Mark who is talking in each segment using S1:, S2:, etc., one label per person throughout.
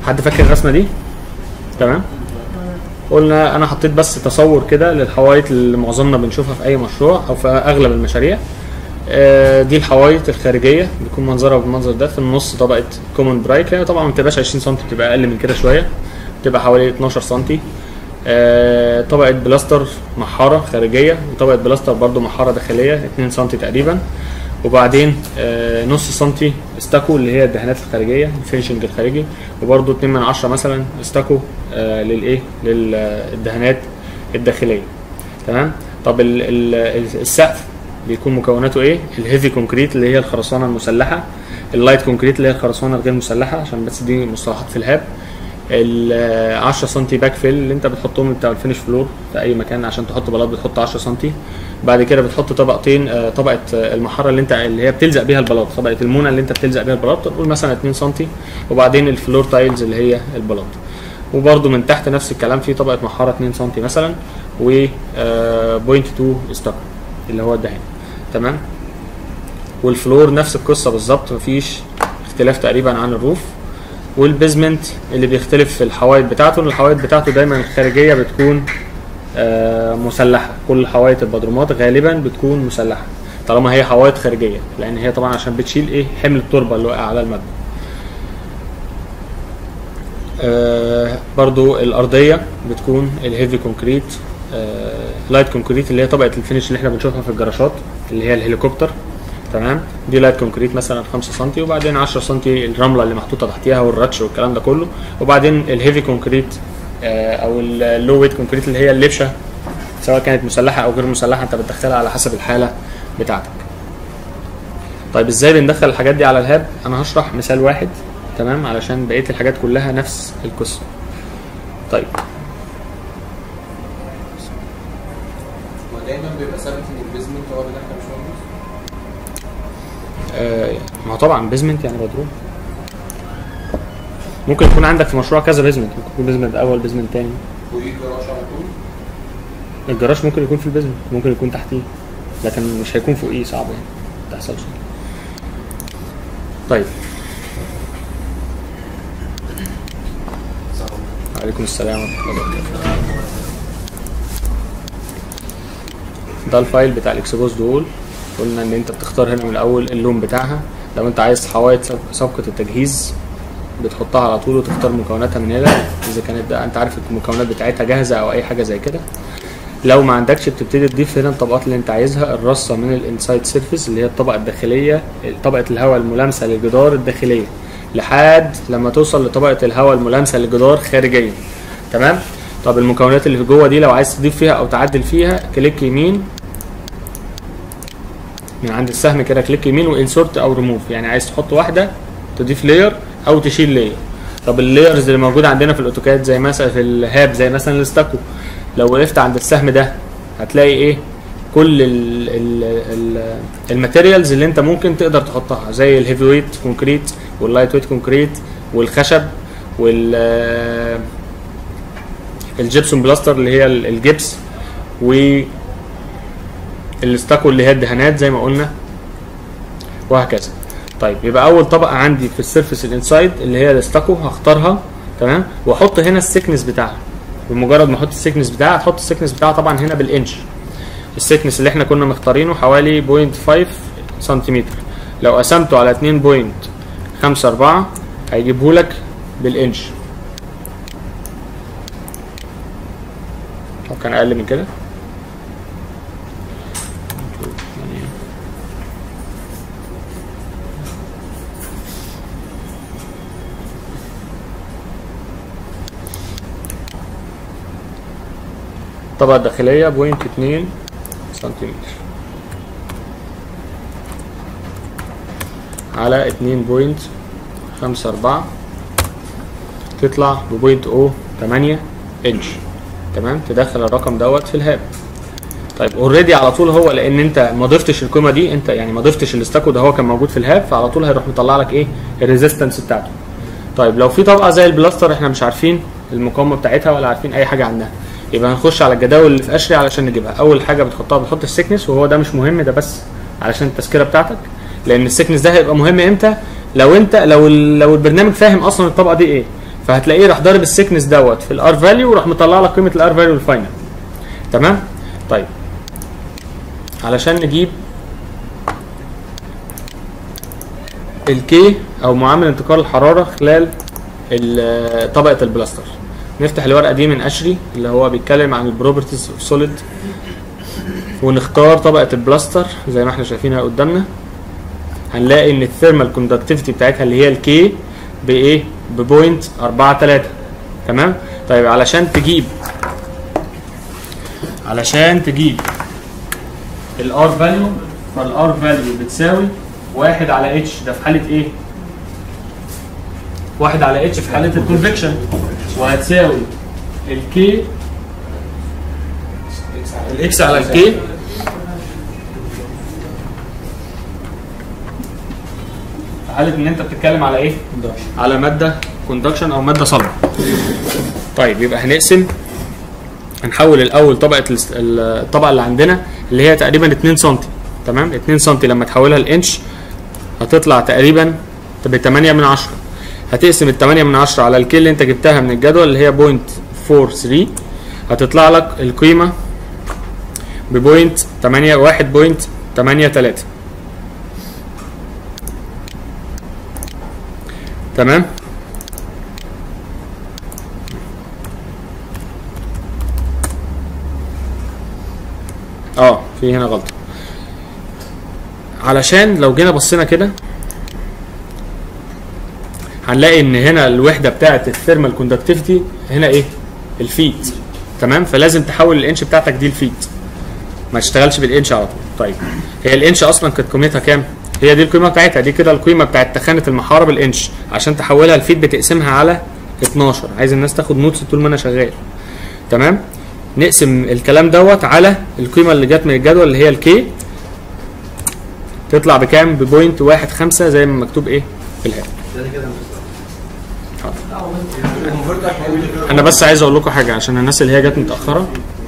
S1: حد فاكر الرسمه دي تمام قلنا انا حطيت بس تصور كده للحوايط اللي معظمنا بنشوفها في اي مشروع او في اغلب المشاريع آه، دي الحوايط الخارجيه بيكون منظرها بالمنظر ده في النص طبقه كومن برايك هي طبعا ما بتبقاش 20 سم بتبقى اقل من كده شويه بتبقى حوالي 12 سم آه، طبقه بلاستر محاره خارجيه وطبقه بلاستر برضو محاره داخليه 2 سم تقريبا وبعدين آه، نص سنتي استاكو اللي هي الدهانات الخارجيه الفينشنج الخارجي وبرضو 2 من 10 مثلا استاكو آه، للايه للدهانات الداخليه تمام طب ال- ال- السقف بيكون مكوناته ايه الهيفي كونكريت اللي هي الخرسانه المسلحه اللايت كونكريت اللي هي الخرسانه الغير مسلحه عشان بس دي مصطلحات في الهاب ال 10 سم باك فيل اللي انت بتحطهم بتاع الفينش فلور في اي مكان عشان تحط بلاط بتحط 10 سم بعد كده بتحط طبقتين آه، طبقه آه، المحاره اللي انت اللي هي بتلزق بيها البلاط طبقه المونه اللي انت بتلزق بيها البلاط تقول مثلا 2 سم وبعدين الفلور تايلز اللي هي البلاط وبرده من تحت نفس الكلام في طبقه محاره 2 سم مثلا و آه، 0.2 ستاك اللي هو الدهان تمام والفلور نفس القصه بالظبط مفيش اختلاف تقريبا عن الروف والبيزمنت اللي بيختلف في الحوايط بتاعته ان الحوايط بتاعته دايما الخارجيه بتكون آه، مسلحه كل حوايط البدرومات غالبا بتكون مسلحه طالما هي حوايط خارجيه لان هي طبعا عشان بتشيل ايه حمل التربه اللي واقع على المبنى آه، برضو الارضيه بتكون الهيفي كونكريت آه، لايت كونكريت اللي هي طبقه الفينش اللي احنا بنشوفها في الجراشات اللي هي الهليكوبتر تمام دي لايت كونكريت مثلا 5 سم وبعدين 10 سم الرمله اللي محطوطه تحتيها والرتش والكلام ده كله وبعدين الهيفي كونكريت آه، او اللو ويت كونكريت اللي هي اللبشه سواء كانت مسلحه او غير مسلحه انت بتدخلها على حسب الحاله بتاعتك طيب ازاي بندخل الحاجات دي على الهاب انا هشرح مثال واحد تمام علشان بقيه الحاجات كلها نفس القصه طيب
S2: ودايما بيبقى ثابت ان البيزمنت هو اللي احنا مش موجود
S1: آه، ما هو طبعا بيزمنت يعني بدروم ممكن يكون عندك في مشروع كذا بيزمنت ممكن يكون بيزمنت اول بيزمنت تاني
S2: وايه الجراج على طول
S1: الجراج ممكن يكون في البيزمنت ممكن يكون تحتيه لكن مش هيكون فوقيه صعب يعني ما تحصلش طيب وعليكم السلام ورحمه الله وبركاته ده الفايل بتاع الاكسبوز دول قلنا ان انت بتختار هنا من الاول اللون بتاعها لو انت عايز حوايط سب- صفقه التجهيز بتحطها على طول وتختار مكوناتها من هنا اذا كانت ده انت عارف المكونات بتاعتها جاهزه او اي حاجه زي كده لو ما عندكش بتبتدي تضيف هنا الطبقات اللي انت عايزها الرصه من الانسايد سيرفيس اللي هي الطبقه الداخليه طبقه الهواء الملامسه للجدار الداخليه لحد لما توصل لطبقه الهواء الملامسه للجدار خارجيا تمام طب المكونات اللي في جوه دي لو عايز تضيف فيها او تعدل فيها كليك يمين من عند السهم كده كليك يمين وانسورت او ريموف يعني عايز تحط واحده تضيف لاير او تشيل لاير طب اللايرز اللي موجوده عندنا في الاوتوكاد زي مثلا في الهاب زي مثلا الاستاكو لو وقفت عند السهم ده هتلاقي ايه كل ال ال ال الماتيريالز اللي انت ممكن تقدر تحطها زي الهيفي ويت كونكريت واللايت ويت كونكريت والخشب وال آه، الجبسون بلاستر اللي هي ال- الجبس و الاستاكو اللي هي الدهانات زي ما قلنا وهكذا طيب يبقى اول طبقه عندي في السيرفيس الانسايد اللي هي الاستاكو هختارها تمام واحط هنا السكنس بتاعها بمجرد ما احط السكنس بتاعها هحط السكنس بتاعها طبعا هنا بالانش السكنس اللي احنا كنا مختارينه حوالي 0.5 سنتيمتر لو قسمته على 2.54 هيجيبه لك بالانش طب كان اقل من كده الطبقة الداخلية بوينت اتنين سنتيمتر على اتنين بوينت خمسة أربعة تطلع ببوينت او تمانية انش تمام تدخل الرقم دوت في الهاب طيب اوريدي على طول هو لان انت ما ضفتش القيمه دي انت يعني ما ضفتش الاستاكو ده هو كان موجود في الهاب فعلى طول هيروح مطلع لك ايه الريزيستنس بتاعته طيب لو في طبقه زي البلاستر احنا مش عارفين المقاومه بتاعتها ولا عارفين اي حاجه عنها يبقى هنخش على الجداول اللي في اشري علشان نجيبها اول حاجه بتحطها بتحط السكنس وهو ده مش مهم ده بس علشان التذكره بتاعتك لان السكنس ده هيبقى مهم امتى لو انت لو ال- لو البرنامج فاهم اصلا الطبقه دي ايه فهتلاقيه راح ضارب السكنس دوت في الار فاليو وراح مطلع لك قيمه الار فاليو الفاينل تمام طيب علشان نجيب الكي او معامل انتقال الحراره خلال ال- طبقه البلاستر نفتح الورقه دي من اشري اللي هو بيتكلم عن البروبرتيز اوف سوليد ونختار طبقه البلاستر زي ما احنا شايفينها قدامنا هنلاقي ان الثيرمال كوندكتيفيتي بتاعتها اللي هي الكي بايه ببوينت 4 3 تمام طيب علشان تجيب علشان تجيب الار فاليو فالار فاليو بتساوي واحد على اتش ده في حاله ايه؟ واحد على اتش في حاله الكونفكشن وهتساوي الكي الاكس على الكي في حاله ان انت بتتكلم على ايه؟ على ماده كوندكشن او ماده صلبه. طيب يبقى هنقسم هنحول الاول طبقه الس- الطبقه اللي عندنا اللي هي تقريبا 2 سم تمام 2 سم لما تحولها لانش هتطلع تقريبا ب 8 من 10 هتقسم ال 8 من 10 على الكي اللي انت جبتها من الجدول اللي هي بوينت 43 هتطلع لك القيمه ببوينت 8 1 بوينت 8 3 تمام اه في هنا غلطه علشان لو جينا بصينا كده هنلاقي ان هنا الوحده بتاعه الثيرمال كوندكتيفيتي هنا ايه الفيت تمام فلازم تحول الانش بتاعتك دي لفيت ما تشتغلش بالانش على طول طيب هي الانش اصلا كانت قيمتها كام هي دي القيمه بتاعتها دي كده القيمه بتاعت تخانه المحاره بالانش عشان تحولها لفيت بتقسمها على 12 عايز الناس تاخد نوتس طول ما انا شغال تمام نقسم الكلام دوت على القيمه اللي جت من الجدول اللي هي الكي تطلع بكام ببوينت واحد خمسة زي ما مكتوب ايه في الهام انا بس عايز اقول لكم حاجه عشان الناس اللي هي جت متاخره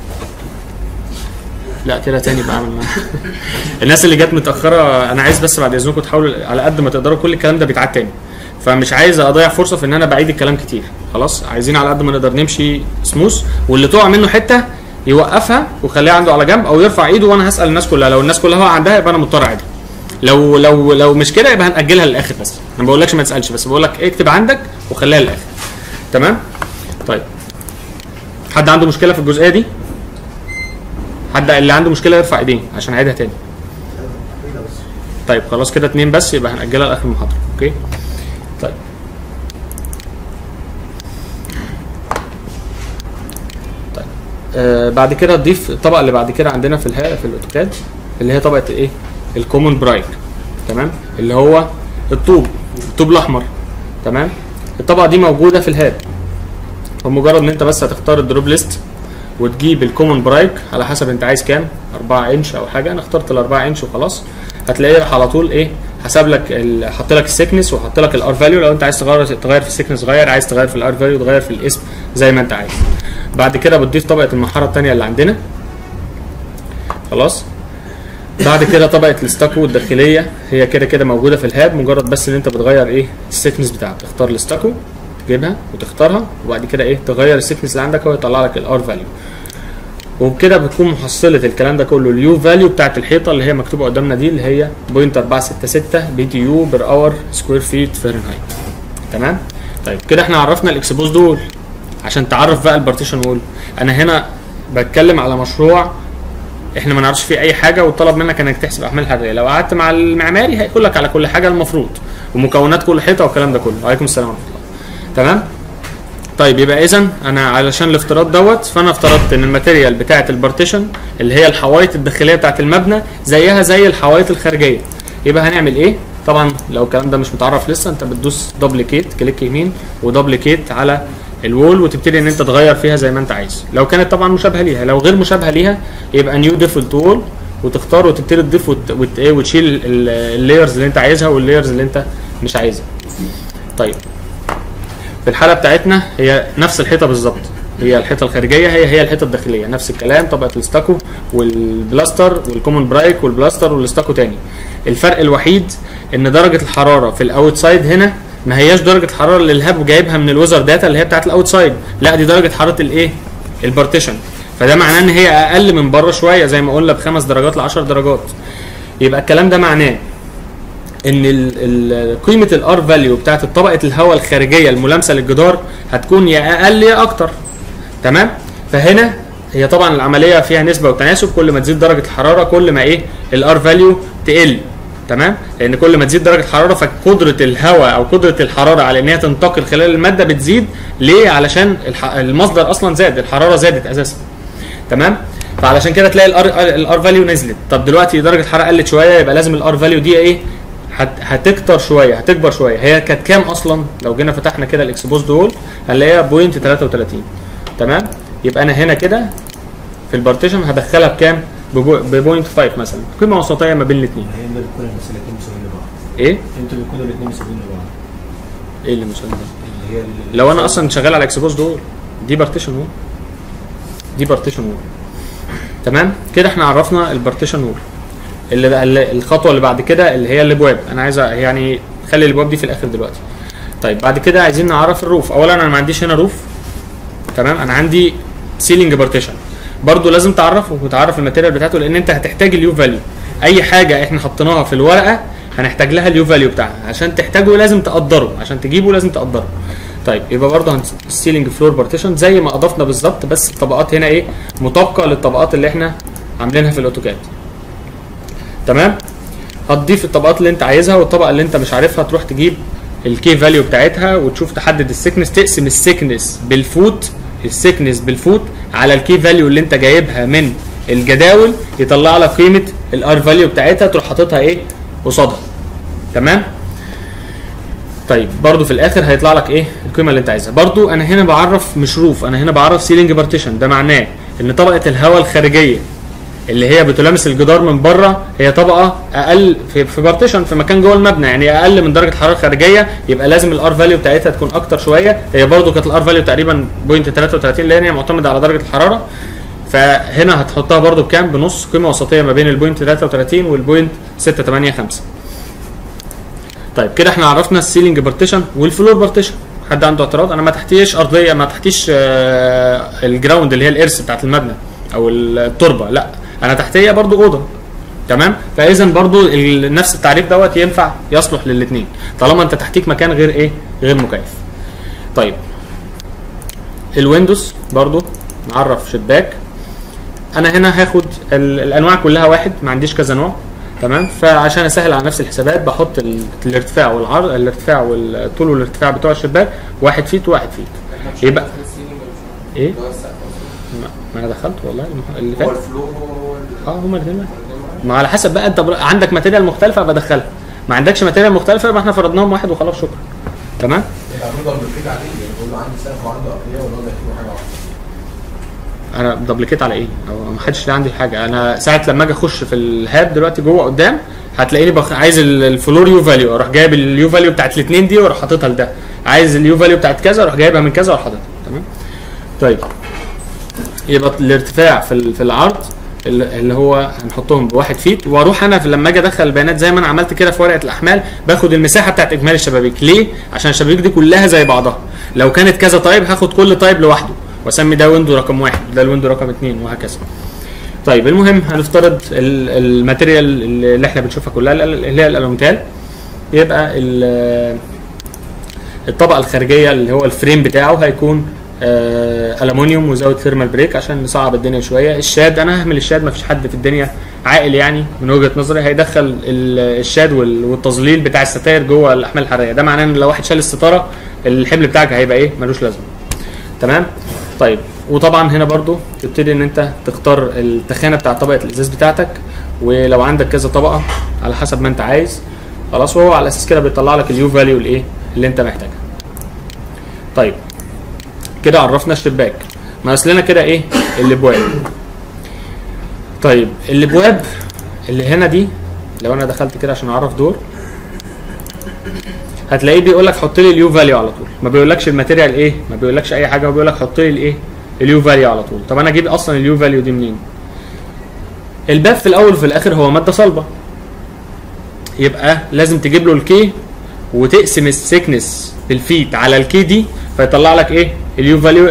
S1: لا كده تاني بعمل معاها. الناس اللي جت متاخره انا عايز بس بعد اذنكم تحاولوا على قد ما تقدروا كل الكلام ده بيتعاد تاني فمش عايز اضيع فرصه في ان انا بعيد الكلام كتير خلاص عايزين على قد ما نقدر نمشي سموث واللي تقع منه حته يوقفها ويخليها عنده على جنب او يرفع ايده وانا هسال الناس كلها لو الناس كلها عندها يبقى انا مضطر عادي لو لو لو مش كده يبقى هنأجلها للاخر بس انا ما بقولكش ما تسالش بس بقول لك اكتب عندك وخليها للاخر تمام طيب حد عنده مشكله في الجزئيه دي حد اللي عنده مشكله يرفع ايديه عشان اعيدها تاني طيب خلاص كده اتنين بس يبقى هنأجلها لاخر المحاضره اوكي طيب طيب آه بعد كده تضيف الطبقه اللي بعد كده عندنا في الها في الاوتوكاد اللي هي طبقه ايه الكومون برايك تمام اللي هو الطوب الطوب الاحمر تمام الطبقه دي موجوده في الهاب فمجرد ان انت بس هتختار الدروب ليست وتجيب الكومن برايك على حسب انت عايز كام 4 انش او حاجه انا اخترت ال 4 انش وخلاص هتلاقيه راح على طول ايه حسب لك ال- حط لك السكنس وحط لك الار فاليو لو انت عايز تغير تغير في السكنس غير عايز تغير في الار فاليو تغير في الاسم زي ما انت عايز بعد كده بتضيف طبقه المحاره الثانيه اللي عندنا خلاص بعد كده طبقه الاستاكو الداخليه هي كده كده موجوده في الهاب مجرد بس ان انت بتغير ايه السكنس بتاعك تختار الاستاكو تجيبها وتختارها وبعد كده ايه تغير السكنس اللي عندك هو يطلع لك الار فاليو وبكده بتكون محصله الكلام ده كله اليو فاليو بتاعت الحيطه اللي هي مكتوبه قدامنا دي اللي هي 0.466 بي تي يو بير اور سكوير فيت فahrenheit تمام طيب كده احنا عرفنا الاكسبوز دول عشان تعرف بقى البارتيشن وول انا هنا بتكلم على مشروع احنا ما نعرفش فيه اي حاجه وطلب منك انك تحسب احمال حراريه لو قعدت مع المعماري هيقول لك على كل حاجه المفروض ومكونات كل حيطه والكلام ده كله وعليكم السلام ورحمه الله تمام طيب يبقى اذا انا علشان الافتراض دوت فانا افترضت ان الماتيريال بتاعه البارتيشن اللي هي الحوايط الداخليه بتاعه المبنى زيها زي الحوايط الخارجيه يبقى هنعمل ايه طبعا لو الكلام ده مش متعرف لسه انت بتدوس دوبليكيت كليك يمين ودوبليكيت على الوول وتبتدي ان انت تغير فيها زي ما انت عايز لو كانت طبعا مشابهه ليها لو غير مشابهه ليها يبقى نيو ديفولت وول وتختار وتبتدي تضيف وت... وت... ايه وتشيل اللايرز اللي انت عايزها واللايرز اللي انت مش عايزها طيب في الحاله بتاعتنا هي نفس الحيطه بالظبط هي الحيطه الخارجيه هي هي الحيطه الداخليه نفس الكلام طبقه الاستاكو والبلاستر والكومون برايك والبلاستر والاستاكو تاني الفرق الوحيد ان درجه الحراره في الاوتسايد هنا ما هياش درجه الحراره اللي الهاب جايبها من الويزر داتا اللي هي بتاعت الاوتسايد لا دي درجه حراره الايه البارتيشن فده معناه ان هي اقل من بره شويه زي ما قلنا بخمس درجات ل 10 درجات يبقى الكلام ده معناه ان ال- ال- قيمه الار فاليو بتاعت طبقه الهواء الخارجيه الملامسه للجدار هتكون يا اقل يا اكتر تمام فهنا هي طبعا العمليه فيها نسبه وتناسب كل ما تزيد درجه الحراره كل ما ايه الار فاليو تقل تمام لان كل ما تزيد درجه الحراره فقدره الهواء او قدره الحراره على ان هي تنتقل خلال الماده بتزيد ليه علشان الح- المصدر اصلا زاد الحراره زادت اساسا تمام فعلشان كده تلاقي الار الار فاليو نزلت طب دلوقتي درجه الحراره قلت شويه يبقى لازم الار فاليو دي ايه هت هتكتر شويه هتكبر شويه هي كانت كام اصلا لو جينا فتحنا كده الاكسبوز دول هنلاقيها بوينت 33 تمام يبقى انا هنا كده في البارتيشن هدخلها بكام ببوينت 5 مثلا قيمه وسطيه ما بين الاثنين
S3: هي اللي بتكون المسألة الاثنين مساويين لبعض
S1: ايه
S3: انتوا بيكونوا الاثنين مساويين لبعض
S1: ايه اللي مش ده
S3: اللي هي ال-
S1: لو انا اصلا شغال على اكسبوز دول دي بارتيشن وول دي بارتيشن وول تمام كده احنا عرفنا البارتيشن وول اللي بقى اللي الخطوه اللي بعد كده اللي هي الابواب انا عايز أ- يعني خلي الابواب دي في الاخر دلوقتي طيب بعد كده عايزين نعرف الروف اولا انا ما عنديش هنا روف تمام انا عندي سيلينج بارتيشن برضو لازم تعرفه وتعرف الماتيريال بتاعته لان انت هتحتاج اليو فاليو اي حاجه احنا حطيناها في الورقه هنحتاج لها اليو فاليو بتاعها عشان تحتاجه لازم تقدره عشان تجيبه لازم تقدره طيب يبقى برضه السيلينج فلور بارتيشن زي ما اضفنا بالظبط بس الطبقات هنا ايه مطابقه للطبقات اللي احنا عاملينها في الاوتوكاد تمام هتضيف الطبقات اللي انت عايزها والطبقه اللي انت مش عارفها تروح تجيب الكي فاليو بتاعتها وتشوف تحدد السكنس تقسم السكنس بالفوت السكنس بالفوت على الكي فاليو اللي انت جايبها من الجداول يطلع لك قيمه الار فاليو بتاعتها تروح حاططها ايه قصادها تمام طيب برضو في الاخر هيطلع لك ايه القيمه اللي انت عايزها برضو انا هنا بعرف مش روف انا هنا بعرف سيلينج بارتيشن ده معناه ان طبقه الهواء الخارجيه اللي هي بتلامس الجدار من بره هي طبقه اقل في في بارتيشن في مكان جوه المبنى يعني اقل من درجه الحراره الخارجيه يبقى لازم الار فاليو بتاعتها تكون اكتر شويه هي برضو كانت الار فاليو تقريبا بوينت 33 اللي هي معتمده على درجه الحراره فهنا هتحطها برضو بكام بنص قيمه وسطيه ما بين البوينت 33 والبوينت 685 طيب كده احنا عرفنا السيلينج بارتيشن والفلور بارتيشن حد عنده اعتراض انا ما تحتيش ارضيه ما تحتيش آه، الجراوند اللي هي الارث بتاعت المبنى او التربه لا انا تحتيه برضو اوضه تمام فاذا برضو ال- نفس التعريف دوت ينفع يصلح للاثنين طالما انت تحتيك مكان غير ايه غير مكيف طيب الويندوز برضو نعرف شباك انا هنا هاخد ال- الانواع كلها واحد ما عنديش كذا نوع تمام فعشان اسهل على نفسي الحسابات بحط ال- الارتفاع والعرض الارتفاع والطول والارتفاع بتوع الشباك واحد فيت وواحد فيت
S2: احنا مش
S1: يبقى
S2: هندخل السيلينج ولا مش
S1: ايه
S2: اللي هو السقف أصلاً.
S1: ما- ما انا دخلت والله المح- اللي
S2: هو
S1: فات
S2: الفلور هو هو ال-
S1: اه هما الاثنين واحد
S2: الاتنين
S1: ما على حسب بقى انت بر- عندك ماتيريال مختلفه بدخلها ما عندكش ماتيريال مختلفه يبقى احنا فرضناهم واحد وخلاص شكرا تمام
S3: العمود دبليكيت عليه يعني بقول له عندي سقف وعندي ارضيه والوضع فيه حاجه واحده
S1: انا دبليكيت على ايه؟ أو ما حدش عندي حاجه انا ساعه لما اجي اخش في الهاب دلوقتي جوه قدام هتلاقيني بخ... عايز ال- الفلور يو فاليو اروح جايب اليو فاليو بتاعت الاثنين دي واروح حاططها لده عايز اليو فاليو بتاعت كذا اروح جايبها من كذا واروح حاططها تمام طيب يبقى الارتفاع في ال- في العرض اللي اللي هو هنحطهم بواحد فيت واروح انا في لما اجي ادخل البيانات زي ما انا عملت كده في ورقه الاحمال باخد المساحه بتاعت اجمالي الشبابيك ليه عشان الشبابيك دي كلها زي بعضها لو كانت كذا تايب هاخد كل تايب لوحده واسمي ده ويندو رقم واحد ده الويندو رقم اثنين وهكذا طيب المهم هنفترض ال- الماتيريال اللي احنا بنشوفها كلها اللي هي الالوميتال يبقى ال- الطبقه الخارجيه اللي هو الفريم بتاعه هيكون آه الومنيوم وزاويه ثيرمال بريك عشان نصعب الدنيا شويه الشاد انا ههمل الشاد ما فيش حد في الدنيا عاقل يعني من وجهه نظري هيدخل ال- الشاد وال- والتظليل بتاع الستاير جوه الاحمال الحراريه ده معناه ان لو واحد شال الستاره الحمل بتاعك هيبقى ايه ملوش لازمه تمام طيب وطبعا هنا برضو تبتدي ان انت تختار التخانه بتاع طبقه الازاز بتاعتك ولو عندك كذا طبقه على حسب ما انت عايز خلاص وهو على اساس كده بيطلع لك اليو فاليو الايه اللي انت محتاجها طيب كده عرفنا الشباك ناقص لنا كده ايه الابواب طيب الابواب اللي هنا دي لو انا دخلت كده عشان اعرف دور هتلاقيه بيقول لك حط لي اليو فاليو على طول ما بيقولكش الماتيريال ايه ما بيقولكش اي حاجه هو بيقول لك حط لي الايه اليو فاليو على طول طب انا اجيب اصلا اليو فاليو دي منين الباب في الاول وفي الاخر هو ماده صلبه يبقى لازم تجيب له الكي وتقسم السيكنس بالفيت على الكي دي فيطلع لك ايه اليو فاليو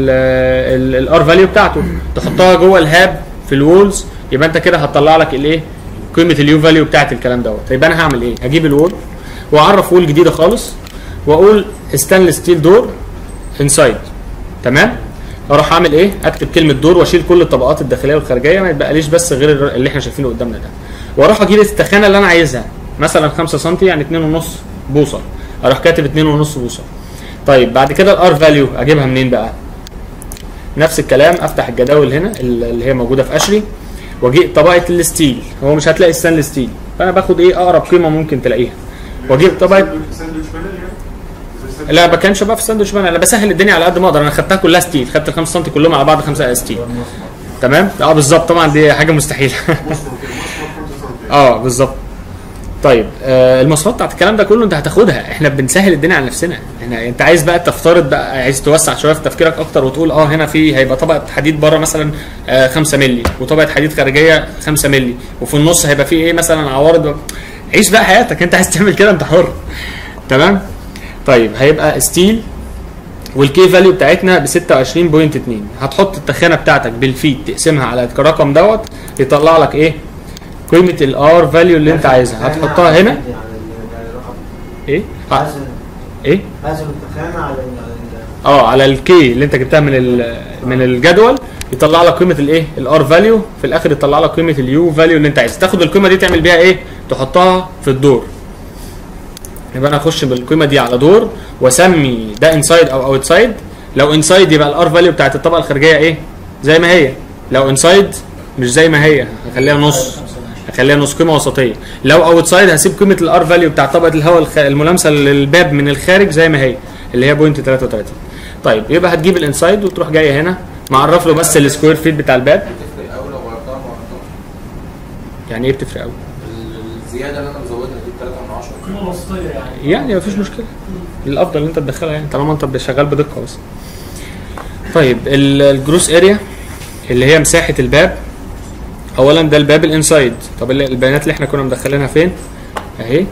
S1: الار فاليو بتاعته تحطها جوه الهاب في الوولز يبقى انت كده هتطلع لك الايه قيمه اليو فاليو بتاعت الكلام دوت يبقى انا هعمل ايه هجيب الوول واعرف وول جديده خالص واقول ستانلس ستيل دور انسايد تمام اروح اعمل ايه اكتب كلمه دور واشيل كل الطبقات الداخليه والخارجيه ما يتبقاليش بس غير الر- اللي احنا شايفينه قدامنا ده واروح اجيب التخانه اللي انا عايزها مثلا 5 سم يعني 2.5 بوصه اروح كاتب 2.5 بوصه طيب بعد كده الار فاليو اجيبها منين بقى نفس الكلام افتح الجداول هنا اللي هي موجوده في اشري واجيب طبقه الستيل هو مش هتلاقي ستانلس ستيل فانا باخد ايه اقرب قيمه ممكن تلاقيها واجيب طبقه
S2: ساندوتش بانل يعني؟ زي الساندوتش
S1: لا ما كانش بقى في الساندوتش بقى انا بسهل الدنيا على قد ما اقدر انا خدتها كلها ستيل خدت ال 5 سم كلهم على بعض 5 ستيل تمام اه بالظبط طبعا دي حاجه مستحيله
S2: مصمر كده مصمر 5 سم
S1: اه بالظبط طيب آه المواصفات بتاعت الكلام ده كله انت هتاخدها احنا بنسهل الدنيا على نفسنا احنا انت عايز بقى تفترض بقى عايز توسع شويه في تفكيرك اكتر وتقول اه هنا في هيبقى طبقه حديد بره مثلا آه 5 مللي وطبقه حديد خارجيه 5 مللي وفي النص هيبقى في ايه مثلا عوارض عيش بقى حياتك انت عايز تعمل كده انت حر تمام طيب هيبقى ستيل والكي فاليو بتاعتنا ب 26.2 هتحط التخانه بتاعتك بالفيت تقسمها على الرقم دوت يطلع لك ايه قيمه الار فاليو اللي انت عايزها هتحطها هنا ايه ه-
S4: حاسب
S1: ايه
S4: حاسب التخانة على ال- ال-
S1: اه على الكي اللي انت جبتها من ال- من الجدول يطلع لك قيمه الايه الار فاليو في الاخر يطلع لك قيمه اليو فاليو اللي انت عايز تاخد القيمه دي تعمل بيها ايه تحطها في الدور يبقى انا اخش بالقيمه دي على دور واسمي ده انسايد او اوتسايد لو انسايد يبقى الار فاليو بتاعت الطبقه الخارجيه ايه زي ما هي لو انسايد مش زي ما هي هخليها نص هخليها نص قيمه وسطيه لو اوتسايد هسيب قيمه الار فاليو بتاع طبقه الهواء الخ... الملامسه للباب من الخارج زي ما هي اللي هي بوينت 33 طيب يبقى هتجيب الانسايد وتروح جايه هنا معرف له بس السكوير فيت بتاع الباب
S3: تفرق قوي لو غيرتها ما غيرتهاش
S1: يعني ايه بتفرق قوي
S3: الزياده اللي انا مزودها دي 3 من 10
S5: قيمه وسطيه يعني
S1: يعني مفيش مشكله الافضل ان انت تدخلها يعني طالما انت شغال بدقه بس طيب ال- الجروس اريا اللي هي مساحه الباب اولا ده الباب الانسايد طب ال- البيانات اللي احنا كنا مدخلينها فين اهي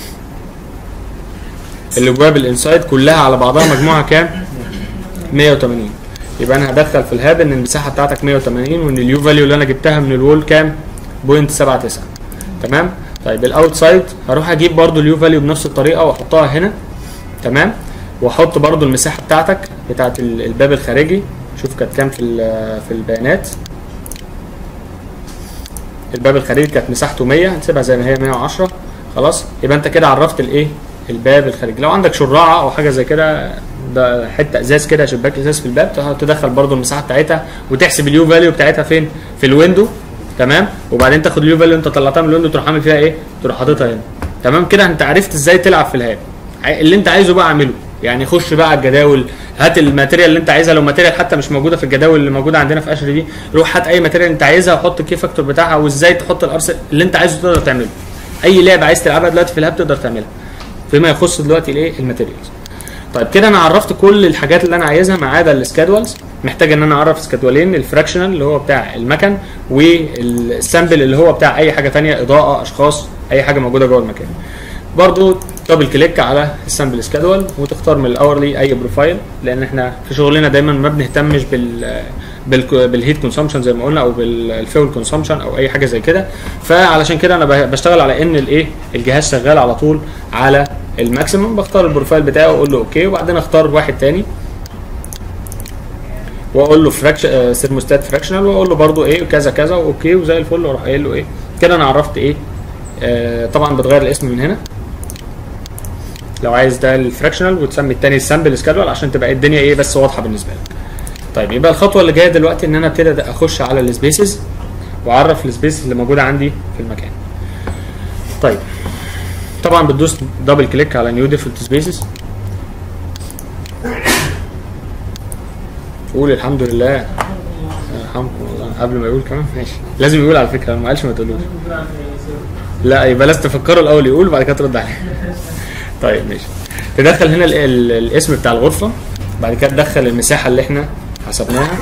S1: الابواب الانسايد كلها على بعضها مجموعها كام 180 يبقى انا هدخل في الهاب ان المساحه بتاعتك 180 وان اليو فاليو اللي انا جبتها من الوول كام 0.79 تمام طيب الاوتسايد هروح اجيب برضو اليو فاليو بنفس الطريقه واحطها هنا تمام واحط برضو المساحه بتاعتك بتاعت ال- الباب الخارجي شوف كانت كام في ال- في البيانات الباب الخارجي كانت مساحته 100 هنسيبها زي ما هي 110 خلاص يبقى انت كده عرفت الايه الباب الخارجي لو عندك شراعه او حاجه زي كده ده حته ازاز كده شباك ازاز في الباب تح- تدخل برضو المساحه بتاعتها وتحسب اليو فاليو بتاعتها فين في الويندو تمام وبعدين تاخد اليو فاليو انت طلعتها من الويندو تروح عامل فيها ايه تروح حاططها هنا تمام كده انت عرفت ازاي تلعب في الهاب ع- اللي انت عايزه بقى اعمله يعني خش بقى على الجداول هات الماتيريال اللي انت عايزها لو ماتيريال حتى مش موجوده في الجداول اللي موجوده عندنا في اشري دي روح هات اي ماتيريال انت عايزها وحط الكي فاكتور بتاعها وازاي تحط الارسل اللي انت عايزه تقدر تعمله اي لعبه عايز تلعبها دلوقتي في الهاب تقدر تعملها فيما يخص دلوقتي الايه الماتيريالز طيب كده انا عرفت كل الحاجات اللي انا عايزها ما عدا السكادولز محتاج ان انا اعرف سكادولين الفراكشنال اللي هو بتاع المكن والسامبل اللي هو بتاع اي حاجه تانية اضاءه اشخاص اي حاجه موجوده جوه المكان برضو دبل كليك على السامبل سكادول وتختار من الاورلي اي بروفايل لان احنا في شغلنا دايما ما بنهتمش بال بال بالهيت كونسومشن زي ما قلنا او بالفيول كونسومشن او اي حاجه زي كده فعلشان كده انا ب- بشتغل على ان الايه الجهاز شغال على طول على الماكسيمم بختار البروفايل بتاعه واقول له اوكي وبعدين اختار واحد تاني واقول له فراكشن ثيرموستات فراكشنال واقول له برده ايه كذا كذا واوكي وزي الفل واروح قايل له ايه كده انا عرفت ايه آه طبعا بتغير الاسم من هنا لو عايز ده الفراكشنال وتسمي التاني السامبل سكادول عشان تبقى الدنيا ايه بس واضحه بالنسبه لك طيب يبقى الخطوه اللي جايه دلوقتي ان انا ابتدي اخش على السبيسز واعرف السبيسز اللي موجوده عندي في المكان طيب طبعا بتدوس دبل كليك على نيو ديفولت سبيسز قول الحمد لله يرحمكم الله قبل ما يقول كمان ماشي لازم يقول على فكره ما قالش ما تقولوش لا يبقى لازم تفكروا الاول يقول وبعد كده ترد عليه طيب ماشي تدخل هنا ال ال الاسم بتاع الغرفه بعد كده تدخل المساحه اللي احنا حسبناها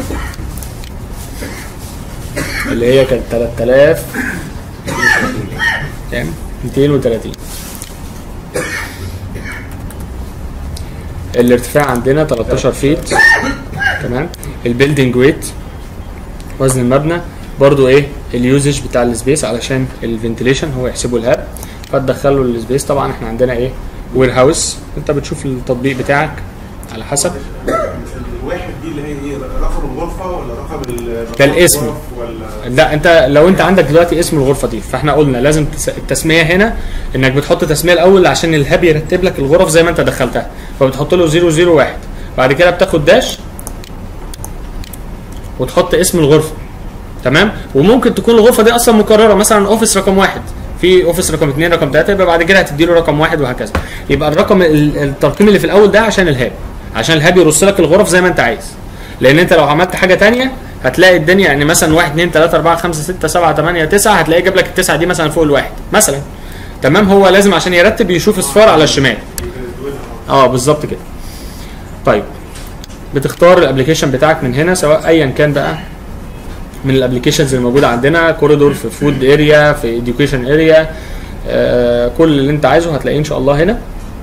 S1: اللي هي كانت 3000 كام 230 الارتفاع عندنا 13 فيت تمام البيلدينج ويت وزن المبنى برضو ايه اليوزج بتاع السبيس علشان الفنتيليشن هو يحسبه الهاب فتدخله السبيس طبعا احنا عندنا ايه وير هاوس انت بتشوف التطبيق بتاعك على حسب
S2: الواحد دي اللي هي ايه رقم الغرفه ولا رقم ال-
S1: ده الاسم.
S2: الغرف ولا
S1: لا انت لو انت عندك دلوقتي اسم الغرفه دي فاحنا قلنا لازم تس- التسميه هنا انك بتحط تسميه الاول عشان الهاب يرتب لك الغرف زي ما انت دخلتها فبتحط له 001 بعد كده بتاخد داش وتحط اسم الغرفه تمام وممكن تكون الغرفه دي اصلا مكرره مثلا اوفيس رقم واحد في اوفيس رقم اثنين رقم ثلاثه يبقى بعد كده هتدي له رقم واحد وهكذا يبقى الرقم ال- الترقيم اللي في الاول ده عشان الهاب عشان الهاب يرص لك الغرف زي ما انت عايز لان انت لو عملت حاجه تانية هتلاقي الدنيا يعني مثلا 1 2 3 4 5 6 7 8 9 هتلاقي جاب لك التسعه دي مثلا فوق الواحد مثلا تمام هو لازم عشان يرتب يشوف اصفار على الشمال اه بالظبط كده طيب بتختار الابلكيشن بتاعك من هنا سواء ايا كان بقى من الابلكيشنز اللي موجوده عندنا كوريدور في فود اريا في اديوكيشن اريا آه كل اللي انت عايزه هتلاقيه ان شاء الله هنا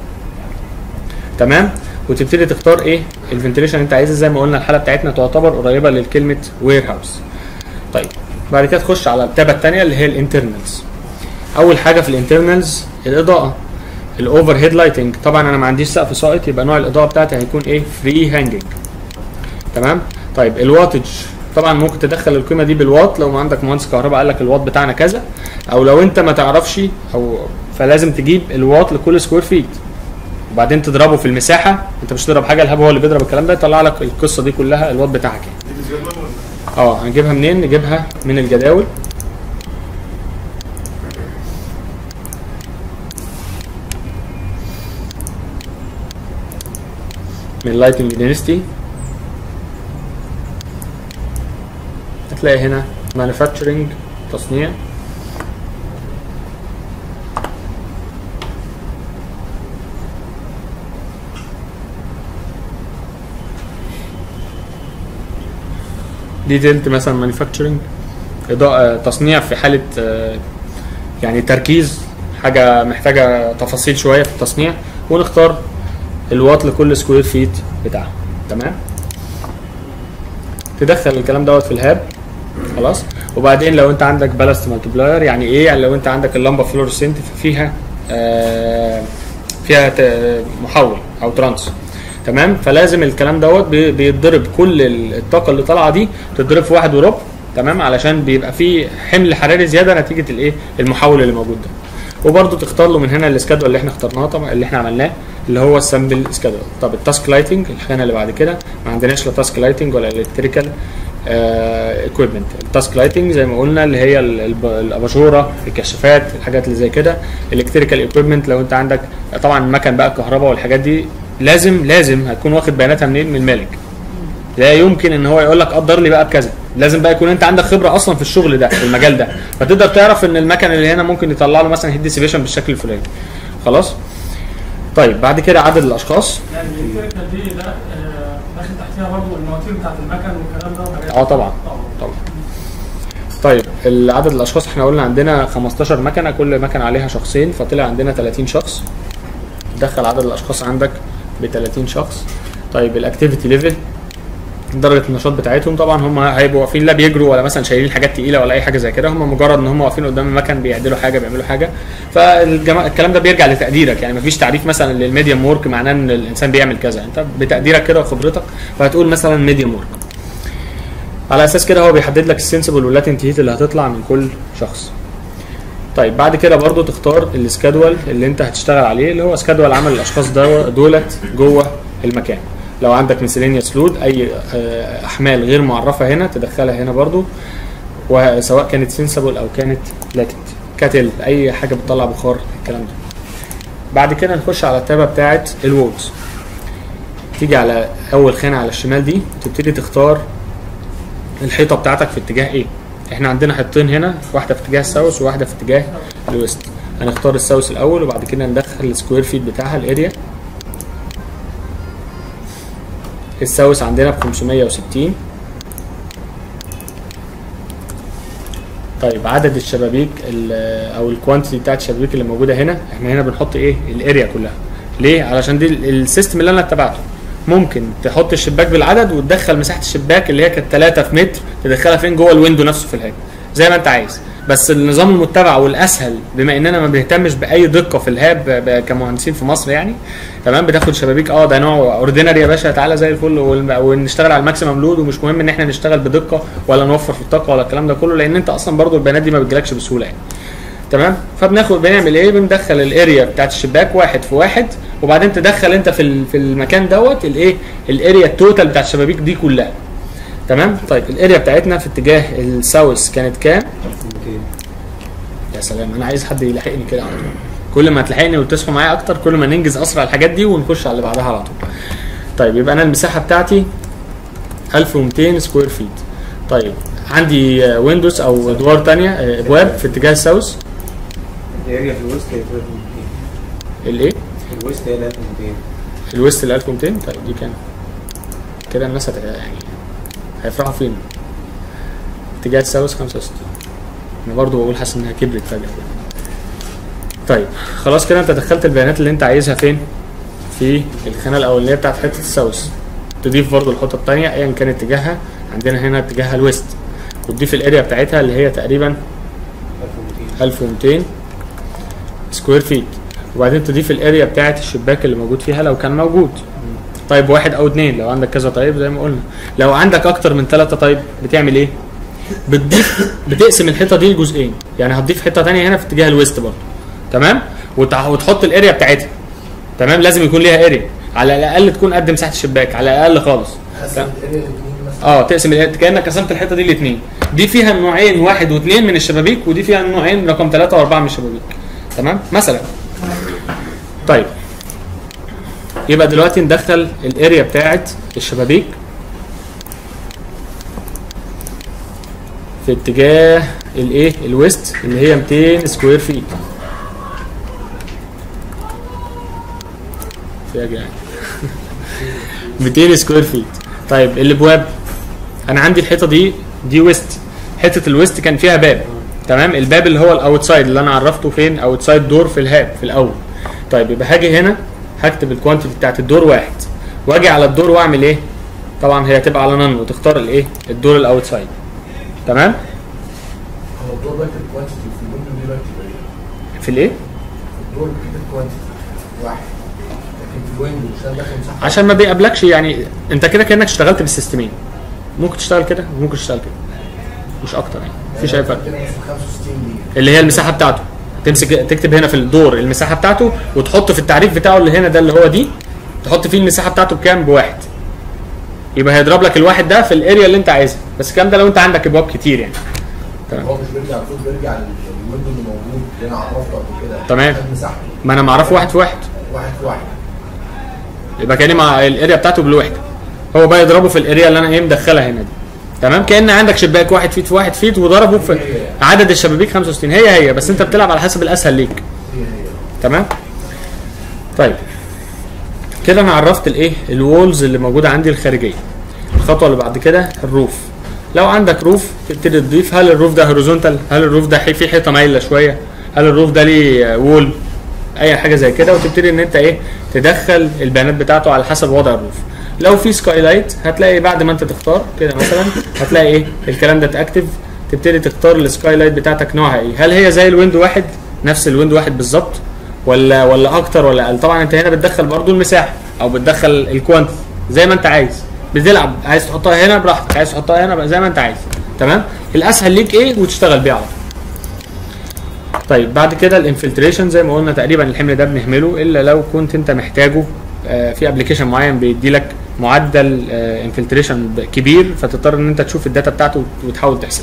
S1: تمام وتبتدي تختار ايه الفنتيليشن اللي انت عايزها زي ما قلنا الحاله بتاعتنا تعتبر قريبه لكلمه وير هاوس طيب بعد كده تخش على التابه الثانيه اللي هي الانترنالز اول حاجه في الانترنالز الاضاءه الاوفر هيد لايتنج طبعا انا ما عنديش سقف ساقط يبقى نوع الاضاءه بتاعتي هيكون ايه فري هانجنج تمام طيب الواتج طبعا ممكن تدخل القيمه دي بالوات لو ما عندك مهندس كهرباء قال لك الوات بتاعنا كذا او لو انت ما تعرفش او فلازم تجيب الوات لكل سكوير فيت وبعدين تضربه في المساحه انت مش تضرب حاجه الهب هو اللي بيضرب الكلام ده يطلع لك القصه دي كلها الوات بتاعك يعني
S2: دي بالجدول ولا
S1: اه هنجيبها منين نجيبها من الجداول من لايتنج دينستي هتلاقي هنا مانيفاكتشرنج تصنيع ديتيلد مثلا مانيفاكتشرنج اضاءه تصنيع في حاله آه، يعني تركيز حاجه محتاجه تفاصيل شويه في التصنيع ونختار الوات لكل سكوير فيت بتاعها تمام تدخل الكلام دوت في الهاب خلاص وبعدين لو انت عندك بالاست مالتيبلاير يعني ايه يعني لو انت عندك اللمبه فلورسنت فيها آه فيها ت- محول او ترانس تمام فلازم الكلام دوت بي- بيتضرب كل ال- الطاقه اللي طالعه دي تتضرب في واحد وربع تمام علشان بيبقى في حمل حراري زياده نتيجه الايه المحول اللي موجود ده وبرده تختار له من هنا السكادول اللي احنا اخترناه طبعا اللي احنا عملناه اللي هو السامبل سكادول طب التاسك لايتنج الخانه اللي بعد كده ما عندناش لا تاسك لايتنج ولا الكتريكال ايكويبمنت التاسك لايتنج زي ما قلنا اللي هي ال- الب- الاباجوره الكشافات الحاجات اللي زي كده الكتريكال ايكويبمنت لو انت عندك طبعا مكن بقى الكهرباء والحاجات دي لازم لازم هتكون واخد بياناتها منين من المالك لا يمكن ان هو يقول لك قدر لي بقى بكذا لازم بقى يكون انت عندك خبره اصلا في الشغل ده في المجال ده فتقدر تعرف ان المكن اللي هنا ممكن يطلع له مثلا هيد ديسيبيشن بالشكل الفلاني خلاص طيب بعد كده عدد الاشخاص
S5: يعني الكتريكال دي ده آه، داخل تحتيها برضه المواتير بتاعت المكن والكلام ده وحاجات
S1: اه طبعا
S5: طبعا
S1: طبعا طيب عدد الاشخاص احنا قلنا عندنا 15 مكنه كل مكنه عليها شخصين فطلع عندنا 30 شخص دخل عدد الاشخاص عندك ب 30 شخص طيب الاكتيفيتي ليفل درجه النشاط بتاعتهم طبعا هم هيبقوا واقفين لا بيجروا ولا مثلا شايلين حاجات تقيله ولا اي حاجه زي كده هم مجرد ان هم واقفين قدام المكن بيعدلوا حاجه بيعملوا حاجه فالجما... الكلام ده بيرجع لتقديرك يعني مفيش تعريف مثلا للميديوم ورك معناه ان الانسان بيعمل كذا انت بتقديرك كده وخبرتك فهتقول مثلا ميديوم ورك على اساس كده هو بيحدد لك السنسبل واللاتنت هيت اللي هتطلع من كل شخص طيب بعد كده برضو تختار السكادول اللي انت هتشتغل عليه اللي هو سكادول عمل الاشخاص دو- دولت جوه المكان لو عندك مسيلينيوس لود اي آه، احمال غير معرفه هنا تدخلها هنا برضو وسواء كانت سنسبل او كانت لاتنت كاتل اي حاجه بتطلع بخار الكلام ده بعد كده نخش على التابه بتاعه الوولز تيجي على اول خانه على الشمال دي تبتدي تختار الحيطه بتاعتك في اتجاه ايه احنا عندنا حيطتين هنا واحده في اتجاه الساوث وواحده في اتجاه الويست هنختار الساوث الاول وبعد كده ندخل السكوير فيت بتاعها الاريا الساوث عندنا ب 560 طيب عدد الشبابيك ال- او الكوانتيتي بتاعت الشبابيك اللي موجوده هنا احنا هنا بنحط ايه الاريا كلها ليه علشان دي ال- السيستم اللي انا اتبعته ممكن تحط الشباك بالعدد وتدخل مساحه الشباك اللي هي كانت 3 في متر تدخلها فين جوه الويندو نفسه في الهاج زي ما انت عايز بس النظام المتبع والاسهل بما اننا ما بنهتمش باي دقه في الهاب ب- كمهندسين في مصر يعني تمام بتاخد شبابيك اه ده نوع اوردينري يا باشا تعالى زي الفل وال- ونشتغل على الماكسيمم لود ومش مهم ان احنا نشتغل بدقه ولا نوفر في الطاقه ولا الكلام ده كله لان انت اصلا برضو البيانات دي ما بتجيلكش بسهوله يعني تمام فبناخد بنعمل ايه بندخل الاريا بتاعت الشباك واحد في واحد وبعدين تدخل انت في ال- في المكان دوت الايه الاريا التوتال بتاعت الشبابيك دي كلها تمام طيب الاريا بتاعتنا في اتجاه الساوث كانت كام يا سلام انا عايز حد يلحقني كده على طول كل ما تلحقني وتصحوا معايا اكتر كل ما ننجز اسرع الحاجات دي ونخش على اللي بعدها على طول طيب يبقى انا المساحه بتاعتي 1200 سكوير فيت طيب عندي ويندوز او ادوار تانية آه، ابواب في اتجاه الساوث
S4: الاريا في الوسط هي 1200
S1: الايه
S4: الوسط هي 1200
S1: الويست ال 1200 طيب دي كام كده الناس هت يعني هيفرحوا فين اتجاه الساوث 65 انا برضو بقول حاسس انها كبرت فجاه طيب خلاص كده انت دخلت البيانات اللي انت عايزها فين في الخانه الاولانيه بتاعت حته الساوث تضيف برضو الحته الثانيه ايا كان اتجاهها عندنا هنا اتجاهها الويست وتضيف الاريا بتاعتها اللي هي تقريبا
S4: 1200
S1: 1200 سكوير فيت وبعدين تضيف الاريا بتاعت الشباك اللي موجود فيها لو كان موجود طيب واحد او اتنين لو عندك كذا طيب زي ما قلنا لو عندك اكتر من ثلاثة طيب بتعمل ايه بتضيف بتقسم الحيطه دي لجزئين يعني هتضيف حته تانية هنا في اتجاه الويست برضه تمام وتع- وتحط الاريا بتاعتها تمام لازم يكون ليها اريا على الاقل تكون قد مساحه الشباك على الاقل خالص
S3: قسم الاريا الاثنين مثلا
S1: اه تقسم ال- كانك قسمت الحته دي لاثنين دي فيها النوعين واحد واثنين من الشبابيك ودي فيها النوعين رقم ثلاثة واربعة من الشبابيك تمام مثلا طيب يبقى دلوقتي ندخل الاريا بتاعت الشبابيك في اتجاه الايه الويست اللي هي 200 سكوير فيت في يا جدعان 200 سكوير فيت طيب الابواب انا عندي الحيطه دي دي ويست حته الويست كان فيها باب تمام الباب اللي هو الاوتسايد اللي انا عرفته فين اوتسايد دور في الهاب في الاول طيب يبقى هاجي هنا هكتب الكوانتيتي بتاعت الدور واحد واجي على الدور واعمل ايه طبعا هي هتبقى على نن وتختار الايه الدور الاوتسايد تمام
S3: هو الدور بكتب كوانتيتي في الويندو دي بكتب ايه؟
S1: في الايه
S3: في الدور بكتب كوانتيتي واحد لكن في الويندو عشان داخل مساحه
S1: عشان ما بيقابلكش يعني انت كده كانك اشتغلت بالسيستمين ممكن تشتغل كده وممكن تشتغل كده مش اكتر يعني مفيش اي فرق
S3: كده مثلا 65 دي
S1: اللي هي المساحه بتاعته تمسك تكتب هنا في الدور المساحه بتاعته وتحط في التعريف بتاعه اللي هنا ده اللي هو دي تحط فيه المساحه بتاعته بكام بواحد يبقى هيضرب لك الواحد ده في الاريا اللي انت عايزها بس الكلام ده لو انت عندك ابواب كتير يعني تمام
S3: هو مش بيرجع المفروض بيرجع للويندو اللي موجود اللي انا عرفته قبل كده
S1: تمام.
S3: خد مساحته
S1: ما انا معرفه واحد في واحد
S3: واحد في واحد
S1: يبقى كاني مع الاريا بتاعته بالوحده هو بقى يضربه في الاريا اللي انا ايه مدخلها هنا دي تمام كان عندك شباك واحد فيت في واحد فيت وضربه في عدد الشبابيك 65 هي هي بس انت بتلعب على حسب الاسهل ليك
S3: هي هي
S1: تمام طيب كده انا عرفت الايه الوولز اللي موجوده عندي الخارجيه الخطوه اللي بعد كده الروف لو عندك روف تبتدي تضيف هل الروف ده هوريزونتال هل الروف ده حي- فيه حيطه مايله شويه هل الروف ده ليه وول اي حاجه زي كده وتبتدي ان انت ايه تدخل البيانات بتاعته على حسب وضع الروف لو في سكاي لايت هتلاقي بعد ما انت تختار كده مثلا هتلاقي ايه الكلام ده تاكتف تبتدي تختار السكاي لايت بتاعتك نوعها ايه هل هي زي الويندو واحد نفس الويندو واحد بالظبط ولا ولا اكتر ولا اقل طبعا انت هنا بتدخل برضو المساحه او بتدخل الكوانتي زي ما انت عايز بتلعب عايز تحطها هنا براحتك عايز تحطها هنا بقى زي ما انت عايز تمام الاسهل ليك ايه وتشتغل بيه على طول طيب بعد كده الانفلتريشن زي ما قلنا تقريبا الحمل ده بنهمله الا لو كنت انت محتاجه آه، في ابلكيشن معين بيدي لك معدل انفلتريشن كبير فتضطر ان انت تشوف الداتا بتاعته وتحاول تحسب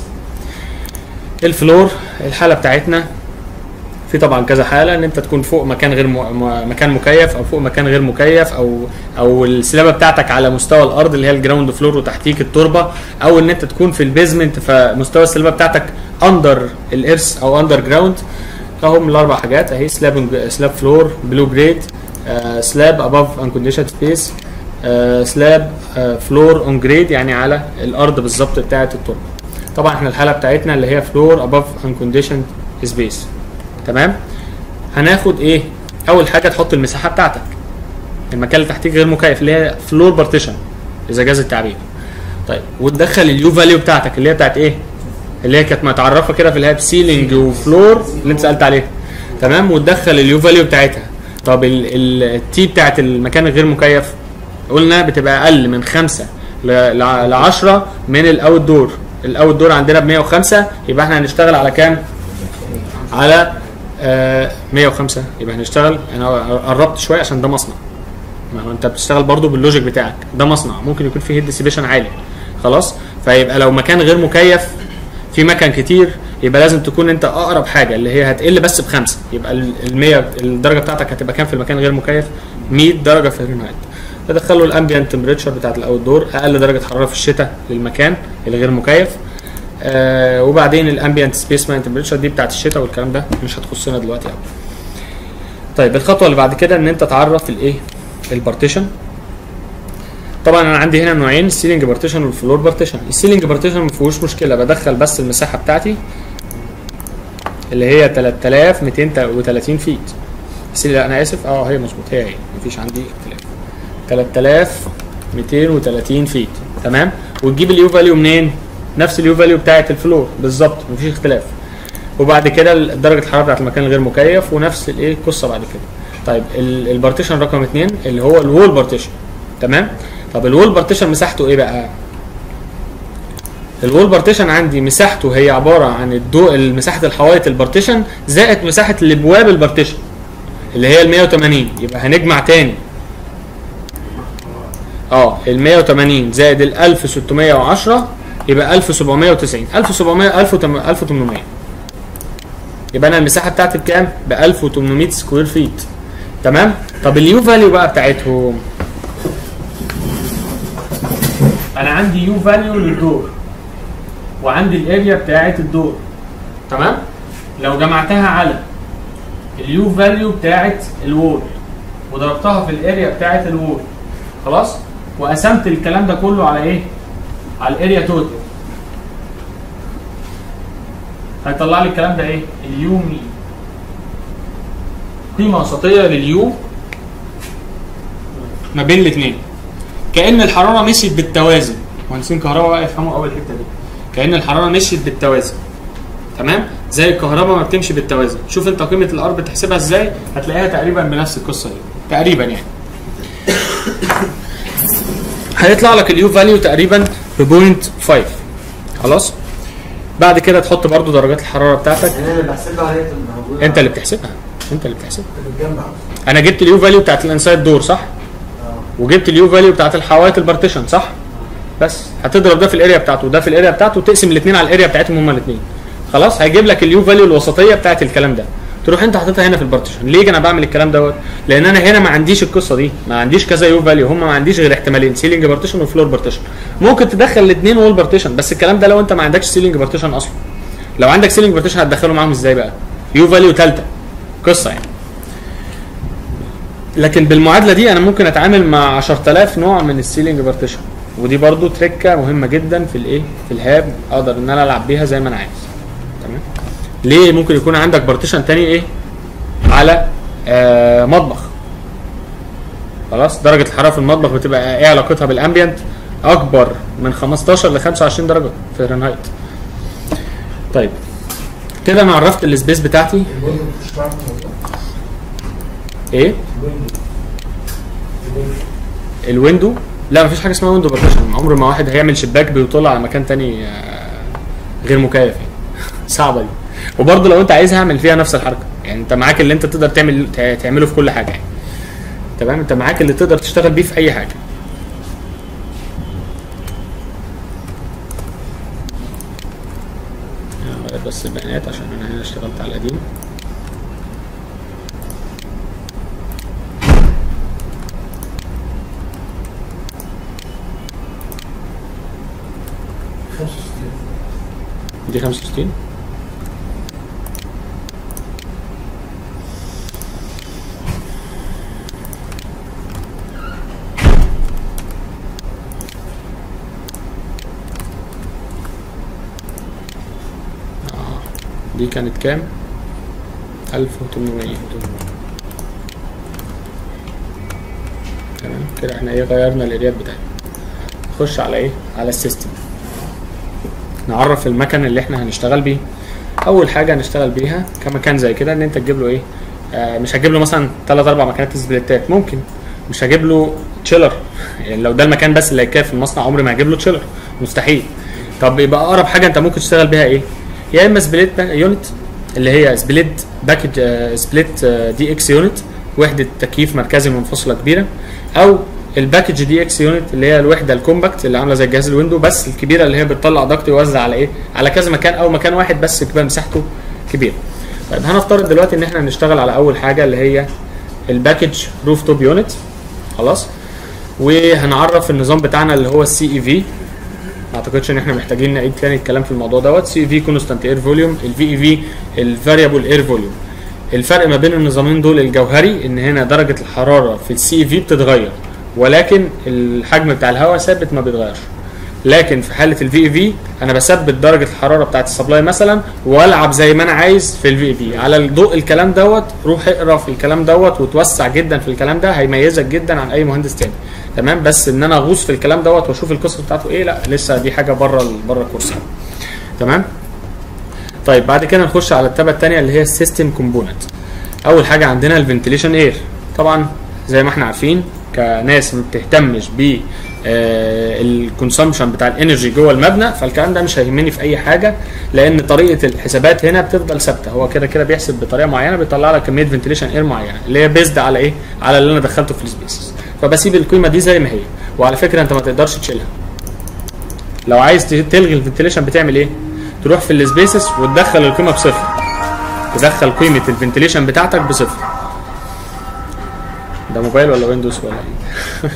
S1: الفلور الحاله بتاعتنا في طبعا كذا حاله ان انت تكون فوق مكان غير م... م- مكان مكيف او فوق مكان غير مكيف او او السلابه بتاعتك على مستوى الارض اللي هي الجراوند فلور وتحتيك التربه او ان انت تكون في البيزمنت فمستوى السلابه بتاعتك اندر الارث او اندر جراوند فهم الاربع حاجات اهي سلاب سلاب فلور بلو جريد سلاب اباف انكونديشن سبيس سلاب فلور اون جريد يعني على الارض بالظبط بتاعه التربه طبعا احنا الحاله بتاعتنا اللي هي فلور اباف انكونديشن سبيس تمام هناخد ايه اول حاجه تحط المساحه بتاعتك المكان اللي تحتيك غير مكيف اللي هي فلور بارتيشن اذا جاز التعبير طيب وتدخل اليو فاليو بتاعتك اللي هي بتاعت ايه اللي هي كانت متعرفه كده في الهاب سيلينج وفلور اللي انت سالت عليها تمام وتدخل اليو فاليو بتاعتها طب التي بتاعت المكان الغير مكيف قلنا بتبقى اقل من 5 ل 10 من الاوت دور الاوت دور عندنا ب 105 يبقى احنا هنشتغل على كام على آه 105 يبقى هنشتغل انا قربت شويه عشان ده مصنع ما هو انت بتشتغل برضو باللوجيك بتاعك ده مصنع ممكن يكون فيه هيد ديسيبيشن عالي خلاص فيبقى لو مكان غير مكيف في مكان كتير يبقى لازم تكون انت اقرب حاجه اللي هي هتقل بس بخمسه يبقى ال 100 الدرجه بتاعتك هتبقى كام في المكان غير مكيف 100 درجه فahrenheit تدخله الامبيانت تمبريتشر بتاعت الاوت دور اقل درجه حراره في الشتاء للمكان الغير مكيف آه وبعدين الامبيانت سبيس مان تمبريتشر دي بتاعت الشتاء والكلام ده مش هتخصنا دلوقتي قوي طيب الخطوه اللي بعد كده ان انت تعرف الايه البارتيشن طبعا انا عندي هنا نوعين السيلينج بارتيشن والفلور بارتيشن السيلينج بارتيشن ما فيهوش مشكله بدخل بس المساحه بتاعتي اللي هي 3230 فيت لا انا اسف اه هي مظبوط هي هي مفيش عندي اختلاف 3230 فيت تمام وتجيب اليو فاليو منين نفس اليو فاليو بتاعه الفلور بالظبط مفيش اختلاف وبعد كده درجه الحراره بتاعت المكان الغير مكيف ونفس الايه القصه بعد كده طيب البارتيشن رقم اثنين اللي هو الوول بارتيشن تمام طب الوول بارتيشن مساحته ايه بقى الوول بارتيشن عندي مساحته هي عباره عن الضوء مساحه الحوائط البارتيشن زائد مساحه الابواب البارتيشن اللي هي ال 180 يبقى هنجمع تاني اه ال 180 زائد ال 1610 يبقى 1790 1700 1800 يبقى انا المساحه بتاعتي بكام؟ ب 1800 سكوير فيت تمام؟ طب اليو فاليو بقى بتاعتهم انا عندي يو فاليو للدور وعندي الاريا بتاعت الدور تمام؟ لو جمعتها على اليو فاليو بتاعت الوول وضربتها في الاريا بتاعت الوول خلاص؟ وقسمت الكلام ده كله على ايه؟ على الاريا توتال هيطلع لي الكلام ده ايه؟ اليو مي قيمه وسطيه لليو ما بين الاثنين كان الحراره مشيت بالتوازي مهندسين كهرباء بقى يفهموا اول الحته دي كان الحراره مشيت بالتوازي تمام زي الكهرباء ما بتمشي بالتوازي شوف انت قيمه الار بتحسبها ازاي هتلاقيها تقريبا بنفس القصه دي تقريبا يعني هيطلع لك اليو فاليو تقريبا ب 0.5 خلاص بعد كده تحط برضو درجات الحراره بتاعتك
S3: يعني انا اللي بحسبها هي اللي موجوده
S1: انت اللي بتحسبها انت اللي بتحسبها
S3: بتتجمع
S1: انا جبت اليو فاليو بتاعت الانسايد دور صح
S3: اه
S1: وجبت اليو فاليو بتاعت الحوائط البارتيشن صح بس هتضرب ده في الاريا بتاعته وده في الاريا بتاعته وتقسم الاثنين على الاريا بتاعتهم هما الاثنين خلاص هيجيب لك اليو فاليو الوسطيه بتاعت الكلام ده تروح انت حاططها هنا في البارتيشن ليه انا بعمل الكلام دوت لان انا هنا ما عنديش القصه دي ما عنديش كذا يو فاليو هم ما عنديش غير احتمالين سيلينج بارتيشن وفلور بارتيشن ممكن تدخل الاثنين وول بارتيشن بس الكلام ده لو انت ما عندكش سيلينج بارتيشن اصلا لو عندك سيلينج بارتيشن هتدخله معاهم ازاي بقى يو فاليو ثالثه قصه يعني لكن بالمعادله دي انا ممكن اتعامل مع 10000 نوع من السيلينج بارتيشن ودي برضو تركه مهمه جدا في الايه في الهاب اقدر ان انا العب بيها زي ما انا عايز تمام ليه ممكن يكون عندك بارتيشن تاني ايه على آه مطبخ خلاص درجه الحراره في المطبخ بتبقى ايه علاقتها بالامبيانت اكبر من 15 ل 25 درجه فahrenheit طيب كده انا عرفت السبيس بتاعتي
S3: الويندو بتشتغل في الموضوع.
S1: ايه
S3: الويندو الويندو.
S1: الويندو لا مفيش حاجه اسمها ويندو بارتيشن عمر ما واحد هيعمل شباك بيطل على مكان تاني آه، غير مكيف يعني صعبه دي وبرضه لو انت عايزها اعمل فيها نفس الحركه يعني انت معاك اللي انت تقدر تعمل تع- تعمله في كل حاجه يعني تمام انت معاك اللي تقدر تشتغل بيه في اي حاجه هغير بس البيانات عشان انا هنا اشتغلت على القديم
S3: خمسة وستين.
S1: دي 65 آه. دي كانت كام 1800 تمام كده احنا ايه غيرنا الاريات بتاعتنا نخش على ايه على السيستم نعرف المكن اللي احنا هنشتغل بيه اول حاجه هنشتغل بيها كمكان زي كده ان انت تجيب له ايه آه مش هجيب له مثلا ثلاث اربع مكانات سبليتات ممكن مش هجيب له تشيلر يعني لو ده المكان بس اللي هيكفي في المصنع عمري ما هجيب له تشيلر مستحيل طب يبقى اقرب حاجه انت ممكن تشتغل بيها ايه يا اما سبليت يونت اللي هي سبليت باكج آه سبليت آه دي اكس يونت وحده تكييف مركزي منفصله كبيره او الباكج دي اكس يونت اللي هي الوحده الكومباكت اللي عامله زي جهاز الويندو بس الكبيره اللي هي بتطلع ضغط يوزع على ايه على كذا مكان او مكان واحد بس يبقى مساحته كبيره طيب هنفترض دلوقتي ان احنا هنشتغل على اول حاجه اللي هي الباكج روف توب يونت خلاص وهنعرف النظام بتاعنا اللي هو السي اي في ما اعتقدش ان احنا محتاجين نعيد تاني الكلام في الموضوع دوت سي اي في كونستانت اير فوليوم الفي اي في الفاريبل اير فوليوم الفرق ما بين النظامين دول الجوهري ان هنا درجه الحراره في السي اي في بتتغير ولكن الحجم بتاع الهواء ثابت ما بيتغيرش لكن في حاله الفي اي في انا بثبت درجه الحراره بتاعت السبلاي مثلا والعب زي ما انا عايز في الفي اي في على ضوء الكلام دوت روح اقرا في الكلام دوت وتوسع جدا في الكلام ده هيميزك جدا عن اي مهندس تاني تمام بس ان انا اغوص في الكلام دوت واشوف القصه بتاعته ايه لا لسه دي حاجه بره بره الكورس تمام طيب بعد كده نخش على التابه الثانيه اللي هي السيستم كومبوننت اول حاجه عندنا الفنتليشن اير طبعا زي ما احنا عارفين كناس ما بتهتمش ب الكونسومشن بتاع الانرجي جوه المبنى فالكلام ده مش هيهمني في اي حاجه لان طريقه الحسابات هنا بتفضل ثابته هو كده كده بيحسب بطريقه معينه بيطلع لك كميه فنتليشن اير معينه اللي هي بيزد على ايه على اللي انا دخلته في السبيسز فبسيب القيمه دي زي ما هي وعلى فكره انت ما تقدرش تشيلها لو عايز تلغي الفنتليشن بتعمل ايه تروح في السبيسز وتدخل القيمه بصفر تدخل قيمه الفنتليشن بتاعتك بصفر ده موبايل ولا ويندوز ولا ايه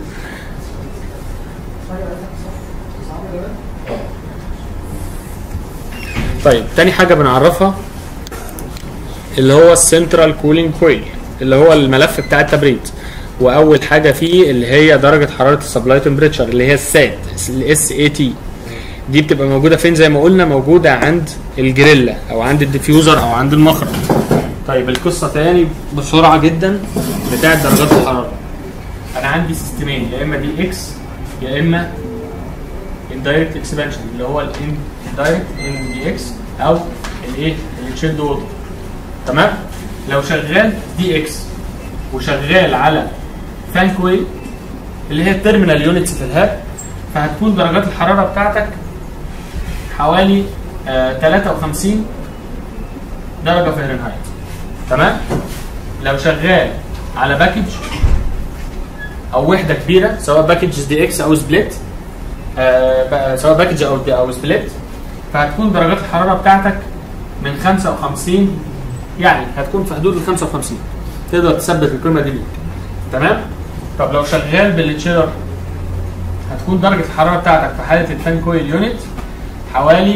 S1: طيب تاني حاجه بنعرفها اللي هو السنترال كولينج كويل اللي هو الملف بتاع التبريد واول حاجه فيه اللي هي درجه حراره السبلاي تمبريتشر اللي هي السات الاس اي تي دي بتبقى موجوده فين زي ما قلنا موجوده عند الجريلا او عند الديفيوزر او عند المخرج طيب القصه تاني بسرعه جدا بتاعت درجات الحراره انا عندي سيستمين يا اما دي اكس يا اما الدايركت اكسبانشن اللي هو الدايركت ان دي اكس او الايه التشيلد ووتر تمام لو شغال دي اكس وشغال على فان كويل اللي هي التيرمينال يونتس في الهاب فهتكون درجات الحراره بتاعتك حوالي آه 53 درجه فahrenheit تمام لو شغال على باكج او وحده كبيره سواء باكج دي اكس او سبليت آه سواء باكج او او سبليت فهتكون درجات الحراره بتاعتك من 55 يعني هتكون في حدود ال 55 تقدر تثبت القيمه دي ليك تمام طب لو شغال بالتشيلر هتكون درجه الحراره بتاعتك في حاله الفان كويل يونت حوالي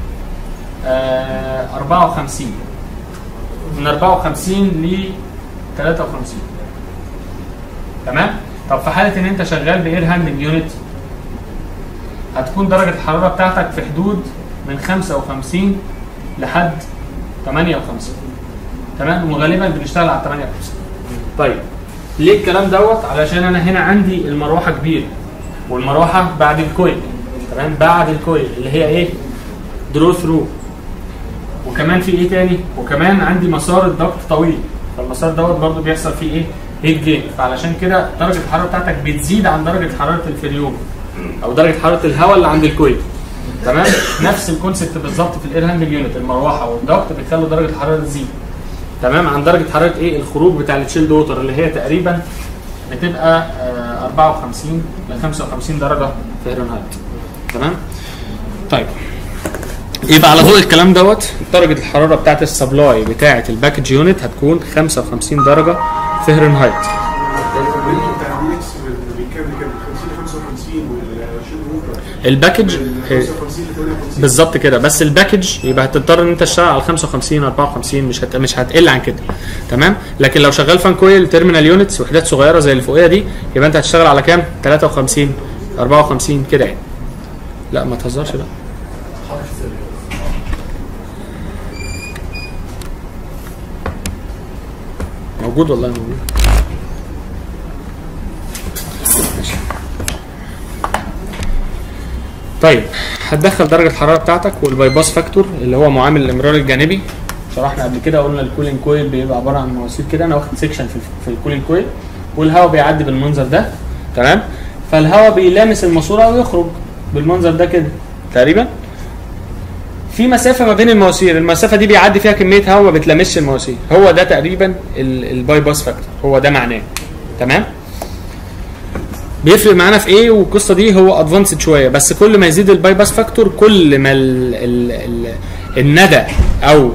S1: آه 54 من 54 ل 53 تمام طب في حاله ان انت شغال باير هاندنج يونت هتكون درجه الحراره بتاعتك في حدود من 55 لحد 58 تمام وغالبا بنشتغل على 58 طيب ليه الكلام دوت علشان انا هنا عندي المروحه كبيره والمروحه بعد الكويل تمام بعد الكويل اللي هي ايه درو ثرو وكمان في ايه تاني وكمان عندي مسار الضغط طويل فالمسار دوت برضو بيحصل فيه ايه هيت جين فعلشان كده درجه الحراره بتاعتك بتزيد عن درجه حراره الفريون او درجه حراره الهواء اللي عند الكويل تمام نفس الكونسيبت بالظبط في الاير هاندنج يونت المروحه والضغط بيخلوا درجه الحراره تزيد تمام عن درجه حراره ايه الخروج بتاع التشيلد ووتر اللي هي تقريبا بتبقى آه 54 ل 55 درجه فahrenheit تمام طيب يبقى على ضوء الكلام دوت درجه الحراره بتاعت السبلاي بتاعه الباكج يونت هتكون 55 درجه فahrenheit
S2: الرينج بتاع دي اكس بيتكلم كام 50 ل 55 والشيل ووكر
S1: الباكج
S2: من
S1: آه،
S2: 55 ل 58
S1: بالظبط كده بس الباكج يبقى هتضطر ان انت تشتغل على 55 54 مش هت... مش هتقل عن كده تمام لكن لو شغال فان كويل تيرمينال يونتس وحدات صغيره زي اللي فوقيها دي يبقى انت هتشتغل على كام 53 54 كده يعني لا ما تهزرش لا موجود والله موجود طيب هتدخل درجه الحراره بتاعتك والباي باس فاكتور اللي هو معامل الامرار الجانبي شرحنا قبل كده قلنا الكولينج كويل بيبقى عباره عن مواسير كده انا واخد سيكشن في, في الكولينج كويل والهواء بيعدي بالمنظر ده تمام فالهواء بيلامس الماسوره ويخرج بالمنظر ده كده تقريبا في مسافه ما بين المواسير المسافه دي بيعدي فيها كميه هواء ما بتلامسش المواسير هو ده تقريبا ال- الباي باس فاكتور هو ده معناه تمام بيفرق معانا في ايه والقصه دي هو ادفانسد شويه بس كل ما يزيد الباي باس فاكتور كل ما ال ال ال الندى او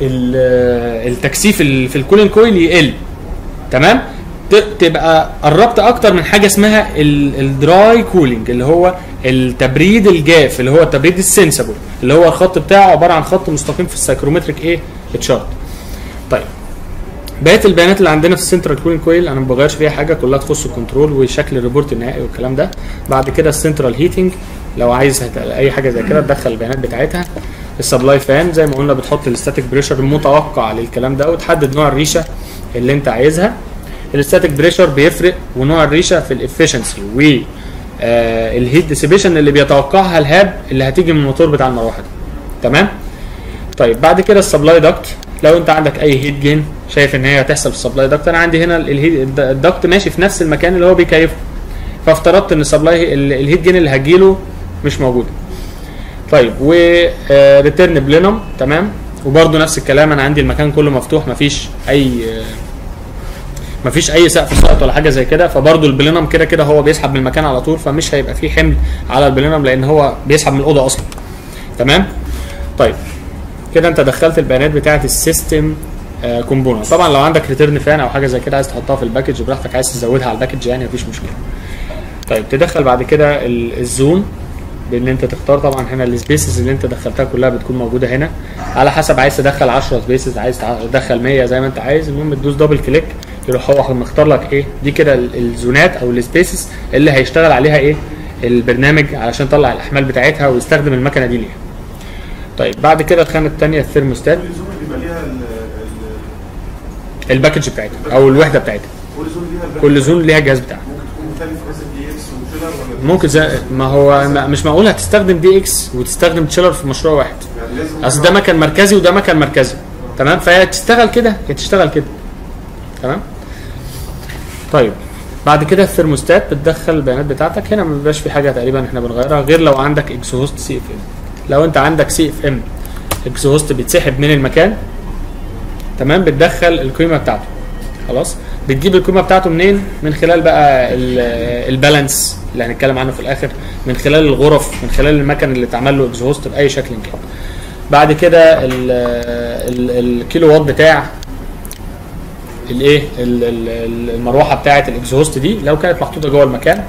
S1: ال- التكثيف اللي في الكولين كويل يقل تمام ت- تبقى قربت اكتر من حاجه اسمها ال- الدراي كولينج اللي هو التبريد الجاف اللي هو التبريد السنسبل اللي هو الخط بتاعه عباره عن خط مستقيم في السايكرومتريك ايه تشارت طيب بقيه البيانات اللي عندنا في السنترال كولينج كويل انا ما بغيرش فيها حاجه كلها تخص الكنترول وشكل الريبورت النهائي والكلام ده بعد كده السنترال هيتنج لو عايز هت- اي حاجه زي كده تدخل البيانات بتاعتها السبلاي فان زي ما قلنا بتحط الستاتيك بريشر المتوقع للكلام ده وتحدد نوع الريشه اللي انت عايزها الستاتيك بريشر بيفرق ونوع الريشه في الافشنسي و آه الهيت ديسيبيشن اللي بيتوقعها الهاب اللي هتيجي من الموتور بتاع المروحه دي تمام طيب بعد كده السبلاي داكت لو انت عندك اي هيت جين شايف ان هي هتحصل في السبلاي داكت انا عندي هنا الهيت الداكت ماشي في نفس المكان اللي هو بيكيفه فافترضت ان السبلاي ال- الهيت جين اللي هتجيله مش موجوده طيب و ريتيرن بلينوم تمام وبرده نفس الكلام انا عندي المكان كله مفتوح مفيش اي آه، مفيش اي سقف سقط ولا حاجه زي كده فبرده البلينوم كده كده هو بيسحب من المكان على طول فمش هيبقى فيه حمل على البلينوم لان هو بيسحب من الاوضه اصلا تمام طيب كده انت دخلت البيانات بتاعه السيستم كومبوننت طبعا لو عندك ريتيرن فان او حاجه زي كده عايز تحطها في الباكج براحتك عايز تزودها على الباكج يعني مفيش مشكله طيب تدخل بعد كده ال- الزون بان انت تختار طبعا هنا السبيسز اللي انت دخلتها كلها بتكون موجوده هنا على حسب عايز تدخل 10 سبيسز عايز تدخل 100 زي ما انت عايز المهم تدوس دبل كليك يروح هو مختار لك ايه دي كده ال- الزونات او السبيسز اللي هيشتغل عليها ايه البرنامج علشان يطلع الاحمال بتاعتها ويستخدم المكنه دي ليها طيب بعد كده الخانه الثانيه الثيرموستات
S2: كل زون بيبقى ليها ال- ال-
S1: الباكج بتاعتها او الوحده بتاعتها
S2: كل زون ليها الباك-
S1: كل زون ليها الجهاز بتاعها
S2: ممكن تكون مختلف مثلا دي اكس وشيلر ولا
S1: ممكن زي ما هو ما- مش معقول هتستخدم دي اكس وتستخدم تشيلر في مشروع واحد
S2: يعني لازم
S1: اصل ده مكان مركزي وده مكان مركزي تمام فهي تشتغل كده يا تشتغل كده تمام طيب بعد كده الثرموستات بتدخل البيانات بتاعتك هنا ما بيبقاش في حاجه تقريبا احنا بنغيرها غير لو عندك اكسهوست سي اف ام لو انت عندك سي اف ام اكسهوست بيتسحب من المكان تمام بتدخل القيمه بتاعته خلاص بتجيب القيمه بتاعته منين من خلال بقى ال- البالانس اللي هنتكلم عنه في الاخر من خلال الغرف من خلال المكن اللي اتعمل له اكزهوست باي شكل كان بعد كده ال- ال- الكيلو وات بتاع الايه ال- ال- ال- المروحه بتاعه الاكزهوست دي لو كانت محطوطه جوه المكان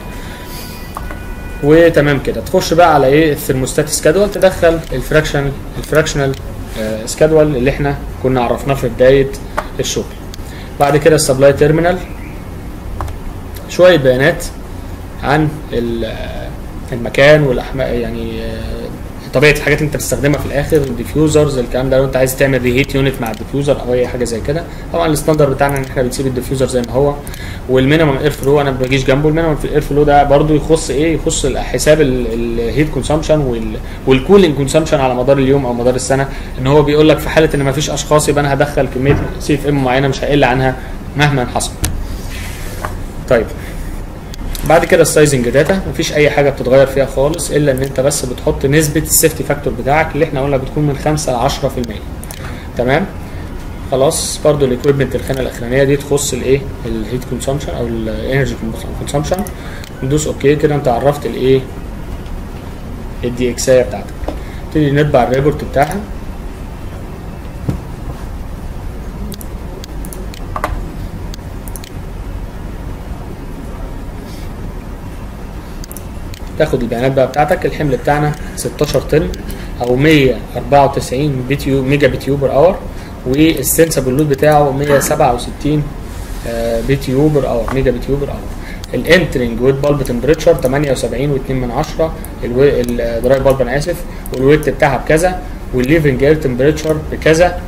S1: وتمام كده تخش بقى على ايه الثرموستات سكادول تدخل الفراكشنال الفراكشنال سكادول اللي احنا كنا عرفناه في بدايه الشغل بعد كده السبلاي تيرمينال شويه بيانات عن ال- المكان والاحمال يعني آه، طبيعه الحاجات اللي انت بتستخدمها في الاخر الديفيوزرز الكلام ده لو انت عايز تعمل ريهيت يونت مع الديفيوزر او اي حاجه زي كده طبعا الستاندر بتاعنا ان احنا بنسيب الديفيوزر زي ما هو والمينيمم اير فلو انا ما بجيش جنبه المينيمم في الاير فلو ده برضو يخص ايه يخص ال- حساب الهيت كونسامشن والكولينج كونسامشن على مدار اليوم او مدار السنه ان هو بيقول لك في حاله ان ما فيش اشخاص يبقى انا هدخل كميه سي اف ام معينه مش هقل عنها مهما حصل طيب بعد كده السايزنج داتا مفيش اي حاجه بتتغير فيها خالص الا ان انت بس بتحط نسبه السيفتي فاكتور بتاعك اللي احنا قلنا بتكون من 5 ل 10% تمام خلاص برضو الاكويبمنت الخانه الاخرانيه دي تخص الايه الهيت كونسامشن او الانرجي كونسامشن ندوس اوكي كده انت عرفت الايه الدي اكسايه بتاعتك نبتدي نتبع الريبورت بتاعها تاخد البيانات بقى بتاعتك الحمل بتاعنا 16 طن او 194 بيتيو ميجا بتيو بر اور والسنسبل لود بتاعه 167 آه، بتيو بر اور ميجا بتيو بر اور الانترنج ويت بالب تمبريتشر 78 و2 من 10 الدراي بالب انا اسف والويت بتاعها بكذا والليفنج اير تمبريتشر بكذا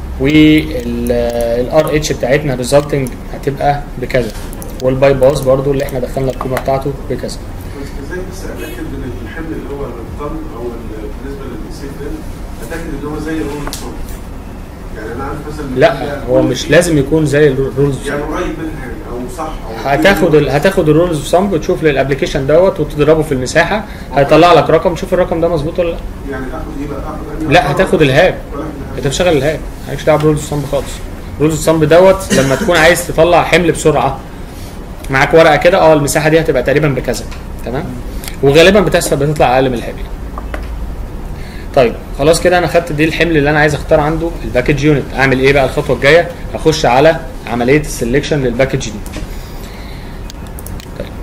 S1: والار اتش بتاعتنا ريزلتنج هتبقى بكذا والباي باس برضو اللي احنا دخلنا القيمه بتاعته بكذا
S2: بس ازاي بس اتاكد ان الحمل اللي هو الطن او ال- بالنسبه للسيف ده اتاكد ان هو زي الرول صوت يعني انا عارف مثلا
S1: لا هو مش لازم يكون زي الرولز
S2: يعني قريب منها يعني او صح او
S1: هتاخد ال... هتاخد الرولز اوف سامب وتشوف للابلكيشن دوت وتضربه في المساحه هيطلع لك رقم تشوف الرقم ده مظبوط ولا لا
S2: يعني اخد ايه بقى اخد أنهي
S1: لا
S2: رقم؟
S1: هتاخد الهاب
S2: ولا أخد
S1: انت
S2: الهاب؟
S1: بتشغل الهاب مالكش دعوه برولز اوف سامب خالص رولز اوف سامب دوت لما تكون عايز تطلع حمل بسرعه معاك ورقه كده اه المساحه دي هتبقى تقريبا بكذا تمام وغالبا بتحسب بتطلع اقل من الهاب يعني. طيب خلاص كده انا خدت دي الحمل اللي انا عايز اختار عنده الباكج يونت اعمل ايه بقى الخطوه الجايه هخش على عمليه السلكشن للباكج دي طيب.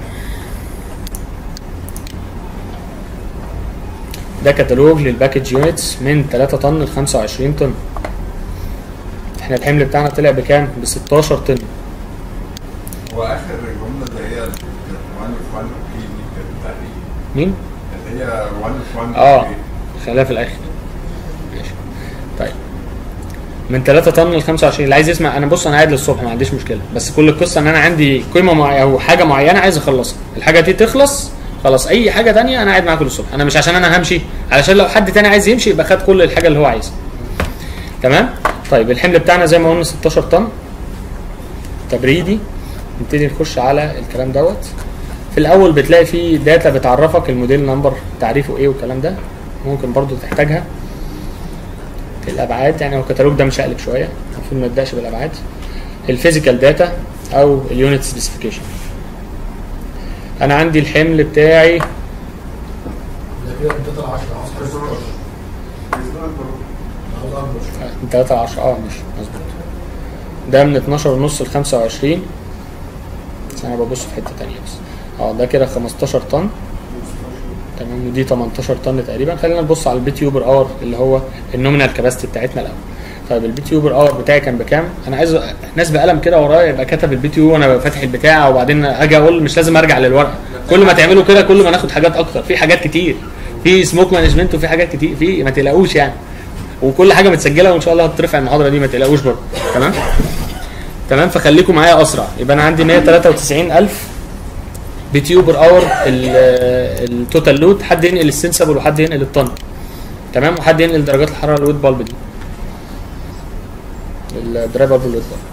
S1: ده كتالوج للباكج يونتس من 3 طن ل 25 طن احنا الحمل بتاعنا طلع بكام ب 16 طن
S6: واخر جمله اللي هي 1 في 1 اوكي دي كانت بتاعت ايه؟
S1: مين؟
S6: اللي هي 1 في 1
S1: اه
S6: اوكي
S1: خليها في الاخر ماشي طيب من 3 طن ل 25 اللي عايز يسمع انا بص انا قاعد للصبح ما عنديش مشكله بس كل القصه ان انا عندي قيمه معينه او حاجه معينه عايز اخلصها الحاجه دي تخلص خلاص اي حاجه تانية انا قاعد معاكم للصبح انا مش عشان انا همشي علشان لو حد تاني عايز يمشي يبقى خد كل الحاجه اللي هو عايزها تمام طيب الحمل بتاعنا زي ما قلنا 16 طن تبريدي نبتدي نخش على الكلام دوت في الاول بتلاقي فيه داتا بتعرفك الموديل نمبر تعريفه ايه والكلام ده ممكن برضو تحتاجها في الابعاد يعني هو الكتالوج ده مشقلب شويه المفروض ما نبداش بالابعاد الفيزيكال داتا او اليونت سبيسيفيكيشن انا عندي الحمل بتاعي
S3: ده كده من 3 10 10 16
S2: عايز بقى أكبر.
S3: عاوز اكبر شويه
S1: من 3 ل 10 اه مش مظبوط ده من 12 ونص ل 25 بس انا ببص في حته تانية بس اه ده كده 15 طن تمام ودي 18 طن تقريبا خلينا نبص على البي تيوبر اور اللي هو النومينال كاباسيتي بتاعتنا الاول طيب البي تيوبر اور بتاعي كان بكام انا عايز ناس بقلم كده ورايا يبقى كتب البي تيو وانا فاتح البتاع وبعدين اجي اقول مش لازم ارجع للورقه كل ما تعملوا كده كل ما ناخد حاجات اكتر في حاجات كتير في سموك مانجمنت وفي حاجات كتير في ما تقلقوش يعني وكل حاجه متسجله وان شاء الله هترفع المحاضره دي ما تقلقوش برضه تمام تمام فخليكم معايا اسرع يبقى انا عندي 193000 بتيوبر اور التوتال لود حد ينقل السنسبل وحد ينقل الطن تمام وحد ينقل درجات الحراره الويت بالب دي الدراي بالب والويت بالب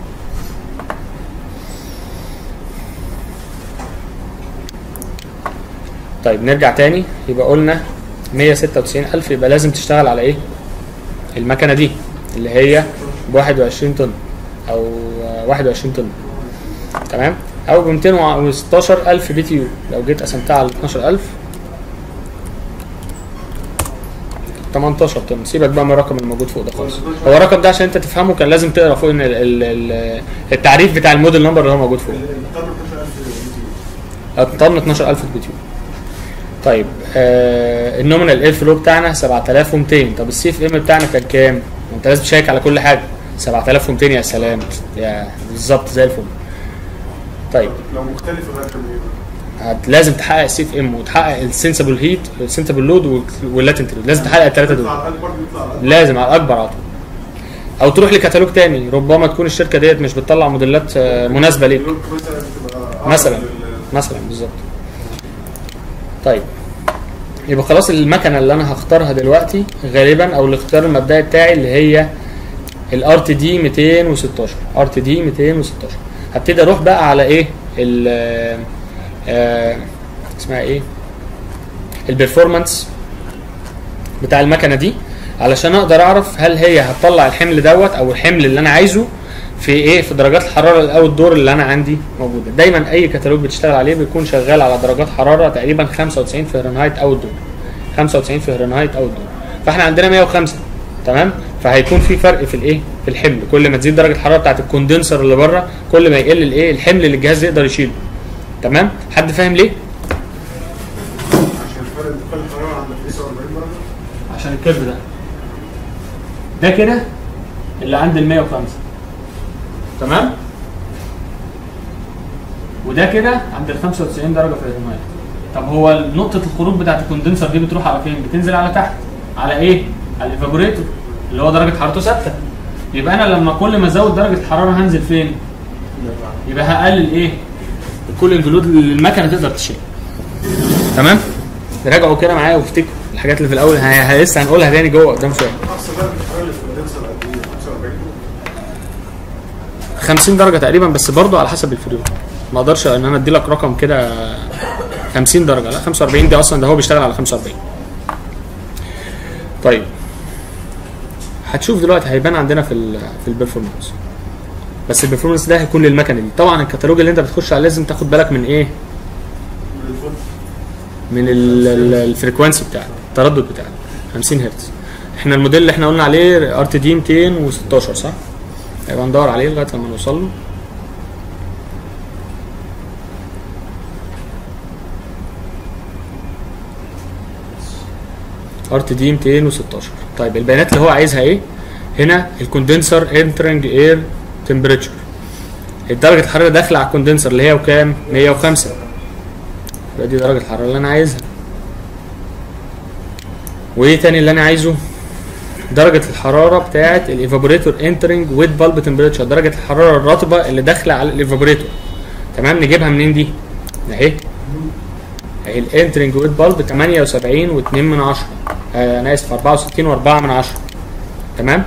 S1: طيب نرجع تاني يبقى قلنا 196000 يبقى لازم تشتغل على ايه؟ المكنه دي اللي هي ب 21 طن او آه، 21 طن تمام او ب 216000 بي تي يو لو جيت قسمتها على 12000 18 طن سيبك بقى من الرقم الموجود فوق ده خالص هو الرقم ده عشان انت تفهمه كان لازم تقرا فوق ان ال- ال- ال- التعريف بتاع الموديل نمبر اللي هو موجود فوق
S2: الطن 12000
S1: طن 12000 بي تي يو طيب آه النومينال اير فلو بتاعنا 7200 طب السي اف ام بتاعنا كان كام؟ ما انت لازم تشيك على كل حاجه 7200 يا سلام يا بالظبط زي الفل طيب
S2: لو مختلف الرقم ايه
S1: هت- لازم تحقق السي اف ام وتحقق السنسبل هيت السنسبل لود واللاتنت لود لازم تحقق الثلاثه دول
S2: يطلع على الاكبر بيطلع على الاكبر
S1: لازم على الاكبر على طول او تروح لكتالوج تاني ربما تكون الشركه ديت مش بتطلع موديلات آه، مناسبه ليك
S2: اللود مثلا بتبقى أعلى
S1: مثلا
S2: من ال-
S1: مثلا بالظبط طيب يبقى خلاص المكنه اللي انا هختارها دلوقتي غالبا او الاختيار المبدئي بتاعي اللي هي الار تي دي 216 ار تي دي 216 هبتدي اروح بقى على ايه ال آه، اسمها ايه البرفورمانس بتاع المكنه دي علشان اقدر اعرف هل هي هتطلع الحمل دوت او الحمل اللي انا عايزه في ايه في درجات الحراره او الدور اللي انا عندي موجوده دايما اي كتالوج بتشتغل عليه بيكون شغال على درجات حراره تقريبا 95 فهرنهايت او الدور 95 فهرنهايت او الدور فاحنا عندنا 105 تمام فهيكون في فرق في الايه في الحمل كل ما تزيد درجه الحراره بتاعت الكوندنسر اللي بره كل ما يقل الايه الحمل اللي الجهاز يقدر يشيله تمام حد فاهم ليه
S2: عشان فرق انتقال الحراره عند 49 درجه
S1: عشان الكيرف ده ده كده اللي عند ال 105 تمام وده كده عند ال 95 درجه فahrenheit طب هو نقطه الخروج بتاعت الكوندنسر دي بتروح على فين بتنزل على تحت على ايه على الايفابوريتور اللي هو درجه حرارته ثابته يبقى انا لما كل ما ازود درجه الحراره هنزل فين يبقى هقلل ايه الكولينج لود اللي المكنه تقدر تشيله تمام راجعوا كده معايا وافتكروا الحاجات اللي في الاول ه- ه- لسه هنقولها تاني جوه قدام شويه
S2: اقصى درجه حراره الكوندنسر قد ايه 45
S1: 50 درجه تقريبا بس برضو على حسب الفريون ما اقدرش ان انا ادي لك رقم كده 50 درجه لا 45 دي اصلا ده هو بيشتغل على 45 طيب هتشوف دلوقتي هيبان عندنا في ال في البرفورمانس بس البرفورمانس ده هيكون للمكنه دي طبعا الكتالوج اللي انت بتخش عليه لازم تاخد بالك من ايه
S2: من الفوت
S1: من ال- ال- الفريكوانسي بتاعك التردد بتاعك 50 هرتز احنا الموديل اللي احنا قلنا عليه ار تي دي 216 صح؟ هيبقى ندور عليه لغايه لما نوصل له ار تي دي 216 طيب البيانات اللي هو عايزها ايه؟ هنا الكوندنسر انترنج اير تمبريتشر درجه الحراره داخله على الكوندنسر اللي هي وكام؟ 105 يبقى دي درجة الحرارة اللي أنا عايزها. وإيه تاني اللي أنا عايزه؟ درجة الحرارة بتاعة الإيفابوريتور انترنج ويت بالب تمبريتشر، درجة الحرارة الرطبة اللي داخلة على الإيفابوريتور. تمام نجيبها منين دي؟ أهي. أهي الانترنج ويت بالب 78 و2 من 10. آه أنا آسف 64 و4 من 10. تمام؟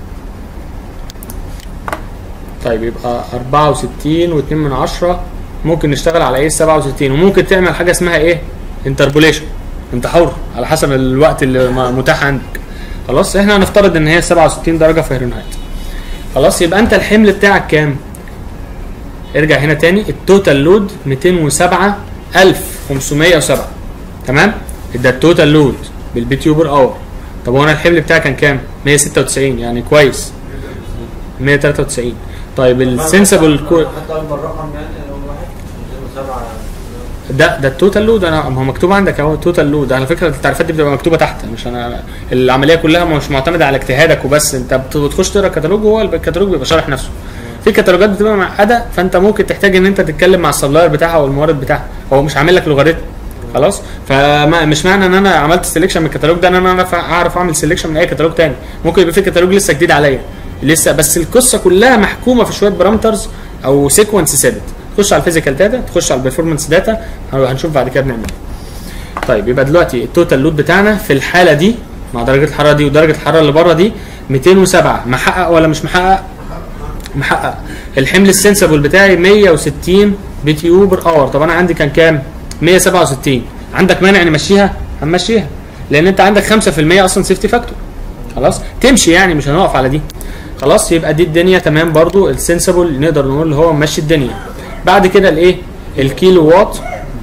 S1: طيب يبقى 64 و2 من 10 ممكن نشتغل على ايه 67 وممكن تعمل حاجه اسمها ايه انتربوليشن انت حر على حسب الوقت اللي م- متاح عندك خلاص احنا هنفترض ان هي 67 درجه فahrenheit خلاص يبقى انت الحمل بتاعك كام ارجع هنا تاني التوتال لود 207 1507 تمام ده التوتال لود بالبي تيوبر اور طب هو انا الحمل بتاعي كان كام 196 يعني كويس 193 طيب السنسبل كو...
S3: حتى اكبر رقم يعني لو واحد 207
S1: ده ده التوتال لود انا ما هو مكتوب عندك اهو التوتال لود على فكره التعريفات دي بتبقى مكتوبه تحت مش انا العمليه كلها مش معتمده على اجتهادك وبس انت بت- بتخش تقرا الكتالوج وهو الكتالوج بيبقى شارح نفسه في كتالوجات بتبقى معقده فانت ممكن تحتاج ان انت تتكلم مع السبلاير بتاعها او المورد بتاعها هو مش عامل لك لوغاريتم خلاص فمش معنى ان انا عملت سيلكشن من الكتالوج ده ان انا أعرف- اعرف اعمل سيلكشن من اي كتالوج تاني ممكن يبقى في كتالوج لسه جديد عليا لسه بس القصه كلها محكومه في شويه بارامترز او سيكونس ثابت تخش على الفيزيكال داتا تخش على البرفورمانس داتا هنشوف بعد كده بنعمل ايه طيب يبقى دلوقتي التوتال لود بتاعنا في الحاله دي مع درجه الحراره دي ودرجه الحراره اللي بره دي 207 محقق ولا مش محقق محقق الحمل السنسبل بتاعي 160 بي تي يو بر اور طب انا عندي كان كام 167 عندك مانع نمشيها هنمشيها لان انت عندك 5% اصلا سيفتي فاكتور خلاص تمشي يعني مش هنقف على دي خلاص يبقى دي الدنيا تمام برضو السنسبل نقدر نقول اللي هو ماشي الدنيا بعد كده الايه الكيلو وات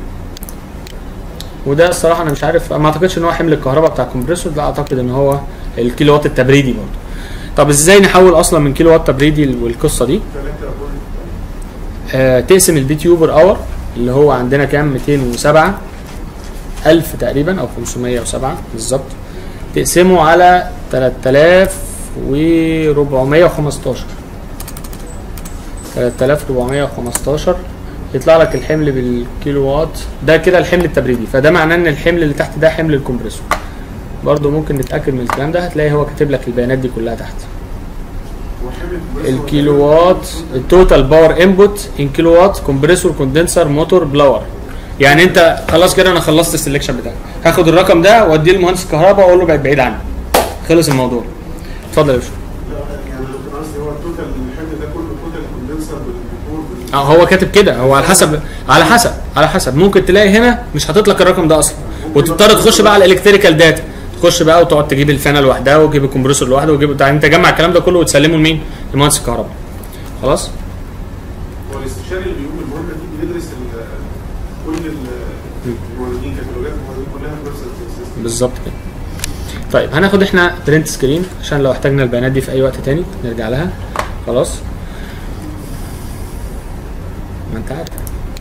S1: وده الصراحه انا مش عارف ما اعتقدش ان هو حمل الكهرباء بتاع الكمبريسور لا اعتقد ان هو الكيلو وات التبريدي برضو طب ازاي نحول اصلا من كيلو وات تبريدي والقصه دي
S2: 3 بوينت
S1: آه تقسم البي تي بر اور اللي هو عندنا كام 207 1000 تقريبا او 507 بالظبط تقسمه على 3415 3415 يطلع لك الحمل بالكيلو وات ده كده الحمل التبريدي فده معناه ان الحمل اللي تحت ده حمل الكمبريسور برضه ممكن نتاكد من الكلام ده هتلاقي هو كاتب لك البيانات دي كلها تحت الكيلو وات التوتال باور انبوت ان كيلو وات كومبريسور كوندنسر موتور بلاور يعني انت خلاص كده انا خلصت السلكشن بتاعي هاخد الرقم ده واديه لمهندس الكهرباء واقول له بعد بعيد عني خلص الموضوع اتفضل يا باشا
S2: يعني لو كان قصدي هو التوتال الحمل ده كله توتال كوندنسر بالبيكور بال-
S1: اه هو كاتب كده هو على حسب على حسب على حسب ممكن تلاقي هنا مش حاطط لك الرقم ده اصلا وتضطر تخش بقى على الالكتريكال داتا تخش بقى وتقعد تجيب الفانه لوحدها وتجيب الكمبريسور لوحده وتجيب بتاع انت تجمع الكلام ده كله وتسلمه لمين؟ لمهندس الكهرباء خلاص؟
S2: هو الاستشاري اللي بيقوم المهمه دي بيدرس ال- كل ال- الموردين كتالوجات الموردين كلها في نفس السيستم
S1: بالظبط كده طيب هناخد احنا برنت سكرين عشان لو احتاجنا البيانات دي في اي وقت تاني نرجع لها خلاص ما انت عارف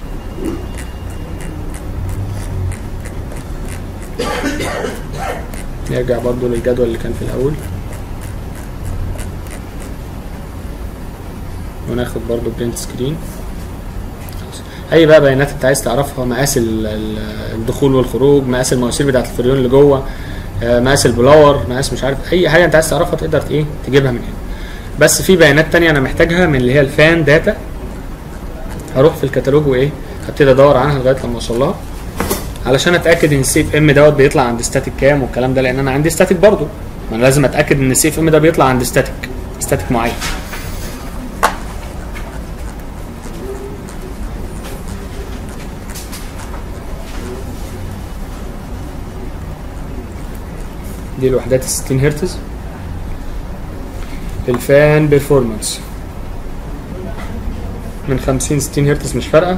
S1: نرجع برضو للجدول اللي كان في الاول وناخد برضو برنت سكرين اي بقى بيانات انت عايز تعرفها مقاس ال- ال- الدخول والخروج مقاس المواسير بتاعت الفريون اللي جوه آه، مقاس البلاور مقاس مش عارف اي حاجه انت عايز تعرفها تقدر ايه تجيبها من هنا بس في بيانات تانية انا محتاجها من اللي هي الفان داتا هروح في الكتالوج وايه هبتدي ادور عنها لغايه لما اوصل لها علشان اتاكد ان السي اف ام دوت بيطلع عند ستاتيك كام والكلام ده لان انا عندي ستاتيك برضه ما انا لازم اتاكد ان السي اف ام ده بيطلع عند ستاتيك ستاتيك معين دي الوحدات ال 60 هرتز الفان بيرفورمانس من 50 60 هرتز مش فارقه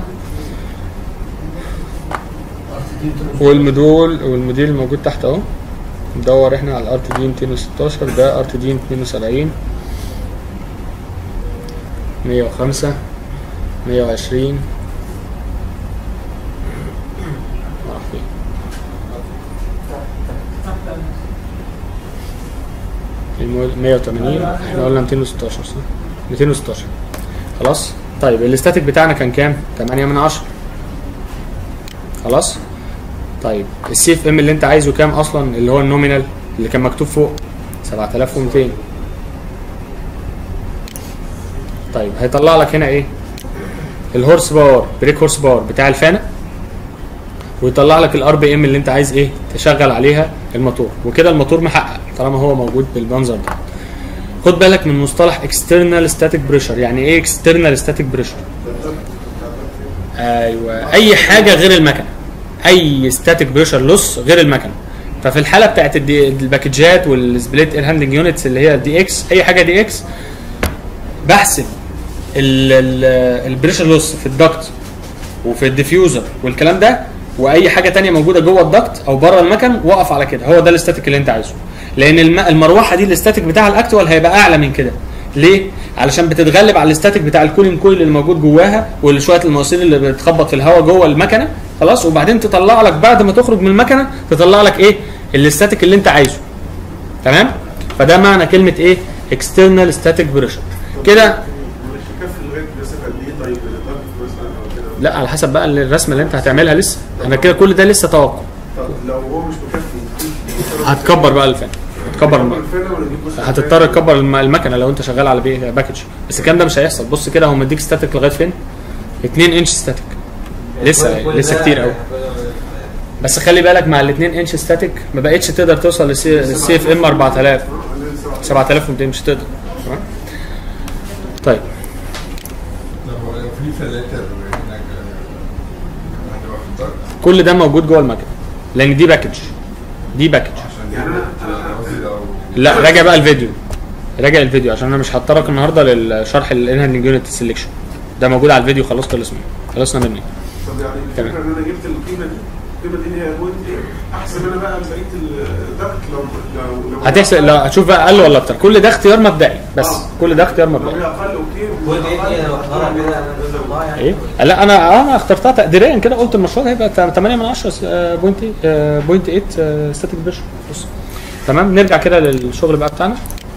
S1: والمدول والموديل الموجود تحت اهو ندور احنا على الار تي دي 216 ده ار تي دي 72 105 120 راح فين المو- 180 احنا قلنا 216 صح 216 خلاص طيب الاستاتيك بتاعنا كان كام 8 من 10 خلاص طيب السي اف ام اللي انت عايزه كام اصلا اللي هو النومينال اللي كان مكتوب فوق 7200 طيب هيطلع لك هنا ايه الهورس باور بريك هورس باور بتاع الفانة ويطلع لك الار بي ام اللي انت عايز ايه تشغل عليها الموتور وكده الموتور محقق طالما هو موجود بالمنظر ده خد بالك من مصطلح اكسترنال ستاتيك بريشر يعني ايه اكسترنال ستاتيك بريشر ايوه اي حاجه غير المكنه اي ستاتيك بريشر لوس غير المكنه ففي الحاله بتاعت الدي الباكجات والسبليت اير هاندلنج يونتس اللي هي الدي اكس اي حاجه دي اكس بحسب البريشر لوس في الدكت وفي الديفيوزر والكلام ده واي حاجه تانية موجوده جوه الدكت او بره المكن وقف على كده هو ده الاستاتيك اللي انت عايزه لان الم... المروحه دي الاستاتيك بتاع الاكتوال هيبقى اعلى من كده ليه علشان بتتغلب على الاستاتيك بتاع الكولين كويل اللي موجود جواها وشويه المواسير اللي بتخبط في الهواء جوه المكنه خلاص وبعدين تطلع لك بعد ما تخرج من المكنه تطلع لك ايه الاستاتيك اللي انت عايزه تمام فده معنى كلمه ايه اكسترنال ستاتيك بريشر كده
S2: مش يكفي لغايه مسافه قد ايه طيب الضغط مثلا او كده
S1: لا على حسب بقى الرسمه اللي انت هتعملها لسه انا كده كل ده لسه توقع
S2: طب لو هو مش مكفي
S1: هتكبر بقى الفان هتكبر الم...
S2: الفانة ولا نجيب مثلا
S1: هتضطر تكبر الم- المكنه لو انت شغال على بي... باكج بس الكلام ده مش هيحصل بص كده هو مديك ستاتيك لغايه فين 2 انش ستاتيك لسه لسه كتير قوي بس خلي بالك مع ال 2 انش ستاتيك ما بقتش تقدر توصل للسي اف ام 4000 7200 مش تقدر تمام طيب
S6: طب هو لو في فلاتر هناك هتبقى في الضغط
S1: كل ده موجود جوه المكنه لان دي باكج دي باكج
S6: عشان
S2: يعني
S6: يبقى
S2: أنا-
S6: قصدي لو
S1: لا راجع بقى الفيديو راجع الفيديو عشان انا مش هضطرك النهارده للشرح الانهاندنج يونت سيلكشن ده موجود على الفيديو خلاص خلصنا خلصنا منه
S2: طب يعني الفكره
S1: تمام.
S2: ان انا جبت القيمه دي القيمه دي هي بوينت ايه احسب انا بقى بقيه الضغط لو لو لو
S1: هتحسب لا هتشوف بقى اقل ولا اكتر كل ده اختيار مبدئي بس
S2: آه.
S1: كل ده اختيار
S2: لو
S1: مبدئي
S2: هي اقل اوكي
S3: بوينت ايه دي انا بختارها كده انا والله يعني
S1: ايه لا انا انا اخترتها تقديريا كده قلت المشروع ده هيبقى 8 من 10 آه، بوينت إيه، آه، بوينت 8 ستاتيك بريشر بص تمام نرجع كده للشغل بقى بتاعنا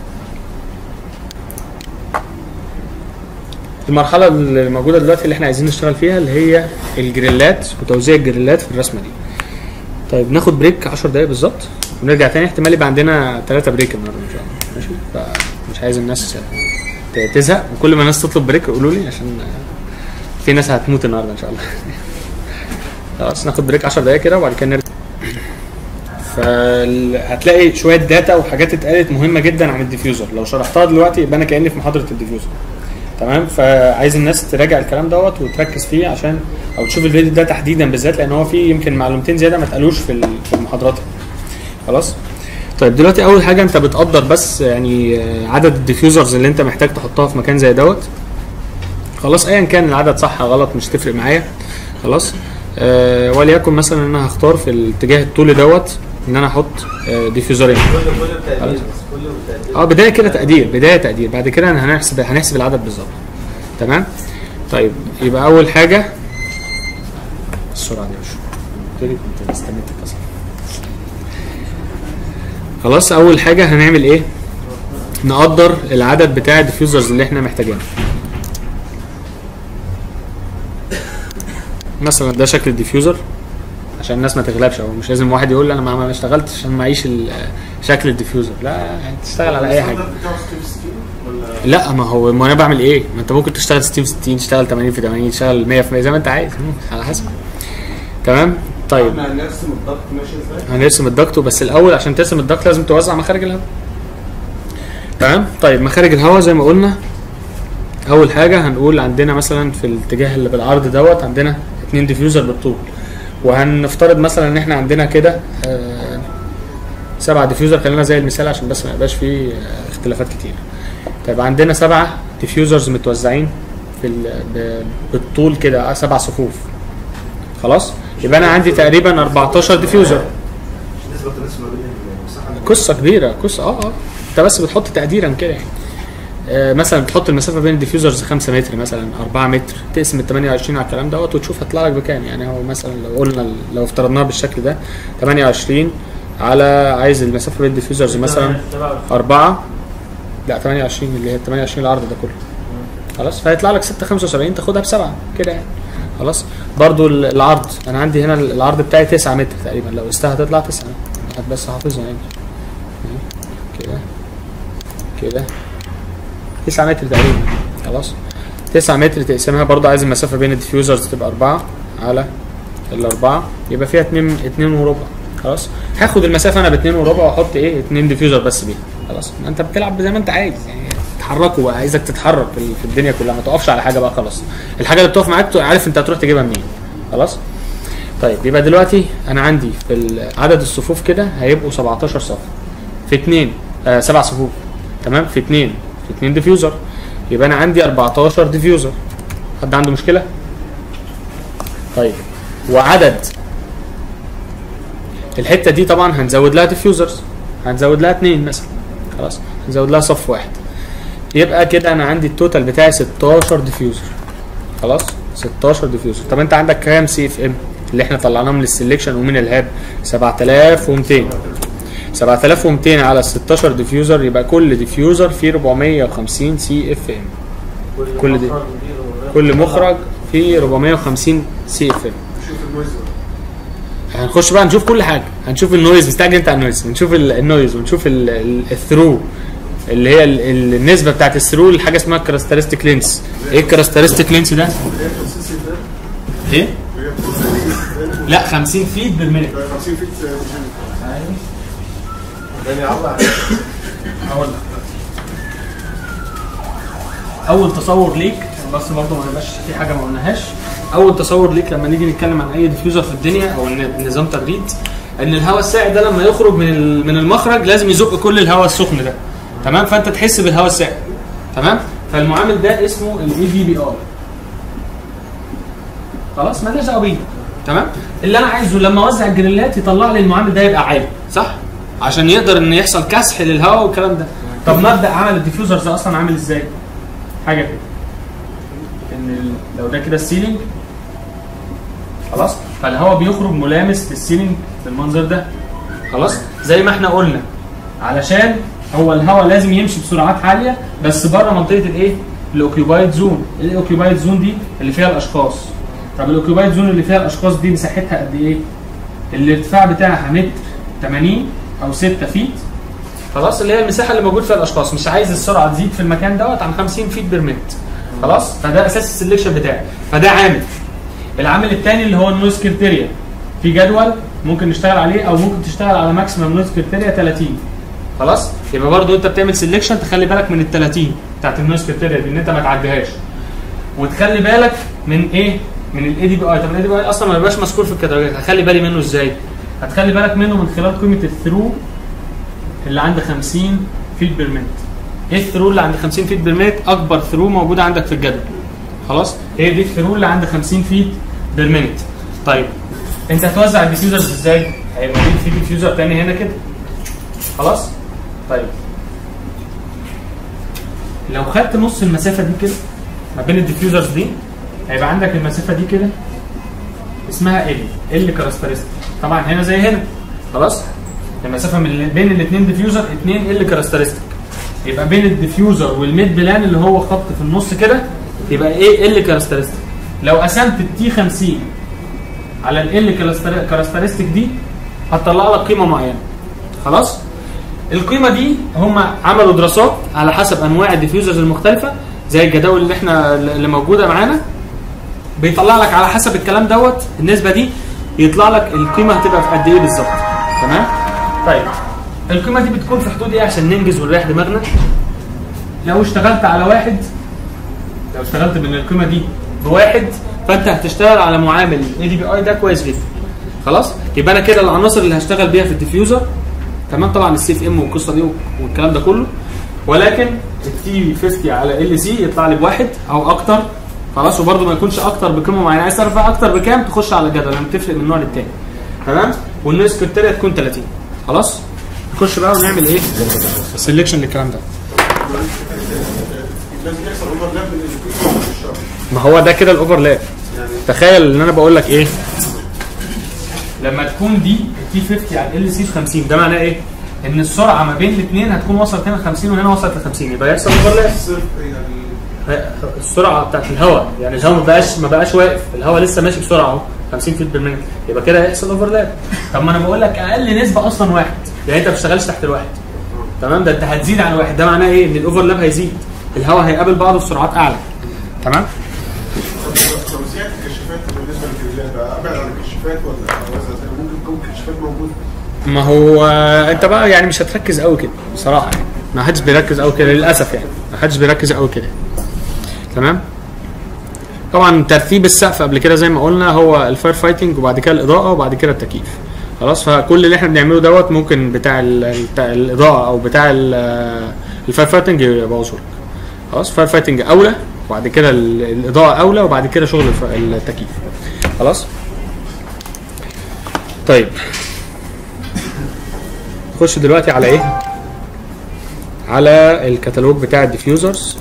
S1: المرحلة اللي موجودة دلوقتي اللي احنا عايزين نشتغل فيها اللي هي الجريلات وتوزيع الجريلات في الرسمة دي. طيب ناخد بريك 10 دقايق بالظبط ونرجع تاني احتمال يبقى عندنا ثلاثة بريك النهارده ان شاء الله ماشي فمش عايز الناس ت- تزهق وكل ما الناس تطلب بريك يقولوا لي عشان في ناس هتموت النهارده ان شاء الله خلاص ناخد بريك 10 دقايق كده وبعد كده نرجع فهتلاقي شويه داتا وحاجات اتقالت مهمه جدا عن الديفيوزر لو شرحتها دلوقتي يبقى انا كاني في محاضره الديفيوزر تمام فعايز الناس تراجع الكلام دوت وتركز فيه عشان او تشوف الفيديو ده تحديدا بالذات لان هو فيه يمكن معلومتين زياده ما اتقالوش في ال- في المحاضرات خلاص طيب دلوقتي اول حاجه انت بتقدر بس يعني آه، عدد الديفيوزرز اللي انت محتاج تحطها في مكان زي دوت خلاص ايا كان العدد صح غلط مش تفرق معايا خلاص آه وليكن مثلا ان انا هختار في الاتجاه الطولي دوت ان انا احط آه ديفيوزرين
S3: كله كله بتقدير بس كله بتقدير
S1: اه بدايه كده تقدير بدايه تقدير بعد كده أنا هنحسب هنحسب العدد بالظبط تمام طيب يبقى اول حاجه السرعه دي مش قلت لي كنت استنيتك اصلا خلاص اول حاجه هنعمل ايه نقدر العدد بتاع الديفيوزرز اللي احنا محتاجينه مثلا ده شكل الديفيوزر عشان الناس ما تغلبش او مش لازم واحد يقول لي انا ما ما اشتغلتش عشان معيش ال- شكل الديفيوزر لا يعني تشتغل على اي حاجه
S2: الستاندرد بتاعه 60 ولا
S1: لا ما هو ما انا بعمل ايه؟ ما انت ممكن تشتغل 60 في 60 تشتغل 80 في 80 تشتغل 100 في 100 زي ما انت عايز مم، على حسب تمام طيب
S4: احنا هنرسم الضغط ماشي ازاي؟
S1: هنرسم الضغط بس الاول عشان ترسم الضغط لازم توزع مخارج الهواء تمام طيب مخارج الهواء زي ما قلنا اول حاجه هنقول عندنا مثلا في الاتجاه اللي بالعرض دوت عندنا اتنين ديفيوزر بالطول وهنفترض مثلا ان احنا عندنا كده آه، سبعة ديفيوزر خلينا زي المثال عشان بس ما يبقاش فيه آه، اختلافات كتير طيب عندنا سبعة ديفيوزرز متوزعين في ال- ب- بالطول كده آه، سبع صفوف خلاص يبقى انا عندي تقريبا 14 ديفيوزر
S2: نسبه التناسب ما بين المساحه
S1: قصه كبيره قصه اه اه انت بس بتحط تقديرا كده يعني آه مثلا بتحط المسافه بين الديفيوزرز 5 متر مثلا 4 متر تقسم ال 28 على الكلام دوت وتشوف هيطلع لك بكام يعني هو مثلا لو قلنا لو افترضناها بالشكل ده 28 على عايز المسافه بين الديفيوزرز مثلا 4 لا 28 اللي هي 28 العرض ده كله خلاص فهيطلع لك 6 75 تاخدها بسبعه كده يعني خلاص برضو ال- العرض انا عندي هنا العرض بتاعي 9 متر تقريبا لو قستها هتطلع 9 هات بس حافظها يعني كده كده 9 متر تقريبا خلاص 9 متر تقسمها برضو عايز المسافه بين الديفيوزرز تبقى 4 على الأربعة يبقى فيها 2 2 وربع خلاص هاخد المسافه انا ب 2 وربع واحط ايه 2 ديفيوزر بس بيها خلاص ما انت بتلعب زي ما انت عايز يعني تحركوا بقى عايزك تتحرك في في الدنيا كلها ما تقفش على حاجه بقى خلاص الحاجه اللي بتقف معاك تبقى عارف انت هتروح تجيبها منين خلاص طيب يبقى دلوقتي انا عندي في ال- عدد الصفوف كده هيبقوا 17 صف في اثنين آه سبع صفوف تمام في اثنين في اثنين ديفيوزر يبقى انا عندي 14 ديفيوزر حد عنده مشكله طيب وعدد الحته دي طبعا هنزود لها ديفيوزرز هنزود لها اثنين مثلا خلاص هنزود لها صف واحد يبقى كده انا عندي التوتال بتاعي 16 ديفيوزر خلاص 16 ديفيوزر طب انت عندك كام سي اف ام اللي احنا طلعناه من السلكشن ومن الهاب 7200 7200 على 16 ديفيوزر يبقى كل ديفيوزر فيه 450 سي اف ام كل دي كل مخرج فيه 450 سي اف ام
S2: شوف النويز بقى.
S1: هنخش بقى نشوف كل حاجه هنشوف النويز مستعجل انت على النويز ونشوف ال- النويز ونشوف ال- ال- الثرو اللي هي ال- ال- النسبه بتاعت الثرو لحاجه اسمها كراسترستيك لينس ايه الكراسترستيك لينس ده
S2: هي 50 سي ده
S1: ايه
S2: هي 50
S1: لا 50 فيت بالمينت
S2: 50 فيت
S3: يعني الله
S1: هقول لك اول تصور ليك بس برضه ما يبقاش في حاجه ما قلناهاش اول تصور ليك لما نيجي نتكلم عن اي ديفيوزر في الدنيا او ن- نظام تبريد ان الهواء الساقع ده لما يخرج من ال- من المخرج لازم يزق كل الهواء السخن ده تمام فانت تحس بالهواء الساقع تمام فالمعامل ده اسمه الاي في بي ار خلاص مالناش دعوه بيه تمام اللي انا عايزه لما اوزع الجريلات يطلع لي المعامل ده يبقى عالي صح عشان يقدر ان يحصل كسح للهواء والكلام ده طب مبدا عمل الديفيوزر ده اصلا عامل ازاي حاجه كده ان ال- لو ده كده السيلينج خلاص فالهواء بيخرج ملامس للسيلينج بالمنظر ده خلاص زي ما احنا قلنا علشان هو الهواء لازم يمشي بسرعات عاليه بس بره منطقه الايه الاوكيوبايد زون الاوكيوبايد زون دي اللي فيها الاشخاص طب الاوكيوبايد زون اللي فيها الاشخاص دي مساحتها قد ايه الارتفاع بتاعها متر 80 او 6 فيت خلاص اللي هي المساحه اللي موجود فيها الاشخاص مش عايز السرعه تزيد في المكان دوت عن 50 فيت بير مينت خلاص فده اساس السلكشن بتاعي فده عامل العامل الثاني اللي هو النويز كريتيريا في جدول ممكن نشتغل عليه او ممكن تشتغل على ماكسيمم نويز كريتيريا 30 خلاص يبقى برضو انت بتعمل سلكشن تخلي بالك من ال 30 بتاعت النويز كريتيريا دي ان انت ما تعديهاش وتخلي بالك من ايه من الاي دي بي اي طب الاي دي بي اي اصلا ما بيبقاش مذكور في الكتالوجات هخلي بالي منه ازاي هتخلي بالك منه من خلال قيمه الثرو اللي عند 50 فيت بير مينت ايه الثرو اللي عند 50 فيت بير مينت اكبر ثرو موجوده عندك في الجدول خلاص هي دي الثرو اللي عند 50 فيت بير مينت طيب انت هتوزع الديفيوزرز ازاي هيبقى في في ديفيوزر تاني هنا كده خلاص طيب لو خدت نص المسافه دي كده ما بين الديفيوزرز دي هيبقى عندك المسافه دي كده اسمها ال ال كاركترستيك طبعا هنا زي هنا خلاص المسافه من بين الاثنين ديفيوزر 2 ال كاركترستيك يبقى بين الديفيوزر والميد بلان اللي هو خط في النص كده يبقى ايه ال كاركترستيك لو قسمت التي 50 على ال كاركترستيك دي هتطلع لك قيمه معينه خلاص القيمه دي هم عملوا دراسات على حسب انواع الديفيوزرز المختلفه زي الجداول اللي احنا اللي موجوده معانا بيطلع لك على حسب الكلام دوت النسبه دي يطلع لك القيمه هتبقى في قد ايه بالظبط تمام طيب القيمه دي بتكون في حدود ايه عشان ننجز ونريح دماغنا لو اشتغلت على واحد لو اشتغلت من القيمه دي بواحد فانت هتشتغل على معامل اي دي بي اي ده كويس جدا خلاص يبقى انا كده العناصر اللي هشتغل بيها في الديفيوزر تمام طبعا السي اف ام والقصه دي والكلام ده كله ولكن التي 50 على ال سي يطلع لي بواحد او اكتر خلاص وبرده ما يكونش اكتر بقيمه معينه عايز تعرف بقى اكتر بكام تخش على الجدول لما بتفرق من نوع للتاني تمام والنسبه الكريتيريا تكون 30 خلاص نخش بقى ونعمل ايه سelection للكلام ده
S2: لازم يحصل اوفرلاب بين الاثنين في الشهر
S1: ما هو ده كده الاوفرلاب
S2: يعني
S1: تخيل ان انا بقول لك ايه لما تكون دي التي 50 على ال سي 50 ده معناه ايه ان السرعه ما بين الاثنين هتكون وصلت هنا 50 وهنا وصلت ل 50 يبقى يحصل اوفرلاب
S2: صفر يعني
S1: السرعه بتاعت الهواء يعني الهواء ما بقاش ما بقاش واقف الهواء لسه ماشي بسرعه اهو 50 فيت بالمينت يبقى كده هيحصل اوفرلاب طب ما انا بقول لك اقل نسبه اصلا واحد يعني انت ما بتشتغلش تحت الواحد تمام ده انت هتزيد عن واحد ده معناه ايه ان الاوفرلاب هيزيد الهواء هيقابل بعضه بسرعات اعلى تمام
S2: طب توزيع الكشافات بالنسبه للجريلات بقى ابعد عن الكشافات ولا ولا ممكن تكون كشافات موجوده
S1: ما هو آه، انت بقى يعني مش هتركز قوي كده بصراحه يعني ما حدش بيركز قوي كده للاسف يعني ما حدش بيركز قوي كده تمام طبعا ترتيب السقف قبل كده زي ما قلنا هو الفاير فايتنج وبعد كده الاضاءه وبعد كده التكييف خلاص فكل اللي احنا بنعمله دوت ممكن بتاع, ال- بتاع الاضاءه او بتاع ال- الفاير فايتنج يبوظه لك خلاص فاير فايتنج اولى وبعد كده ال- الاضاءه اولى وبعد كده شغل الف- التكييف خلاص طيب نخش دلوقتي على ايه على الكتالوج بتاع الديفيوزرز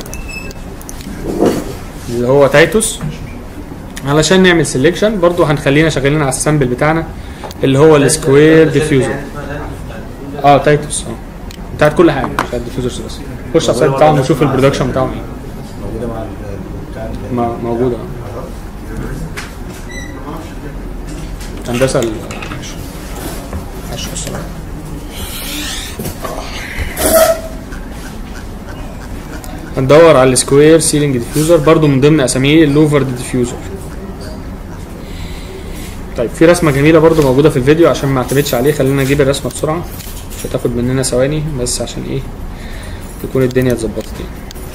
S1: اللي هو تايتوس علشان نعمل سيلكشن برضو هنخلينا شغالين على السامبل بتاعنا اللي هو السكوير ديفيوزر اه تايتوس اه بتاعت كل حاجه مش بتاعت الديفيوزرز بس خش على السايت بتاعهم وشوف البرودكشن بتاعهم ايه
S3: موجوده مع ال- بتاع ال-
S1: ما- موجوده اه هندسه ال- عشرة الصراحة. هندور على السكوير سيلينج ديفيوزر برضو من ضمن اساميه اللوفرد ديفيوزر طيب في رسمه جميله برضو موجوده في الفيديو عشان ما اعتمدش عليه خلينا نجيب الرسمه بسرعه مش هتاخد مننا ثواني بس عشان ايه تكون الدنيا اتظبطت يعني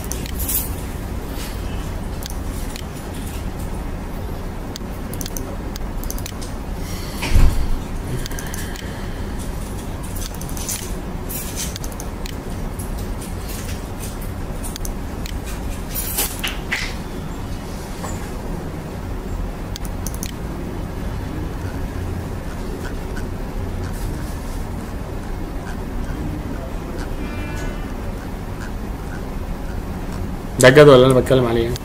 S1: ده الجدول اللي انا بتكلم عليه يعني.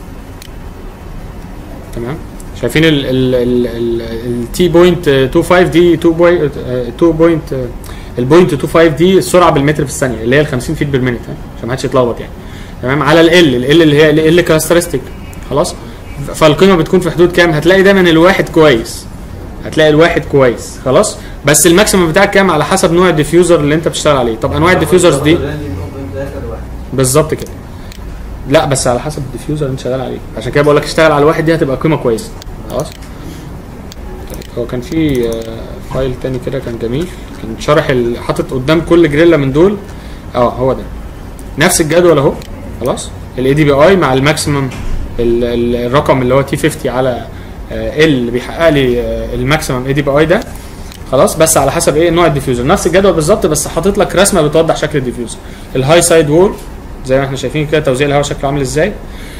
S1: تمام شايفين ال ال ال ال التي بوينت 25 دي 2 بوينت 2 بوينت البوينت 25 دي السرعه بالمتر في الثانيه اللي هي ال 50 فيت بالمينت ها، عشان ما حدش يتلخبط يعني تمام على ال ال ال اللي هي ال كاركترستيك خلاص فالقيمه بتكون في حدود كام هتلاقي دايما الواحد كويس هتلاقي الواحد كويس خلاص بس الماكسيمم بتاعك كام على حسب نوع الديفيوزر اللي انت بتشتغل عليه طب انواع الديفيوزرز دي بالظبط كده لا بس على حسب الديفيوزر اللي انت شغال عليه عشان كده بقول لك اشتغل على الواحد دي هتبقى قيمه كويسه خلاص طيب هو كان في آه، فايل تاني كده كان جميل كان شارح ال- حاطط قدام كل جريلا من دول اه هو ده نفس الجدول اهو خلاص الاي دي بي اي مع الماكسيمم ال- ال- الرقم اللي هو تي 50 على ال اللي بيحقق لي آه، الماكسيمم اي دي بي اي ده خلاص بس على حسب ايه نوع الديفيوزر نفس الجدول بالظبط بس حاطط لك رسمه بتوضح شكل الديفيوزر الهاي سايد وول زي ما احنا شايفين كده توزيع الهواء شكله عامل ازاي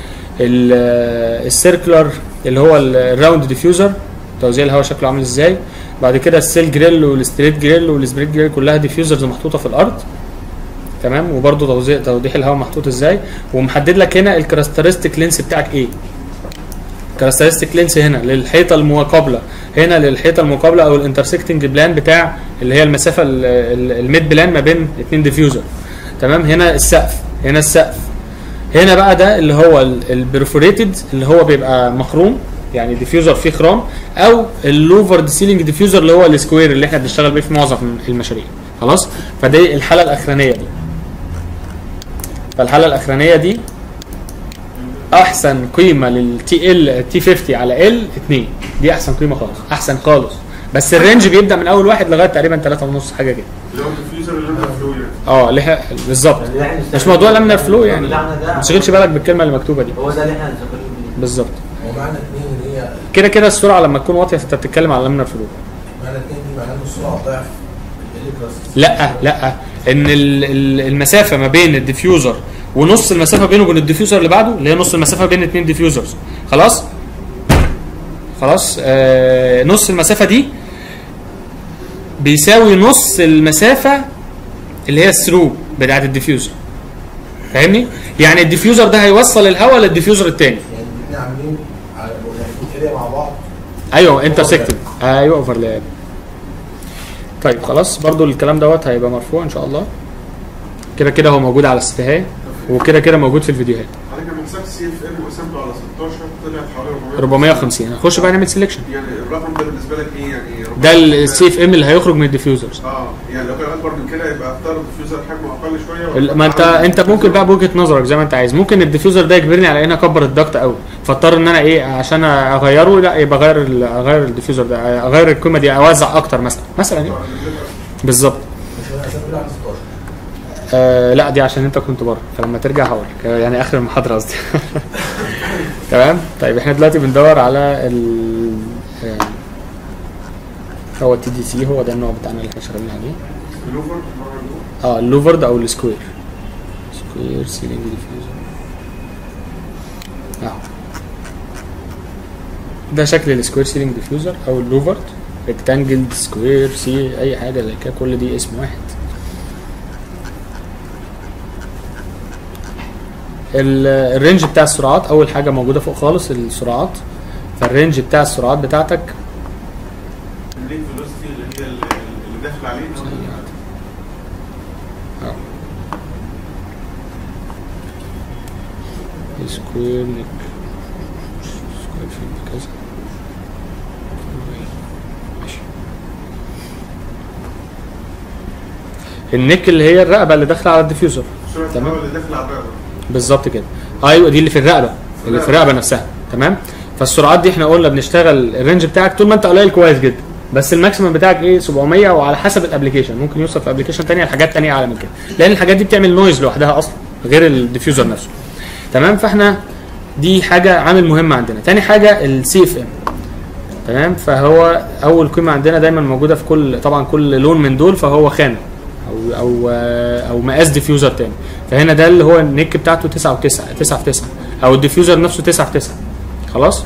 S1: السيركلر اللي هو الراوند ديفيوزر توزيع الهواء شكله عامل ازاي بعد كده السيل جريل والستريت جريل والسبريت جريل كلها ديفيوزرز محطوطه في الارض تمام وبرده توزيع توضيح الهواء محطوط ازاي ومحدد لك هنا الكاركترستيك لينس بتاعك ايه كاركترستيك لينس هنا للحيطه المقابله هنا للحيطه المقابله او الانترسكتنج بلان بتاع اللي هي المسافه ال- ال- الميد بلان ما بين اتنين ديفيوزر تمام هنا السقف هنا السقف هنا بقى ده اللي هو البرفوريتد اللي هو بيبقى مخروم يعني ديفيوزر فيه خرام او اللوفرد سيلينج ديفيوزر اللي هو السكوير اللي احنا بنشتغل بيه في معظم المشاريع خلاص فدي الحاله الاخرانيه دي فالحاله الاخرانيه دي احسن قيمه للتي ال تي 50 على ال 2 دي احسن قيمه خالص احسن خالص بس الرينج بيبدا من اول واحد لغايه تقريبا 3 ونص حاجه كده
S2: اللي هو الديفيوزر اللي انت فلو يعني
S1: اه اللي احنا بالظبط
S3: اللي احنا
S1: مش موضوع لامينار فلو يعني
S3: بتاعنا ده
S1: ما تشغلش بالك بالكلمه اللي مكتوبه دي
S3: هو ده اللي احنا هنستخدمه بيه
S1: بالظبط
S3: هو معنى اثنين اللي هي
S1: كده كده السرعه لما تكون واطيه فانت بتتكلم على لامينار فلو
S3: معنى اثنين دي معناه ان السرعه ضعف ال كلاس
S1: لا لا ان ال- ال- المسافه ما بين الديفيوزر ونص المسافه بينه وبين الديفيوزر اللي بعده اللي هي نص المسافه بين اثنين ديفيوزرز خلاص خلاص آه نص المسافه دي بيساوي نص المسافه اللي هي الثرو بتاعت الديفيوزر فاهمني يعني الديفيوزر ده هيوصل الهواء للديفيوزر الثاني
S3: يعني الاثنين عاملين على يعني مع بعض
S1: ايوه انترسكتنج ايوه اوفرلاب طيب خلاص برضو الكلام دوت هيبقى مرفوع ان شاء الله كده كده هو موجود على السفاهات وكده كده موجود في الفيديوهات
S2: حضرتك لما حسبت سي اف ام وقسمته على 16 طلعت حوالي
S1: 450 هنخش بقى نعمل سelection
S2: يعني الرقم ده بالنسبه لك ايه يعني
S1: ده السي اف ام اللي هيخرج من الديفيوزرز
S2: اه يعني لو كان اكبر من كده يبقى اختار الديفيوزر حجمه اقل شويه ولا
S1: ال- ما انت
S2: أعلى؟
S1: انت ممكن بقى بوجهه نظرك زي ما انت عايز ممكن الديفيوزر ده يجبرني على ان اكبر الضغط قوي فاضطر ان انا ايه عشان اغيره لا يبقى اغير ال- اغير الديفيوزر ده اغير القيمه دي اوزع اكتر مثلا مثلا يعني بالظبط
S3: مش انا اسافر على 16
S1: آه لا دي عشان انت كنت بره فلما ترجع هقول لك آه، يعني اخر المحاضره قصدي تمام طيب احنا دلوقتي بندور على ال آه، هو التي دي سي هو ده النوع بتاعنا اللي احنا شغالين عليه
S2: اللوفر مرة اللوفر.
S1: اه اللوفرد او السكوير سكوير سيلينج ديفيوزر اهو ده شكل السكوير سيلينج ديفيوزر او اللوفرد ريكتانجل سكوير سي اي حاجه زي كده كل دي اسم واحد ال- الرينج بتاع السرعات اول حاجه موجوده فوق خالص السرعات فالرينج بتاع السرعات بتاعتك
S2: اللينك فيلوسيتي اللي هي اللي اللي داخل عليه
S1: اه سكوير نيك سكوير فين كذا ماشي النيك اللي هي الرقبه اللي داخله على الديفيوزر
S2: سرعه
S1: تمام.
S2: الهواء اللي داخل على الرقبه
S1: بالظبط كده ايوه دي اللي في الرقبه اللي في الرقبه نفسها تمام فالسرعات دي احنا قلنا بنشتغل الرينج بتاعك طول ما انت قليل كويس جدا بس الماكسيمم بتاعك ايه 700 وعلى حسب الابلكيشن ممكن يوصل في ابلكيشن تانية لحاجات تانية اعلى من كده لان الحاجات دي بتعمل نويز لوحدها اصلا غير الديفيوزر نفسه تمام فاحنا دي حاجه عامل مهم عندنا تاني حاجه السي اف ام تمام فهو اول قيمه عندنا دايما موجوده في كل طبعا كل لون من دول فهو خانه او او او مقاس ديفيوزر تاني فهنا ده اللي هو النيك بتاعته 9 و9 9 في 9 او الديفيوزر نفسه 9 في 9 خلاص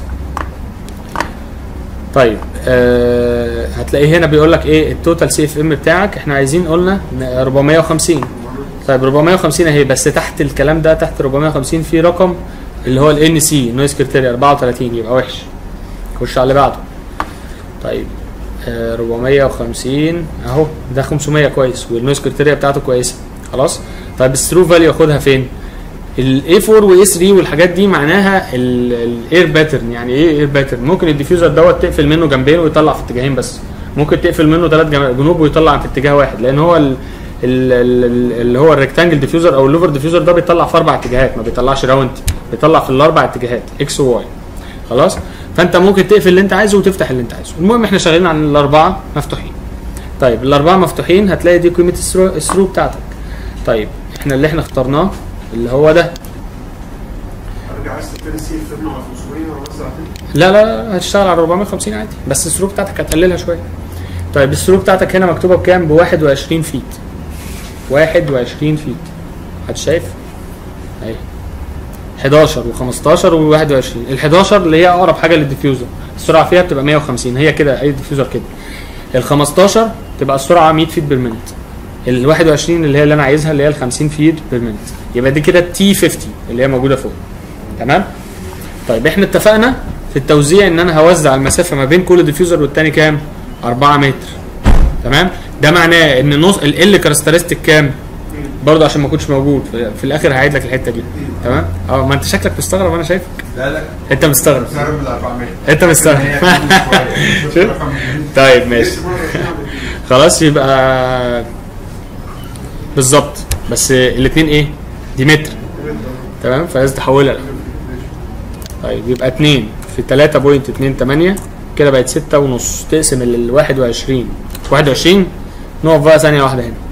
S1: طيب آه هتلاقيه هنا بيقول لك ايه التوتال سي اف ام بتاعك احنا عايزين قلنا 450 طيب 450 اهي بس تحت الكلام ده تحت 450 في رقم اللي هو الان سي نويز كريتيريا 34 يبقى وحش خش على اللي بعده طيب آه 450 اهو ده 500 كويس والنويز كريتيريا بتاعته كويسه خلاص طيب الثرو فاليو ياخدها فين الاي 4 واي 3 والحاجات دي معناها الاير باترن يعني ايه اير باترن ممكن الديفيوزر دوت تقفل منه جنبين ويطلع في اتجاهين بس ممكن تقفل منه ثلاث جنوب ويطلع في اتجاه واحد لان هو ال ال- ال- اللي هو الريكتانجل ديفيوزر او اللوفر ديفيوزر ده بيطلع في اربع اتجاهات ما بيطلعش راوند بيطلع في الاربع اتجاهات اكس وواي خلاص فانت ممكن تقفل اللي انت عايزه وتفتح اللي انت عايزه المهم احنا شغالين على الاربعه مفتوحين طيب الاربعه مفتوحين هتلاقي دي قيمه الثرو الثرو بتاعتك طيب احنا اللي احنا اخترناه اللي هو ده
S2: ارجع عايز تبتدي سي اف ام على 500 ولا بس على
S1: لا لا لا هتشتغل على 450 عادي بس الثرو بتاعتك هتقللها شويه طيب الثرو بتاعتك هنا مكتوبه بكام ب 21 فيت 21 فيت حد شايف اهي 11 و15 و21 ال 11 اللي هي اقرب حاجه للديفيوزر السرعه فيها بتبقى 150 هي كده اي ديفيوزر كده ال 15 تبقى السرعه 100 فيت بير مينت ال 21 اللي هي اللي انا عايزها اللي هي ال 50 فيت بير مينت يبقى دي كده تي 50 اللي هي موجوده فوق تمام طيب احنا اتفقنا في التوزيع ان انا هوزع المسافه ما بين كل ديفيوزر والتاني كام 4 متر تمام ده معناه ان نص ال كاركترستيك كام برضه عشان ما كنتش موجود في, في الاخر هعيد لك الحته دي تمام اه ما انت شكلك مستغرب انا شايفك
S6: لا لا
S1: انت مستغرب
S6: مستغرب من ال 400
S1: انت مستغرب
S6: هي كل شوية. شفت
S1: شوف.
S6: رقم جديد.
S1: طيب ماشي
S2: لسه مره بنعمل
S1: خلاص يبقى بالظبط بس الاثنين ايه دي متر تمام فلازم تحولها طيب يبقى 2 في 3.28 كده بقت 6 ونص تقسم ال 21 21 نقف بقى ثانيه واحده هنا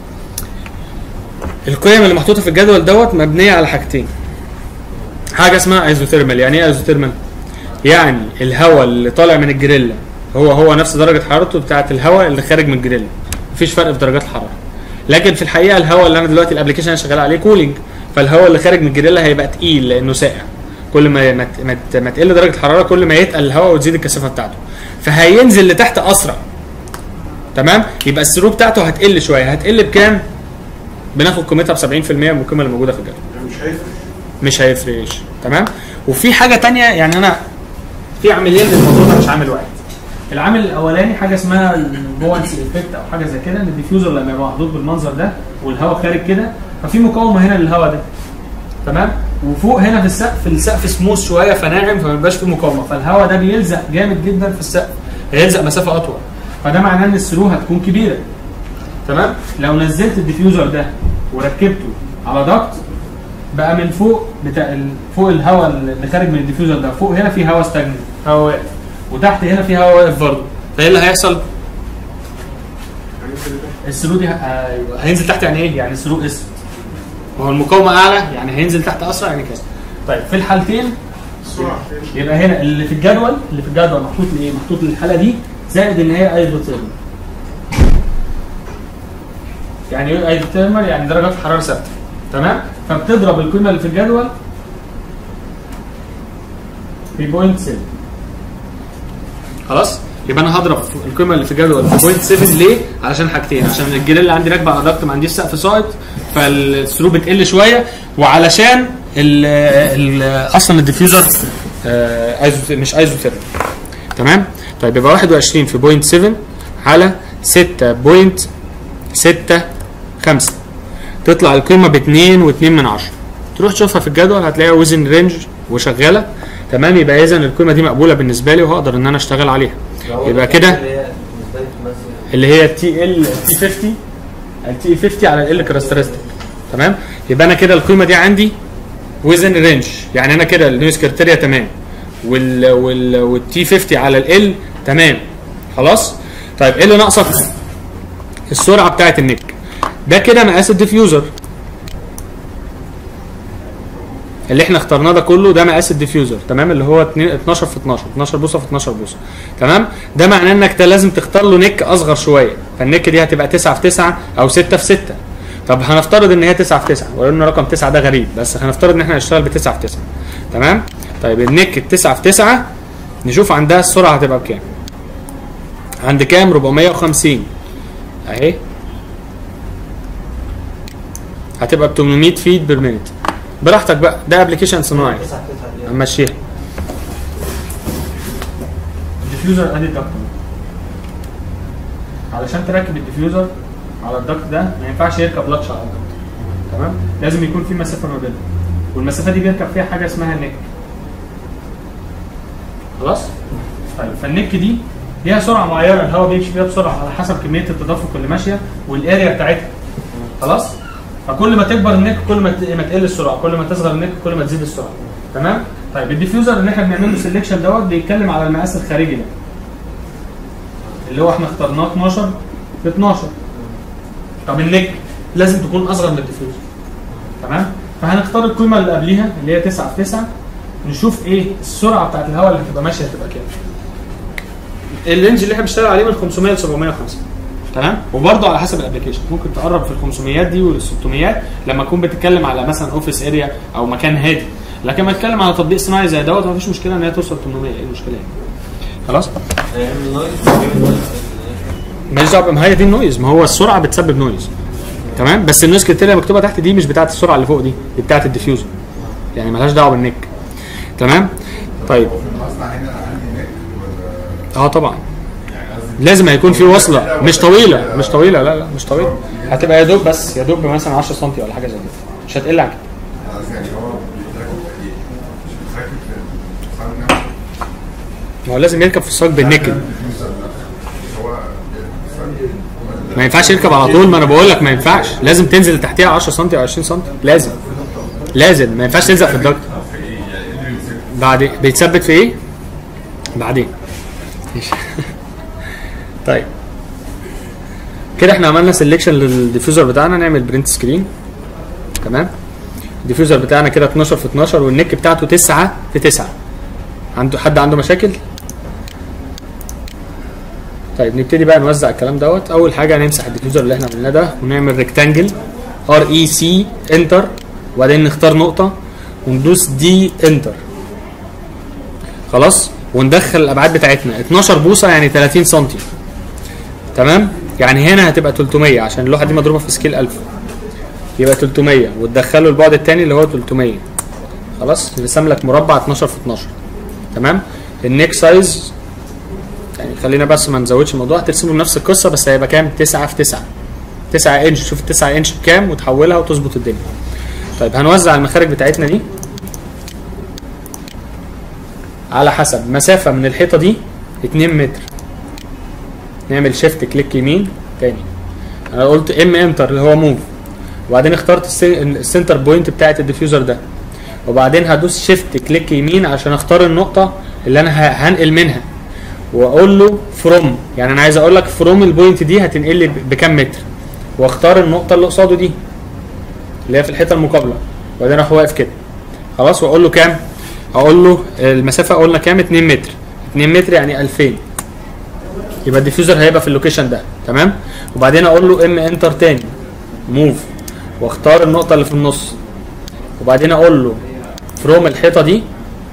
S1: القيم اللي محطوطه في الجدول دوت مبنيه على حاجتين حاجه اسمها ايزوثيرمال يعني ايه ايزوثيرمال يعني الهواء اللي طالع من الجريلا هو هو نفس درجه حرارته بتاعه الهواء اللي خارج من الجريلا مفيش فرق في درجات الحراره لكن في الحقيقه الهواء اللي انا دلوقتي الابلكيشن اللي أنا شغال عليه كولينج فالهواء اللي خارج من الجريلا هيبقى تقيل لانه ساقع كل ما ما ما, ما تقل درجه الحراره كل ما يتقل الهواء وتزيد الكثافه بتاعته فهينزل لتحت اسرع تمام يبقى السرو بتاعته هتقل شويه هتقل بكام بناخد قيمتها ب 70% من القيمه اللي موجوده في الجدول
S2: يعني مش هيفرق
S1: مش هيفرقش تمام وفي حاجه تانية يعني انا في عاملين للموضوع ده مش عامل واحد العامل الاولاني حاجه اسمها البوانسي افكت او حاجه زي كده ان الديفيوزر لما يبقى محطوط بالمنظر ده والهواء خارج كده ففي مقاومه هنا للهواء ده تمام وفوق هنا في السقف السقف سموث شويه فناعم فما بيبقاش فيه مقاومه فالهواء ده بيلزق جامد جدا في السقف هيلزق مسافه اطول فده معناه ان السرو هتكون كبيره تمام لو نزلت الديفيوزر ده وركبته على ضغط بقى من فوق بتاع ال- فوق الهواء اللي خارج من الديفيوزر ده فوق هنا في هواء ستاجنت هواء واقف وتحت هنا في هواء واقف برضه فايه اللي هيحصل؟
S2: يعني كده
S1: السلو دي ه- أيوة. هينزل تحت يعني ايه؟ يعني سلو اسود ما هو المقاومه اعلى يعني هينزل تحت اسرع يعني كذا طيب في الحالتين
S2: السرعه فين؟
S1: يبقى هنا اللي في الجدول اللي في الجدول محطوط لايه؟ محطوط للحاله دي زائد ان هي ايزوثيرمال يعني ايه ايزوثيرمال؟ يعني درجات الحراره ثابته تمام؟ فبتضرب القيمه اللي في الجدول في بوينت 7 خلاص؟ يبقى انا هضرب القيمه اللي في الجدول في بوينت 7 ليه؟ علشان حاجتين عشان الجريل اللي عندي راكبه على ضغط ما عنديش سقف ساقط فالثرو بتقل شويه وعلشان ال ال اصلا الديفيوزر آه ايزو مش ايزوثيرمال تمام؟ طيب يبقى 21 في بوينت 7 على 6.65 تطلع القيمه ب 2 و2 من 10 تروح تشوفها في الجدول هتلاقيها وزن رينج وشغاله تمام يبقى اذا القيمه دي مقبوله بالنسبه لي وهقدر ان انا اشتغل عليها يبقى كده اللي هي تي ال تي 50 التي 50 على ال كاركترستيك تمام يبقى انا كده القيمه دي عندي وزن رينج يعني انا كده النيوز كريتيريا تمام وال وال والتي 50 على ال تمام خلاص طيب ايه اللي ناقصك السرعه بتاعت النك ده كده مقاس الديفيوزر اللي احنا اخترناه ده كله ده مقاس الديفيوزر تمام اللي هو 2 12 في 12 12 بوصه في 12 بوصه تمام ده معناه انك ده لازم تختار له نك اصغر شويه فالنك دي هتبقى 9 في 9 او 6 في 6 طب هنفترض ان هي 9 في 9 وقلنا ان رقم 9 ده غريب بس هنفترض ان احنا هنشتغل ب 9 في 9 تمام طيب النك ال 9 في 9 نشوف عندها السرعه هتبقى بكام عند كام 450 اهي هتبقى ب 800 فيت بير مينيت براحتك بقى ده ابلكيشن صناعي همشيها الديفيوزر ادي الضغط علشان تركب الديفيوزر على الضغط ده ما ينفعش يركب لاتش على الضغط تمام لازم يكون في مسافه ما بينهم والمسافه دي بيركب فيها حاجه اسمها نك خلاص طيب فالنك دي ليها سرعه معينه الهواء بيمشي فيها بسرعه على حسب كميه التدفق اللي ماشيه والاريا بتاعتها خلاص فكل ما تكبر النك كل ما ت- ما تقل السرعه كل ما تصغر النك كل ما تزيد السرعه تمام طيب الديفيوزر اللي احنا بنعمل له سelection دوت بيتكلم على المقاس الخارجي ده اللي هو احنا اخترناه 12 في 12 طب النك لازم تكون اصغر من الديفيوزر تمام فهنختار القيمه اللي قبليها اللي هي 9 في 9 نشوف ايه السرعه بتاعت الهواء اللي هتبقى ماشيه هتبقى كام الرينج اللي احنا بنشتغل عليه من 500 ل 750 تمام وبرضه على حسب الابلكيشن ممكن تقرب في ال 500 دي وال 600 لما تكون بتتكلم على مثلا اوفيس اريا او مكان هادي لكن ما تتكلم على تطبيق صناعي زي دوت مفيش مشكله ان هي توصل 800 ايه المشكله يعني خلاص ماليش دعوه ما هي دي النويز ما هو السرعه بتسبب نويز تمام بس النويز كريتيريا مكتوبه تحت دي مش بتاعت السرعه اللي فوق دي دي بتاعت الديفيوزر يعني مالهاش دعوه بالنك تمام طيب
S6: المصنع هنا عندي نك ولا
S1: اه طبعا لازم هيكون في وصله مش طويله مش طويله لا لا مش طويله هتبقى يا دوب بس يا دوب مثلا 10 سم ولا حاجه زي كده مش هتقل عن كده
S6: قصدي يعني هو بيتركب في ايه؟ مش بيتركب في الصاج نفسه
S1: ما هو لازم يركب في الصاج بالنكد
S6: الديفيوزر نفسه. هو بيركب في الصاج
S1: ما ينفعش يركب على طول ما انا بقول لك ما ينفعش لازم تنزل تحتيها 10 سم او 20 سم لازم لازم ما ينفعش تلزق في الضغط
S6: في ايه؟ يعني ايه اللي بيمسكه؟
S1: بعدين بيتثبت في ايه بعدين ماشي. طيب كده احنا عملنا سيلكشن للديفيوزر بتاعنا نعمل برنت سكرين تمام الديفيوزر بتاعنا كده 12 في 12 والنك بتاعته 9 في 9 عنده حد عنده مشاكل طيب نبتدي بقى نوزع الكلام دوت اول حاجه هنمسح الديفيوزر اللي احنا عملناه ده ونعمل ريكتانجل ار اي سي انتر وبعدين نختار نقطه وندوس دي انتر خلاص وندخل الابعاد بتاعتنا 12 بوصه يعني 30 سم تمام يعني هنا هتبقى 300 عشان اللوحه دي مضروبه في سكيل 1000 يبقى 300 وتدخله البعد الثاني اللي هو 300 خلاص رسم لك مربع 12 في 12 تمام النيك سايز يعني خلينا بس ما نزودش الموضوع ترسمه بنفس القصه بس هيبقى كام 9 في 9 9 انش شوف ال 9 انش بكام وتحولها وتظبط الدنيا طيب هنوزع المخارج بتاعتنا دي على حسب مسافه من الحيطه دي 2 متر نعمل شيفت كليك يمين تاني انا قلت ام انتر اللي هو موف وبعدين اخترت الس- السنتر بوينت بتاعت الديفيوزر ده وبعدين هدوس شيفت كليك يمين عشان اختار النقطه اللي انا ه- هنقل منها واقول له فروم يعني انا عايز اقول لك فروم البوينت دي هتنقل لي ب- بكام متر واختار النقطه اللي قصاده دي اللي هي في الحته المقابله وبعدين اروح واقف كده خلاص واقول له كام اقول له المسافه قلنا كام 2 متر 2 متر يعني 2000 يبقى الديفيوزر هيبقى في اللوكيشن ده تمام وبعدين اقول له ام انتر تاني موف واختار النقطه اللي في النص وبعدين اقول له فروم الحيطه دي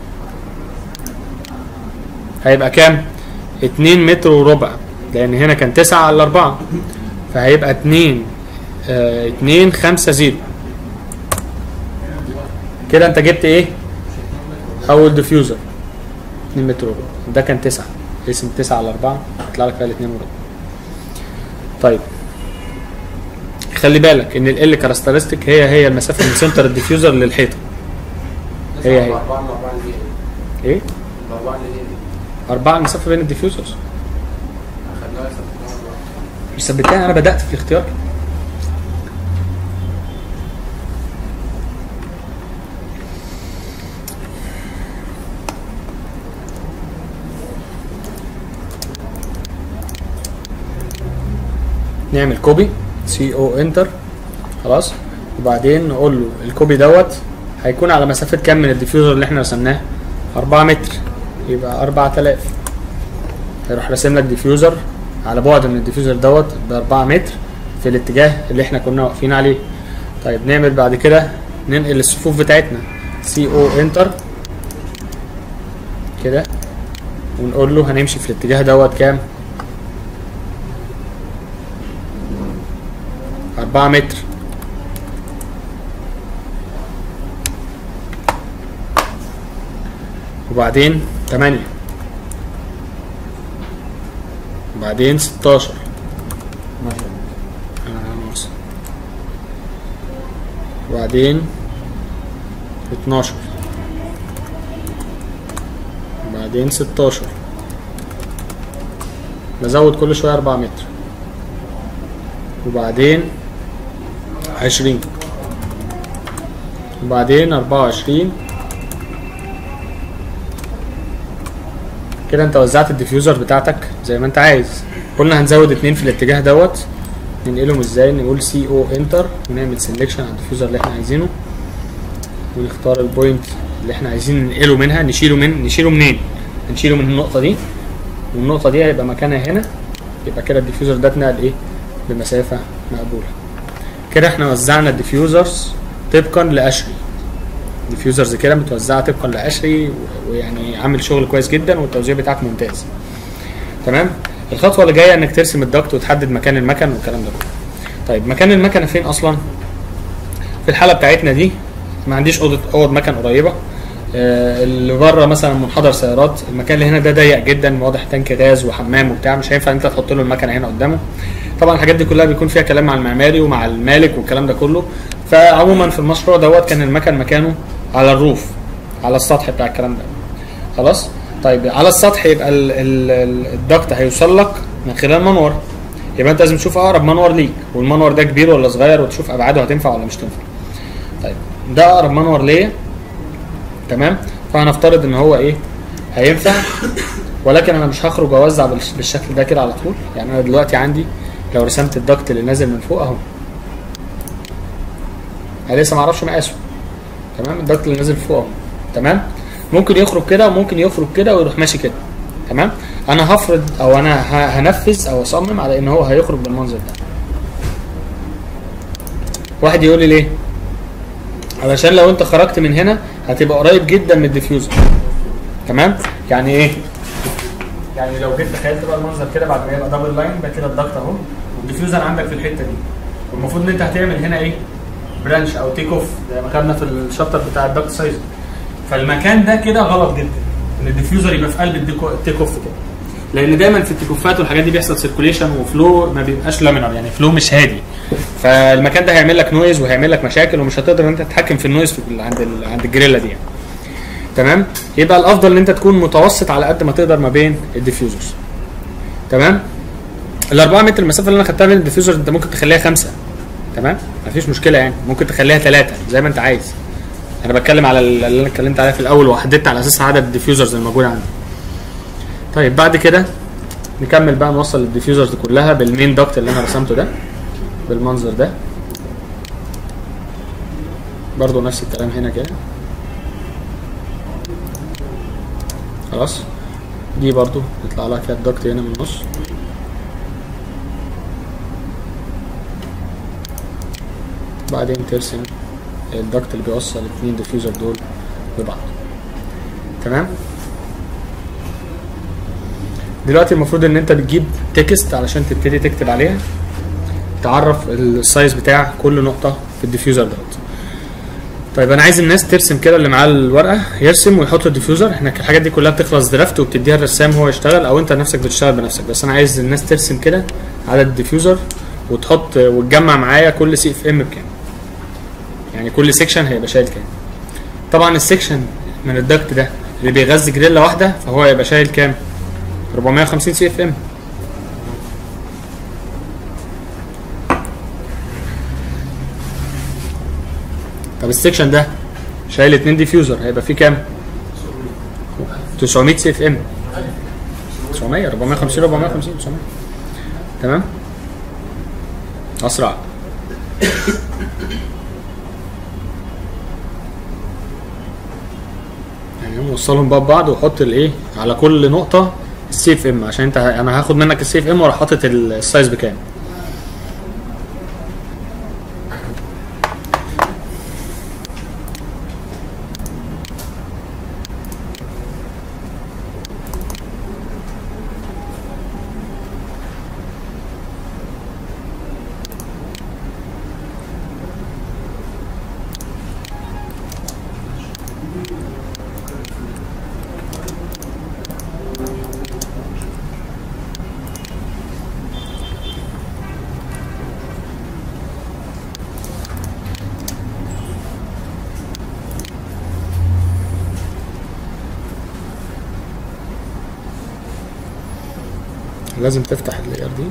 S1: هيبقى كام 2 متر وربع لان هنا كان 9 على 4 فهيبقى 2 آه 2 5 0 كده انت جبت ايه اول ديفيوزر 2 متر وربع ده كان 9 اسم 9 على 4 هيطلع لك فيها الاثنين وربع طيب خلي بالك ان ال كاركترستيك هي هي المسافه من سنتر الديفيوزر للحيطه هي هي.
S3: أربعة من أربعة الليل
S1: ايه
S3: أربعة الليل
S1: أربعة المسافة بين الديفيوزرز
S3: خدناها ثبتناها أربعة.
S1: مش ثبتها أنا بدأت في الاختيار نعمل كوبي سي او انتر خلاص وبعدين نقول له الكوبي دوت هيكون على مسافة كام من الديفيوزر اللي احنا رسمناه 4 متر يبقى 4000 هيروح راسم لك ديفيوزر على بعد من الديفيوزر دوت ب 4 متر في الاتجاه اللي احنا كنا واقفين عليه طيب نعمل بعد كده ننقل الصفوف بتاعتنا سي او انتر كده ونقول له هنمشي في الاتجاه دوت كام 4 متر وبعدين 8 وبعدين 16 أنا ناقص. وبعدين 12 وبعدين 16 بزود كل شوية 4 متر وبعدين 20 وبعدين 24 كده انت وزعت الديفيوزر بتاعتك زي ما انت عايز قلنا هنزود اتنين في الاتجاه دوت ننقلهم ازاي نقول سي او انتر ونعمل سيلكشن على الديفيوزر اللي احنا عايزينه ونختار البوينت اللي احنا عايزين ننقله منها نشيله من نشيله منين هنشيله من النقطه دي والنقطه دي هيبقى مكانها هنا يبقى كده الديفيوزر ده اتنقل ايه بمسافه مقبوله كده احنا وزعنا الديفيوزرز طبقا لاشري ديفيوزرز كده متوزعه طبقا لاشري و- ويعني عامل شغل كويس جدا والتوزيع بتاعك ممتاز تمام الخطوه اللي جايه انك ترسم الضغط وتحدد مكان المكن والكلام ده كله طيب مكان المكنه فين اصلا في الحاله بتاعتنا دي ما عنديش اوضه اوض مكن قريبه آه، اللي بره مثلا منحدر سيارات المكان اللي هنا ده ضيق جدا واضح تانك غاز وحمام وبتاع مش هينفع انت تحط له المكنه هنا قدامه طبعا الحاجات دي كلها بيكون فيها كلام مع المعماري ومع المالك والكلام ده كله فعموما في المشروع دوت كان المكن مكانه على الروف على السطح بتاع الكلام ده خلاص طيب على السطح يبقى ال- ال- ال- الضغط هيوصل لك من خلال منور يبقى انت لازم تشوف اقرب منور ليك والمنور ده كبير ولا صغير وتشوف ابعاده هتنفع ولا مش تنفع طيب ده اقرب منور ليا تمام فهنفترض ان هو ايه هينفع ولكن انا مش هخرج اوزع بالش- بالشكل ده كده على طول يعني انا دلوقتي عندي لو رسمت الدكت اللي نازل من فوق اهو انا لسه ما اعرفش مقاسه تمام الدكت اللي نازل فوق اهو تمام ممكن يخرج كده وممكن يخرج كده ويروح ماشي كده تمام انا هفرض او انا ه- هنفذ او اصمم على ان هو هيخرج بالمنظر ده واحد يقول لي ليه علشان لو انت خرجت من هنا هتبقى قريب جدا من الديفيوزر تمام يعني ايه يعني لو جيت تخيلت بقى المنظر كده بعد ما يبقى دبل لاين يبقى كده الضغط اهو والديفيوزر عندك في الحته دي والمفروض ان انت هتعمل هنا ايه برانش او تيك اوف زي ما خدنا في الشابتر بتاع الدكت سايز فالمكان ده كده غلط جدا ان الديفيوزر يبقى في قلب الديكو- التيك اوف كده لان دايما في التيك اوفات والحاجات دي بيحصل سيركوليشن وفلو ما بيبقاش لامينر يعني فلو مش هادي فالمكان ده هيعمل لك نويز وهيعمل لك مشاكل ومش هتقدر ان انت تتحكم في النويز في ال- عند ال- عند الجريلا دي يعني. تمام يبقى الافضل ان انت تكون متوسط على قد ما تقدر ما بين الديفيوزرز تمام ال 4 متر المسافه اللي انا خدتها بين الديفيوزر انت ممكن تخليها خمسه تمام مفيش مشكله يعني ممكن تخليها ثلاثه زي ما انت عايز انا بتكلم على ال- اللي انا اتكلمت عليه في الاول وحددت على اساس عدد الديفيوزرز الموجوده عندي طيب بعد كده نكمل بقى نوصل الديفيوزرز دي كلها بالمين دكت اللي انا رسمته ده بالمنظر ده برضو نفس الكلام هنا كده خلاص دي برضو يطلع لها كده الدكت هنا من النص بعدين ترسم الدكت اللي بيوصل الاثنين ديفيوزر دول ببعض تمام دلوقتي المفروض ان انت بتجيب تكست علشان تبتدي تكتب عليها تعرف السايز بتاع كل نقطة في الديفيوزر دوت طيب انا عايز الناس ترسم كده اللي معاه الورقة يرسم ويحط الديفيوزر احنا الحاجات دي كلها بتخلص درافت وبتديها الرسام هو يشتغل او انت نفسك بتشتغل بنفسك بس انا عايز الناس ترسم كده عدد الديفيوزر وتحط وتجمع معايا كل سي اف ام بكام يعني كل سيكشن هيبقى شايل كام طبعا السيكشن من الدكت ده اللي بيغذي جريلا واحده فهو هيبقى شايل كام 450 سي اف ام طب السيكشن ده شايل 2 ديفيوزر هيبقى فيه كام 900 سي اف ام 900 450 450 900 تمام اسرع يعني نوصلهم بقى ببعض وحط الايه على كل نقطه السي اف ام عشان انت انا هاخد منك السي اف ام واروح حاطط السايز بكام لازم تفتح اللاير دي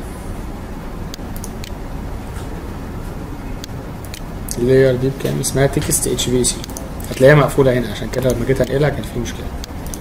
S1: اللاير دي بكام اسمها تكست اتش بي سي هتلاقيها مقفوله هنا عشان كده لما جيت انقلها كان في مشكله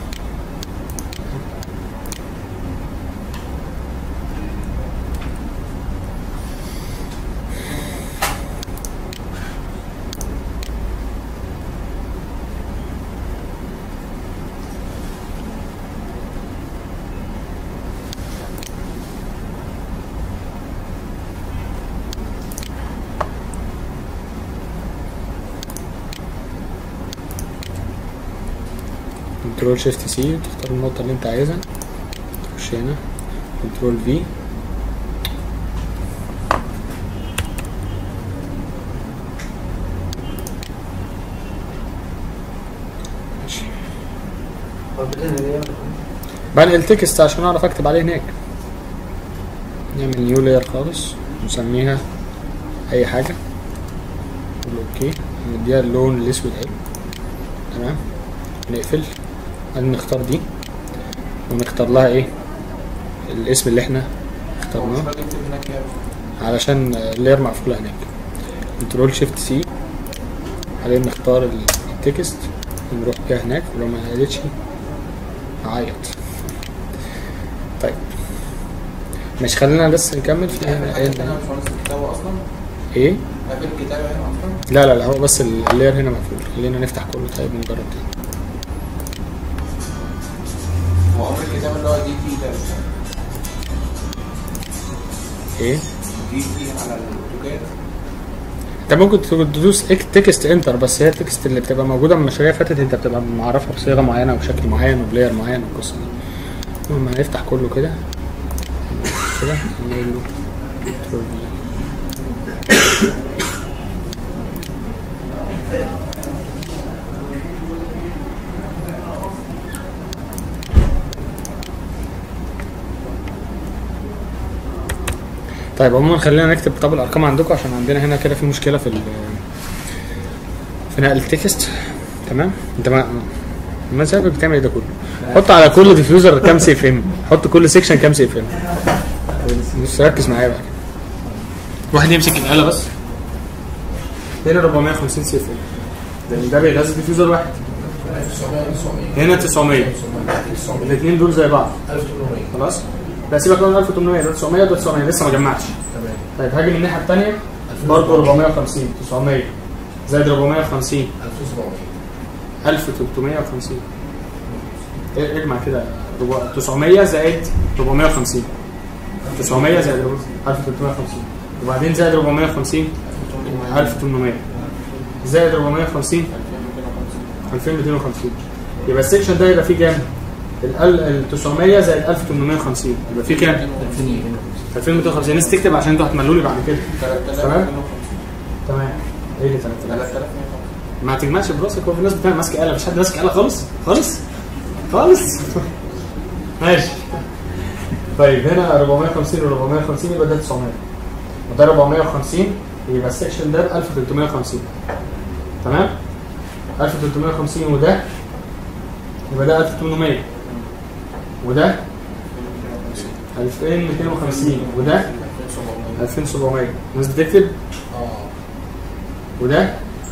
S1: كنترول شيفت سي تختار النقطة اللي انت عايزها تخش هنا كنترول في ماشي بنقل تكست عشان اعرف اكتب عليه هناك نعمل نيو لاير خالص نسميها اي حاجة نقول اوكي نديها اللون الاسود اهي تمام نقفل بعدين نختار دي ونختار لها ايه الاسم اللي احنا اخترناه علشان اللاير مقفولة هناك كنترول شيفت سي بعدين نختار ال- التكست نروح كده هناك ولو ما قالتش اعيط طيب مش خلينا بس نكمل في هنا ايه
S3: انا مش مهندس الكتابه اصلا
S1: ايه
S3: قابل الكتابه هنا اصلا
S1: لا لا لا هو بس اللير هنا مقفول خلينا نفتح كله طيب نجرب كده
S3: هو امر الكتابه اللي هو دي تي ده
S1: ايه
S3: دي تي على الاوتوكاد
S1: انت ممكن تدوس إك- تكست انتر بس هي التكست اللي بتبقى موجوده من المشاريع اللي فاتت انت بتبقى معرفها بصيغه معينه وبشكل معين وبلاير معين والقصه دي المهم هنفتح كله كده كده نقول له control V. طيب عموما خلينا نكتب طب الارقام عندكم عشان عندنا هنا كده في مشكله في ال في نقل التكست تمام انت ما ما سابق بتعمل ايه ده كله حط على كل ديفيوزر كام سي اف ام حط كل سيكشن كام سي اف ام بص ركز معايا بقى واحد يمسك الاله بس هنا 450 سي اف ام لان ده بيغذي ديفيوزر واحد
S3: 900
S1: هنا 900
S3: 900
S1: الاثنين دول زي بعض
S3: 1800
S1: خلاص لا سيبك من 1800 ده 900 ده 900 لسه ما جمعتش
S3: تمام
S1: طيب هاجي من الناحيه الثانيه برضه 450 900 زائد 450
S3: 1700
S1: 1350 إيه، اجمع كده ربع- 900 زائد 450 900 زائد 1350 وبعدين زائد 450 1800 زائد 450 2250 يبقى السكشن ده يبقى فيه كام؟ ال ال 900 زائد 1850 يبقى فيه كام؟ 2250 الناس تكتب عشان انتوا هتملوا لي بعد كده تمام؟ تمام ايه اللي 3000
S3: 3000
S1: ما تجمعش براسك هو في ناس بتعمل ماسك آلة مش حد ماسك آلة خالص خالص خالص ماشي طيب هنا 450 و 450 يبقى ده 900 وده 450 يبقى السكشن ده ب 1350 تمام 1350 وده يبقى ده 1800 وده 2250 وده 2700 الناس بتكتب
S3: اه
S1: وده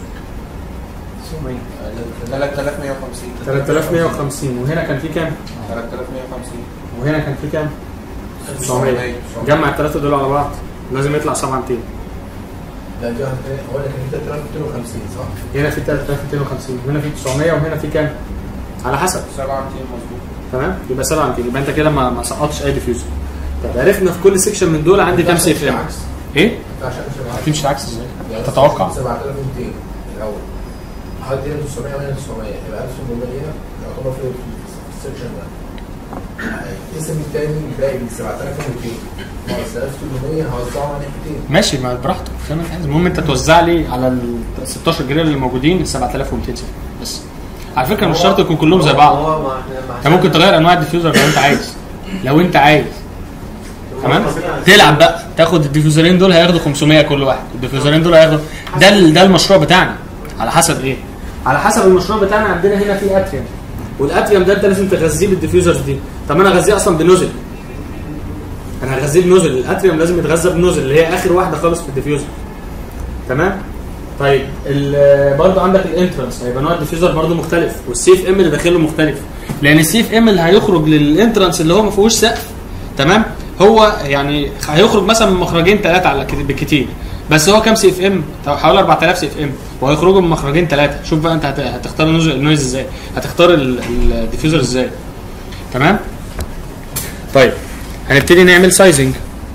S3: 3150
S1: 3150 وهنا كان في كام؟
S3: 3150
S1: وهنا كان في كام؟ 900 جمع الثلاثه دول على بعض لازم يطلع 7200
S3: ده ده هو اللي كان 3250 صح؟
S1: هنا في 3250 وهنا في 900 وهنا في كام؟ على حسب
S3: 7200 مظبوط
S1: تمام يبقى 7200 يبقى انت كده ما ما سقطتش اي ديفيوزر طب عرفنا في كل سيكشن من دول عندي كام سيف ام ايه؟
S3: عشان مش
S1: هتمشي العكس ازاي؟
S3: يعني
S1: تتوقع
S3: 7200 الاول حط هنا 900 وهنا 900 يبقى 1800 يعتبر في السكشن ده الاسم الثاني باقي من 7200 ناقص 1800 هوزعه على ناحيتين
S1: ماشي ما براحتك زي ما انت عايز المهم انت توزع لي على ال 16 جنيه اللي موجودين ال 7200 سيف بس على فكره مش شرط يكون كلهم زي بعض
S4: هو ما احنا ما
S1: انت ممكن تغير انواع الديفيوزر لو انت عايز لو انت عايز تمام تلعب بقى تاخد الديفيوزرين دول هياخدوا 500 كل واحد الديفيوزرين دول هياخدوا ده ال- ده المشروع بتاعنا على حسب ايه على حسب المشروع بتاعنا عندنا هنا في اتريوم والاتريوم ده انت لازم تغذيه بالديفيوزرز دي طب انا اغذيه اصلا بنوزل انا هغذيه بنوزل الاتريوم لازم يتغذى بنوزل اللي هي اخر واحده خالص في الديفيوزر تمام طيب ال- برضه عندك الانترنس هيبقى نوع الديفيوزر برضه مختلف والسي اف ام اللي داخله مختلف لان السي اف ام اللي هيخرج للانترنس اللي هو ما فيهوش سقف تمام هو يعني هيخرج مثلا من مخرجين ثلاثه على كت- بالكتير بس هو كام سي اف ام حوالي 4000 سي اف ام وهيخرجوا من مخرجين ثلاثه شوف بقى انت هت- هتختار النويز النويز ازاي هتختار ال- الديفيوزر ازاي تمام طيب هنبتدي نعمل سايزنج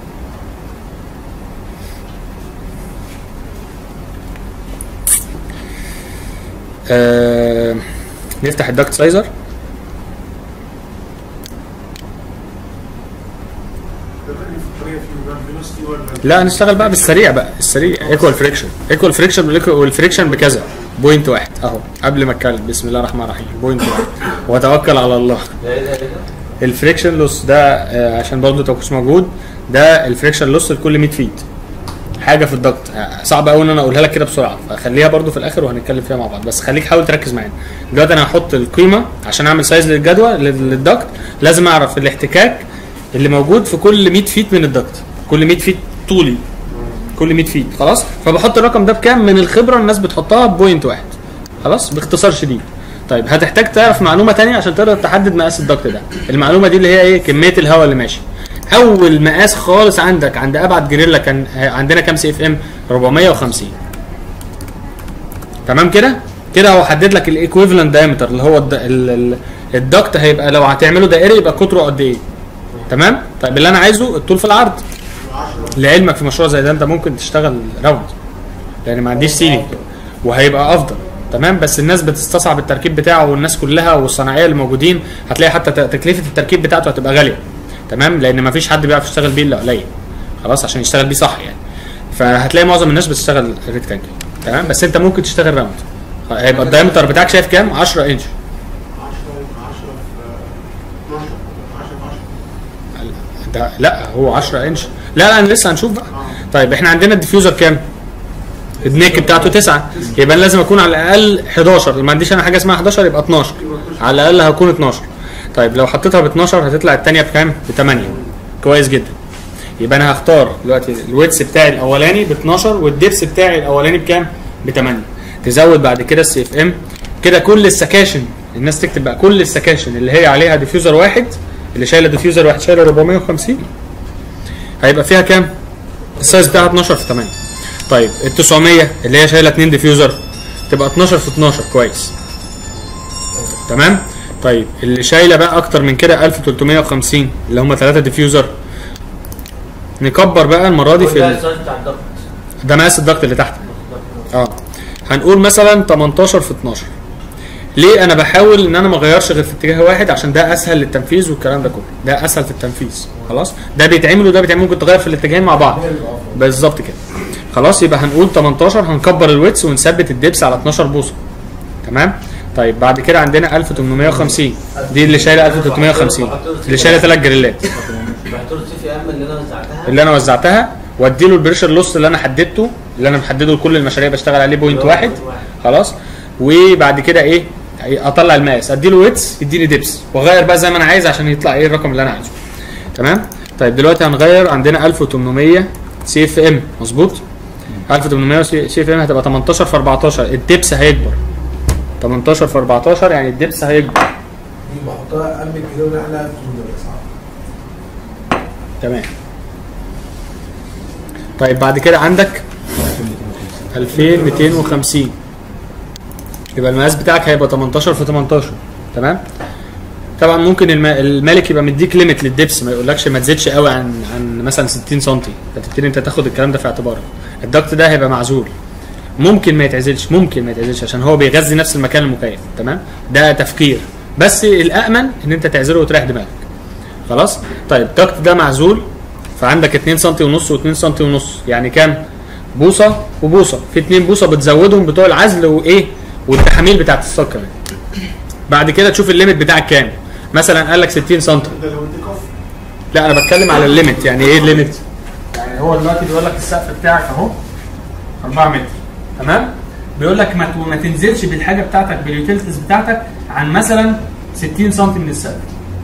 S1: آه نفتح الدكت سايزر
S2: ده بقى في الطريقه في بقى فيلوسيتي ولا
S1: لا نشتغل بقى بالسريع بقى السريع ايكوال فريكشن ايكوال فريكشن والفريكشن بكذا بوينت واحد اهو قبل ما اتكلم بسم الله الرحمن الرحيم بوينت واحد وتوكل على الله الفريكشن لوس ده آه، عشان برضه تبقوش موجود ده الفريكشن لوس لكل 100 فيت حاجه في الضغط آه، صعب قوي ان انا اقولها لك كده بسرعه فخليها برضه في الاخر وهنتكلم فيها مع بعض بس خليك حاول تركز معانا دلوقتي انا هحط القيمه عشان اعمل سايز للجدول لل- للضغط لازم اعرف الاحتكاك اللي موجود في كل 100 فيت من الضغط كل 100 فيت طولي كل 100 فيت خلاص فبحط الرقم ده بكام من الخبره الناس بتحطها بوينت واحد خلاص باختصار شديد طيب هتحتاج تعرف معلومه تانية عشان تقدر تحدد مقاس الضغط ده المعلومه دي اللي هي ايه كميه الهواء اللي ماشي اول مقاس خالص عندك عند ابعد جريلا كان عندنا كام سي اف ام 450 تمام كده كده هو حدد لك الايكويفالنت دايمتر اللي هو الد- ال- ال- الدكت هيبقى لو هتعمله دائري يبقى قطره قد ايه تمام طيب اللي انا عايزه الطول في العرض لعلمك في مشروع زي ده انت ممكن تشتغل راوند لان ما عنديش سيلينج وهيبقى افضل تمام بس الناس بتستصعب التركيب بتاعه والناس كلها والصناعيه اللي موجودين هتلاقي حتى ت- تكلفه التركيب بتاعته هتبقى غاليه تمام لان ما فيش حد بيعرف يشتغل بيه الا قليل خلاص عشان يشتغل بيه صح يعني فهتلاقي معظم الناس بتشتغل ريكتانجل تمام بس انت ممكن تشتغل راوند هيبقى الدايمتر بتاعك شايف كام 10 انش
S2: 10 10 في 12 10 في 10
S1: ده لا هو 10 انش لا لا أنا لسه هنشوف بقى طيب احنا عندنا الديفيوزر كام النيك بتاعته 9 يبقى أنا لازم اكون على الاقل 11 ما عنديش انا حاجه اسمها 11 يبقى 12 على الاقل هكون 12 طيب لو حطيتها ب 12 هتطلع الثانيه بكام ب 8 كويس جدا يبقى انا هختار دلوقتي الويتس بتاعي الاولاني ب 12 والدبس بتاعي الاولاني بكام ب 8 تزود بعد كده السي اف ام كده كل السكاشن الناس تكتب بقى كل السكاشن اللي هي عليها ديفيوزر واحد اللي شايله ديفيوزر واحد شايله 450 هيبقى فيها كام السايز بتاعها 12 في 8 طيب ال 900 اللي هي شايله 2 ديفيوزر تبقى 12 في 12 كويس تمام طيب اللي شايله بقى اكتر من كده 1350 اللي هم 3 ديفيوزر نكبر بقى المره دي في
S7: ده
S1: ال...
S7: السايز بتاع الضغط
S1: ده مقاس الضغط اللي تحت اه هنقول مثلا 18 في 12 ليه انا بحاول ان انا ما اغيرش غير في اتجاه واحد عشان ده اسهل للتنفيذ والكلام ده كله ده اسهل في التنفيذ خلاص ده بيتعمل وده بيتعمل ممكن تغير في الاتجاهين مع بعض بالظبط كده خلاص يبقى هنقول 18 هنكبر الويتس ونثبت الدبس على 12 بوصه تمام طيب بعد كده عندنا 1850 دي اللي شايله 1350 اللي شايله ثلاث جريلات
S7: بحط له سي في ام اللي انا وزعتها
S1: اللي انا وزعتها واديله البريشر لوس اللي انا حددته اللي انا محدده لكل المشاريع بشتغل عليه بوينت واحد خلاص وبعد كده ايه اطلع المقاس اديله ويتس يديني دبس واغير بقى زي ما انا عايز عشان يطلع ايه الرقم اللي انا عايزه تمام طيب دلوقتي هنغير عندنا 1800 سي اف ام مظبوط 1800 سي اف ام هتبقى 18 في 14 الدبس هيكبر 18 في 14 يعني الدبس هيكبر
S3: دي بحطها قبل الكيلو اللي احنا 1800 صح؟
S1: تمام طيب بعد كده عندك 2250 يبقى المقاس بتاعك هيبقى 18 في 18 تمام طبعا ممكن الم- المالك يبقى مديك ليميت للدبس ما يقولكش ما تزيدش قوي عن عن مثلا 60 سم فتبتدي انت تاخد الكلام ده في اعتبارك الضغط ده هيبقى معزول ممكن ما يتعزلش ممكن ما يتعزلش عشان هو بيغذي نفس المكان المكيف تمام ده تفكير بس الامن ان انت تعزله وتريح دماغك خلاص طيب الضغط ده معزول فعندك 2 سم ونص و2 سم ونص يعني كام بوصه وبوصه في 2 بوصه بتزودهم بتوع العزل وايه والتحاميل بتاعت الصاج كمان بعد كده تشوف الليميت بتاعك كام مثلا قال لك 60 سم
S2: ده لو انت كف
S1: لا انا بتكلم على الليميت يعني ايه الليميت يعني هو دلوقتي بيقول لك السقف بتاعك اهو 4 متر تمام بيقول لك ما ت- ما تنزلش بالحاجه بتاعتك باليوتيلتيز بتاعتك عن مثلا 60 سم من السقف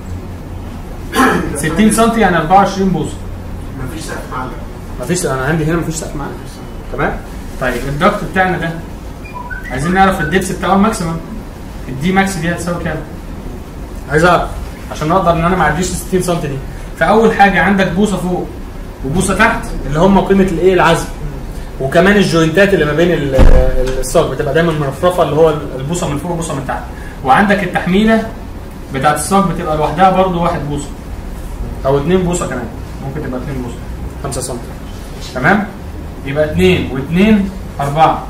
S1: 60 سم يعني 24 بوصه
S2: مفيش سقف معلق
S1: مفيش انا عندي هنا مفيش سقف معانا تمام طيب الضغط بتاعنا ده عايزين نعرف الدبس بتاعه الماكسيمم الدي ماكس دي هتساوي كام عايز اعرف عشان اقدر ان انا ما اعديش 60 سم دي فاول حاجه عندك بوصه فوق وبوصه تحت اللي هم قيمه الايه العزم وكمان الجوينتات اللي ما بين ال- ال- الصاج بتبقى دايما مرفرفه اللي هو البوصه من فوق وبوصه من تحت وعندك التحميله بتاعت الصاج بتبقى لوحدها برضو واحد بوصه او اتنين بوصه كمان ممكن تبقى اتنين بوصه 5 سم تمام يبقى اتنين واتنين اربعه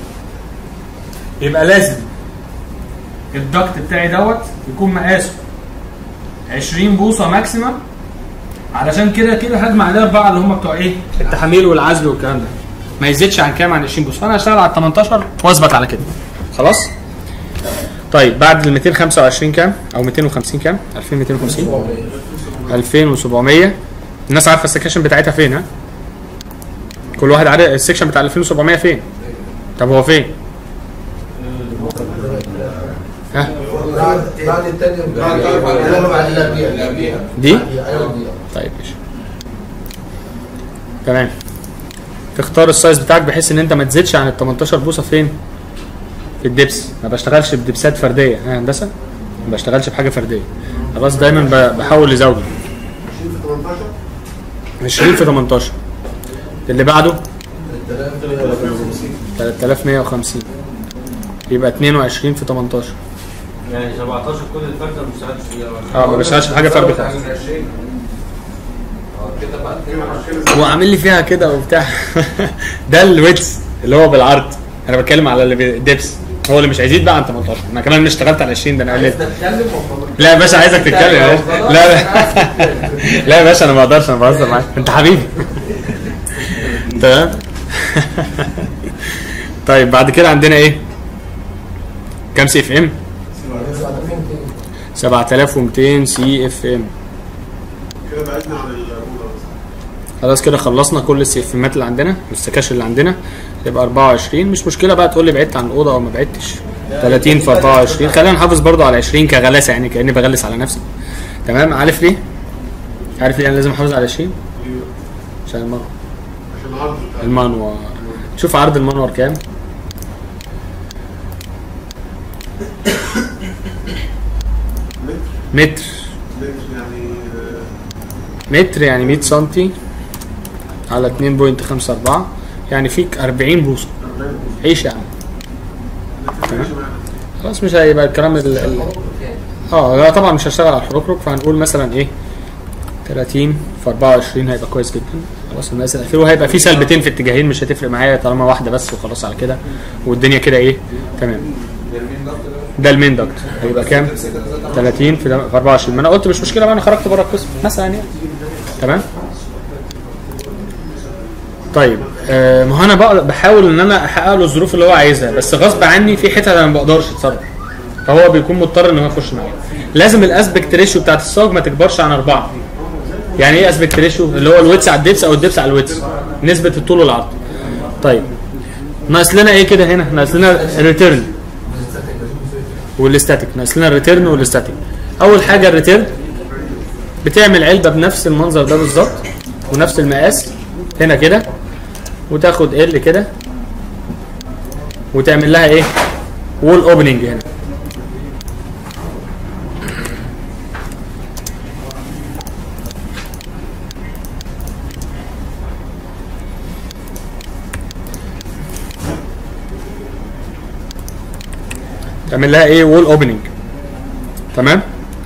S1: يبقى لازم الضغط بتاعي دوت يكون مقاسه 20 بوصه ماكسيمم علشان كده كده هجمع عليه اربعه اللي هم بتوع ايه؟ التحاميل والعزل والكلام ده ما يزيدش عن كام عن 20 بوصه فانا هشتغل على 18 واثبت على كده خلاص؟ طيب بعد ال 225 كام؟ او 250 كام؟ 2250 2700 الناس عارفه السكشن بتاعتها فين ها؟ كل واحد عارف السكشن بتاع 2700 فين؟ طب هو فين؟ ها؟
S3: بعد بعد التاني بعد اللي بعد اللي قبليها
S1: دي؟
S3: ايوه دي
S1: طيب ماشي تمام تختار السايز بتاعك بحيث ان انت ما تزيدش عن ال 18 بوصه فين؟ في في الدبس ما بشتغلش بدبسات فرديه ها هندسه ما بشتغلش بحاجه فرديه خلاص دايما ب- بحول لزوجي
S2: 20 في 18
S1: 20 في 18 اللي بعده
S3: 3050
S1: 3150 يبقى 22 في 18
S7: يعني 17 كل الفرد ما بيشتغلش فيها
S1: اه ما بشتغلش بحاجه فرد خالص
S3: اه كده بقى
S2: كده حرفيا
S1: هو عامل لي فيها كده وبتاع ده الويتس اللي هو بالعرض انا بتكلم على اللي بالدبس هو اللي مش هيزيد بقى عن 18 انا كمان مش اشتغلت على 20 ده انا قلت
S3: تتكلم وخلاص.
S1: لا يا باشا عايزك تتكلم يا باشا لا لا لا يا باشا انا ما اقدرش انا بهزر معاك انت حبيبي تمام طيب بعد كده عندنا ايه كام سي اف ام 7200 سي اف ام
S2: كده بعدنا عن الاولى بس
S1: خلاص كده خلصنا كل السي اف امات اللي عندنا والسكاش اللي عندنا يبقى 24 مش مشكله بقى تقول لي بعدت عن الاوضه او ما بعدتش 30 في 24 خلينا نحافظ برضو على 20 كغلاسه يعني كاني بغلس على نفسي تمام عارف ليه؟ عارف ليه انا لازم احافظ على 20 عشان المنور
S2: عشان العرض بتاع
S1: المنور شوف عرض المنور كام
S2: متر
S1: متر
S2: متر يعني آه،
S1: متر يعني 100 سنتي على 2.54 يعني فيك 40 بوصه
S2: 40 بوصة.
S1: عيش يا عم
S2: ماشي معانا.
S1: خلاص مش هيبقى الكلام ال- ال- اه لا طبعا مش هشتغل على الحركرك فهنقول مثلا ايه 30 في 24 هيبقى كويس جدا خلاص الناس الاخير وهيبقى في سلبتين في اتجاهين مش هتفرق معايا طالما واحده بس وخلاص على كده والدنيا كده ايه تمام ده المين دكت هيبقى كام 30 في في 24 ما انا قلت مش مشكله بقى انا خرجت بره القسم مثلا يعني تمام طيب آه ما هو انا بقى بحاول ان انا احقق له الظروف اللي هو عايزها بس غصب عني في حتت انا ما بقدرش اتصرف فهو بيكون مضطر ان هو يخش معايا لازم الاسبكت ريشيو بتاعت الصاج ما تكبرش عن أربعة يعني ايه اسبكت ريشيو اللي هو الويتس على الدبس او الدبس على الويتس نسبه الطول والعرض طيب ناقص لنا ايه كده هنا ناقص لنا الريتيرن والاستاتيك ناقص لنا الريتيرن والاستاتيك اول حاجه الريتيرن بتعمل علبه بنفس المنظر ده بالظبط ونفس المقاس هنا كده وتاخد ال كده وتعمل لها ايه وول اوبننج هنا تعمل لها ايه وول اوبننج تمام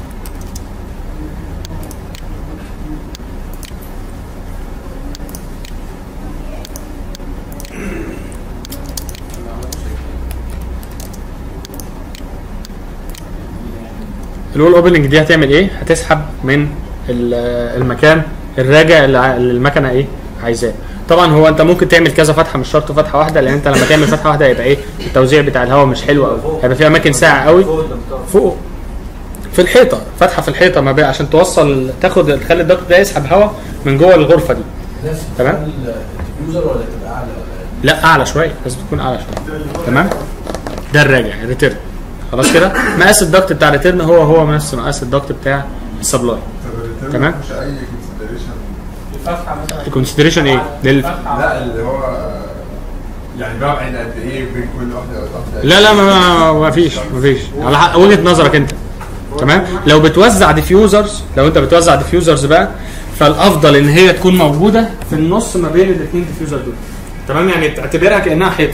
S1: الوول اوبننج دي هتعمل ايه هتسحب من ال- المكان الراجع اللي ع- اللي المكنه ايه عايزاه طبعا هو انت ممكن تعمل كذا فتحه مش شرط فتحه واحده لان انت لما تعمل فتحه واحده هيبقى ايه التوزيع بتاع الهواء مش حلو قوي هيبقى في اماكن ساقعه قوي فوق في الحيطه فتحه في الحيطه ما بين عشان توصل تاخد تخلي الدكتور ده يسحب هواء من جوه الغرفه دي
S3: نفس
S1: تمام.
S3: الديفيوزر ولا تبقى اعلى ولا
S1: لا اعلى شويه لازم تكون اعلى شويه تمام ده الراجع الريتيرن خلاص كده مقاس الدكت بتاع الريتيرن هو هو نفس مقاس الدكت بتاع السبلاي
S6: طب
S1: تمام.
S6: مش اي كونسيدريشن
S5: الفتحه مثلا
S1: الكونسيدريشن ايه لل...
S5: الفتحه
S6: لا اللي هو يعني ببعد قد ايه بين كل واحده واحده
S1: لا لا ما, ما, ما فيش ما فيش على حق وجهه نظرك انت تمام لو بتوزع ديفيوزرز لو انت بتوزع ديفيوزرز بقى فالافضل ان هي تكون موجوده في النص ما بين الاثنين ديفيوزر دول تمام يعني تعتبرها كانها حيطه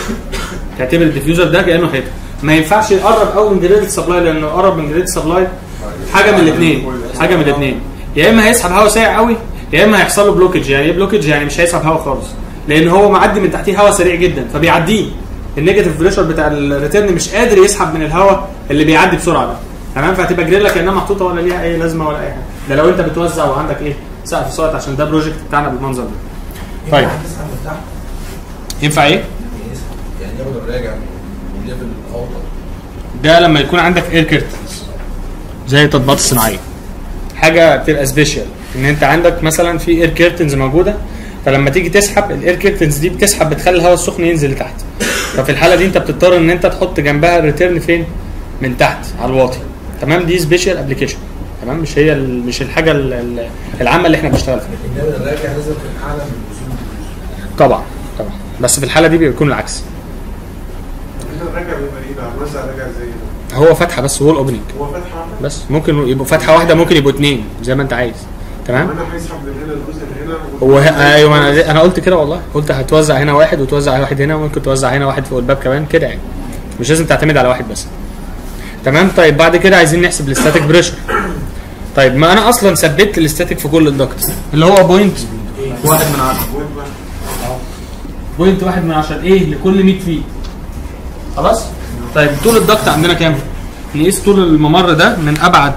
S1: تعتبر الديفيوزر ده كانه حيطه ما ينفعش يقرب قوي من جريد السبلاي لانه قرب من جريد السبلاي حاجه من الاثنين حاجه من الاثنين يا اما هيسحب هواء سريع قوي يا اما هيحصل له بلوكج يعني ايه بلوكج يعني مش هيسحب هواء خالص لان هو معدي من تحتيه هواء سريع جدا فبيعديه النيجاتيف بريشر بتاع الريتيرن مش قادر يسحب من الهواء اللي بيعدي بسرعه ده تمام فهتبقى جريلا كانها محطوطه ولا ليها اي لازمه ولا اي حاجه ده لو انت بتوزع وعندك ايه سقف سقط عشان ده بروجكت بتاعنا بالمنظر ده طيب.
S3: تسحب من تحت
S1: ينفع ايه
S3: يعني يسحب يعني ياخد الراجع من ليفل اوطى
S1: ده لما يكون عندك اير كيرتنز زي التطبيقات الصناعيه حاجه بتبقى سبيشال ان انت عندك مثلا في اير كيرتنز موجوده فلما تيجي تسحب الاير كيرتنز دي بتسحب بتخلي الهواء السخن ينزل لتحت ففي الحاله دي انت بتضطر ان انت تحط جنبها الريتيرن فين من تحت على الواطي تمام دي سبيشال ابلكيشن تمام مش هي ال- مش الحاجه ال- ال- العامه اللي احنا بنشتغل فيها
S3: انما الراجع لازم يكون اعلى من الوصول
S1: طبعا طبعا بس في الحاله دي بيكون العكس
S2: احنا الرجع بيبقى ايه بقى؟ موزع رجع زي ده.
S1: هو فتحه بس وول اوبننج
S2: هو فتحه واحده
S1: بس ممكن يبقوا فتحه واحده ممكن يبقوا اتنين زي ما انت عايز تمام
S2: وانا هيسحب من هنا الجزء اللي هنا
S1: هو ه- ايوه انا انا قلت كده والله قلت هتوزع هنا واحد وتوزع واحد هنا وممكن توزع هنا واحد فوق الباب كمان كده يعني مش لازم تعتمد على واحد بس تمام طيب بعد كده عايزين نحسب الاستاتيك بريشر طيب ما انا اصلا ثبت الاستاتيك في كل الضغط اللي هو بوينت واحد من عشرة
S2: وين بقى؟
S1: بوينت واحد من عشرة ايه لكل 100 فيت خلاص طيب طول الضغط عندنا كام نقيس طول الممر ده من ابعد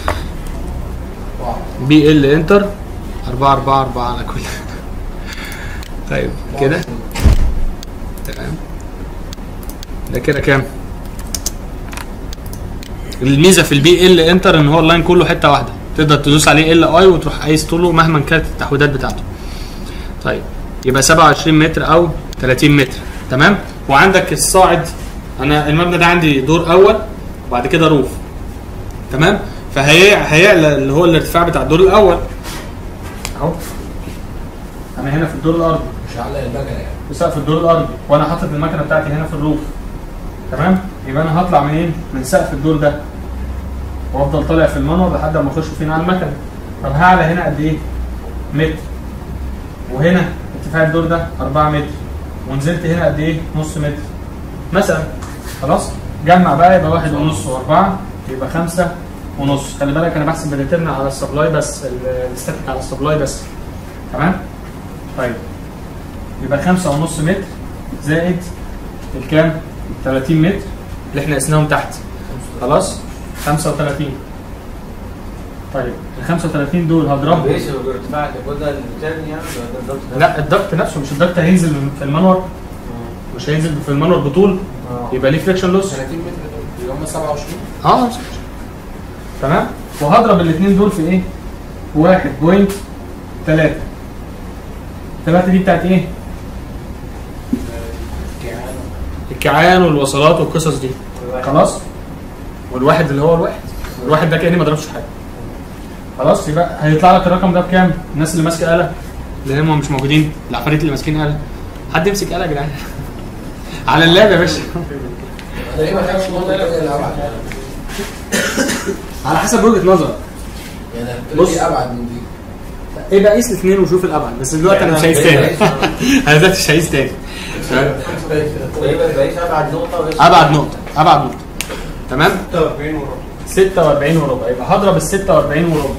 S1: بي ال انتر 4 4 4 على كل طيب كده تمام ده كده كام الميزه في البي ال انتر ان هو اللاين كله حته واحده تقدر تدوس عليه ال اي وتروح قايس طوله مهما كانت التحويدات بتاعته طيب يبقى 27 متر او 30 متر تمام وعندك الصاعد انا المبنى ده عندي دور اول وبعد كده روف تمام فهي هيعلى اللي هو الارتفاع بتاع الدور الاول اهو انا هنا في الدور الارضي
S3: مش هعلق المكنه يعني
S1: في سقف الدور الارضي وانا حاطط المكنه بتاعتي هنا في الروف تمام يبقى انا هطلع منين من سقف الدور ده وافضل طالع في المنور لحد ما اخش فين على المكنه طب هعلى هنا قد ايه متر وهنا ارتفاع الدور ده 4 متر ونزلت هنا قد ايه نص متر مثلا خلاص جمع بقى يبقى واحد ونص واربعه يبقى خمسه ونص خلي بالك انا بحسب الريتيرن على السبلاي بس ال- الاستاتيك على السبلاي بس تمام طيب يبقى خمسة ونص متر زائد الكام 30 متر اللي احنا قسناهم تحت خلاص 35 طيب ال 35 دول هضربهم
S7: بيقيس ارتفاعك ياخد ده التاني يعني ولا ده الضغط ده؟
S1: لا الضغط نفسه مش الضغط هينزل في المنور مش هينزل في المنور بطول
S7: اه
S1: يبقى ليه فريكشن لوس
S3: 30 متر دول اللي هم 27
S1: اه تمام وهضرب الاثنين دول في ايه؟ في واحد بوينت ثلاثة ثلاثة دي بتاعت ايه؟ الكعان والوصلات والقصص دي خلاص والواحد اللي هو الواحد الواحد ده كاني ما ضربش حاجه خلاص يبقى هيطلع لك الرقم ده بكام؟ الناس اللي ماسكه آلة اللي هم مش موجودين العفاريت اللي ماسكين آلة حد يمسك آلة يا جدعان على اللاب يا باشا
S3: انا ليه ما خدش النقطه الثانيه اللي ابعد يعني
S1: على حسب وجهه نظر
S3: يعني
S1: بص.
S3: بص ابعد من دي
S1: ايه بقى قيس الاثنين وشوف الابعد بس دلوقتي انا مش عايز تاني انا دلوقتي مش عايز تاني تمام؟
S7: يبقى بقيس ابعد نقطه وقيس
S1: ابعد نقطه ابعد نقطه تمام
S2: 46 وربع
S1: 46 وربع يبقى هضرب ال 46 وربع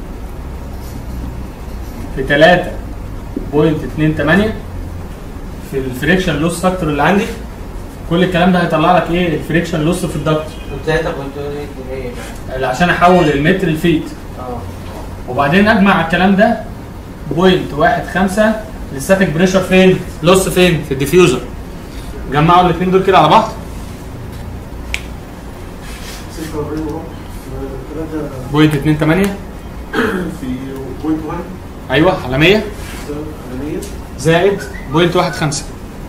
S1: في 3.28 في الفريكشن لوس فاكتور اللي عندي كل الكلام ده هيطلع لك ايه الفريكشن لوس في الضغط
S7: وتلاته كنت ايه
S1: اللي عشان احول المتر لفيت
S7: اه
S1: وبعدين اجمع الكلام ده بوينت واحد خمسة للستاتيك بريشر فين؟ لوس فين؟ في الديفيوزر جمعوا الاثنين دول كده على بعض
S2: 46 وربع 3
S1: بوينت 2 8
S2: في بوينت 1
S1: ايوه على 100
S2: على 100
S1: زائد بوينت واحد خمسة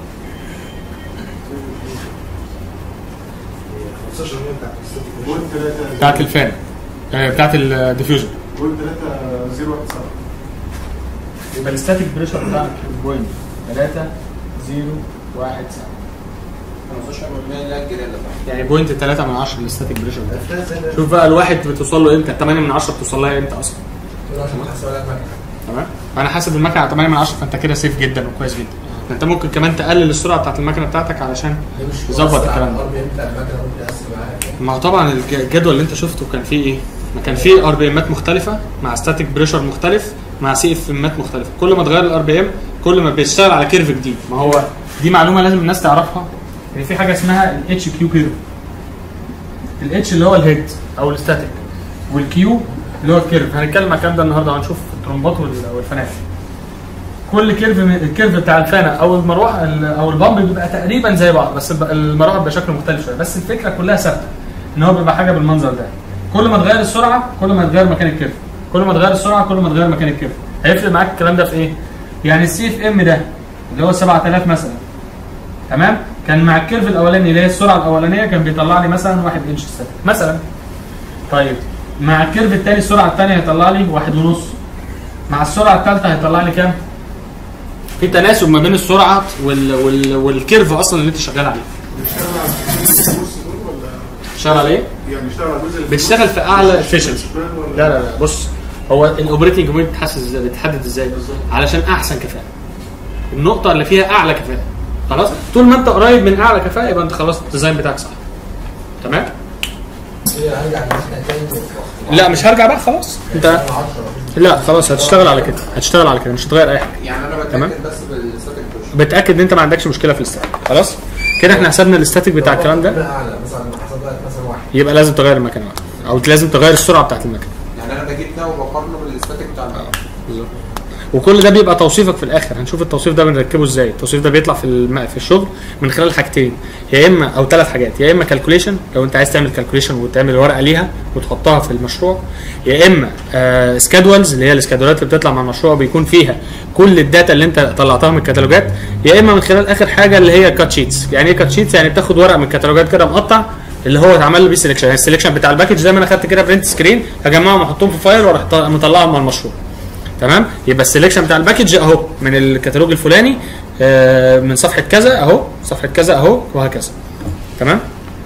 S3: 15 بتاعت الستاتيك
S2: بوينت 3
S1: بتاعت الفان آه، بتاعت الديفيوزر
S2: بوينت 3 017
S1: يبقى الستاتيك بريشر بتاعك بوينت 3 0 1 7
S3: 15 لا الجريلا
S1: يعني بوينت 3 من 10 الستاتيك بريشر ده شوف بقى الواحد بتوصل له امتى 8 من 10 بتوصل لها امتى اصلا
S3: عشان ما تحسب عليها المكنه
S1: تمام فانا حاسب المكنه على 8 من 10 فانت كده سيف جدا وكويس جدا انت ممكن كمان تقلل السرعه بتاعت المكنه بتاعتك علشان
S3: ده مش
S1: ظبط الكلام ده.
S3: الار بي ام بتاع المكنه ممكن يقسم معاها كام
S1: ما هو طبعا الج- الجدول اللي انت شفته كان فيه ايه؟ ما كان فيه ار بي امات مختلفه مع ستاتيك بريشر مختلف مع سي اف امات مختلفه كل ما تغير الار بي ام كل ما بيشتغل على كيرف جديد ما هو دي معلومه لازم الناس تعرفها ان في حاجه اسمها الاتش كيو كيرف الاتش اللي هو الهيد او الستاتيك والكيو اللي هو الكيرف هنتكلم على الكلام ده النهارده وهنشوف الترومبات وال- والفنات كل كيرف من الكيرف بتاع الفانه او المروحه ال- او البامب بيبقى تقريبا زي بعض بس الب- المروحه بيبقى شكله مختلف شويه بس الفكره كلها ثابته ان هو بيبقى حاجه بالمنظر ده كل ما تغير السرعه كل ما تغير مكان الكيرف كل ما تغير السرعه كل ما تغير مكان الكيرف هيفرق معاك الكلام ده في ايه يعني السي اف ام ده اللي هو 7000 مثلا تمام كان مع الكيرف الاولاني اللي هي السرعه الاولانيه كان بيطلع لي مثلا 1 انش ستاتيك مثلا طيب مع الكيرف الثاني السرعه الثانيه هيطلع لي واحد ونص مع السرعه الثالثه هيطلع لي كام في تناسب ما بين السرعه وال... وال... والكيرف اصلا اللي انت شغال عليه بتشتغل على ايه؟
S2: يعني اشتغل على جزء
S1: بتشتغل في اعلى efficiency.
S2: ولا
S1: لا لا لا بص هو الاوبريتنج بوينت بتحسس ازاي بتحدد ازاي علشان احسن كفاءه النقطه اللي فيها اعلى كفاءه خلاص طول ما انت قريب من اعلى كفاءه يبقى انت خلاص الديزاين بتاعك صح تمام
S3: هي هرجع للمكنه تاني
S1: لا مش هرجع بقى خلاص انت
S3: 10
S1: لا خلاص هتشتغل على كده هتشتغل على كده مش هتغير اي حاجه
S3: يعني انا
S1: تمام.
S3: بتاكد بس بالستاتيك بوش
S1: بتاكد ان انت ما عندكش مشكله في الاستاتيك خلاص كده احنا حسبنا الاستاتيك بتاع الكلام ده
S3: اعلى مثلا حسب لك مثلا واحد
S1: يبقى لازم تغير المكنه بقى. او لازم تغير السرعه بتاعت المكنه
S3: يعني انا بجيب ده وبقارنه بالستاتيك بتاع المكنه
S1: بالظبط وكل ده بيبقى توصيفك في الاخر هنشوف التوصيف ده بنركبه ازاي التوصيف ده بيطلع في الم... في الشغل من خلال حاجتين يا اما او ثلاث حاجات يا اما كالكوليشن لو انت عايز تعمل كالكوليشن وتعمل ورقه ليها وتحطها في المشروع يا اما آه سكادولز اللي هي السكادولات اللي بتطلع مع المشروع بيكون فيها كل الداتا اللي انت طلعتها من الكتالوجات يا اما من خلال اخر حاجه اللي هي كات شيتس يعني ايه كات شيتس يعني بتاخد ورقه من الكتالوجات كده مقطع اللي هو اتعمل له بيه سelection يعني السلكشن بتاع الباكج زي ما انا خدت كده برنت سكرين هجمعهم واحطهم في فايل واروح ط- مطلعهم مع المشروع تمام يبقى السلكشن بتاع الباكج اهو من الكتالوج الفلاني آه، من صفحه كذا اهو صفحه كذا اهو وهكذا تمام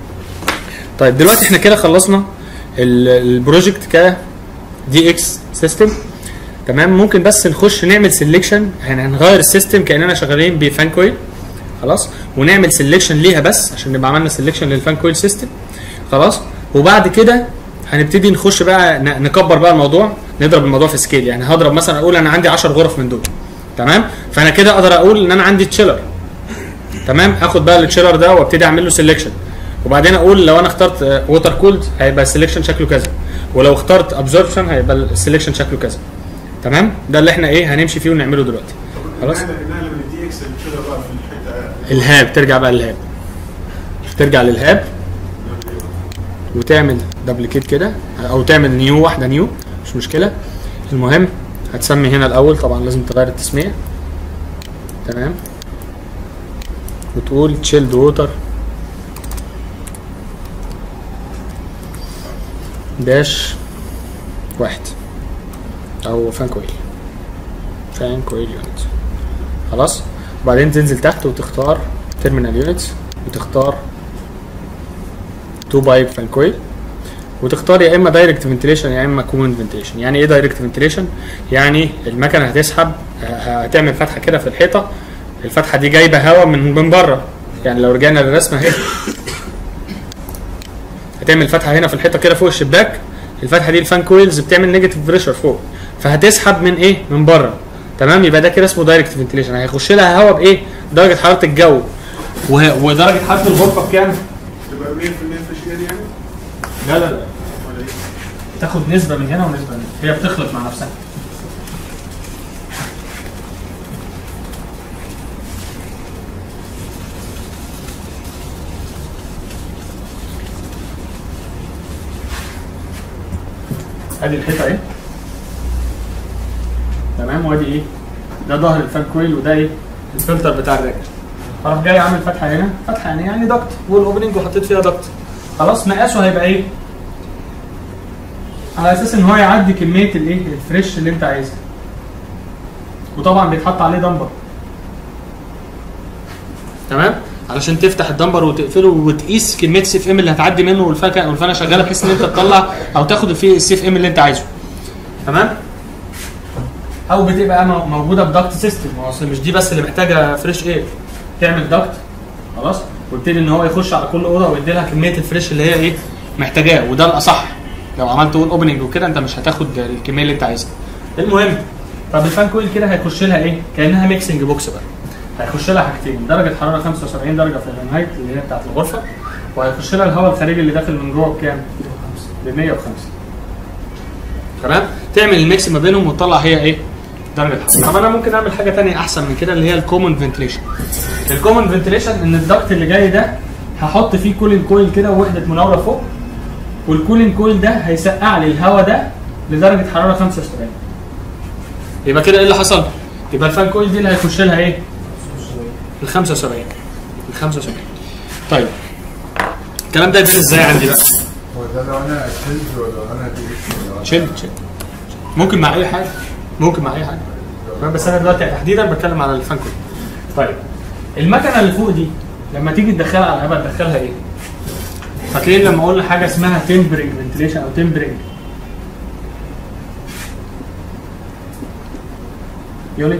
S1: طيب دلوقتي احنا كده خلصنا ال- البروجكت ك دي اكس سيستم تمام ممكن بس نخش نعمل سيلكشن يعني هنغير السيستم كاننا شغالين بفان كويل خلاص ونعمل سيلكشن ليها بس عشان نبقى عملنا سيلكشن للفان كويل سيستم خلاص وبعد كده هنبتدي نخش بقى ن- نكبر بقى الموضوع نضرب الموضوع في سكيل يعني هضرب مثلا اقول انا عندي 10 غرف من دول تمام فانا كده اقدر اقول ان انا عندي تشيلر تمام اخد بقى التشيلر ده وابتدي اعمل له سيلكشن وبعدين اقول لو انا اخترت ووتر كولد هيبقى السيلكشن شكله كذا ولو اخترت ابزوربشن هيبقى السيلكشن شكله كذا تمام ده اللي احنا ايه هنمشي فيه ونعمله دلوقتي خلاص
S2: نقل من الدي اكس كده بقى في الحته
S1: الهاب ترجع بقى للهاب ترجع للهاب وتعمل دبليكيت كده او تعمل نيو واحده نيو مش مشكله المهم هتسمي هنا الاول طبعا لازم تغير التسميه تمام وتقول تشيلد ووتر داش واحد او فان كويل فان كويل يونت خلاص وبعدين تنزل تحت وتختار تيرمينال يونتس وتختار تو بايب فان كويل وتختار يا اما دايركت فنتيليشن يا اما كومن فنتيليشن يعني ايه دايركت فنتيليشن يعني المكنه هتسحب ه- هتعمل فتحه كده في الحيطه الفتحه دي جايبه هواء من من بره يعني لو رجعنا للرسمه اهي هتعمل فتحه هنا في الحيطه كده فوق الشباك الفتحه دي الفان كويلز بتعمل نيجاتيف بريشر فوق فهتسحب من ايه من بره تمام يبقى ده كده اسمه دايركت فنتيليشن هيخش لها هواء بايه درجه حراره الجو وه- ودرجه حراره الغرفه بكام
S2: تبقى 100% فريش اير يعني
S1: لا لا لا
S2: ولا ايه؟
S1: تاخد نسبه من هنا ونسبه من هنا هي بتخلط مع نفسها ادي الحيطه اهي تمام وادي ايه ده ظهر الفان كويل وده ايه الفلتر بتاع الراجل اروح جاي عامل فتحه هنا فتحه يعني يعني دكت والاوبننج وحطيت فيها دكت خلاص مقاسه هيبقى ايه على اساس ان هو يعدي كميه الايه الفريش اللي انت عايزها وطبعا بيتحط عليه دمبر تمام علشان تفتح الدمبر وتقفله وتقيس كميه السي اف ام اللي هتعدي منه والفكه والفانه شغاله بحيث ان انت تطلع او تاخد فيه السي اف ام اللي انت عايزه تمام او بتبقى مو- موجوده بدكت سيستم هو اصل مش دي بس اللي محتاجه فريش اير تعمل دكت خلاص ويبتدي ان هو يخش على كل اوضه ويدي لها كميه الفريش اللي هي ايه محتاجاه وده الاصح لو عملت وول اوبننج وكده انت مش هتاخد الكميه اللي انت عايزها المهم طب الفان كويل كده هيخش لها ايه كانها ميكسنج بوكس بقى هيخش لها حاجتين درجه حراره 75 درجه في الفahrenheit اللي هي بتاعت الغرفه وهيخش لها الهواء الخارجي اللي داخل من جوه بكام؟ ب 105 تمام تعمل الميكس ما بينهم وتطلع هي ايه درجه الحراره طب انا ممكن اعمل حاجه تانية احسن من كده اللي هي الكومن فنتليشن الكومن فنتليشن ان الضغط اللي جاي ده هحط فيه كولين كويل كده ووحده مناوره فوق والكولين كويل ده هيسقع لي الهواء ده لدرجه حراره 75 يبقى كده ايه اللي حصل؟ يبقى الفان كويل دي اللي هيخش لها ايه؟ ال 75 ال 75 طيب الكلام ده يبان ازاي عندي بقى؟
S6: هو ده لو انا شيلد ولا لو انا دي اكس ولا
S1: شيل شيل ممكن مع اي حاجه ممكن مع اي حاجه تمام؟ بس انا دلوقتي تحديدا بتكلم على الفان كويل طيب المكنه اللي فوق دي لما تيجي تدخلها على الهواء تدخلها ايه؟ فاكرين لما قلنا حاجه اسمها تمبرنج فنتليشن او تمبرنج يونت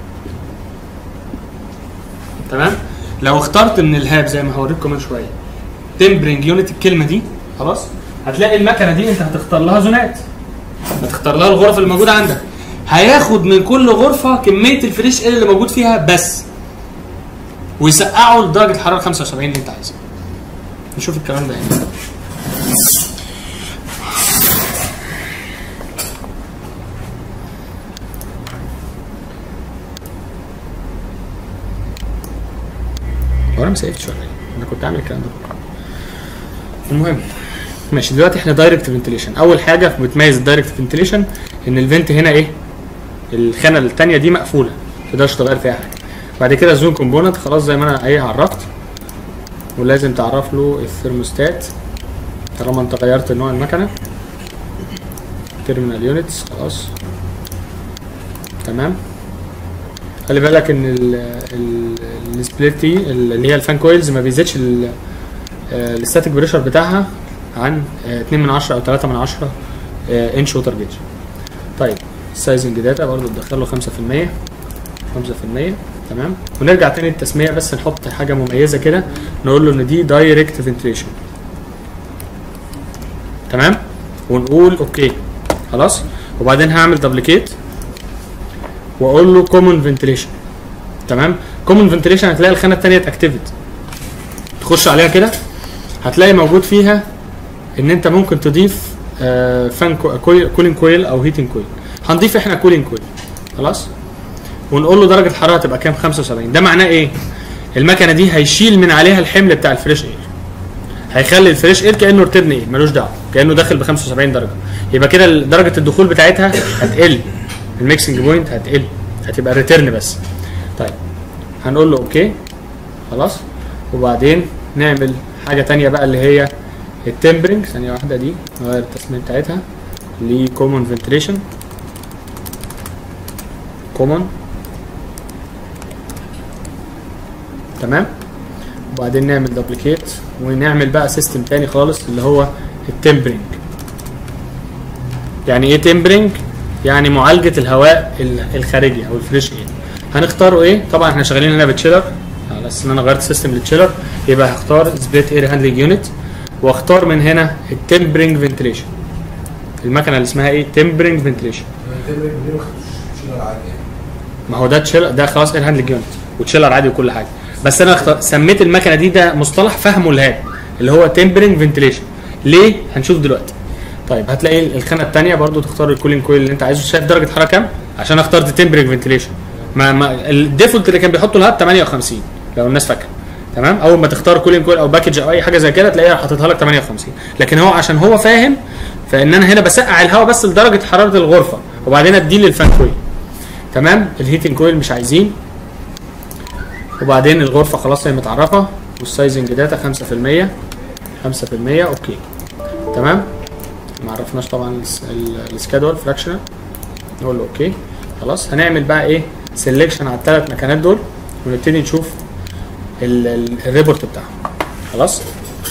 S1: تمام لو اخترت من الهاب زي ما هوريكم من شويه تمبرنج يونت الكلمه دي خلاص هتلاقي المكنه دي انت هتختار لها زونات هتختار لها الغرف اللي موجوده عندك هياخد من كل غرفه كميه الفريش اير اللي موجود فيها بس ويسقعه لدرجه حراره 75 اللي انت عايزها نشوف الكلام ده هنا هو انا ما سيفتش ولا ايه؟ انا كنت عامل الكلام ده المهم ماشي دلوقتي احنا دايركت فنتليشن اول حاجه بتميز الدايركت فنتليشن ان الفنت هنا ايه الخانه الثانيه دي مقفوله ما تقدرش تغير فيها حاجه بعد كده الزون كومبوننت خلاص زي ما انا ايه عرفت ولازم تعرف له الثرموستات طالما انت غيرت نوع المكنه تيرمينال يونتس خلاص تمام خلي بالك ان السبليت دي اللي هي الفان كويلز ما بيزيدش الستاتيك بريشر بتاعها عن 2 من 10 او 3 من 10 انش ووتر جيج طيب السايزنج داتا برضه تدخله 5% 5% تمام ونرجع تاني للتسميه بس نحط حاجه مميزه كده نقول له ان دي دايركت فنتريشن تمام ونقول اوكي خلاص وبعدين هعمل دبليكيت واقول له كومن فنتريشن تمام كومن فنتريشن هتلاقي الخانه الثانيه اتاكتيفت تخش عليها كده هتلاقي موجود فيها ان انت ممكن تضيف آه فان كولين كويل او هيتنج كويل هنضيف احنا كولين كويل خلاص ونقول له درجه الحراره تبقى كام 75 ده معناه ايه المكنه دي هيشيل من عليها الحمل بتاع الفريش اير هيخلي الفريش اير كانه رترن اير ملوش دعوه كانه داخل ب 75 درجه يبقى كده درجه الدخول بتاعتها هتقل الميكسنج بوينت هتقل هتبقى ريتيرن بس طيب هنقول له اوكي خلاص وبعدين نعمل حاجه تانية بقى اللي هي التمبرنج ثانيه واحده دي نغير التسميه بتاعتها لكومون فنتريشن كومون تمام وبعدين نعمل دبليكيت ونعمل بقى سيستم تاني خالص اللي هو التمبرنج يعني ايه تمبرنج يعني معالجه الهواء الخارجي او الفريش اير هنختاره ايه طبعا احنا شغالين هنا بتشيلر على اساس ان انا غيرت سيستم للتشيلر يبقى هختار سبليت اير هاندلنج يونت واختار من هنا التمبرنج فنتليشن المكنه اللي اسمها ايه تمبرنج فنتليشن ما هو ده تشيلر ده خلاص اير هاندلنج يونت وتشيلر عادي وكل حاجه بس انا اختار سميت المكنه دي ده مصطلح فهمه الهاب اللي هو تمبرنج فنتليشن ليه هنشوف دلوقتي طيب هتلاقي الخانه الثانيه برضو تختار الكولين كويل اللي انت عايزه شايف درجه حراره كام عشان اخترت تمبرنج فنتليشن ما, ما الديفولت اللي كان بيحطه الهاب 58 لو الناس فاكره تمام اول ما تختار كولين كويل او باكج او اي حاجه زي كده تلاقيها حاططها لك 58 لكن هو عشان هو فاهم فان انا هنا بسقع الهواء بس لدرجه حراره الغرفه وبعدين اديه للفان كويل تمام الهيتنج كويل مش عايزين وبعدين الغرفه خلاص هي متعرفه والسايزنج داتا 5% 5% اوكي تمام ما عرفناش طبعا السكادول فراكشنال نقول له اوكي خلاص هنعمل بقى ايه سيلكشن على الثلاث مكانات دول ونبتدي نشوف الريبورت بتاعهم خلاص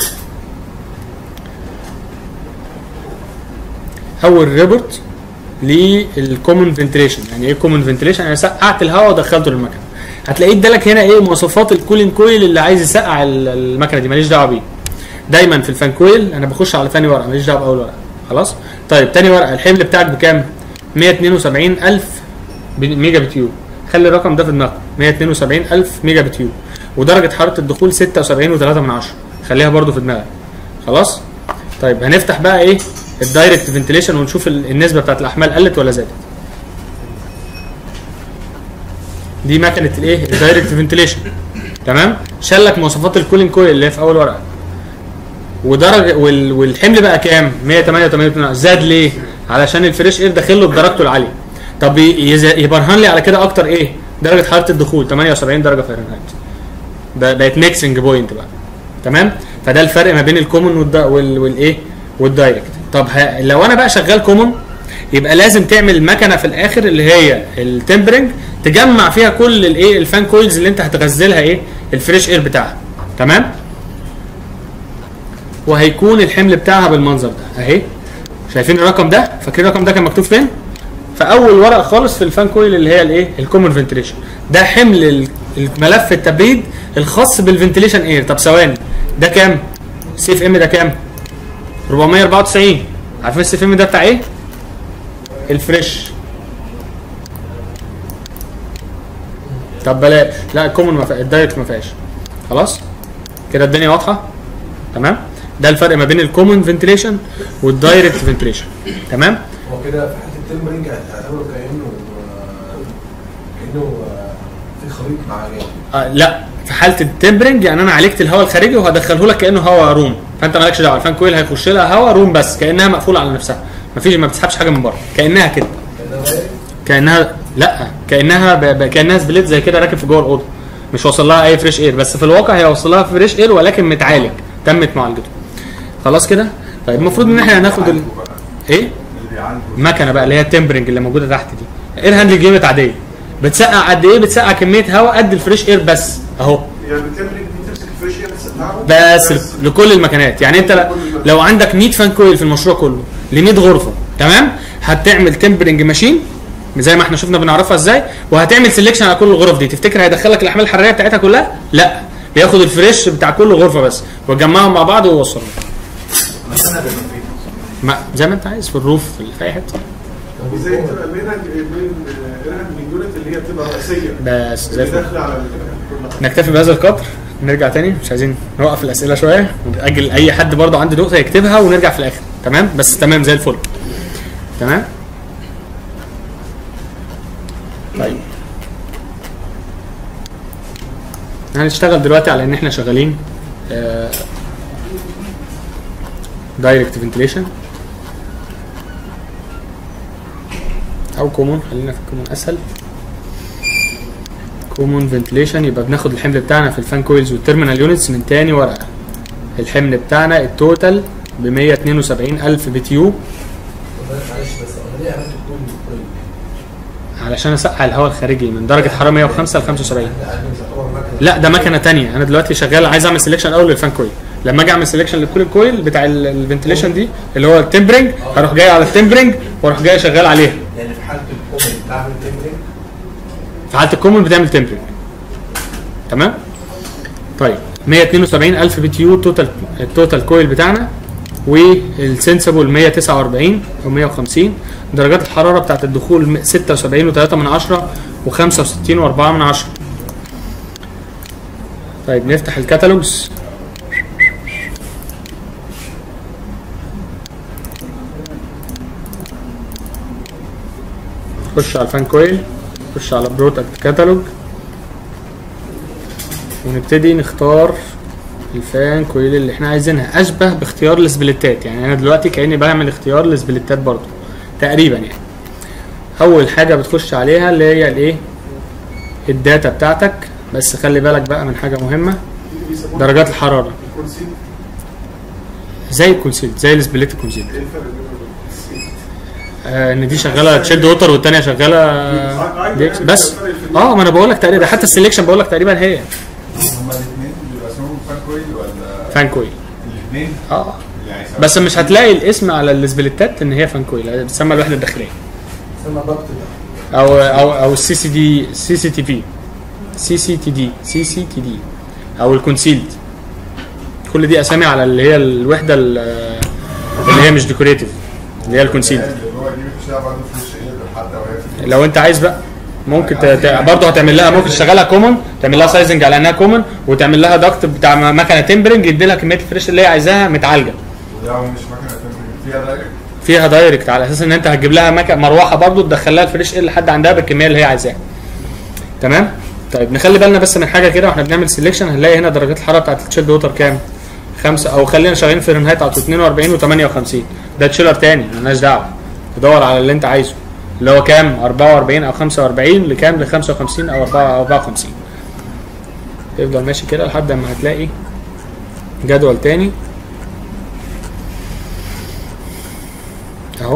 S1: اول ريبورت للكومن فنتريشن يعني ايه كومن فنتريشن انا سقعت الهواء ودخلته للمكنه هتلاقيه ادالك هنا ايه مواصفات الكولين كويل اللي عايز يسقع المكنه دي ماليش دعوه بيه دايما في الفان كويل انا بخش على ثاني ورقه ماليش دعوه باول ورقه خلاص طيب تاني ورقه الحمل بتاعك بكام 172000 ميجا بتيو خلي الرقم ده في دماغك 172000 ميجا بتيو ودرجه حراره الدخول 76.3 من 10 خليها برده في دماغك خلاص طيب هنفتح بقى ايه الدايركت فنتليشن ونشوف النسبه بتاعت الاحمال قلت ولا زادت دي مكنه الايه الدايركت فنتليشن تمام شال لك مواصفات الكولين كويل اللي هي في اول ورقه ودرجه وال... والحمل بقى كام 188 زاد ليه علشان الفريش اير داخل له بدرجته العاليه طب يز... يبرهن لي على كده اكتر ايه درجه حراره الدخول 78 درجه فahrenheit بقت ميكسنج بوينت بقى تمام فده الفرق ما بين الكومن والد... وال... والايه والدايركت طب ه... لو انا بقى شغال كومن يبقى لازم تعمل مكنه في الاخر اللي هي التمبرنج تجمع فيها كل الايه الفان كويلز اللي انت هتغذلها ايه الفريش اير بتاعها تمام وهيكون الحمل بتاعها بالمنظر ده اهي شايفين الرقم ده فاكرين الرقم ده كان مكتوب فين في اول ورقه خالص في الفان كويل اللي هي الايه الكومن فنتليشن ده حمل ال- الملف التبريد الخاص بالفنتليشن اير طب ثواني ده كام سي اف ام ده كام 494 عارفين السي اف ام ده بتاع ايه الفريش طب بلاش لا الكومن ما فيهاش الدايركت ما فيهاش خلاص كده الدنيا واضحه تمام ده الفرق ما بين الكومن فنتليشن والدايركت فنتليشن تمام
S3: هو كده في حته التمبرنج هتعتبره كانه آه، كانه آه، في خليط مع جامد
S1: آه لا في حاله التمبرنج يعني انا عالجت الهواء الخارجي وهدخله لك كانه هواء روم فانت مالكش دعوه الفان كويل هيخش لها هواء روم بس كانها مقفوله على نفسها مفيش ما بتسحبش حاجه من بره كانها كده
S3: كانه دايركت
S1: كانها لا كانها ب... ب... كانها سبليت زي كده راكب في جوه الاوضه مش واصل لها اي فريش اير بس في الواقع هي واصل لها فريش اير ولكن متعالج تمت معالجته خلاص كده طيب المفروض ان احنا هناخد ال... ايه
S6: اللي بيعالجوا
S1: المكنه بقى اللي هي التمبرنج اللي موجوده تحت دي اير هاندلنج يونت عاديه بتسقع قد ايه بتسقع كميه هواء قد الفريش اير بس اهو
S2: يعني بتملك دي تمسك الفريش اير تسقعه
S1: بس لكل المكانات يعني انت ل- لو عندك 100 فان كويل في المشروع كله ل 100 غرفه تمام هتعمل تمبرنج ماشين زي ما احنا شفنا بنعرفها ازاي وهتعمل سيلكشن على كل الغرف دي تفتكر هيدخلك الاحمال الحراريه بتاعتها كلها لا بياخد الفريش بتاع كل غرفه بس ويجمعهم مع بعض ويوصلهم ما زي ما انت عايز في الروف في في اي حته
S2: وزي تبقى منها من ايرهاب من يونت اللي هي بتبقى رئيسيه
S1: بس زي
S2: اللي
S1: الفل
S2: داخله على ال- كل
S1: نكتفي بهذا القدر نرجع تاني مش عايزين نوقف الاسئله شويه ونأجل اي حد برضه عنده نقطه يكتبها ونرجع في الاخر تمام بس تمام زي الفل تمام طيب هنشتغل دلوقتي على ان احنا شغالين دايركت فنتليشن او كومون خلينا في الكومون اسهل كومون فنتليشن يبقى بناخد الحمل بتاعنا في الفان كويلز والتيرمينال يونتس من تاني ورقه الحمل بتاعنا التوتال ب 172 الف بي تيو
S3: معلش بس انا ليه عملت كل كل
S1: علشان اسقع الهواء الخارجي من درجه حراره 105 ل 75
S3: لا انا مش هعتبر مكنه
S1: لا ده مكنه تانية انا دلوقتي شغال عايز اعمل سelection الاول للفان كويل لما اجي اعمل سelection للكول كويل بتاع الفنتليشن دي اللي هو التمبرنج هروح جاي على التمبرنج واروح جاي شغال عليها
S3: يعني في حاله الكومن بعمل تمبرنج
S1: في حاله الكومن بتعمل تمبرنج تمام طيب 172 الف بي تي يو توتال التوتال كويل بتاعنا والسنسبل 149 او 150 درجات الحراره بتاعت الدخول 76 و3 من 10 و65 و4 من 10 طيب نفتح الكتالوجز نخش على الفان كويل نخش على برودكت كاتالوج ونبتدي نختار الفان كويل اللي احنا عايزينها اشبه باختيار السبليتات يعني انا دلوقتي كاني بعمل اختيار للسبليتات برضو تقريبا يعني اول حاجه بتخش عليها اللي هي الايه الداتا بتاعتك بس خلي بالك بقى من حاجه مهمه
S2: بيسموها
S1: درجات الحراره
S2: الكونسيل
S1: زي الكونسيلت زي السبليت كونسيلت
S2: ايه الفرق بين الكونسيل؟
S1: آه ان دي شغاله تشيلد ووتر والثانيه شغاله دي إكس. بس اه ما انا بقول لك تقريبا حتى السليكشن بقول لك تقريبا هي
S6: هما الاثنين بيبقى اسمهم فان كويل ولا
S1: فان كويل
S6: الاثنين
S1: اه
S6: اللي هيساعدوا؟
S1: بس مش هتلاقي الاسم على السبليتات ان هي فان كويل بتسمى الوحده الداخليه
S3: سمى ضغط ده
S1: او او او السي سي دي سي سي تي في سي سي تي دي سي سي تي دي او الكونسيلد كل دي اسامي على اللي هي الوحده ال- اللي هي مش ديكوريتيف اللي هي الكونسيلد
S6: اللي هو دي بتشتغل برضه في الشيء حتى وهي في
S1: لو انت عايز بقى ممكن ت... ت... برضه هتعمل لها ممكن تشغلها كومن تعمل لها سايزنج على انها كومن وتعمل لها دكت بتاع مكنه تمبرنج يدي لها كميه الفريش اللي هي عايزاها متعالجه
S6: ولو مش مكنه تمبرنج فيها دايركت
S1: فيها دايركت على اساس ان انت هتجيب لها مكنه مروحه برضه تدخل لها الفريش ايه لحد عندها بالكميه اللي هي عايزاها تمام طيب نخلي بالنا بس من حاجه كده واحنا بنعمل سيلكشن هنلاقي هنا درجات الحراره بتاعت التشيلد ووتر كام؟ خمسة او خلينا شغالين في فahrenheit على 42 و58 ده تشيلر تاني مالناش دعوه تدور على اللي انت عايزه اللي هو كام 44 او 45 لكام ل 55 او 54 تفضل ماشي كده لحد ما هتلاقي جدول تاني اهو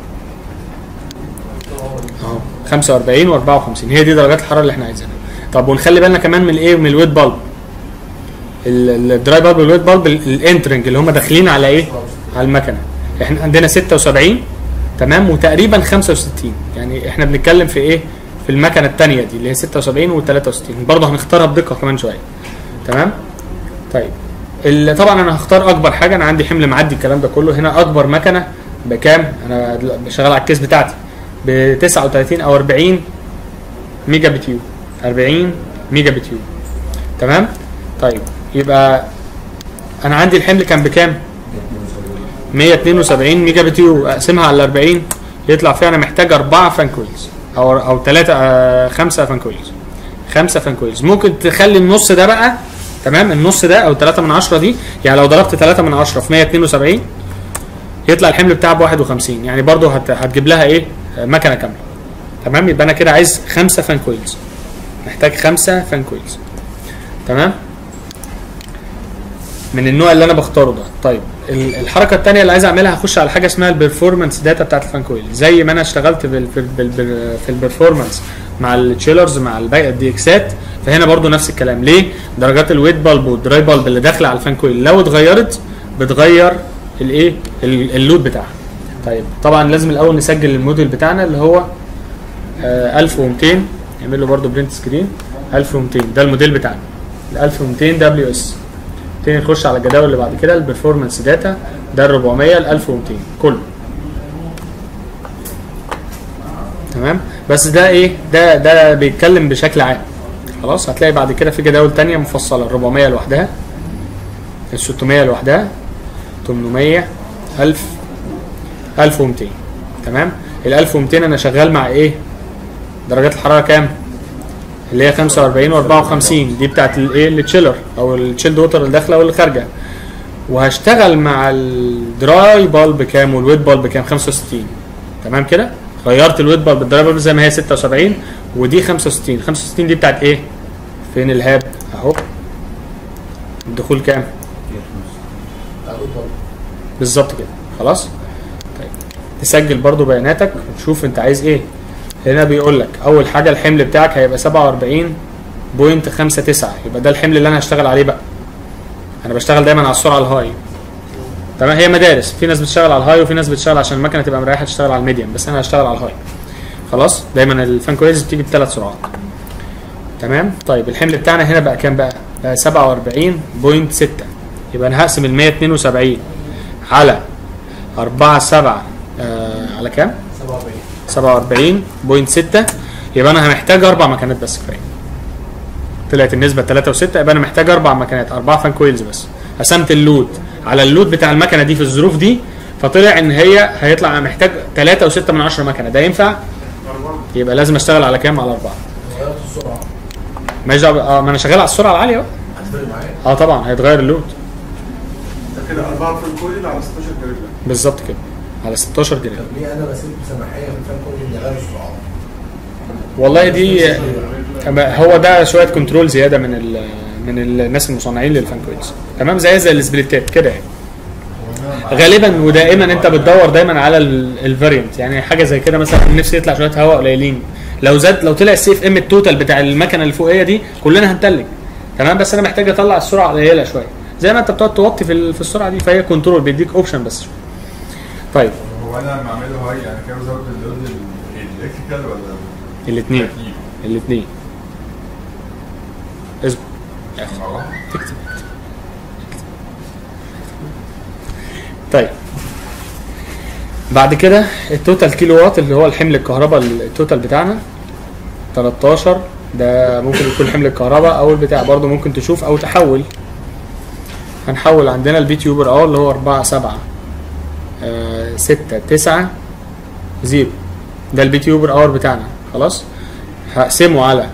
S1: اهو 45 و54 هي دي درجات الحراره اللي احنا عايزينها طب ونخلي بالنا كمان من الايه من الويت بالب ال- الدراي بالب والويت بالب ال- الانترنج اللي هم داخلين على ايه؟ على المكنه احنا عندنا 76 تمام وتقريبا 65 يعني احنا بنتكلم في ايه؟ في المكنه الثانيه دي اللي هي 76 و 63 برضه هنختارها بدقه كمان شويه تمام؟ طيب ال- طبعا انا هختار اكبر حاجه انا عندي حمل معدي الكلام ده كله هنا اكبر مكنه بكام؟ انا دل- شغال على الكيس بتاعتي ب 39 او 40 ميجا بتيو 40 ميجا بتيو تمام؟ طيب يبقى انا عندي الحمل كان بكام؟ 172 ميجا بتيو اقسمها على 40 يطلع فيها انا محتاج 4 فان كويلز او او 3 5 فان كويلز 5 فان كويلز ممكن تخلي النص ده بقى تمام النص ده او 3 من 10 دي يعني لو ضربت 3 من 10 في 172 يطلع الحمل بتاعها ب 51 يعني برضو هت هتجيب لها ايه مكنه كامله تمام يبقى انا كده عايز 5 فان كويلز محتاج 5 فان كويلز تمام من النوع اللي انا بختاره ده طيب ال- الحركه الثانيه اللي عايز اعملها هخش على حاجه اسمها البرفورمانس داتا بتاعت الفان كويل زي ما انا اشتغلت بال بال بال بال في البرفورمانس مع التشيلرز مع الباقي الدي اكسات فهنا برضو نفس الكلام ليه درجات الويت بالب والدراي بالب اللي داخله على الفان كويل لو اتغيرت بتغير الايه ال- اللود بتاعها طيب طبعا لازم الاول نسجل الموديل بتاعنا اللي هو آه 1200 نعمل له برضو برنت سكرين 1200 ده الموديل بتاعنا ال 1200 دبليو اس تاني نخش على الجداول اللي بعد كده البرفورمانس داتا ده ال 400 ال 1200 كله تمام بس ده ايه ده ده بيتكلم بشكل عام خلاص هتلاقي بعد كده في جداول تانية مفصلة ال 400 لوحدها ال 600 لوحدها 800 1000 1200 تمام ال 1200 انا شغال مع ايه درجات الحرارة كام اللي هي 45 و54 دي بتاعت الايه التشيلر او التشيلد ووتر اللي داخله واللي خارجه وهشتغل مع الدراي بالب كام والويت بالب كام 65 تمام كده غيرت الويت بالب الدراي بالب زي ما هي 76 ودي 65 65 دي بتاعت ايه فين الهاب اهو الدخول كام بالظبط كده خلاص طيب تسجل برضو بياناتك وتشوف انت عايز ايه هنا بيقول لك اول حاجه الحمل بتاعك هيبقى 47.59 يبقى ده الحمل اللي انا هشتغل عليه بقى انا بشتغل دايما على السرعه الهاي تمام هي مدارس في ناس بتشتغل على الهاي وفي ناس بتشتغل عشان المكنه تبقى مريحه تشتغل على الميديم بس انا هشتغل على الهاي خلاص دايما الفان كويز بتيجي بثلاث سرعات تمام طيب الحمل بتاعنا هنا بقى كام بقى بقى 47.6 يبقى انا هقسم ال 172 على 4 7 آه على كام
S3: 47
S1: 47.6 يبقى انا محتاج اربع مكانات بس كفايه طلعت النسبه 3 و6 يبقى انا محتاج اربع مكانات اربع فان كويلز بس قسمت اللود على اللود بتاع المكنه دي في الظروف دي فطلع ان هي هيطلع انا محتاج 3 و6 من 10 مكنه ده ينفع يبقى لازم اشتغل على كام على اربعه
S3: غيرت السرعه
S1: ماشي دعوة- اه ما انا شغال على السرعه العاليه بقى
S3: هتفرق معايا
S1: اه طبعا هيتغير اللود
S2: ده كده 4 في الكويل على 16 جريد
S1: بالظبط كده على 16 جنيه
S3: طب ليه انا بسيب سماحيه في الفان كل اني اغير السرعات؟
S1: والله دي أما هو ده شويه كنترول زياده من ال من الناس المصنعين للفان كويلز تمام زي زي السبليتات كده يعني غالبا ودائما انت بتدور دايما على الفارينت يعني حاجه زي كده مثلا نفسي يطلع شويه هواء قليلين لو زاد لو طلع السي اف ام التوتال بتاع المكنه اللي فوقيه دي كلنا هنتلج تمام بس انا محتاج اطلع السرعه قليله شويه زي ما انت بتقعد توطي في ال- في السرعه دي فهي كنترول بيديك اوبشن بس طيب
S6: هو انا لما اعمله هاي يعني كده بزود اللود الالكتريكال ولا
S1: الاثنين
S6: التكييف؟
S1: الاثنين اصبر
S6: مع بعض؟
S1: طيب بعد كده التوتال كيلو وات اللي هو الحمل الكهرباء التوتال بتاعنا 13 ده ممكن يكون حمل الكهرباء او البتاع برضه ممكن تشوف او تحول هنحول عندنا البي تيوبر اه اللي هو 4 7 6 9 0 ده البي تيوبر اور بتاعنا خلاص هقسمه على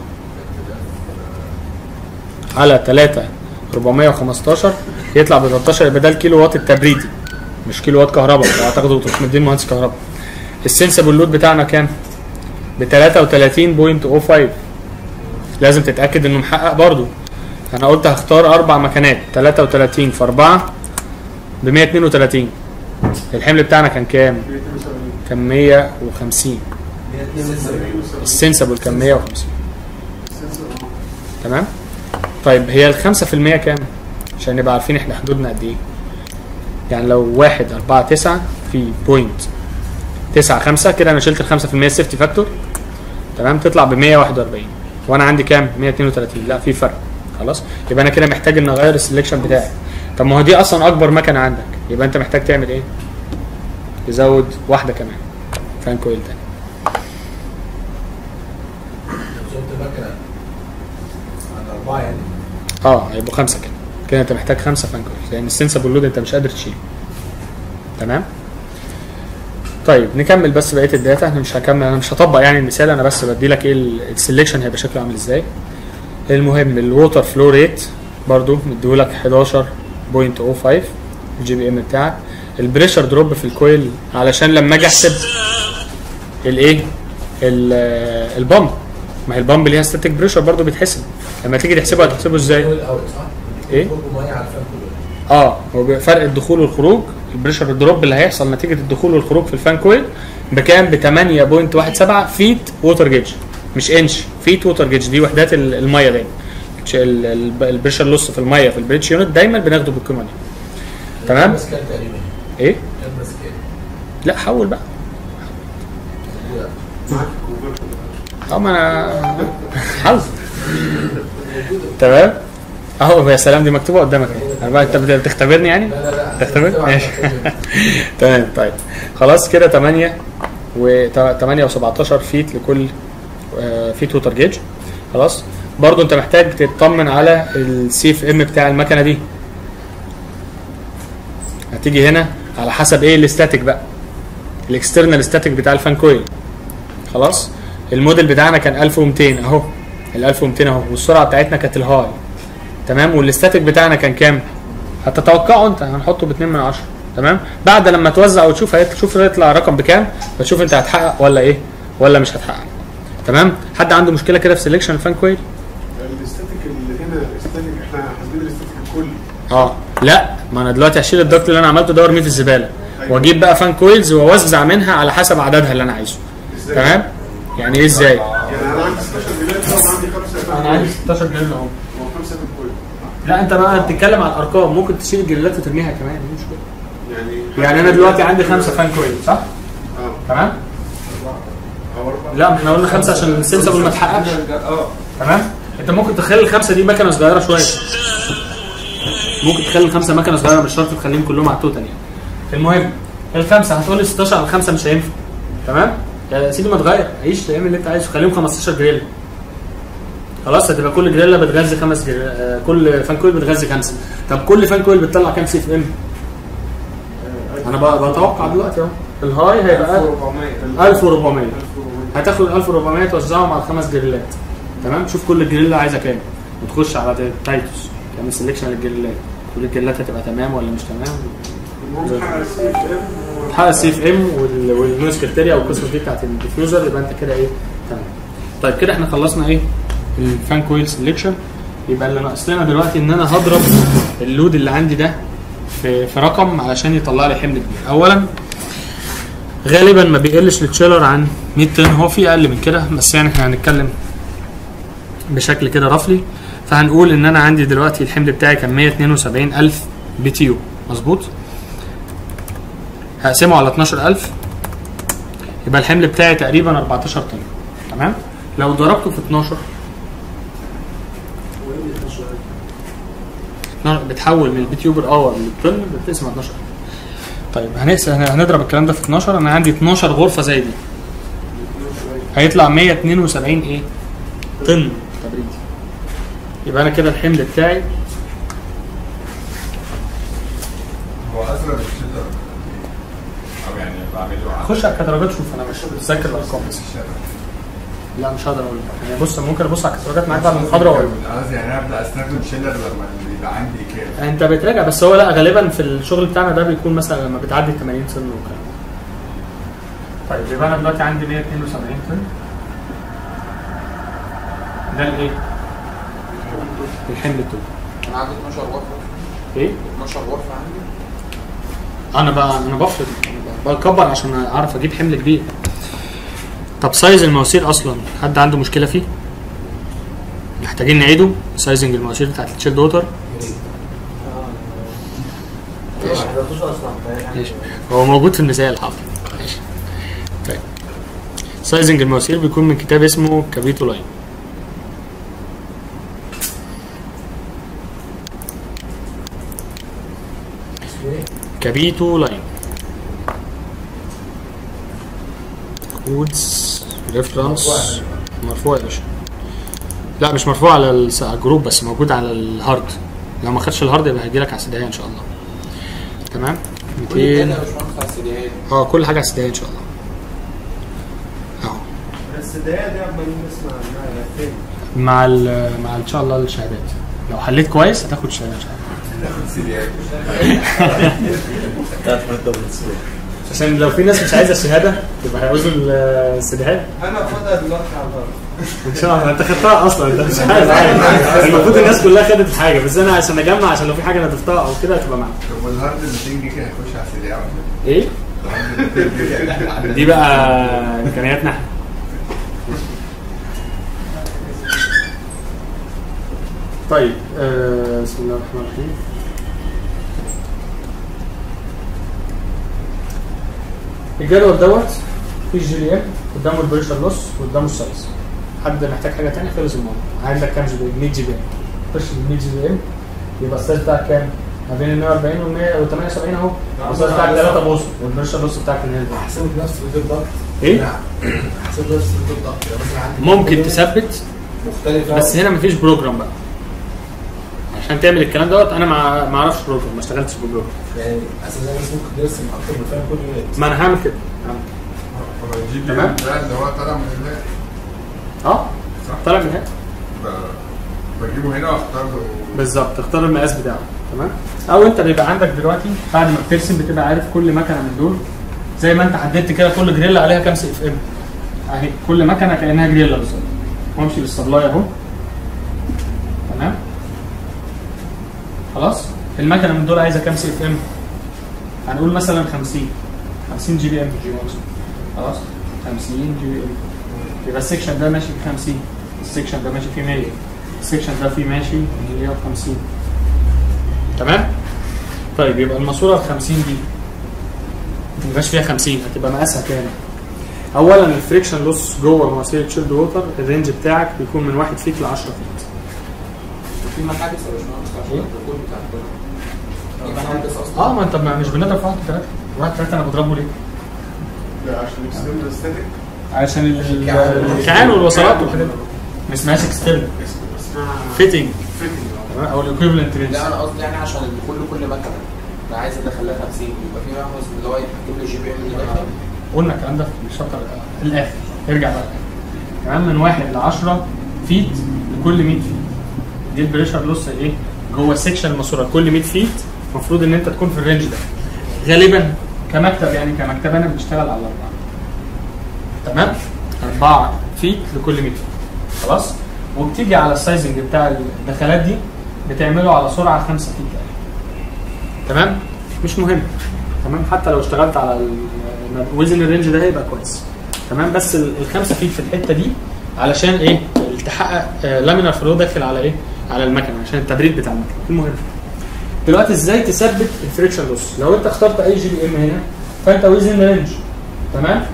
S1: على 3 415 يطلع ب 13 يبقى ده الكيلو وات التبريدي مش كيلو وات كهرباء لو هتاخده وتروح مدين مهندس كهرباء السنسبل لود بتاعنا كام؟ ب 33.05 لازم تتاكد انه محقق برضو انا قلت هختار اربع مكانات 33 في 4 ب 132 الحمل بتاعنا كان كام؟ كان 150 السنسبل كان 150 تمام؟ طيب هي ال 5% كام؟ عشان نبقى عارفين احنا حدودنا قد ايه يعني لو واحد أربعة تسعة في بوينت تسعة خمسة كده أنا شلت الخمسة في المية سيفتي فاكتور تمام تطلع ب 141 وأنا عندي كام؟ 132 لا في فرق خلاص يبقى أنا كده محتاج إن أغير السلكشن بتاعي طب ما هو دي أصلا أكبر مكنة عندك يبقى أنت محتاج تعمل إيه؟ تزود واحدة كمان فان كويل تاني
S3: لو زودت المكنه عن اربعه يعني
S1: اه هيبقوا خمسه كده كده انت محتاج خمسه فان كويل لان السنسبل لود انت مش قادر تشيله تمام طيب نكمل بس بقيه الداتا احنا مش هكمل انا مش هطبق يعني المثال انا بس بدي لك ايه السلكشن هيبقى شكله عامل ازاي المهم الووتر فلو ريت برضو مديهولك 11.05 الجي بي ام بتاعك البريشر دروب في الكويل علشان لما اجي احسب الايه ال- البامب ما هي البامب ليها ستاتيك بريشر برضو بيتحسب لما تيجي تحسبه هتحسبه ازاي
S3: كويل اوت صح؟
S1: إيه؟
S3: برضه ميه على الفان كله
S1: اه هو بيبقى فرق الدخول والخروج البريشر الدروب اللي هيحصل نتيجه الدخول والخروج في الفان كويل بكام ب 8.17 فيت ووتر جيج مش انش فيت ووتر جيج دي وحدات ال- الميه دايما ش- ال- ال- البريشر لوس في الميه في البريتش يونت دايما بناخده بالقيمه دي تمام
S3: بس كان تقريبا
S1: ايه
S3: كان بس كان
S1: لا حول بقى
S3: موجودة.
S2: معاك الكونفرتر
S1: اه ما انا حظ تمام اهو يا سلام دي مكتوبه قدامك اهي انا بقى انت بتختبرني يعني
S3: لا لا لا
S1: تختبر ماشي تمام طيب خلاص كده 8 و 8 و17 فيت لكل آه، فيت ووتر جيج خلاص برضو انت محتاج تطمن على السي اف ام بتاع المكنه دي هتيجي هنا على حسب ايه الاستاتيك بقى الاكسترنال ستاتيك بتاع الفان كويل خلاص الموديل بتاعنا كان 1200 اهو ال 1200 اهو والسرعه بتاعتنا كانت الهاي تمام والاستاتيك بتاعنا كان كام؟ هتتوقعه انت هنحطه ب 2 من 10 تمام بعد لما توزع وتشوف هتشوف هيطلع رقم بكام فتشوف انت هتحقق ولا ايه ولا مش هتحقق تمام حد عنده مشكله كده في سelection الفان كويل
S2: الاستاتيك اللي هنا الاستاتيك احنا حاسبين الاستاتيك الكلي
S1: اه لا ما انا دلوقتي هشيل الضغط اللي انا عملته ده وارميه في الزباله واجيب بقى فان كويلز واوزع منها على حسب عددها اللي انا عايزه
S2: ازاي؟
S1: تمام يعني ايه ازاي
S2: يعني انا عندي 16 جنيه وعندي 5
S1: انا عندي 16 جنيه اهو
S2: هو 5 في الكل
S1: لا انت بقى بتتكلم على الارقام ممكن تشيل الجريلات وترميها كمان مش مشكله
S2: يعني
S1: يعني انا دلوقتي عندي خمسه فان كويل صح؟
S2: اه
S1: تمام؟
S2: او اربعه
S1: لا ما احنا قلنا خمسه عشان السنسبل ما تحققش
S6: اه
S1: تمام؟ انت ممكن تخلي الخمسه دي مكنه صغيره شويه ممكن تخلي الخمسه مكنه صغيره مش شرط تخليهم كلهم على التوتال يعني المهم الخمسه هتقول لي 16 على الخمسه مش هينفع تمام؟ يا سيدي ما تغير عيش اعمل اللي انت عايزه خليهم 15 جريلا خلاص هتبقى كل جريلا بتغذي خمس جريلا آه، كل فان كويل بتغذي خمسه طب كل فان كويل بتطلع كام سي اف ام؟ انا بقى بتوقع دلوقتي اهو الهاي هيبقى
S4: 1400
S1: 1400 هتاخد 1400 توزعهم على الخمس جريلات تمام شوف كل جريلا عايزه كام وتخش على تايتوس تعمل سelection للجريلات كل الجريلات هتبقى تمام ولا مش تمام
S2: المهم حقق السي اف ام
S1: تحقق السي اف ام والنويز كريتيريا والقصص دي بتاعت الديفيوزر يبقى انت كده ايه تمام طيب كده احنا خلصنا ايه الفان كويل سelection يبقى اللي ناقص لنا دلوقتي ان انا هضرب اللود اللي عندي ده في في رقم علشان يطلع لي حمل كبير اولا غالبا ما بيقلش التشيلر عن 100 طن هو في اقل من كده بس يعني احنا هنتكلم بشكل كده رفلي فهنقول ان انا عندي دلوقتي الحمل بتاعي كان 172 الف بي تي يو مظبوط هقسمه على 12000 يبقى الحمل بتاعي تقريبا 14 طن تمام لو ضربته في 12 بتحول من البي تيو بر اور للطن بتقسم على 12 طيب هنقسم هنضرب الكلام ده في 12 انا عندي 12 غرفه زي دي هيطلع 172 ايه طن تبريد يبقى انا كده الحمل بتاعي
S6: هو ازرق الشجر او يعني بعمل له عقد
S1: خش على الكتالوجات شوف انا مش متذكر الارقام بس لا مش هقدر اقول لك يعني بص ممكن ابص على الكتالوجات معاك بعد المحاضره واقول لك.
S6: قصدي يعني انا ابدا استخدم شيلر لما يبقى عندي كام
S1: انت بتراجع بس هو لا غالبا في الشغل بتاعنا ده بيكون مثلا لما بتعدي 80 سن وكلام طيب يبقى انا دلوقتي عندي 172 طن ده الايه؟ الحمل الطول
S3: انا عندي 12 غرفه
S1: ايه؟
S3: 12 غرفه عندي
S1: انا بقى انا بفرض أنا بكبر عشان اعرف اجيب حمل كبير طب سايز المواسير اصلا حد عنده مشكله فيه؟ محتاجين نعيده سايزنج المواسير بتاعت التشيلد ووتر
S7: قراتوش اصلا يعني
S1: ماشي هو موجود في المثال حاضر ماشي طيب سايزنج المواسير بيكون من كتاب اسمه كابيتو لاين
S3: اسمه ايه؟
S1: كابيتو لاين كودز ريفرنس مرفوع يا باشا لا مش مرفوع على الس- على الجروب بس موجود على الهارد لو ما خدش الهارد يبقى هيجي لك على السدايه ان شاء الله تمام 200 اه كل حاجه على السدايه ان شاء الله اهو
S4: بس ده دي عمال نسمع عنها فين
S1: مع ال مع ان شاء الله الشهادات لو حليت كويس هتاخد شهاده ان شاء الله
S6: ناخد سيديات
S1: عشان لو في ناس مش عايزه الشهاده يبقى هيعوزوا السداهات
S4: انا خدها دلوقتي على الارض
S1: ان شاء الله انت خدتها اصلا انت مش عارف المفروض الناس كلها خدت الحاجه بس انا عشان اجمع عشان لو في حاجه نضفتها او كده هتبقى معاك
S6: طب والهارد 200 جيجا هيخش على السيديات ولا
S1: ايه
S6: الهارد 200 جيجا
S1: دي بقى امكانياتنا احنا طيب آه بسم الله الرحمن الرحيم الجدول دوت في الجي بي ام قدامه البريشر لوس وقدامه السايز حد محتاج حاجه ثانيه خلص الموضوع عندك كام جي بي ام 100 جي بي ام خش ال 100 جي بي ام يبقى السايز بتاعك كام؟ ما بين ال 140 وال 178 اهو السايز بتاعك 3 بوصه والبريشر لوس بتاعك من هنا
S3: احسب نفس الضغط
S1: ايه؟
S3: نعم احسب نفس الضغط يعني مثلا عندي
S1: ممكن تثبت
S3: مختلفه
S1: بس هنا مفيش بروجرام بقى عشان تعمل الكلام دوت انا ما ما اعرفش بروجرام ما اشتغلتش ببروجرام
S3: يعني اساسا الناس ممكن ترسم اكتر من فاهم كل يونت
S1: ما انا هعمل كده هعمل كده.
S6: هو الجي بي
S1: تمام.
S6: ام ده اللي هو طالع من هنا
S1: اه
S6: صح
S1: طالع من هنا
S6: ب- بجيبه هنا واختار له
S1: بالظبط اختار المقاس بتاعه تمام او انت بيبقى عندك دلوقتي بعد ما بترسم بتبقى عارف كل مكنه من دول زي ما انت حددت كده كل جريلا عليها كام سي اف ام اهي كل مكنه كانها جريلا بالظبط وامشي بالسبلاي اهو تمام خلاص المكنه من دول عايزه كام سي اف ام هنقول مثلا 50 50 جي بي ام خلاص 50 جي بي ام يبقى السكشن ده ماشي ب 50 السكشن ده ماشي فيه 100 السكشن ده فيه ماشي 150 تمام طيب يبقى الماسوره ال 50 دي ما يبقاش فيها 50 هتبقى مقاسها كام؟ اولا الفريكشن لوس جوه مواسير تشيلد ووتر الرينج بتاعك بيكون من 1 فيت ل 10 فيت
S3: في محابس يا باشمهندس عشان
S1: إيه؟
S3: الكود بتاع الكود في محابس اصلا
S1: اه ما انت ما- مش بنضرب في 1 3 1 3 انا بضربه ليه؟
S2: لا عشان اكسترنال ستاتيك
S1: عشان ال- ال-
S3: الكعان.
S1: الكعان والوصلات والحاجات دي ما اسمهاش اكسترنال
S2: اسمها
S1: فيتنج
S2: فيتنج
S1: او الايكويفالنت رينج
S3: لا انا قصدي يعني عشان كل كل مكنه انا عايز ادخل لها 50 يبقى في محبس اللي هو يحكم لي جي بي ام اللي داخل
S1: قلنا الكلام ده في الشابتر الاخر ارجع بقى تمام من 1 ل 10 فيت لكل 100 فيت دي البريشر لوس ايه جوه السكشن الماسوره كل 100 فيت المفروض ان انت تكون في الرينج ده غالبا كمكتب يعني كمكتب انا بنشتغل على الاربعه تمام 4 فيت لكل 100 فيت خلاص وبتيجي على السايزنج بتاع الدخلات دي بتعمله على سرعه 5 فيت تمام مش مهم تمام حتى لو اشتغلت على ال- وزن الرينج ده هيبقى كويس تمام بس ال- الخمسه فيت في الحته دي علشان ايه تحقق لامينار فلو داخل على ايه على المكنه عشان التبريد بتاع المكنه المهم دلوقتي ازاي تثبت الفريكشن لوس لو انت اخترت اي جي بي ام هنا فانت وزن رينج تمام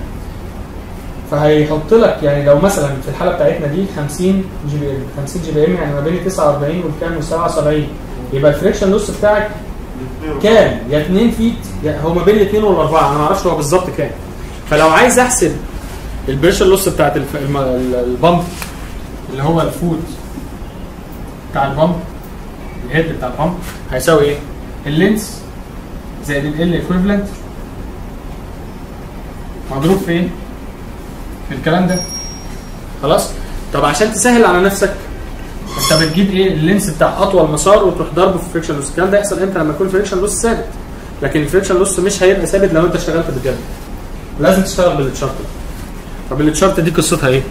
S1: فهيحط لك يعني لو مثلا في الحاله بتاعتنا دي 50 جي بي ام 50 جي بي ام يعني ما بين 49 والكام و77 يبقى الفريكشن لوس بتاعك كام يا 2 فيت يا هو ما بين الاثنين والاربعه انا ما اعرفش هو بالظبط كام فلو عايز احسب البريشر لوس بتاعت الف... الم... ال- البامب اللي هو الفوت بتاع البامب الهيد بتاع البامب هيساوي ايه؟ اللينس زائد ال ايكويفالنت مضروب في ايه؟ في الكلام ده خلاص؟ طب عشان تسهل على نفسك انت بتجيب ايه اللينس بتاع اطول مسار وتروح ضربه في فريكشن لوس الكلام ده يحصل امتى لما يكون الفريكشن لوس ثابت لكن الفريكشن لوس مش هيبقى ثابت لو انت اشتغلت بجد لازم تشتغل بالتشارت ده طب التشارت دي قصتها ايه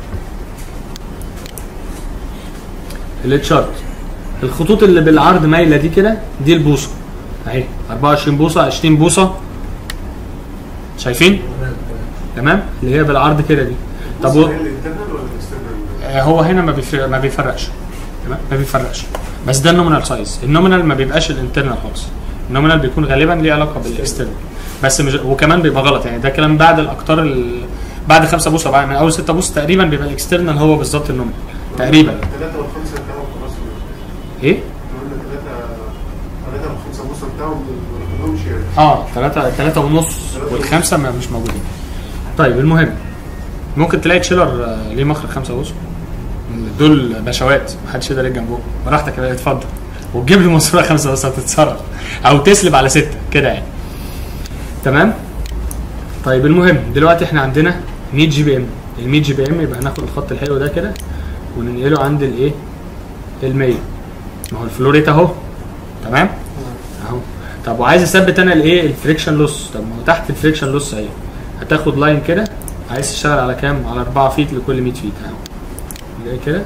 S1: التشارت الخطوط اللي بالعرض مايله دي كده دي البوصه اهي 24 بوصه 20 بوصه شايفين تمام اللي هي بالعرض كده دي طب و...
S2: الانترنال ولا الاكسترنال؟
S1: آه، هو هنا ما بيفرق ما بيفرقش تمام ما بيفرقش بس ده النومينال سايز النومينال ما بيبقاش الانترنال خالص النومينال بيكون غالبا ليه علاقه بالاكسترنال بس مش وكمان بيبقى غلط يعني ده كلام بعد الاقطار ال... بعد 5 بوصه بعد من اول 6 بوصه تقريبا بيبقى الاكسترنال هو بالظبط النومينال تقريبا
S2: الثلاثة والخمسة بتاعهم خلاص
S1: ايه؟
S2: قلنا ثلاثة ثلاثة والخمسة بوصة بتاعهم ما لهمش يعني
S1: اه 3 3 ونص والخمسه ما مش موجودين طيب المهم ممكن تلاقي تشيلر آه، ليه مخرج 5 بوصه دول بشوات محدش يقدر يجي جنبهم براحتك يا باشا، اتفضل وتجيب لي ماسوره 5 بوصه تتصرف او تسلب على 6 كده يعني تمام طيب المهم دلوقتي احنا عندنا 100 جي بي ام ال 100 جي بي ام يبقى هناخد الخط الحلو ده كده وننقله عند الايه ال 100 ما هو الفلو ريت اهو تمام اهو طب وعايز اثبت انا الايه الفريكشن لوس طب ما هو تحت الفريكشن لوس اهي هتاخد لاين كده عايز تشتغل على كام على 4 فيت لكل 100 فيت اهو اللي هي كده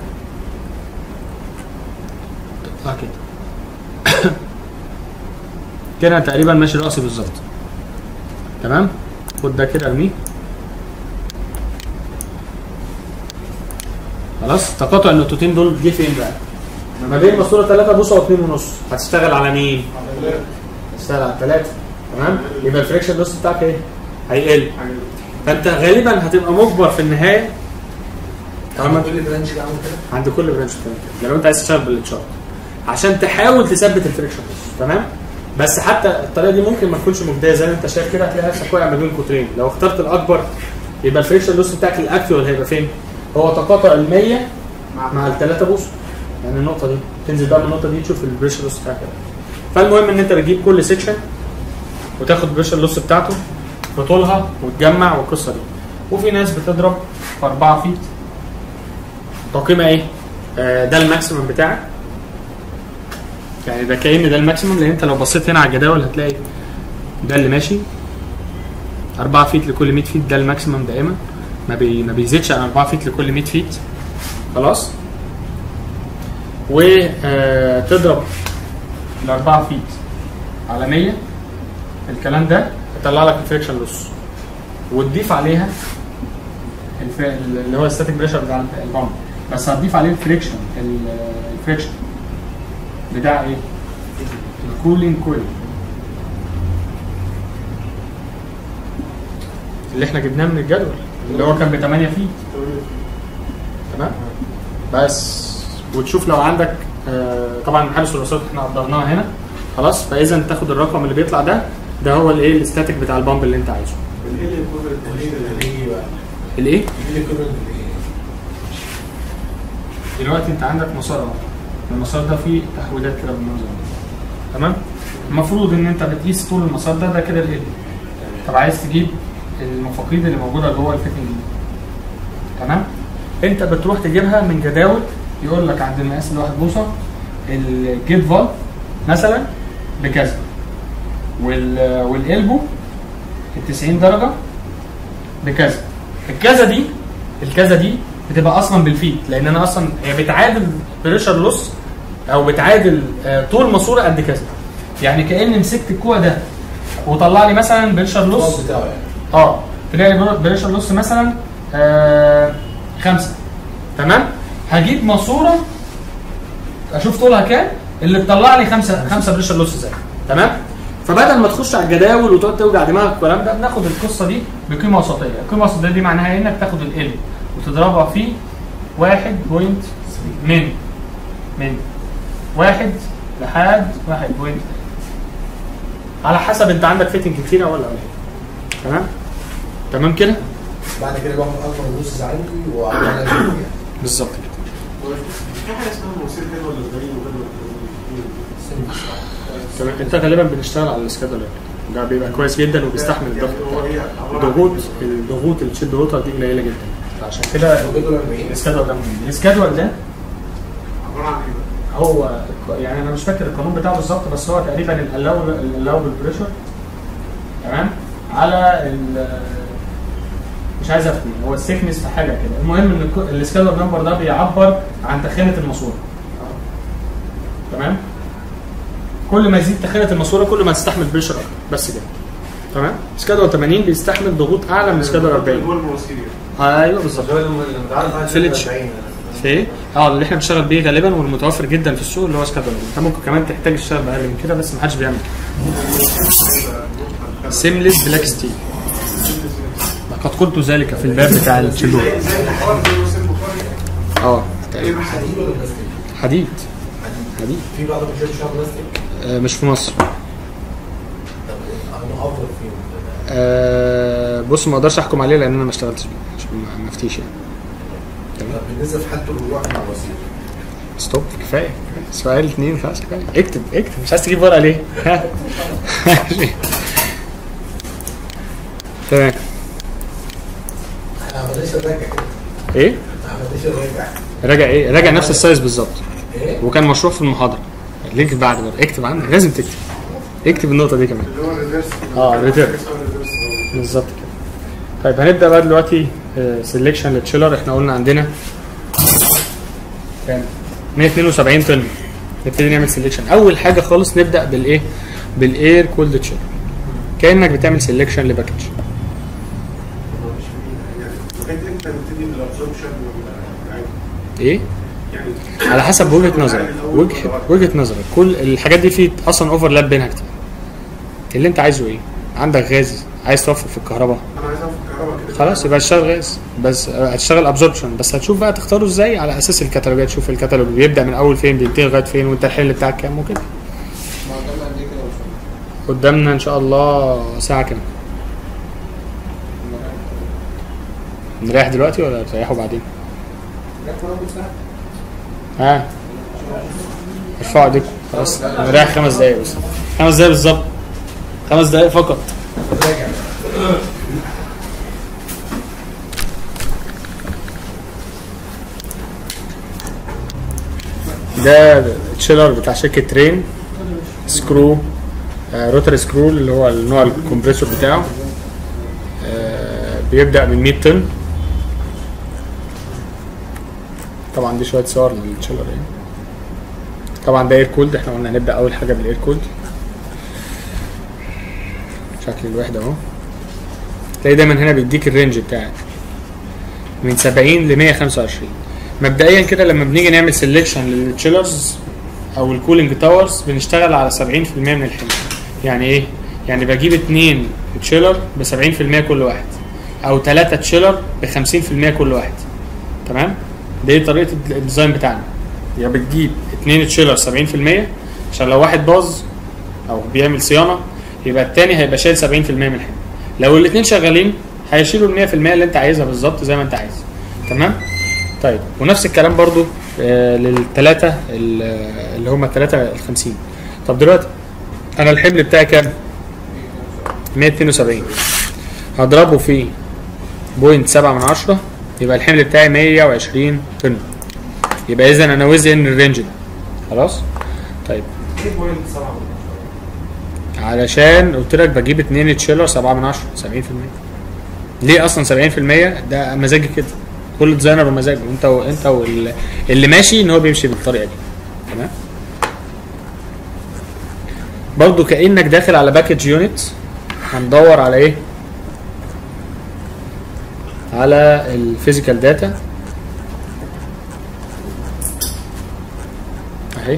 S1: تطلع كده كده تقريبا ماشي راسي بالظبط تمام خد ده كده ارميه خلاص تقاطع النقطتين دول جه فين بقى؟ ما بين ماسوره 3 بوصه و2 ونص هتشتغل على مين؟ هتشتغل على 3 تمام؟ يبقى الفريكشن لوس بتاعك ايه؟ هيقل فانت غالبا هتبقى مجبر في النهايه طالما
S3: كل برانش بيعمل كده
S1: عند كل برانش بتعمل كده ده لو انت عايز تشتغل بالتشارت عشان تحاول تثبت الفريكشن لوس تمام بس حتى الطريقه دي ممكن ما تكونش مجديه زي ما انت شايف كده هتلاقي نفسك واقع ما بين قطرين لو اخترت الاكبر يبقى الفريكشن لوس بتاعك الاكتوال هيبقى فين؟ هو تقاطع ال 100 مع الثلاثه بوصه يعني النقطه دي تنزل بقى من النقطه دي تشوف البريشر لوس بتاعك كده فالمهم ان انت بتجيب كل سيكشن وتاخد البريشر لوس بتاعته بطولها وتجمع والقصه دي وفي ناس بتضرب في 4 فيت تقييمها ايه؟ آه ده الماكسيمم بتاعك يعني ده كأن ده الماكسيمم لان انت لو بصيت هنا على الجداول هتلاقي ده اللي ماشي 4 فيت لكل 100 فيت ده الماكسيمم دائما ما بي ما بيزيدش عن 4 فيت لكل 100 فيت خلاص وتضرب ال 4 فيت على 100 الكلام ده يطلع لك الفريكشن لوس وتضيف عليها الف... اللي هو الستاتيك بريشر بتاع البامب بس هتضيف عليه الفريكشن ال- الفريكشن بتاع ايه؟ الكولينج كويل اللي احنا جبناه من الجدول اللي هو كان ب 8 فيت تمام بس وتشوف لو عندك آه، طبعا حارس الرصاص احنا قدرناها هنا خلاص فاذا تاخد الرقم اللي بيطلع ده ده هو الايه الاستاتيك بتاع البامب اللي انت عايزه
S2: ايه اللي equivalent
S3: ايه بقى؟
S1: الايه
S3: ايه الايكويفالنت لايه؟
S1: دلوقتي انت عندك مسار اهو المسار ده فيه تحويلات كده بالمنظر ده تمام المفروض ان انت بتقيس طول المسار ده ده كده ال طب عايز تجيب المفاقيد اللي موجوده جوه الفيتنج دي تمام انت بتروح تجيبها من جداول يقول لك عند المقاس الواحد بوصه الجيت فالف مثلا بكذا وال والالبو ال 90 درجه بكذا الكذا دي الكذا دي بتبقى اصلا بالفيت لان انا اصلا هي بتعادل بريشر لوس او بتعادل آه، طول ماسوره قد كذا يعني كاني مسكت الكوع ده وطلع لي مثلا بريشر لوس
S3: الصوت بتاعه يعني
S1: اه تلاقي بر- بريشر لوس مثلا آه خمسة تمام هجيب ماسوره اشوف طولها كام اللي تطلع لي خمسة خمسة بريشر لوس زي تمام فبدل ما تخش على الجداول وتقعد توجع دماغك والكلام ده بناخد القصه دي بقيمه وسطيه القيمه الوسطيه دي معناها إيه؟ انك تاخد ال وتضربها في واحد بوينت من من واحد لحد واحد بوينت على حسب انت عندك فيتنج كتيره ولا قليل تمام تمام كده
S3: بعد كده باخد اكبر بوسز عندي واعملها فيها
S1: بالظبط كده
S2: في حاجه اسمها مواسير كده ولا زي ولا
S1: تمام انت غالبا بنشتغل على السكادولر ده بيبقى كويس جدا وبيستحمل الضغط
S2: هو
S1: بتاعه.
S2: ايه عبارة عن
S1: الضغوط الضغوط اللي تشد ضغوطها دي قليله جدا عشان كده
S3: دول 40
S1: السكادول ده مهم السكادول ده
S2: عباره عن ايه بقى؟
S1: هو يعني انا مش فاكر القانون بتاعه بالظبط بس هو تقريبا الالاوبل بريشر تمام على ال مش عايز افتي هو السيكنس في حاجه كده المهم ان الك- السكادول نمبر ده بيعبر عن تخانه الماسوره تمام كل ما يزيد تخانه الماسوره كل ما تستحمل بريشر اكتر بس كده تمام سكادول 80 بيستحمل ضغوط اعلى من سكادول 40
S2: هو المواسير يعني
S1: ايوه بالظبط
S7: اللي متعرف على
S1: فيلتش.
S7: 40
S1: في ايه؟ اه اللي احنا بنشتغل بيه غالبا والمتوفر جدا في السوق اللي هو سكادولر انت ممكن كمان تحتاج تشتغل باقل من كده بس ما حدش بيعمل سيمليس بلاك ستيل لقد قلت ذلك في الباب بتاع الشلول
S2: زي زي الحوار ده اللي هو سيل بخاري
S1: اه
S2: ايه مثلا
S3: حديد ولا بلاستيك؟
S1: حديد حديد
S3: في بعض الرجال بيشتغل بلاستيك
S1: آه مش في مصر
S3: طب انا افضل فيهم
S1: آه بص ما اقدرش احكم عليه لان انا ما اشتغلتش بيه عشان ما- ما افتيش يعني
S3: طب بالنسبه في حاله الرجوع مع الوسيط
S1: ستوب كفايه سؤال اتنين خلاص كفايه اكتب اكتب مش عايز تجيب ورقه ليه؟ ها ماشي. تمام
S3: انا ما عملناش الرجع كده
S1: ايه؟
S3: ما عملناش الرجع
S1: راجع ايه؟ راجع نفس السايز بالظبط
S3: ايه؟
S1: وكان مشروع في المحاضره اللينك بعد برضه اكتب عندك لازم تكتب اكتب النقطه دي كمان
S2: اللي هو الريفرس
S1: اه، الريفرس.
S2: حاجة اسمها الريفرس أو-
S1: بالظبط كده طيب هنبدا بقى دلوقتي سelection للتشيلر احنا قلنا عندنا كام 172 طن نبتدي نعمل سelection اول حاجه خالص نبدا بالايه بالاير كولد تشيلر كانك بتعمل سelection لباكج
S2: يعني لغايه امتى نبتدي بالابزوربشن ولا عادي؟
S1: ايه
S2: يعني
S1: على حسب وجهه نظرك وجهه وجهه نظرك كل الحاجات دي في اصلا اوفرلاب بينها كتير اللي انت عايزه ايه عندك غاز عايز توفر في الكهرباء
S2: انا عايز اعرف الكهرباء كده
S1: خلاص يبقى هتشتغل غاز بس آه، هتشتغل ابزوربشن بس هتشوف بقى تختاره ازاي على اساس الكتالوجات تشوف الكتالوج بيبدا من اول فين بينتهي لغايه فين وانت الحل بتاعك كام وكده
S3: ما قدامنا قد ايه كده وصلنا
S1: قدامنا ان شاء الله ساعه كده نريح دلوقتي ولا تريحوا بعدين ها ارفعوا ايديكم خلاص نريح خمس دقايق بس خمس دقايق بالظبط خمس دقايق فقط
S3: راجع
S1: ده تشيلر بتاع شركه ترين سكرو آه روتري سكرو اللي هو النوع الكمبريسور بتاعه آه بيبدا من 100 طن طبعا دي شويه صور للتشيلر يعني طبعا ده اير كولد احنا قلنا هنبدا اول حاجه بالاير كولد شكل الوحده اهو تلاقي دايما هنا بيديك الرينج بتاعك من 70 ل 125 مبدئيا كده لما بنيجي نعمل سيلكشن للتشيلرز او الكولينج تاورز بنشتغل على 70% من الحمل يعني ايه يعني بجيب اتنين تشيلر ب 70% كل واحد او ثلاثة تشيلر ب 50% كل واحد تمام دي طريقه الديزاين بتاعنا يا بتجيب اتنين تشيلر 70% عشان لو واحد باظ او بيعمل صيانه يبقى التاني هيبقى شايل 70% من الحمل لو الاثنين شغالين هيشيلوا ال 100% اللي انت عايزها بالظبط زي ما انت عايز تمام طيب ونفس الكلام برضو آه للثلاثه اللي هم الثلاثه ال 50 طب دلوقتي انا الحمل بتاعي كام 172 هضربه في بوينت 7 من 10 يبقى الحمل بتاعي 120 طن يبقى اذا انا وزن الرينج ده خلاص طيب
S4: ايه بوينت سبعة
S1: علشان قلت لك بجيب اتنين تشيلر 7 من 10 70% ليه اصلا 70% ده مزاجي كده كل ديزاينر ومزاجه انت وانت وال- اللي ماشي ان هو بيمشي بالطريقه دي تمام برضو كانك داخل على باكج يونت هندور على ايه على الفيزيكال داتا اهي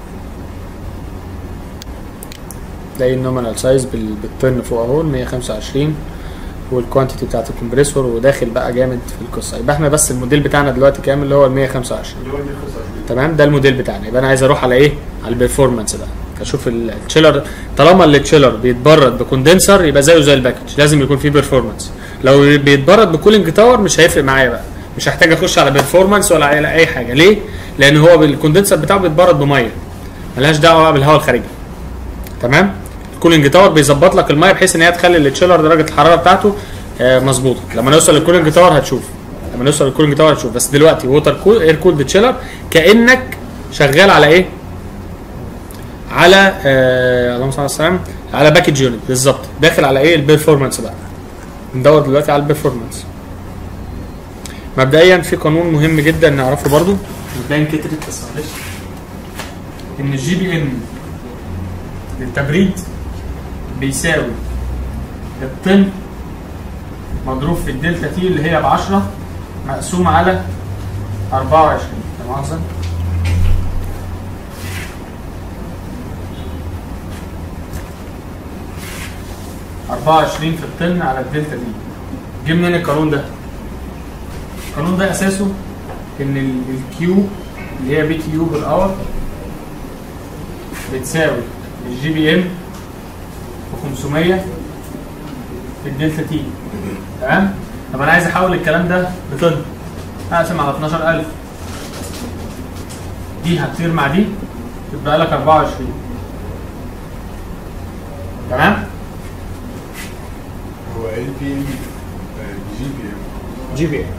S1: تلاقي النومينال سايز بالطن فوق اهو ال 125 والكوانتيتي بتاعت الكمبريسور وداخل بقى جامد في القصه يبقى احنا بس الموديل بتاعنا دلوقتي كام اللي هو ال 125
S2: اللي هو 125
S1: تمام ده الموديل بتاعنا يبقى انا عايز اروح على ايه على البرفورمانس بقى اشوف التشيلر طالما التشيلر بيتبرد بكوندنسر يبقى زيه زي الباكج لازم يكون فيه بيرفورمانس لو بيتبرد بكولينج تاور مش هيفرق معايا بقى مش هحتاج اخش على بيرفورمانس ولا على اي حاجه ليه لان هو الكوندنسر بتاعه بيتبرد بميه ملهاش دعوه بقى بالهواء الخارجي تمام الكولينج تاور بيظبط لك الميه بحيث ان هي تخلي التشيلر درجه الحراره بتاعته آه، مظبوطه لما نوصل للكولينج تاور هتشوف لما نوصل للكولينج تاور هتشوف بس دلوقتي ووتر كول اير كولد تشيلر كانك شغال على ايه على آه اللهم صل على السلام على باكج يونت بالظبط داخل على ايه البرفورمانس بقى ندور دلوقتي على البرفورمانس مبدئيا في قانون مهم جدا نعرفه برضو مبدئيا كترت بس معلش ان الجي بي ان للتبريد بيساوي الطن مضروب في الدلتا تي اللي هي ب 10 مقسوم على 24 لا مؤاخذة أربعة وعشرين في الطن على الدلتا دي جه منين القانون ده؟ القانون ده أساسه إن ال- الكيو اللي هي بي كيو بالأور بتساوي الجي بي ام في 500 في الدلتا تي تمام؟ طب أنا عايز أحول الكلام ده لطن هقسم على 12000 دي هتطير مع دي تبقى لك 24 تمام؟
S6: هو ال بي ام جي بي ام
S1: جي بي ام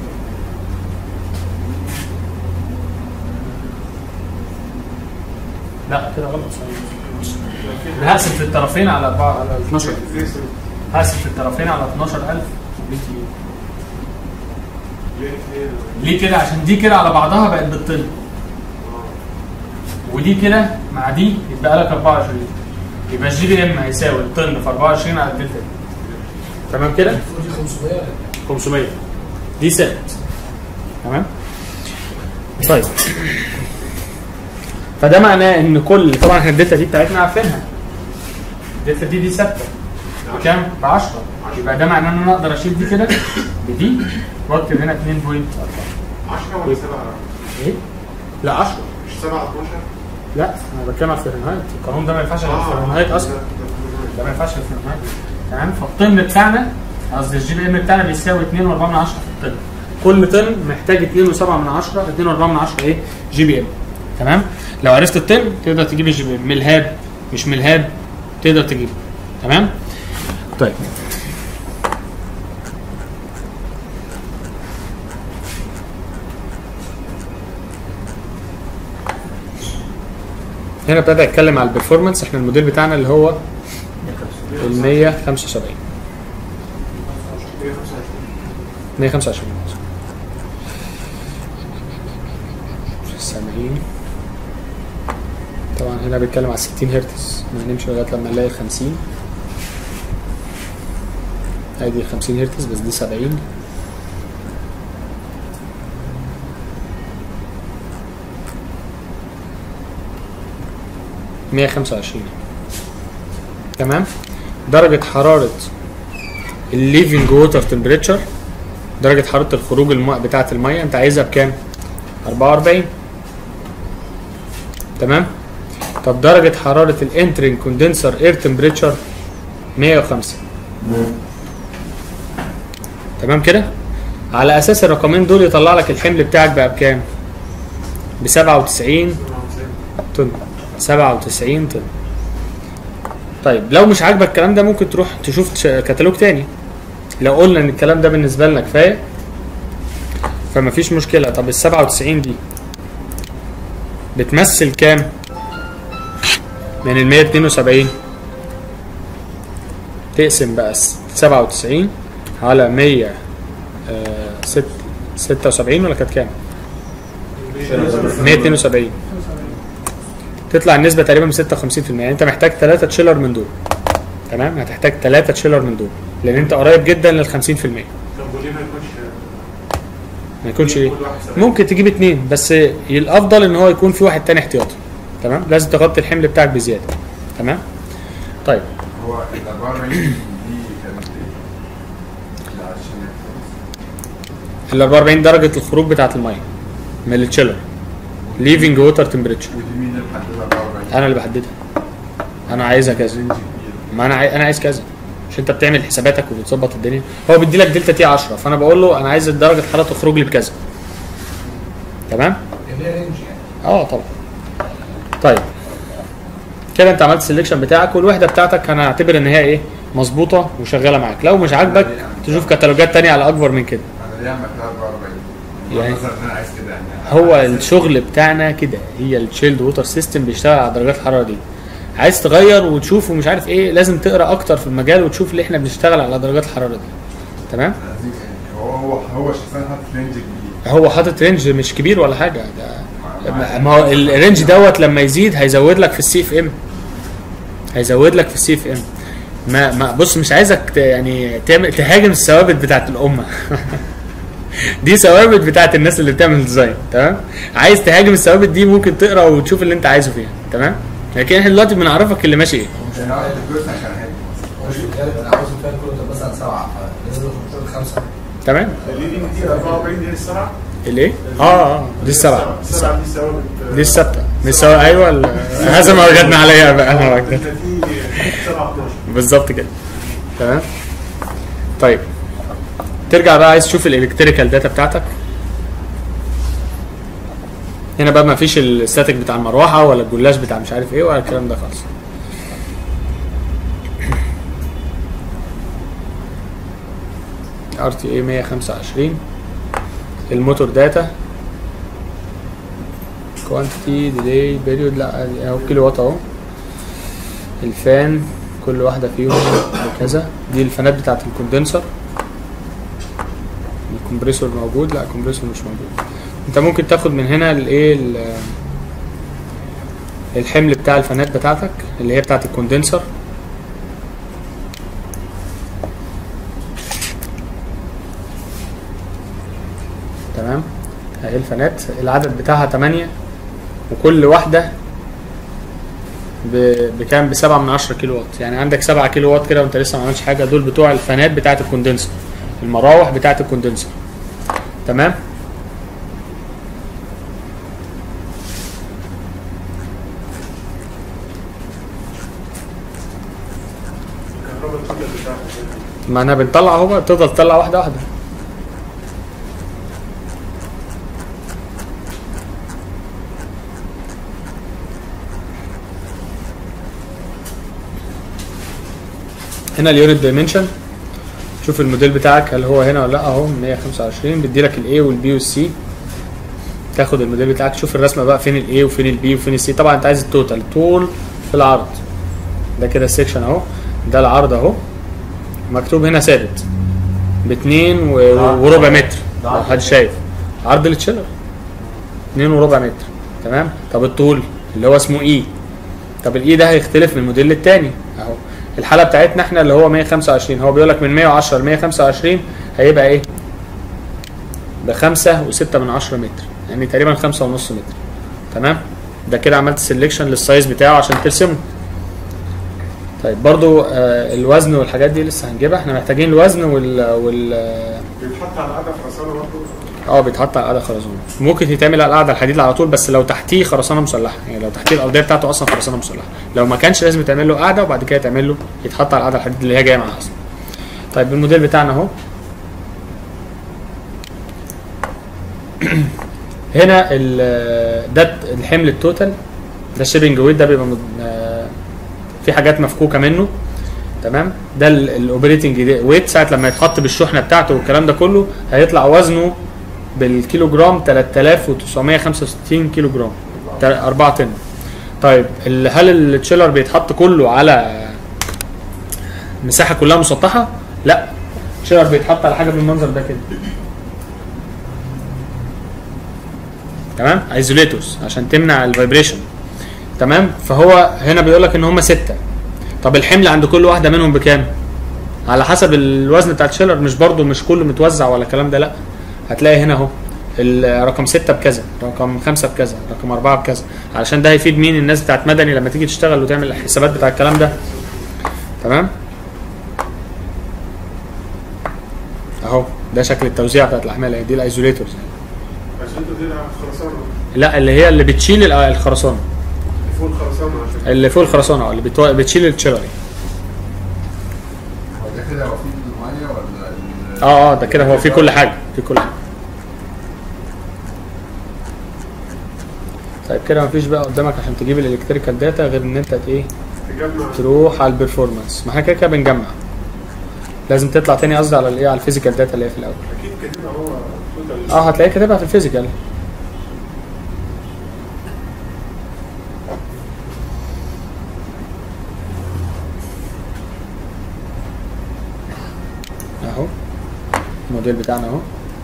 S1: لا كده غلط أنا هقسم في الطرفين على 4 على 12
S2: ازاي سنة؟
S1: هقسم في الطرفين على 12000 بي تي يو
S2: ليه ليه؟
S1: ليه كده عشان دي كده على بعضها بقت بالطن
S2: اه
S1: ودي كده مع دي يبقى لك 24 يبقى الجي بي ام هيساوي الطن في 24 على الدلتا دي تمام كده؟
S3: دي 500 ولا
S1: 500 دي ست تمام طيب فده معناه ان كل طبعا احنا الدلتا دي بتاعتنا عارفينها الدلتا دي دي ثابته بكام؟ ب 10 يبقى ده معناه ان انا اقدر اشيل دي كده بدي واكتب هنا 2.4
S2: 10 ولا 7
S1: ايه؟ لا 10
S2: مش 7 12
S1: لا انا بتكلم على فahrenheit القانون ده ما ينفعش على فahrenheit اصلا ده ما ينفعش في الفahrenheit تمام فالطن بتاعنا قصدي الجي بي ام بتاعنا بيساوي 2.4 من 10 في الطن كل طن محتاج 2.7 من 10 2.4 من 10 ايه جي بي ام تمام لو عرفت الطن تقدر تجيب الجي بي ام من الهاب مش من الهاب تقدر تجيبه تمام طيب هنا ابتدى اتكلم على البرفورمانس احنا الموديل بتاعنا اللي هو ال 175 125 سامعين طبعا هنا بيتكلم على 60 هرتز ما هنمشي لغايه لما نلاقي ال 50 ادي ال 50 هرتز بس دي 70 125 تمام درجة حرارة الليفنج ووتر تمبريتشر درجة حرارة الخروج الماء بتاعة المية انت عايزها بكام؟ 44 تمام؟ طب درجة حرارة الانترنج كوندنسر اير تمبريتشر 105 تمام كده؟ على اساس الرقمين دول يطلع لك الحمل بتاعك بقى بكام؟ ب 97 طن 97 طن طيب لو مش عاجبك الكلام ده ممكن تروح تشوف ش- كتالوج تاني لو قلنا ان الكلام ده بالنسبه لنا كفايه فما فيش مشكله طب ال 97 دي بتمثل كام من ال 172 تقسم بقى س- 97 على 100 آه، ست- 76 ولا كانت كام 172 تطلع النسبه تقريبا من 56% يعني انت محتاج 3 تشيلر من دول تمام هتحتاج 3 تشيلر من دول لان انت قريب جدا لل 50%
S2: طب وليه ما يكونش
S1: ما يكونش ايه
S2: يكون واحد سبعين؟
S1: ممكن تجيب اتنين بس الافضل ان هو يكون في واحد تاني احتياطي تمام لازم تغطي الحمل بتاعك بزياده تمام طيب
S6: هو ال 44 دي كانت ايه؟ لا عشان
S1: ال 44 درجه الخروج بتاعه الميه من التشيلر ليفنج ووتر تمبريتشر
S6: ودي مين اللي محددها 44
S1: انا اللي بحددها انا عايزها كذا
S6: رينج كبير
S1: ما انا عاي... انا عايز كذا مش انت بتعمل حساباتك وبتظبط الدنيا هو بيدي لك دلتا تي 10 فانا بقول له انا عايز درجه حراره تخرج لي بكذا تمام
S3: اللي هي رينج يعني
S1: اه طبعا طيب كده انت عملت السلكشن بتاعك والوحده بتاعتك هنعتبر ان هي ايه مظبوطه وشغاله معاك لو مش عاجبك تشوف كتالوجات تانية على اكبر من كده
S6: انا ليه عملتها 44
S1: يعني-
S6: مثلا ان انا عايز كده يعني
S1: هو الشغل بتاعنا كده هي الشيلد ووتر سيستم بيشتغل على درجات الحراره دي عايز تغير وتشوف ومش عارف ايه لازم تقرا اكتر في المجال وتشوف ليه احنا بنشتغل على درجات الحراره دي تمام
S6: هو هو هو شخصيا حاطط رينج كبير
S1: هو حاطط رينج مش كبير ولا حاجه ده ما- ما هو الرينج دوت لما يزيد هيزود لك في السي اف ام هيزود لك في السي اف ام ما ما بص مش عايزك ت- يعني تعمل تهاجم الثوابت بتاعت الامه دي ثوابت بتاعت الناس اللي بتعمل ديزاين تمام عايز تهاجم الثوابت دي ممكن تقرا وتشوف اللي انت عايزه فيها تمام لكن احنا دلوقتي بنعرفك اللي ماشي ايه
S6: مش هنقعد الجزء عشان هيك
S3: مش الغالب انا عاوز الفان كله مثلا سبعه فلازم نحط خمسه
S1: تمام
S2: اللي دي دي 44 دي السبعه
S1: الايه اه اه دي السبعه
S2: السبعه دي ثوابت
S1: دي الثابته مش سوا ايوه ال- هذا ما وجدنا عليها بقى انا
S2: دي
S1: وجدت
S2: 7 12
S1: بالظبط كده تمام طيب ترجع بقى عايز تشوف الالكتريكال داتا بتاعتك هنا بقى ما فيش الستاتيك بتاع المروحه ولا الجلاش بتاع مش عارف ايه ولا الكلام ده خالص ار تي اي 125 الموتور داتا كوانتيتي ديلي بيريود لا اهو كيلو وات اهو الفان كل واحدة فيهم بكذا دي الفانات بتاعت الكوندنسر الكمبريسور موجود لا الكمبريسور مش موجود انت ممكن تاخد من هنا الايه ال- الحمل بتاع الفانات بتاعتك اللي هي بتاعت الكوندنسر تمام اهي الفانات العدد بتاعها 8 وكل واحدة ب- بكام بسبعة من عشرة كيلو وات يعني عندك سبعة كيلو وات كده وانت لسه ما عملتش حاجة دول بتوع الفانات بتاعت الكوندنسر المراوح بتاعت الكوندنسر تمام
S2: الكهرباء الكليه بتاعتك
S1: ما انا بنطلع اهو بقى تفضل تطلع واحدة واحدة هنا اليونت دايمنشن شوف الموديل بتاعك هل هو هنا ولا لا اهو 125 بيدي لك الاي والبي والسي تاخد الموديل بتاعك تشوف الرسمه بقى فين الاي وفين البي وفين السي طبعا انت عايز التوتال طول في العرض ده كده السكشن اهو ده العرض اهو مكتوب هنا ثابت باتنين و- وربع متر لو حد شايف عرض التشيلر اتنين وربع متر تمام طب الطول اللي هو اسمه اي طب الاي ده هيختلف من موديل للتاني اهو الحاله بتاعتنا احنا اللي هو 125 هو بيقول لك من 110 ل 125 هيبقى ايه بخمسة وستة من عشرة متر يعني تقريبا خمسة ونص متر تمام ده كده عملت سelection للسايز بتاعه عشان ترسمه طيب برضو آه الوزن والحاجات دي لسه هنجيبها احنا محتاجين الوزن وال وال
S2: بيتحط على قاعده خرسانه برضه
S1: اه بيتحط على القاعده خرسانه ممكن يتعمل على القاعده الحديد على طول بس لو تحتيه خرسانه مسلحه يعني لو تحتيه الارضيه بتاعته اصلا خرسانه مسلحه لو ما كانش لازم يتعمل له قاعده وبعد كده يتعمل له يتحط على القاعده الحديد اللي هي جايه معاه اصلا طيب الموديل بتاعنا اهو هنا ال- ده الحمل التوتال ده الشيبنج ويت ده بيبقى مد- آه، في حاجات مفكوكه منه تمام ده الاوبريتنج ويت ساعه لما يتحط بالشحنه بتاعته والكلام ده كله هيطلع وزنه بالكيلو جرام 3965 كيلو جرام 4 طن طيب ال- هل التشيلر بيتحط كله على مساحه كلها مسطحه لا التشيلر بيتحط على حاجه بالمنظر ده كده تمام ايزوليتورز عشان تمنع الفايبريشن تمام فهو هنا بيقول لك ان هم سته طب الحمل عند كل واحده منهم بكام على حسب الوزن بتاع الشيلر مش برضو مش كله متوزع ولا الكلام ده لا هتلاقي هنا اهو رقم ستة بكذا رقم خمسة بكذا رقم أربعة بكذا علشان ده هيفيد مين الناس بتاعت مدني لما تيجي تشتغل وتعمل الحسابات بتاع الكلام ده تمام اهو ده شكل التوزيع بتاعت الاحمال اهي دي الايزوليتورز
S2: عشان انت دي خرسانه
S1: لا اللي هي اللي بتشيل ال- الخرسانه
S2: فوق الخرسانه عشان
S1: اللي فوق الخرسانه اه اللي بتو... بتشيل التشيلر
S6: هو ده كده هو فيه الميه ولا ال-
S1: اه اه ده كده هو في كل حاجه في كل حاجه طيب كده مفيش بقى قدامك عشان تجيب الالكتريكال داتا غير ان انت ايه
S2: تجمع
S1: تروح على البرفورمانس ما احنا كده كده بنجمع لازم تطلع تاني قصدي على الايه على الفيزيكال داتا اللي هي في الاول
S2: اكيد كاتبها هو توتال
S1: اه هتلاقيه كاتبها في الفيزيكال اهو الموديل بتاعنا اهو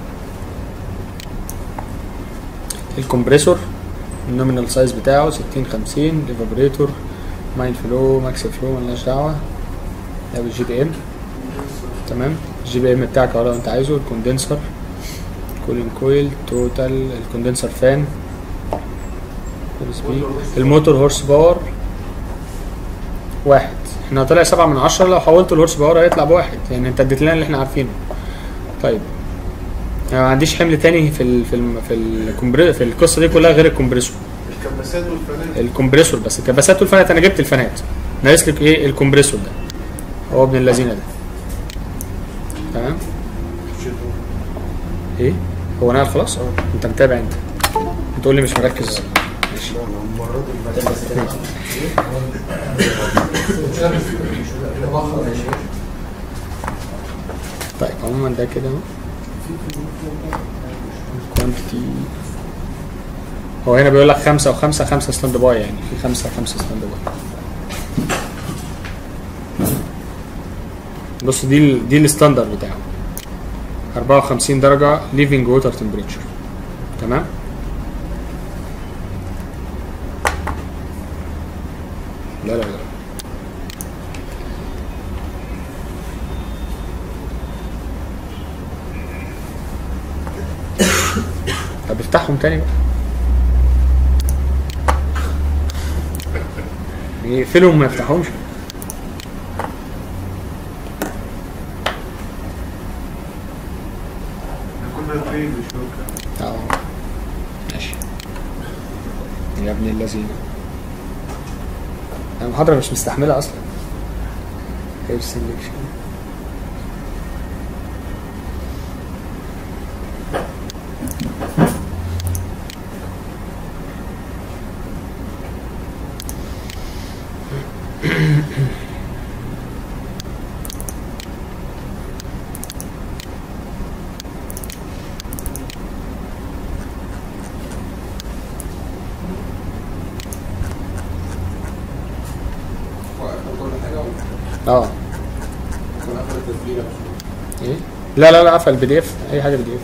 S1: الكمبريسور النومينال سايز بتاعه 60 50 ايفابوريتور ماين فلو ماكس فلو ملناش دعوه ده بالجي بي ام تمام الجي بي ام بتاعك اهو لو انت عايزه الكوندنسر كولين كويل توتال الكوندنسر فان الموتور هورس باور واحد احنا طلع سبعة من عشرة لو حولته الهورس باور هيطلع بواحد يعني انت اديت لنا اللي احنا عارفينه طيب انا ما عنديش حمل تاني في ال في ال في الكمبري في القصه دي كلها غير الكمبريسور
S2: الكباسات والفنادق
S1: الكمبريسور بس الكباسات والفنات انا جبت الفنات ناقص لك ايه الكمبريسور ده هو ابن اللذينه ده تمام ايه هو نقل خلاص انت متابع انت بتقول لي مش مركز ماشي طيب عموما ده كده اهو كوانتيتي هو هنا بيقول لك خمسة وخمسة خمسة ستاند باي يعني في خمسة وخمسة ستاند باي بص دي ال دي الستاندرد بتاعه 54 درجة ليفنج ووتر تمبريتشر تمام لا لا لا طب افتحهم تاني بقى يقفلهم ما يفتحهمش
S2: احنا كنا فين مش فاكر
S1: اه ماشي يا ابن اللذين انا المحاضرة مش مستحملة اصلا هير سيلكشن
S3: كل حاجه
S1: اه
S3: وكان قفل التسجيل
S1: ايه لا لا لا قفل بي دي اف اي حاجه بي دي اف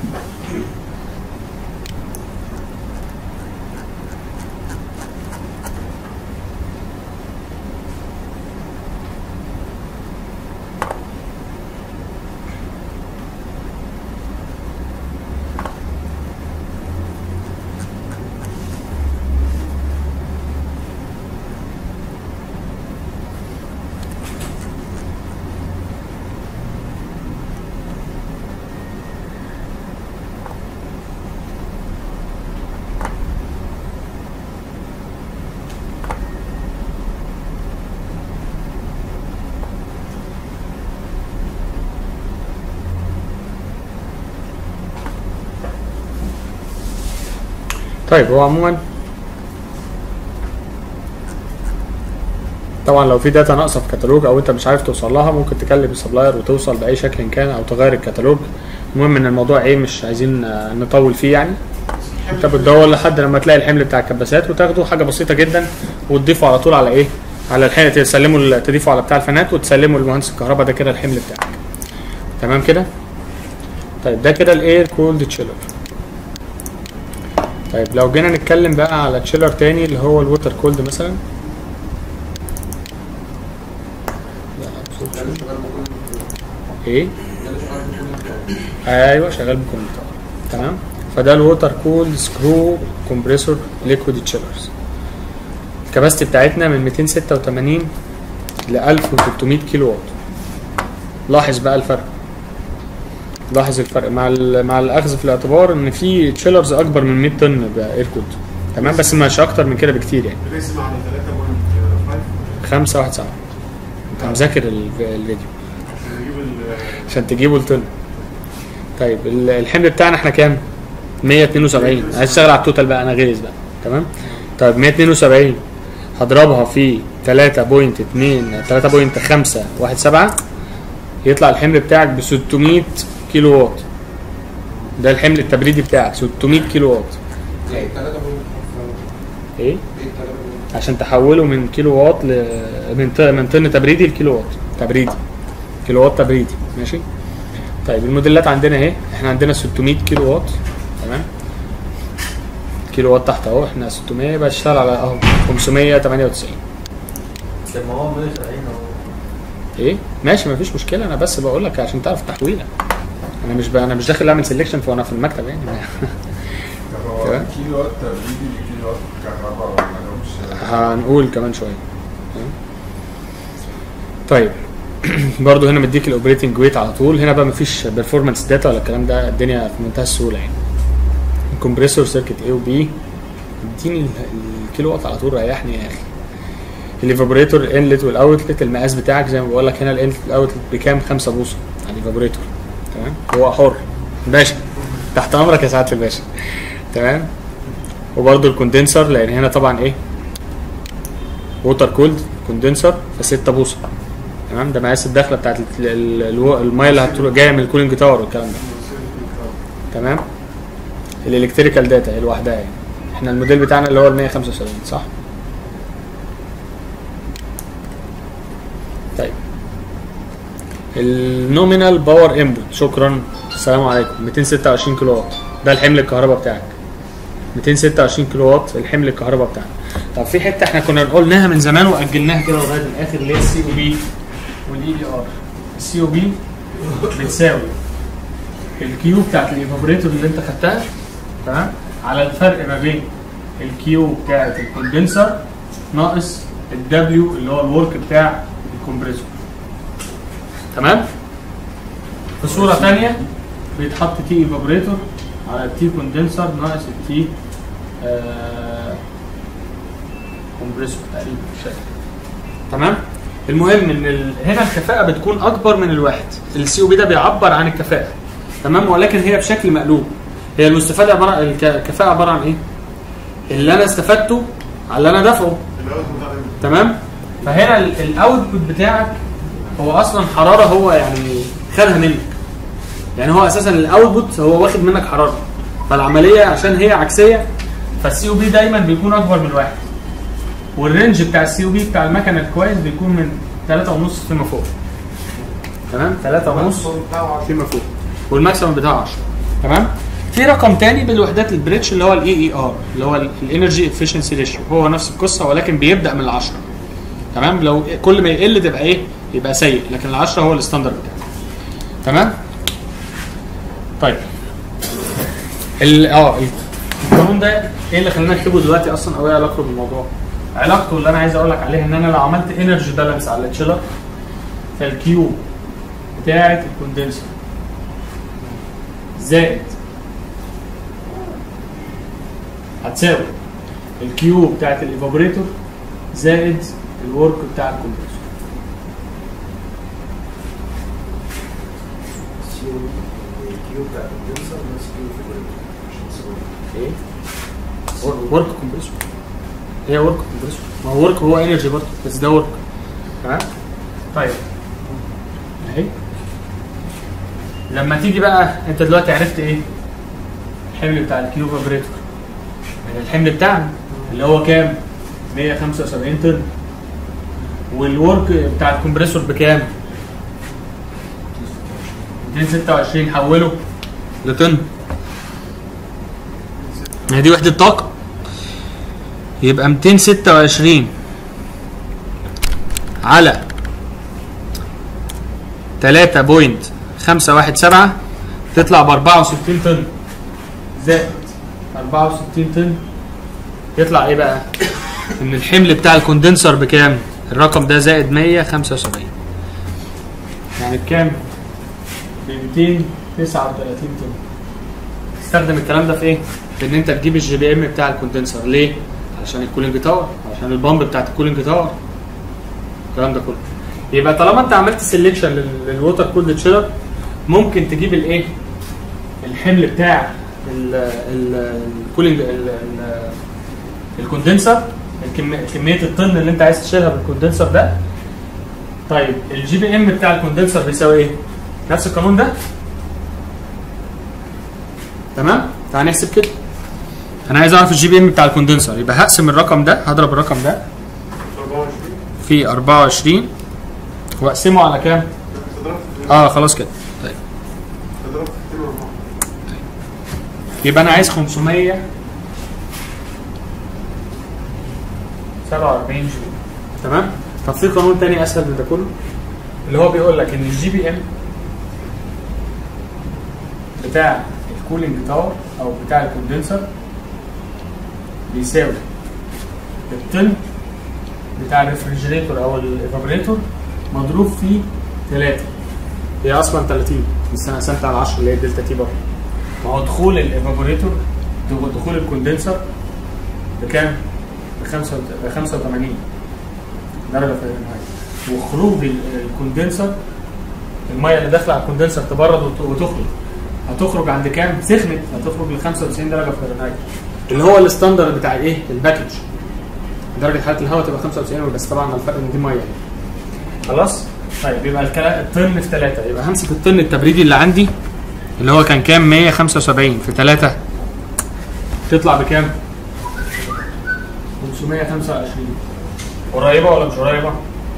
S1: طيب هو عموما طبعا لو في داتا ناقصه في كتالوج او انت مش عارف توصل لها ممكن تكلم السبلاير وتوصل باي شكل كان او تغير الكتالوج المهم ان الموضوع ايه مش عايزين آه، نطول فيه يعني انت بتدور لحد لما تلاقي الحمل بتاع الكباسات وتاخده حاجه بسيطه جدا وتضيفه على طول على ايه على الحمل تسلمه ال- تضيفه على بتاع الفنات وتسلمه لمهندس الكهرباء ده كده الحمل بتاعك تمام كده طيب ده كده الاير كولد تشيلر طيب لو جينا نتكلم بقى على تشيلر تاني اللي هو الووتر كولد مثلا
S3: ده اللي شغال بكل
S1: ايه
S3: ده اللي شغال بكل
S1: ايوه شغال بكمبيوتر تمام فده الووتر كول سكرو كومبريسور ليكويد تشيلرز الكباستي بتاعتنا من 286 ل 1300 كيلو وات لاحظ بقى الفرق لاحظ الفرق مع ال- مع الاخذ في الاعتبار ان في تشيلرز اكبر من 100 طن باير كود تمام بس مش اكتر من كده بكتير يعني
S2: بنقسم على 3.5
S1: 5 1 7 انت مذاكر ال- الفيديو
S2: عشان نجيب ال-
S1: عشان تجيبوا الطن طيب ال- الحمل بتاعنا احنا كام 172 عايز اشتغل على التوتال بقى انا غيرز بقى تمام طيب 172 هضربها في 3.2 3.517 يطلع الحمل بتاعك ب 600 كيلو واط ده الحمل التبريدي بتاعك 600 كيلو واط
S3: ايه 3
S1: ايه
S3: ايه 3
S1: عشان تحوله من كيلو واط ل... من ط- من طن تبريدي لكيلو واط تبريدي كيلو واط تبريدي ماشي طيب الموديلات عندنا اهي احنا عندنا 600 كيلو واط تمام كيلو واط تحت اهو احنا 600 يبقى اشتغل على اهو 598
S7: طب ما هو 170 اهو
S1: ايه ماشي مفيش مشكله انا بس بقول لك عشان تعرف تحويله انا مش ب... انا مش داخل اعمل سelection فانا في المكتب يعني
S6: طب هو
S1: تمام.
S6: كيلو وات تبريدي لكيلو وات كهرباء ولا مش
S1: هنقول كمان شويه تمام؟ طيب برضو هنا مديك الاوبريتنج ويت على طول هنا بقى مفيش بيرفورمانس داتا ولا الكلام ده الدنيا في منتهى السهوله يعني الكمبريسور سيركت اي وبي اديني ال- الكيلو وات على طول ريحني يا اخي الايفابوريتور الانلت والاوتلت المقاس بتاعك زي ما بقول لك هنا الانلت والاوتلت بكام 5 بوصه على الايفابوريتور تمام هو حر باشا تحت امرك يا سعاده الباشا تمام وبرده الكوندنسر لان هنا طبعا ايه ووتر كولد كوندنسر ف 6 بوصه تمام ده مقاس الدخله بتاعت ال- ال- الو- الميه اللي هتروح جايه من الكولينج تاور والكلام ده تمام الالكتريكال داتا هي لوحدها يعني احنا الموديل بتاعنا اللي هو ال 175 صح طيب النومينال باور انبوت شكرا السلام عليكم 226 كيلو وات ده الحمل الكهرباء بتاعك 226 كيلو وات الحمل الكهرباء بتاعنا طب في حته احنا كنا قلناها من زمان واجلناها كده لغايه الاخر اللي هي السي او بي والاي دي ار السي او بي بتساوي الكيو بتاعت الايفابوريتور اللي انت خدتها تمام على الفرق ما بين الكيو بتاعت الكوندنسر ناقص الدبليو اللي هو الورك بتاع الكمبريسور تمام في صوره ثانيه بيتحط تي ايفابوريتور على التي كوندنسر ناقص التي آه كومبريسور تقريبا مش فاكر تمام المهم ان ال... هنا الكفاءه بتكون اكبر من الواحد السي او بي ده بيعبر عن الكفاءه تمام ولكن هي بشكل مقلوب هي المستفاده عباره عن الك- الكفاءه عباره عن ايه اللي انا استفدته على اللي انا دافعه
S2: الاول بتاع
S1: تمام فهنا ال- الاوتبوت بتاعك هو اصلا حراره هو يعني خدها منك يعني هو اساسا الاوتبوت هو واخد منك حراره فالعمليه عشان هي عكسيه فالسي او بي دايما بيكون اكبر من واحد والرينج بتاع السي او بي بتاع المكنه الكويس بيكون من 3.5 فيما فوق تمام 3.5 فيما فوق والماكسيمم بتاعه 10 تمام في رقم تاني بالوحدات البريتش اللي هو الاي اي ار اللي هو الانرجي افشنسي ريشيو هو نفس القصه ولكن بيبدا من العشرة تمام لو كل ما يقل تبقى ايه يبقى سيء لكن العشرة هو الستاندرد بتاعه تمام طيب ال اه القانون ده ايه اللي خلينا نكتبه دلوقتي اصلا او ايه علاقته بالموضوع علاقته اللي انا عايز اقول لك عليها ان انا لو عملت انرجي بالانس على التشيلر فالكيو بتاعت الكوندنسر زائد هتساوي الكيو بتاعت الايفابوريتور زائد الورك بتاع الكمبريسور
S3: الكيو بتاع الكوندنسر نفس الكيو في البريد عشان تسوي
S1: ايه ورك كومبريسور هي ورك كومبريسور ما هو ورك هو انرجي برضه بس ده ورك تمام طيب اهي لما تيجي بقى انت دلوقتي عرفت ايه الحمل بتاع الكيو فابريتور من الحمل بتاعنا اللي هو كام 175 طن والورك بتاع الكمبريسور بكام 226 حوله لطن هي دي وحدة طاقة يبقى 226 على 3.517 تطلع ب 64 طن زائد 64 طن يطلع ايه بقى؟ ان الحمل بتاع الكوندنسر بكام؟ الرقم ده زائد 175 يعني بكام؟ ب 239 طن تستخدم الكلام ده في ايه؟ في ان انت تجيب الجي بي ام بتاع الكوندنسر ليه؟ علشان الكولينج تاور علشان البامب بتاعت الكولينج تاور الكلام ده كله يبقى طالما انت عملت سيلكشن للووتر كولد تشيلر ممكن تجيب الايه؟ الحمل بتاع الكولينج الكوندنسر الكم- كميه الطن اللي انت عايز تشيلها بالكوندنسر ده طيب الجي بي ام بتاع الكوندنسر بيساوي ايه؟ نفس القانون ده تمام؟ تعال نحسب كده انا عايز اعرف الجي بي ام بتاع الكوندنسر يبقى هقسم الرقم ده هضرب الرقم ده
S2: 24
S1: في 24 واقسمه على كام؟
S2: تضرب في
S1: اه خلاص كده طيب
S2: تضرب في 2 4
S1: يبقى انا عايز 500 47 جي تمام طب في قانون تاني اسهل من ده كله اللي هو بيقول لك ان الجي بي ام بتاع الكولينج تاور او بتاع الكوندنسر بيساوي الطن بتاع الريفرجريتور او الايفابريتور مضروب في 3 هي اصلا 30 بس انا قسمت على 10 اللي هي الدلتا تي برضه ما هو دخول الايفابوريتور دخول الكوندنسر بكام؟ ب 85 درجه فahrenheit وخروج ال- الكوندنسر الميه اللي داخله على الكوندنسر تبرد وت- وتخرج هتخرج عند كام؟ سخنت هتخرج ل 95 درجه فahrenheit اللي هو الستاندرد بتاع الايه؟ الباكج درجه حراره الهواء تبقى 95 بس طبعا الفرق ان دي ميه يعني. خلاص؟ طيب يبقى الكلام الطن في 3 يبقى همسك الطن التبريدي اللي عندي اللي هو كان كام 175 في 3 تطلع بكام 525 قريبة ولا مش قريبة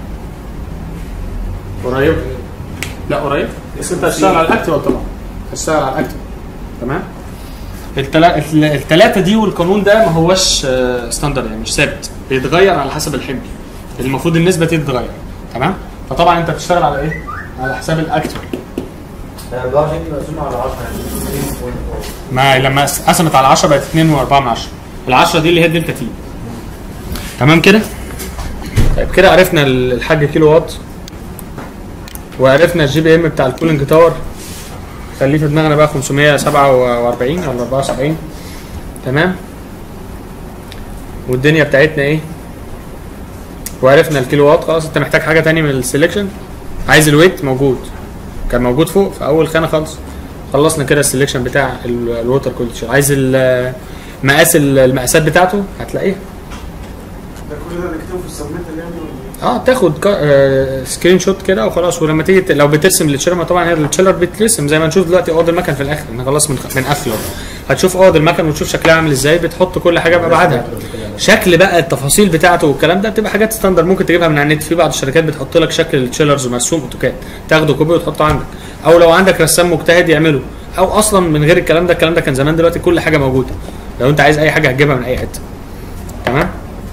S1: قريبة لا قريب بس انت هتشتغل على الاكتوال طبعا هتشتغل على الاكتوال تمام التلا... التل- التلاتة دي والقانون ده ما هوش آه، ستاندرد يعني مش ثابت بيتغير على حسب الحمل المفروض النسبة دي تتغير تمام فطبعا انت بتشتغل على ايه على حساب الاكتوال
S7: 24 مقسوم على 10 يعني 2.4.
S1: ما لما قسمت على 10 بقت 2 و4 من 10 ال 10 دي اللي هي الدلتا تي تمام كده طيب كده عرفنا ال- الحاج كيلو وات وعرفنا الجي بي ام بتاع الكولينج تاور خليه في دماغنا بقى 547 ولا 74 تمام والدنيا بتاعتنا ايه وعرفنا الكيلو وات خلاص انت محتاج حاجه تانية من السلكشن عايز الويت موجود كان موجود فوق في اول خانه خالص خلصنا كده السلكشن بتاع ال- الووتر كولتشر عايز ال- مقاس ال- المقاسات بتاعته هتلاقيها
S2: ده كل ده نكتبه في السبميت يعني ولا
S1: اه تاخد كا- آه سكرين شوت كده وخلاص ولما تيجي ت- لو بترسم التشيلر ما طبعا هي التشيلر بترسم زي ما نشوف دلوقتي اوض المكن في الاخر انا خلاص من من قفله هتشوف اوض المكن وتشوف شكلها عامل ازاي بتحط كل حاجه بابعادها شكل بقى التفاصيل بتاعته والكلام ده بتبقى حاجات ستاندر ممكن تجيبها من على النت في بعض الشركات بتحط لك شكل التشيلرز مرسوم اوتوكاد تاخده كوبي وتحطه عندك او لو عندك رسام مجتهد يعمله او اصلا من غير الكلام ده الكلام ده كان زمان دلوقتي كل حاجه موجوده لو انت عايز اي حاجه هتجيبها من اي حته تمام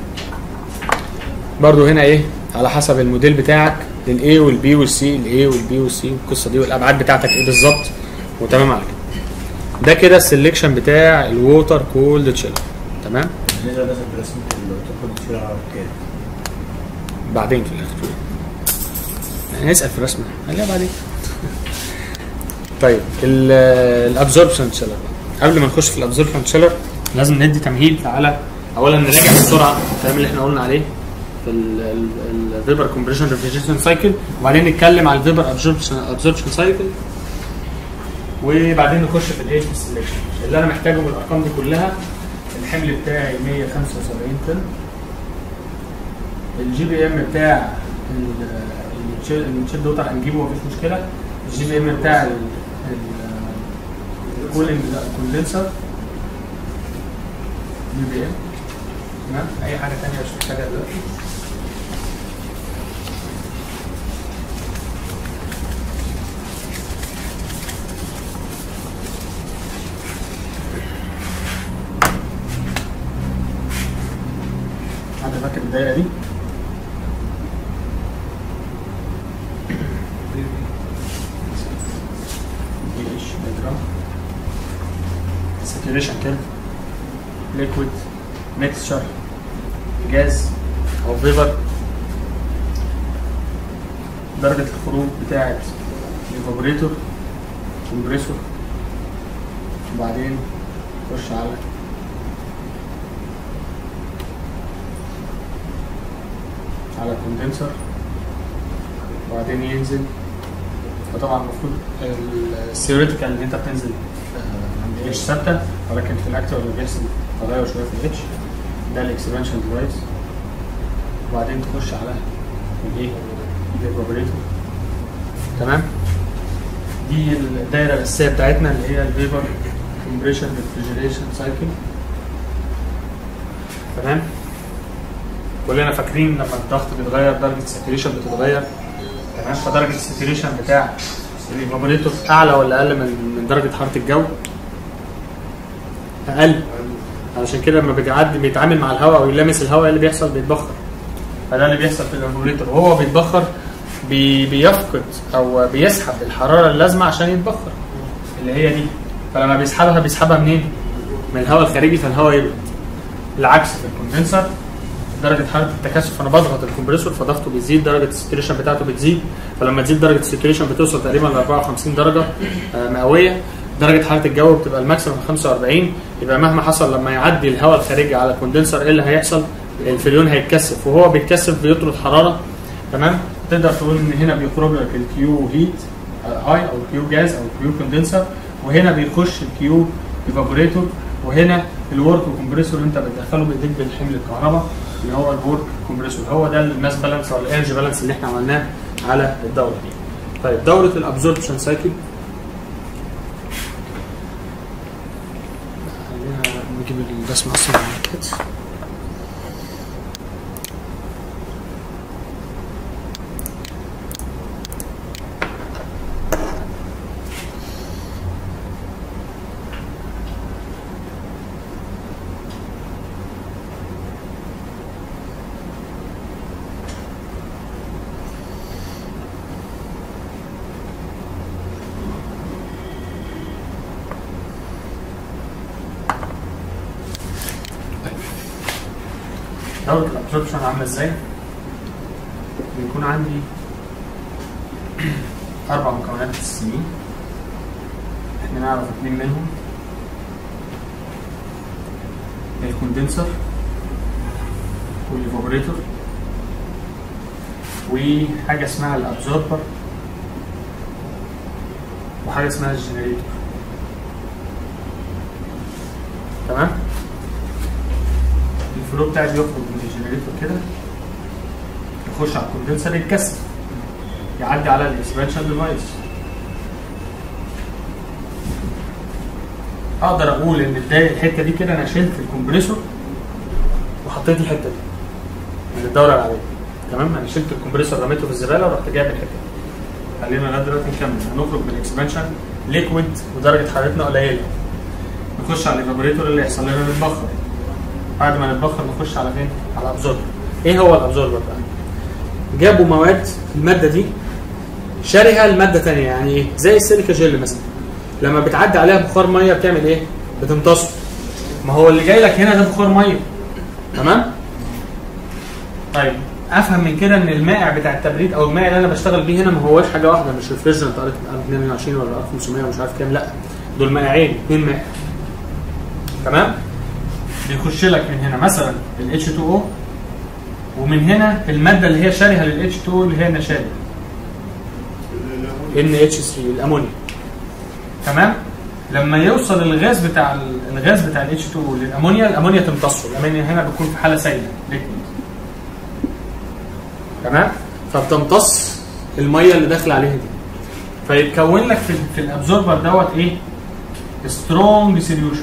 S1: برضو هنا ايه على حسب الموديل بتاعك للاي والبي والسي الاي والبي والسي والقصه دي والابعاد بتاعتك ايه بالظبط وتمام على كده ده كده السلكشن بتاع الووتر كولد تشيلر تمام
S7: بالنسبه مثلا برسم التوكل تشيل على كام؟
S1: بعدين في الاخر يعني نسال في الرسمه خليها بعدين طيب الابزوربشن تشيلر قبل ما نخش في الابزوربشن تشيلر لازم ندي تمهيد على اولا نراجع بسرعه الكلام اللي احنا قلنا عليه في الفيبر كومبريشن ريفريجريشن سايكل وبعدين نتكلم على الفيبر ابزوربشن ابزوربشن سايكل وبعدين نخش في الايه في السلكشن اللي انا محتاجه من الارقام دي كلها الحمل بتاعي 175 طن الجي بي ام بتاع الشيل دوتر هنجيبه مفيش مشكله الجي بي ام بتاع الكولينج كوندنسر جي بي ام تمام اي حاجه ثانيه مش محتاجها دلوقتي حد فاكر الدايره دي؟ ايش نقرا ساتوريشن كيرف ليكويد ميكستشر جاز او فيبر درجة الخروج بتاعة الفابوريتور كومبريسور وبعدين نخش على على الكوندنسر وبعدين ينزل فطبعا المفروض الثيوريتيكال ان انت بتنزل آه، عند اتش ثابته ولكن في الاكتوال اللي بيحصل تغير شويه في الاتش ده الاكسبانشن ديفايس وبعدين تخش على الايه الفابوريتور تمام دي الدايره الاساسيه بتاعتنا اللي هي الفيبر كومبريشن ريفريجريشن سايكل تمام كلنا فاكرين لما الضغط بيتغير درجه الساتوريشن بتتغير تمام فدرجه الساتوريشن بتاع الفابوريتور اعلى ولا اقل من من درجه حراره الجو اقل علشان كده لما بيتعدي بيتعامل مع الهواء او يلامس الهواء اللي بيحصل بيتبخر فده اللي بيحصل في الفابوريتور وهو بيتبخر بي بيفقد او بيسحب الحراره اللازمه عشان يتبخر اللي هي دي فلما بيسحبها بيسحبها منين؟ من الهواء الخارجي فالهواء يبرد العكس في الكوندنسر درجه حراره التكثف انا بضغط الكمبريسور فضغطه بيزيد درجه الساتوريشن بتاعته بتزيد فلما تزيد درجه الساتوريشن بتوصل تقريبا ل 54 درجه آه، مئويه درجه حراره الجو بتبقى الماكسيمم 45 يبقى مهما حصل لما يعدي الهواء الخارجي على الكوندنسر ايه اللي هيحصل؟ الفريون هيتكثف وهو بيتكثف بيطرد حراره تمام تقدر تقول ان هنا بيخرج لك الكيو هيت هاي او الكيو جاز او الكيو كوندنسر وهنا بيخش الكيو ايفابوريتور وهنا الورك كومبريسور اللي انت بتدخله بايديك بالحمل الكهرباء اللي هو الورك كومبريسور هو ده الماس بالانس او الانرجي بالانس اللي احنا عملناه على الدوره دي. طيب دوره الابزوربشن سايكل خلينا نجيب الرسمه اصلا كده دوره الابزوربشن عامله ازاي؟ بيكون عندي اربع مكونات اساسيين احنا نعرف اثنين منهم الكوندنسر والايفابوريتور وحاجه اسمها الابزوربر وحاجه اسمها الجنريتور تمام الفلو بتاعي بيخرج من الجنريتور كده يخش على الكوندنسر يتكسر يعدي على الاكسبانشن ديفايس اقدر اقول ان الدا- الحته دي كده انا شلت الكمبريسور وحطيت الحته دي من الدوره العاديه تمام انا شلت الكمبريسور رميته في الزباله ورحت جايب الحته دي خلينا لغايه دلوقتي نكمل هنخرج من الاكسبانشن ليكويد ودرجه حرارتنا قليله نخش على الايفابوريتور اللي يحصل لنا نتبخر بعد ما نتبخر نخش على فين؟ على الابزوربر ايه هو الابزوربر بقى؟ جابوا مواد الماده دي شارها لماده ثانيه يعني ايه؟ زي السيليكا جيل مثلا لما بتعدي عليها بخار ميه بتعمل ايه؟ بتمتصه ما هو اللي جاي لك هنا ده بخار ميه تمام؟ طيب افهم من كده ان المائع بتاع التبريد او المائع اللي انا بشتغل بيه هنا ما هوش حاجه واحده مش ريفريجرنت ار 22 ولا ار 500 ومش عارف كام لا دول مائعين اثنين مائع تمام؟ بيخش لك من هنا مثلا ال H2O ومن هنا الماده اللي هي شارهه لل H2O اللي هي النشادر NH3 الامونيا تمام لما يوصل الغاز بتاع ال- الغاز بتاع ال H2O للامونيا الامونيا تمتصه الامونيا هنا بتكون في حاله سائله liquid. تمام فبتمتص الميه اللي داخله عليها دي فيتكون لك في, في الابزوربر دوت ايه سترونج سوليوشن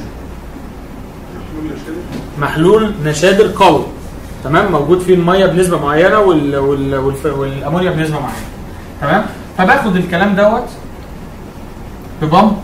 S1: محلول نشادر قوي تمام موجود فيه الميه بنسبه معينه وال... وال... والف... والامونيا بنسبه معينه تمام فباخد الكلام دوت ببمب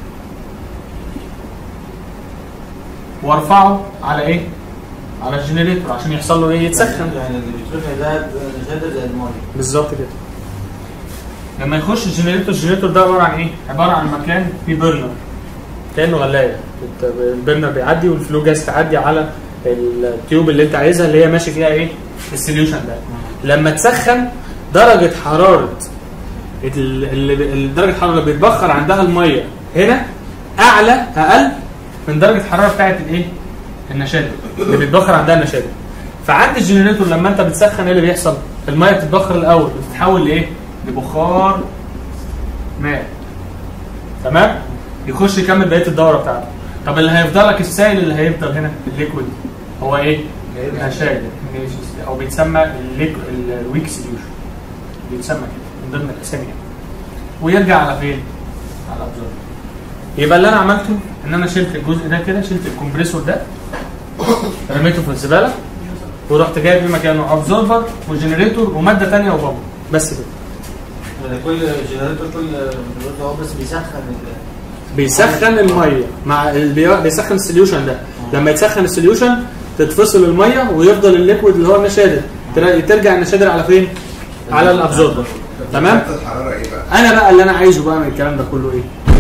S1: وارفعه على ايه؟ على الجنريتور عشان يحصل له ايه؟ يتسخن
S7: يعني اللي بيترفع ده نشادر زي الميه
S1: بالظبط كده لما يخش الجنريتور الجنريتور ده عباره عن ايه؟ عباره عن مكان فيه برنر كانه غلايه بت- البرنر بيعدي والفلو جاز تعدي على التيوب اللي انت عايزها اللي هي ماشي فيها ايه؟ السوليوشن ده لما تسخن درجه حراره ال- ال- ال- درجه الحراره اللي بيتبخر عندها الميه هنا اعلى اقل من درجه الحراره بتاعت الايه؟ النشادر اللي بيتبخر عندها النشادر فعند الجنريتور لما انت بتسخن ايه اللي بيحصل؟ الميه بتتبخر الاول بتتحول لايه؟ لبخار ماء تمام؟ يخش يكمل بقيه الدوره بتاعته طب اللي هيفضل لك السائل اللي هيفضل هنا الليكويد هو ايه؟ نشادر او بيتسمى الليك- الويك سوليوشن بيتسمى كده من ضمن الاسامي يعني. ويرجع على فين؟ على الابزوربر يبقى اللي انا عملته ان انا شلت الجزء ده كده شلت الكمبريسور ده رميته في الزباله ورحت جايب مكانه ابزوربر وجنريتور وماده ثانيه وبابا بس كده
S7: يعني كل جنريتور كل جنريتور هو بس بيسخن ال-
S1: بيسخن الميه مع البي- بيسخن السوليوشن ده لما يتسخن السوليوشن تتفصل الميه ويفضل الليكويد اللي هو النشادر تر- ترجع النشادر على فين؟ على الابزوربر تمام؟
S6: درجة الحرارة ايه بقى؟
S1: انا بقى اللي انا عايزه بقى من الكلام ده كله ايه؟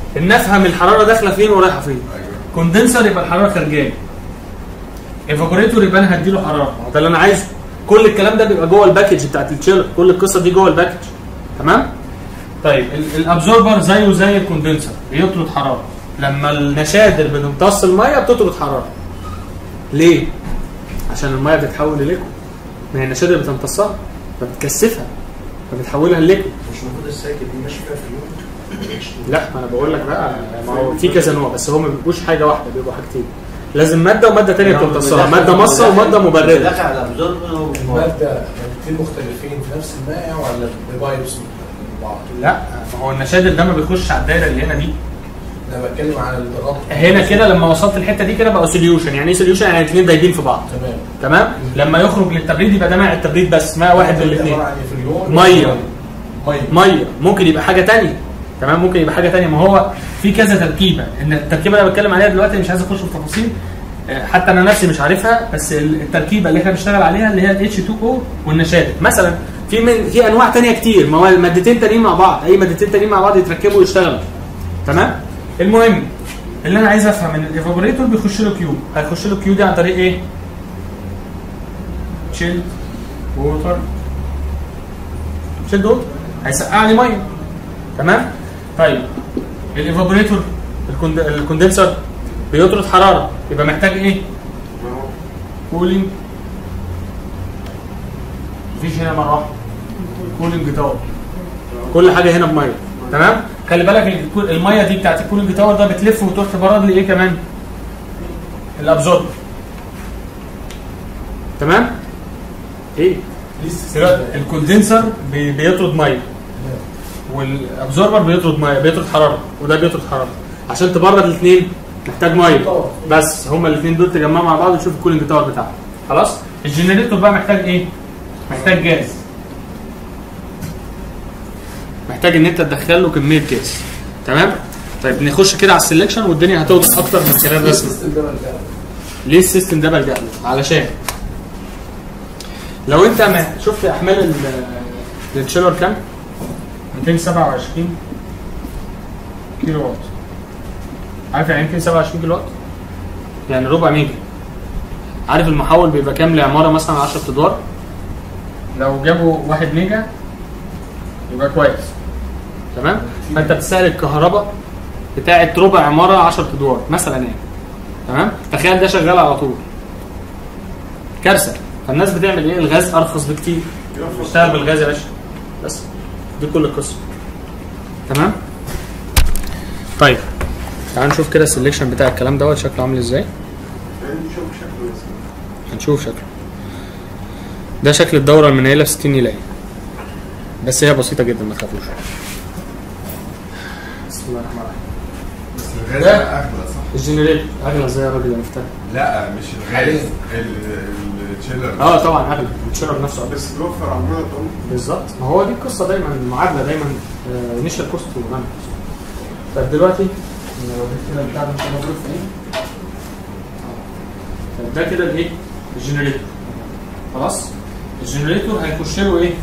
S1: نفهم الحراره داخله فين ورايحه فين
S6: ايوه
S1: كوندنسر يبقى الحراره خارجيه ايفابوريتور يبقى انا هديله حراره ما هو ده اللي انا عايزه كل الكلام ده بيبقى جوه الباكج بتاعت التشيلر كل القصه دي جوه الباكج تمام طيب ال- الابزوربر زيه زي الكوندنسر بيطرد حراره لما النشادر بتمتص الميه بتطرد حراره ليه عشان الميه بتتحول لليكويد ما هي النشادر بتمتصها فبتكثفها فبتحولها لليكويد
S3: مش المفروض السايكل دي ماشي فيها في اليوم
S1: لا ما انا بقول لك بقى ما هو في كذا نوع بس هم ما بيبقوش حاجه واحده بيبقوا حاجتين لازم ماده وماده ثانيه بتمتصها ماده مصه وماده مبرده
S7: داخل على الابزوربر
S3: المادة مادتين مختلفين في نفس المائع ولا ببايبس من بعض؟
S1: لا ما هو النشادر ده ما بيخش على الدايره اللي هنا دي
S3: انا بتكلم عن الضغط
S1: هنا كده لما وصلت الحته دي كده بقى سوليوشن يعني ايه سوليوشن يعني الاثنين دايبين في بعض
S3: تمام
S1: تمام لما يخرج للتبريد يبقى ده مع التبريد بس مع واحد من الاثنين
S3: عبارة عن إيه في اليوم
S1: مية.
S3: ميه
S1: ميه ممكن يبقى حاجه تانية تمام ممكن يبقى حاجه تانية ما هو في كذا تركيبه ان التركيبه اللي انا بتكلم عليها دلوقتي مش عايز اخش في تفاصيل آه، حتى انا نفسي مش عارفها بس ال- التركيبه اللي احنا بنشتغل عليها اللي هي ال H2O والنشادر مثلا في من في انواع تانية كتير ما هو المادتين تانيين مع بعض اي مادتين تانيين مع بعض يتركبوا ويشتغلوا تمام المهم اللي انا عايز افهم ان الايفابوريتور بيخش له كيو هيخش له كيو دي عن طريق ايه؟ تشيلد ووتر تشيلد ووتر هيسقع لي ميه تمام طيب الايفابوريتور الكوند- الكوندنسر بيطرد حراره يبقى محتاج ايه كولينج مفيش هنا مره واحده كولينج تاور كل حاجه هنا بميه تمام خلي بالك الكو- الميه دي بتاعت الكولينج تاور ده بتلف وتروح تبرد لي ايه كمان الابزوربر تمام ايه دلوقتي الكوندنسر بي- بيطرد ميه والابزوربر بيطرد ميه بيطرد حراره وده بيطرد حراره عشان تبرد الاثنين محتاج ميه بس هما الاثنين دول تجمعوا مع بعض وتشوف الكولينج تاور بتاعهم خلاص الجنريتور بقى محتاج ايه محتاج جاز محتاج ان انت تدخل له كميه جاز تمام طيب نخش كده على السلكشن والدنيا هتوضح اكتر من خلال الرسم
S3: السيستم ده بلجأ له.
S1: ليه السيستم ده بلجأ له؟ علشان لو انت ما شفت احمال ال- التشيلر كام؟ 227 كيلو وات عارف يعني ايه 227 كيلو وات؟ يعني ربع ميجا عارف المحول بيبقى كام لعماره مثلا 10 ادوار؟ لو جابوا 1 ميجا يبقى كويس تمام؟ فانت بتستهلك الكهرباء بتاعت ربع عماره 10 ادوار مثلا يعني تمام تخيل ده شغال على طول كارثه فالناس بتعمل ايه الغاز ارخص بكتير اشتغل بالغاز يا باشا بس دي كل القصه تمام طيب تعال نشوف كده السلكشن بتاع الكلام دوت شكله عامل ازاي
S2: يعني نشوف شكله بس
S1: هنشوف شكله ده شكل الدوره المنيله في 60 يلاقي بس هي بسيطه جدا ما تخافوش بسم الله الرحمن الرحيم
S6: بس الغاز
S1: ده-
S6: اغلى صح؟
S1: الجنريتور اغلى ازاي يا راجل يا مفتاح
S6: لا مش الغاز التشيلر
S1: اه طبعا اغلى الشرب نفسه اغلى
S2: بس بيوفر عمولة طبعا
S1: بالظبط ما هو دي القصه دايما المعادله دايما انيشال كوست ومنع طيب دلوقتي لو جبت كده البتاع ده مش موجود فين طيب ده كده الايه الجنريتور خلاص الجنريتور هيخش له ايه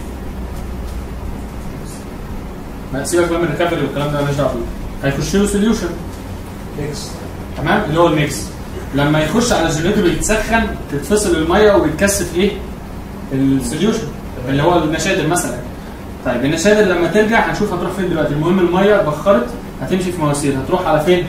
S1: ما سيبك بقى من الريكفري والكلام ده مالناش دعوه بيه هيخش له سوليوشن
S3: ميكس
S1: تمام اللي هو الميكس لما يخش على الجنريتور يتسخن تتفصل الميه ويتكثف ايه السوليوشن اللي هو النشادر مثلا طيب النشادر لما ترجع هنشوف هتروح فين دلوقتي المهم الميه بخرت هتمشي في مواسير هتروح على فين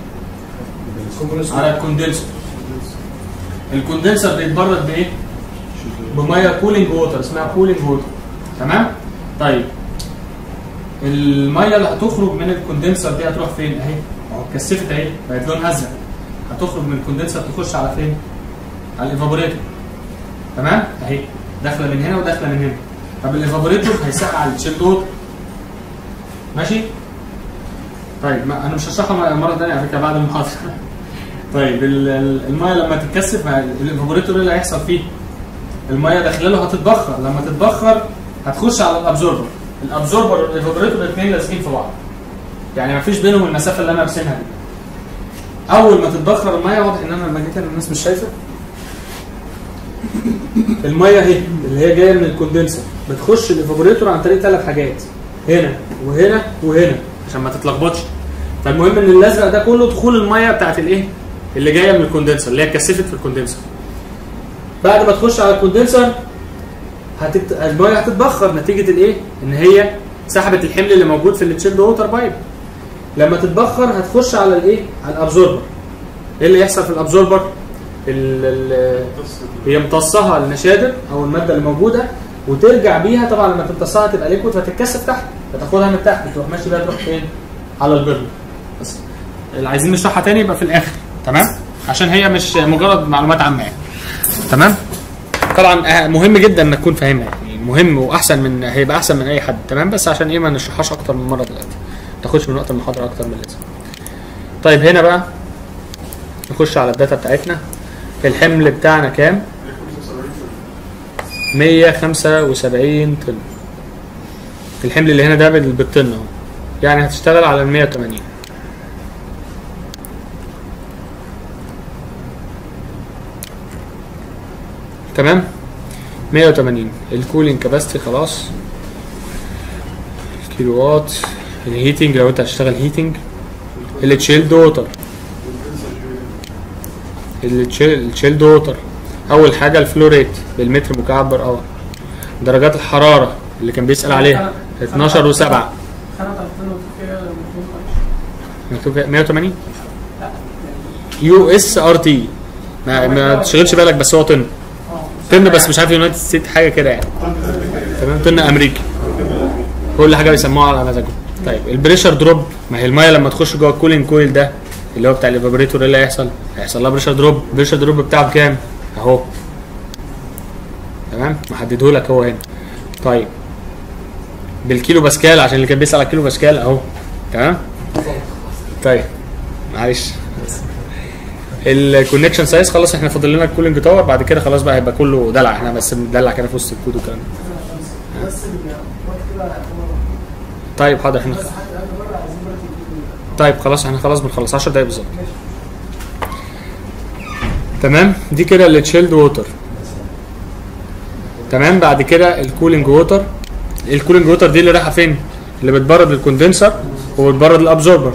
S1: على الكوندنسر الكوندنسر بيتبرد بايه بميه كولينج ووتر اسمها كولينج ووتر تمام طيب الميه اللي هتخرج من الكوندنسر دي هتروح فين اهي اهو اتكثفت اهي بقت لونها ازرق هتخرج من الكوندنسر تخش على فين على الايفابوريتور تمام اهي داخله من هنا وداخله من هنا طب الايفابوريتور هيسقع على التشيلد ووتر ماشي طيب ما انا مش هشرحها مره ثانيه على فكره بعد المحاضره طيب ال- ال- الميه لما تتكثف ما الايفابوريتور ايه اللي هيحصل فيه الميه داخله له هتتبخر لما تتبخر هتخش على الابزوربر الابزوربر والايفابوريتور الاثنين لازقين في بعض يعني ما فيش بينهم المسافه اللي انا راسمها دي اول ما تتبخر الميه واضح ان انا لما جيت هنا الناس مش شايفه الميه اهي اللي هي جايه من الكوندنسر بتخش الايفابوريتور عن طريق ثلاث حاجات هنا وهنا وهنا عشان ما تتلخبطش فالمهم ان الازرق ده كله دخول الميه بتاعت الايه اللي جايه من الكوندنسر اللي هي اتكثفت في الكوندنسر بعد ما تخش على الكوندنسر هتت... الميه هتتبخر نتيجه الايه ان هي سحبت الحمل اللي موجود في التشيلد ووتر بايب لما تتبخر هتخش على الايه على الابزوربر ايه اللي يحصل في الابزوربر ال... ال... هي امتصها النشادر او الماده اللي موجوده وترجع بيها طبعا لما تمتصها تبقى ليكويد فتتكثف تحت فتاخدها من تحت تروح ماشي بيها تروح فين؟ على البرن بس اللي عايزين نشرحها تاني يبقى في الاخر تمام؟ عشان هي مش مجرد معلومات عامه يعني تمام؟ طبعا آه، مهم جدا انك تكون فاهمها يعني مهم واحسن من هيبقى احسن من اي حد تمام بس عشان ايه ما نشرحهاش اكتر من مره دلوقتي ما تاخدش من وقت المحاضره اكتر من اللازم طيب هنا بقى نخش على الداتا بتاعتنا الحمل بتاعنا كام 175 طن الحمل اللي هنا ده بال- بالطن اهو يعني هتشتغل على ال 180 تمام 180 الكولينج كاباستي خلاص الكيلو وات الهيتنج لو انت هتشتغل هيتنج التشيلد ووتر التشيلد ووتر اول حاجه الفلو ريت بالمتر مكعب بر اور درجات الحراره اللي كان بيسال عليها 12 و7
S5: خانة 2000 وفيها 200
S1: مكتوب فيها 180 يو اس ار تي ما, ما تشغلش بالك بس هو طن طن بس مش عارف يونايتد ستيت حاجه كده يعني تمام طن امريكي كل حاجه بيسموها على مزاجهم طيب البريشر دروب ما هي الميه لما تخش جوه الكولينج كويل ده اللي هو بتاع الايفابوريتور ايه اللي هيحصل؟ هيحصل لها بريشر دروب البريشر دروب بتاعه بكام؟ اهو تمام محدده لك هو هنا طيب بالكيلو باسكال عشان اللي كان بيسال على الكيلو باسكال اهو تمام طيب معلش الكونكشن سايز خلاص احنا فاضل لنا الكولينج تاور بعد كده خلاص بقى هيبقى كله دلع احنا بس بندلع كده في وسط الكود والكلام ده
S4: بس الوقت كده يعتبر
S1: طيب حاضر احنا
S4: بس حتى قبل بره عايزين دلوقتي يجيبوا
S1: طيب خلاص احنا خلاص بنخلص 10 دقايق بالظبط تمام دي كده التشيلد ووتر تمام بعد كده الكولينج ووتر الكولينج ووتر دي اللي رايحه فين اللي بتبرد الكوندنسر وبتبرد الابزوربر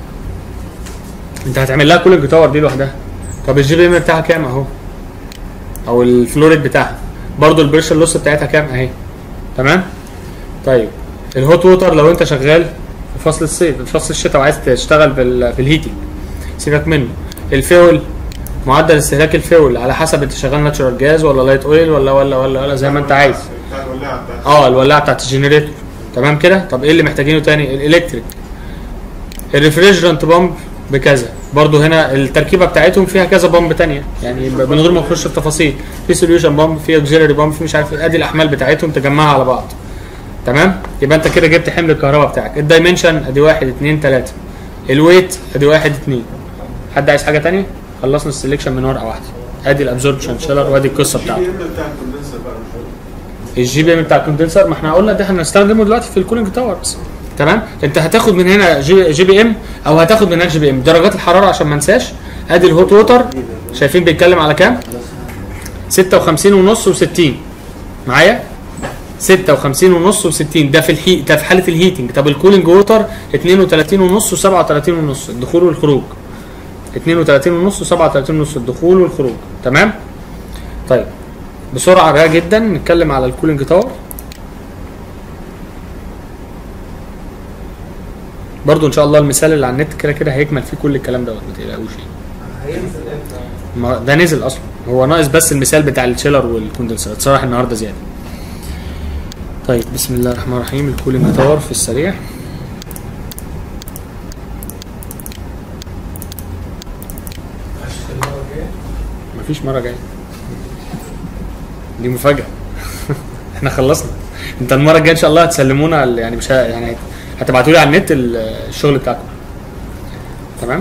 S1: انت هتعمل لها كولينج تاور دي لوحدها طب الجي بي ام بتاعها كام اهو او الفلوريد بتاعها برضو البريشر لوس بتاعتها كام اهي تمام طيب الهوت ووتر لو انت شغال في فصل الصيف في فصل الشتاء وعايز تشتغل بال- بالهيتنج سيبك منه الفيول معدل استهلاك الفيول على حسب انت شغال ناتشورال جاز ولا لايت اويل ولا ولا ولا ولا زي ما انت عايز
S2: بتاع الولاعه بتاعت
S1: اه الولاعه بتاعت الجنريتور تمام كده طب ايه اللي محتاجينه تاني الالكتريك الريفريجرانت بامب بكذا برضو هنا التركيبه بتاعتهم فيها كذا بامب تانية يعني ب- من غير ما نخش في تفاصيل في سوليوشن بامب في اوكسيلري بامب في مش عارف ايه ادي الاحمال بتاعتهم تجمعها على بعض تمام يبقى انت كده جبت حمل الكهرباء بتاعك الدايمنشن ادي واحد اتنين تلاته الويت ادي واحد اتنين حد عايز حاجه تانية خلصنا السلكشن من ورقه واحده ادي الابزوربشن شيلر وادي القصه
S2: الجي بي
S1: بتاعته
S2: ام بتاع الكوندنسر بقى مش هو.
S1: الجي بي ام بتاع الكوندنسر ما احنا قلنا ده احنا هنستخدمه دلوقتي في الكولينج تاورز تمام انت هتاخد من هنا جي, جي بي ام او هتاخد من هنا جي بي ام درجات الحراره عشان ما انساش ادي الهوت ووتر شايفين بيتكلم على كام 56 ونص و60 معايا 56 ونص و60 ده في الهي ده في حاله الهيتنج طب الكولينج ووتر 32 ونص و37 ونص الدخول والخروج 32 ونص و37 ونص الدخول والخروج تمام طيب بسرعه رائعه جدا نتكلم على الكولينج تاور برضو ان شاء الله المثال اللي على النت كده كده هيكمل فيه كل الكلام دوت ما تقلقوش يعني
S4: هينزل امتى؟
S1: ما ده نزل اصلا هو ناقص بس المثال بتاع الشيلر والكوندنسر اتصرح النهارده زياده طيب بسم الله الرحمن الرحيم الكولينج تاور في السريع
S3: عشان المره الجايه
S1: مفيش مره جايه دي مفاجاه احنا خلصنا انت المره الجايه ان شاء الله هتسلمونا ال- يعني مش ه- يعني هتبعتوا لي على النت ال- الشغل بتاعكم تمام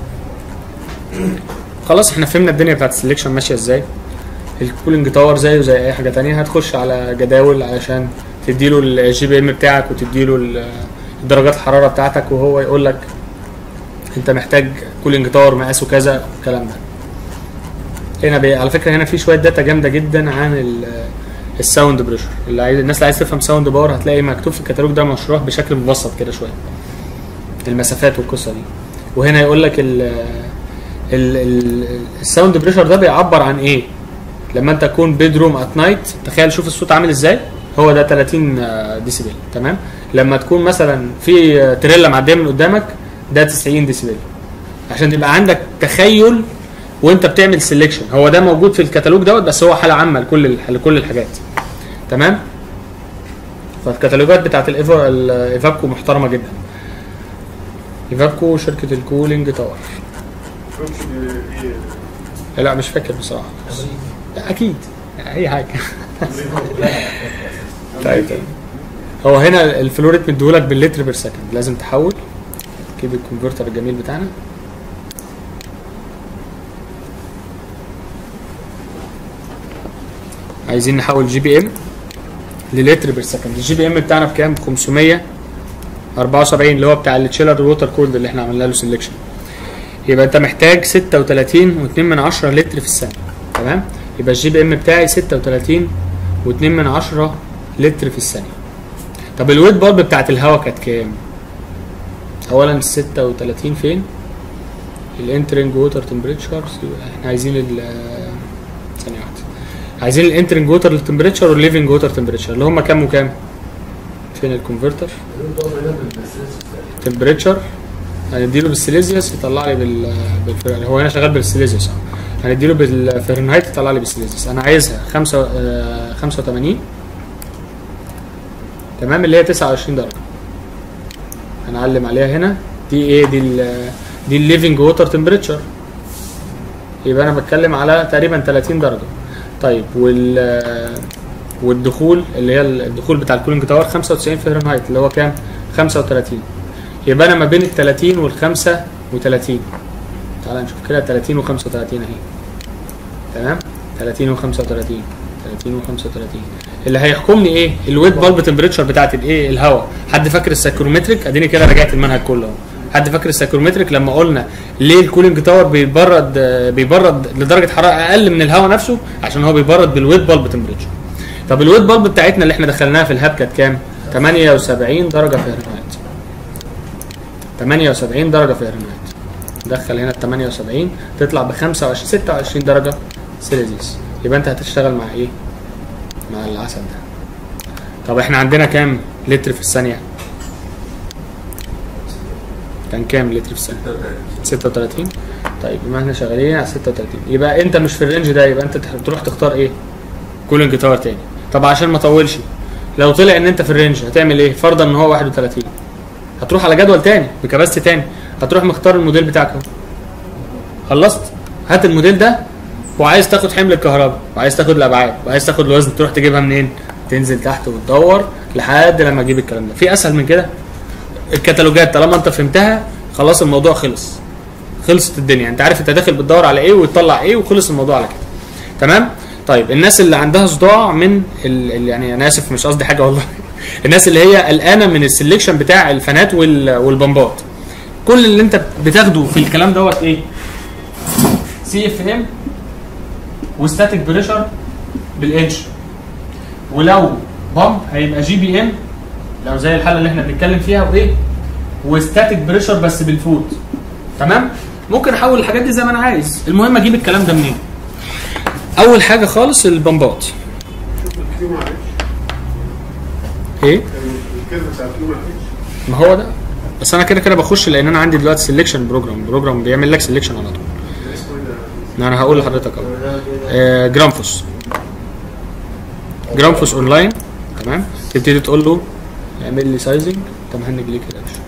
S1: خلاص احنا فهمنا الدنيا بتاعت السلكشن ماشيه ازاي الكولينج تاور زيه زي اي حاجه تانية هتخش على جداول علشان تديله الجي بي ام بتاعك وتديله ال- درجات الحراره بتاعتك وهو يقول لك انت محتاج كولينج تاور مقاسه كذا والكلام ده هنا بي... على فكره هنا في شويه داتا جامده جدا عن ال... الساوند بريشر اللي عايز الناس اللي عايز تفهم ساوند باور هتلاقي مكتوب في الكتالوج ده مشروح بشكل مبسط كده شويه المسافات والقصه دي وهنا يقول لك ال ال ال الساوند بريشر ده بيعبر عن ايه لما انت تكون بيدروم ات نايت تخيل شوف الصوت عامل ازاي هو ده 30 ديسيبل تمام لما تكون مثلا في تريلا معديه من قدامك ده 90 ديسيبل عشان تبقى عندك تخيل وانت بتعمل سيلكشن هو ده موجود في الكتالوج دوت بس هو حاله عامه لكل الح- لكل الحاجات تمام فالكتالوجات بتاعت الإيفا- الايفابكو محترمه جدا ايفابكو شركه الكولينج تاور لا مش فاكر بصراحه لا اكيد اي حاجه طيب تمام. هو هنا الفلوريت مديهولك باللتر بير سكند لازم تحول كيب الكونفرتر الجميل بتاعنا عايزين نحول جي بي ام للتر بير سكند الجي بي ام بتاعنا بكام 574 اللي هو بتاع التشيلر ووتر كولد اللي احنا عملنا له سيلكشن يبقى انت محتاج 36 و2 من 10 لتر في الثانيه تمام يبقى الجي بي ام بتاعي 36 و2 من 10 لتر في الثانيه طب الويت بالب بتاعت الهواء كانت كام اولا ال 36 فين الانترنج ووتر تمبريتشر احنا عايزين ال ثانيه واحده عايزين الانترنج ووتر تمبريتشر والليفنج ووتر تمبريتشر اللي هم كام وكام فين الكونفرتر تمبريتشر هنديله بالسيليزيوس يطلع لي بال بالفر... هو هنا شغال بالسيليزيوس اه هنديله بالفahrenheit يطلع لي بالسيليزيوس انا عايزها 5 آه، 85 تمام اللي هي 29 درجه هنعلم عليها هنا دي ايه دي ال دي الليفنج ووتر تمبريتشر يبقى انا بتكلم على تقريبا 30 درجه طيب وال والدخول اللي هي الدخول بتاع الكولينج تاور 95 فahrenheit اللي هو كام 35 يبقى انا ما بين ال 30 وال 35 تعال نشوف كده 30 و 35 اهي تمام 30 و 35 30 و 35 اللي هيحكمني ايه الويت بالب تمبريتشر بتاعت الايه الهواء حد فاكر السايكرومتريك اديني كده راجعت المنهج كله اهو حد فاكر السايكرومتريك لما قلنا ليه الكولينج تاور بيبرد آه، بيبرد لدرجه حراره اقل من الهواء نفسه عشان هو بيبرد بالويت بالب تمبريتشر طب الويت بالب بتاعتنا اللي احنا دخلناها في الهاب كانت كام 78 درجه فahrenheit 78 درجه فahrenheit دخل هنا ال 78 تطلع ب 25 26 درجه سيليزيوس يبقى انت هتشتغل مع ايه؟ مع العسل ده طب احنا عندنا كام لتر في الثانيه؟ كان كام لتر في الثانيه؟ 36 طيب بما احنا شغالين على 36 يبقى انت مش في الرينج ده يبقى انت تح- تروح تختار ايه؟ كولينج تاور تاني طب عشان ما اطولش لو طلع ان انت في الرينج هتعمل ايه؟ فرضا ان هو 31 هتروح على جدول تاني بكباستي تاني هتروح مختار الموديل بتاعك اهو خلصت هات الموديل ده وعايز تاخد حمل الكهرباء وعايز تاخد الابعاد وعايز تاخد الوزن تروح تجيبها منين تنزل تحت وتدور لحد لما تجيب الكلام ده في اسهل من كده الكتالوجات طالما انت فهمتها خلاص الموضوع خلص خلصت الدنيا انت عارف انت داخل بتدور على ايه وتطلع ايه وخلص الموضوع على كده تمام طيب الناس اللي عندها صداع من ال... ال- يعني انا اسف مش قصدي حاجه والله الناس اللي هي قلقانه من السلكشن بتاع الفانات وال... والبمبات كل اللي انت بتاخده في الكلام دوت ايه سي اف ام وستاتيك بريشر بالانش ولو بامب هيبقى جي بي ام لو زي الحاله اللي احنا بنتكلم فيها وايه وستاتيك بريشر بس بالفوت تمام ممكن احول الحاجات دي زي ما انا عايز المهم اجيب الكلام ده منين اول حاجه خالص البمبات
S2: شوف الكيو معلش
S1: ايه
S2: الكيرف بتاع الكيو معلش
S1: ما هو ده بس انا كده كده بخش لان انا عندي دلوقتي سelection بروجرام بروجرام بيعمل لك سelection على طول
S2: ده اسمه ايه ده؟
S1: ما انا هقول لحضرتك اهو آه، جرامفوس جرامفوس اونلاين تمام تبتدي تقول له اعمل لي سايزنج طب هنج ليه كده يا باشا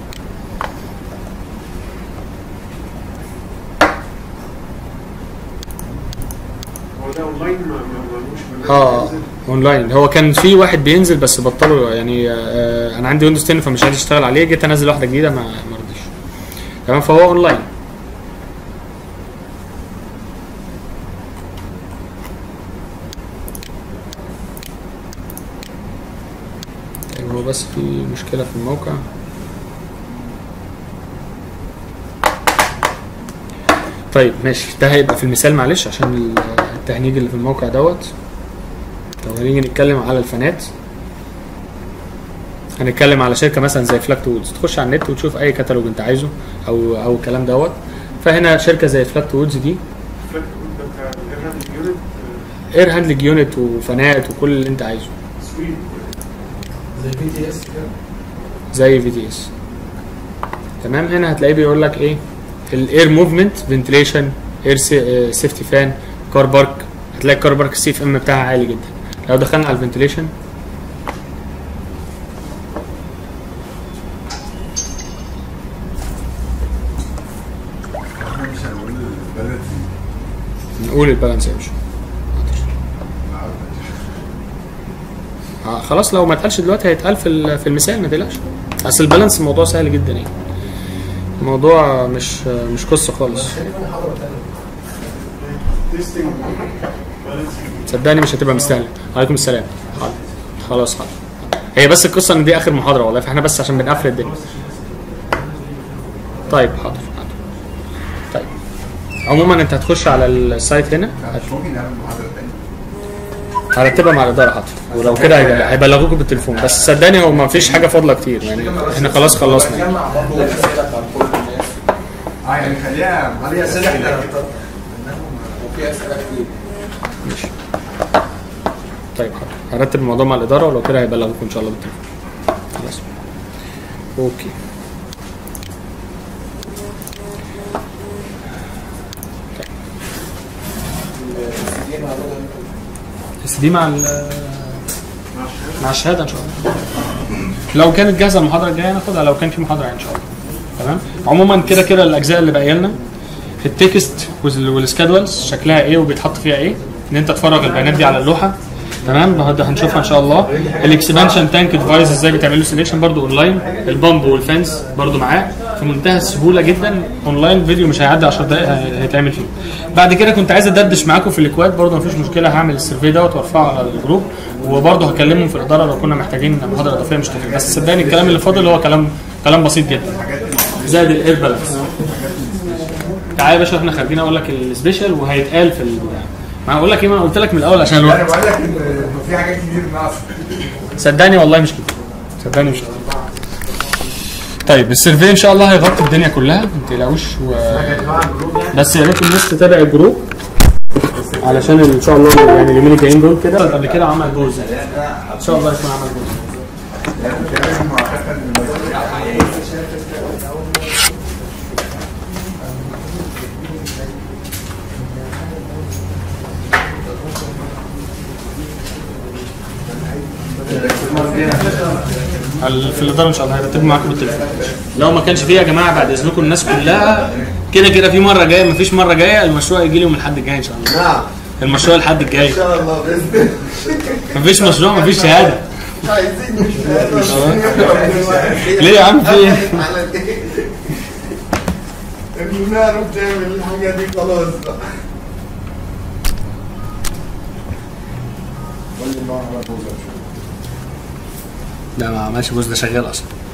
S2: هو ده اونلاين ما ما- ملوش برنامج
S1: اه
S2: ينزل؟
S1: اونلاين هو كان في واحد بينزل بس بطلوا يعني آه انا عندي ويندوز 10 فمش عايز اشتغل عليه جيت انزل واحده جديده ما ما رضيش تمام فهو اونلاين طيب هو بس في مشكله في الموقع طيب ماشي ده هيبقى في المثال معلش عشان التهنيج اللي في الموقع دوت لو هنيجي نتكلم على الفانات هنتكلم على شركه مثلا زي فلاكت وودز تخش على النت وتشوف اي كتالوج انت عايزه او او الكلام دوت فهنا شركه زي فلاكت وودز دي
S2: فلاك ده بتاع الايرهاند يونت
S1: اير هاندلنج يونت وفنات وكل اللي انت عايزه
S2: سويد
S3: زي بي تي اس كده
S1: زي في تي اس تمام هنا هتلاقيه بيقول لك ايه الاير موفمنت فنتليشن اير سيفتي فان كار بارك هتلاقي الكار بارك السي اف ام بتاعها عالي جدا لو دخلنا على الفنتليشن
S6: احنا مش هنقول البلد
S1: نقول البالانس يا باشا آه خلاص لو ما اتقالش دلوقتي هيتقال في ال- في المثال ما تقلقش اصل البالانس الموضوع سهل جدا يعني الموضوع مش مش قصه خالص
S3: خلينا في محاضره ثانيه
S2: تيستنج بالانسنج
S1: صدقني مش هتبقى مستاهله عليكم السلام حاضر خلاص حاضر هي بس القصه ان دي اخر محاضره والله فاحنا بس عشان بنقفل الدنيا طيب حاضر حاضر طيب عموما انت هتخش على السايت هنا
S6: مش ممكن نعمل محاضرة تانية
S1: هرتبها مع الاداره حاضر ولو كده هيبقى- هيبلغوكم بالتليفون بس صدقني هو ما فيش حاجه فاضله كتير يعني احنا خلاص خلصنا يعني.
S3: جمع برضه الاسئله بتاعت كل الناس
S6: اه يعني خليها
S3: عليها اسئله احنا وفي اسئله كتير
S1: ماشي طيب حاضر هرتب الموضوع مع الاداره ولو كده هيبلغوكم ان شاء الله بالتليفون خلاص اوكي بس دي مع ال مع الشهاده ان شاء الله لو كانت جاهزه المحاضره الجايه ناخدها لو كان في محاضره يعني ان شاء الله تمام عموما كده كده الاجزاء اللي باقيه لنا التكست وال- والسكادولز شكلها ايه وبيتحط فيها ايه ان انت تفرغ البيانات دي على اللوحه تمام ده هنشوفها ان شاء الله الاكسبانشن تانك ديفايس ازاي بتعمل له سيلكشن برضو اونلاين البامب والفانز برضو معاه في منتهى السهوله جدا اونلاين فيديو مش هيعدي 10 دقائق هي- هيتعمل فيه بعد كده كنت عايز ادردش معاكم في الاكواد برضو مفيش مشكله هعمل السيرفي دوت وارفعه على الجروب وبرضو هكلمهم في الاداره لو كنا محتاجين محاضره اضافيه مش تفرق بس صدقني الكلام اللي فاضل هو كلام كلام بسيط جدا زائد الاير بالانس تعالى يا باشا احنا خارجين اقول لك السبيشال وهيتقال في ال... ما اقول لك ايه ما أنا قلت لك من الاول عشان
S6: انا
S1: الوقت
S6: بقول لك ان في حاجات كتير ناقصه
S1: صدقني والله مش كده صدقني مش كده طيب السيرفي ان شاء الله هيغطي الدنيا كلها ما تقلقوش و... بس يا ريت الناس تتابع الجروب علشان ان شاء الله يعني اليومين الجايين دول كده قبل كده عمل جوز يعني. ان شاء الله يكون عمل جوز ال- في الاداره ان شاء الله هيرتبوا معاكم بالتليفون لو ما كانش فيه يا جماعه بعد اذنكم الناس كلها كده كده في مره جايه ما فيش مره جايه المشروع يجي لهم الحد الجاي ان شاء الله
S8: نعم
S1: المشروع الحد الجاي
S8: ان شاء الله باذن الله
S1: مفيش مشروع مفيش شهاده
S8: عايزين مش
S1: ليه يا عم في ايه؟
S8: على ايه؟ بنعرف تعمل الحاجه دي خلاص بقى
S3: قول لي ان هو عمل بوزه
S1: لا ما عملش بوز ده شغال اصلا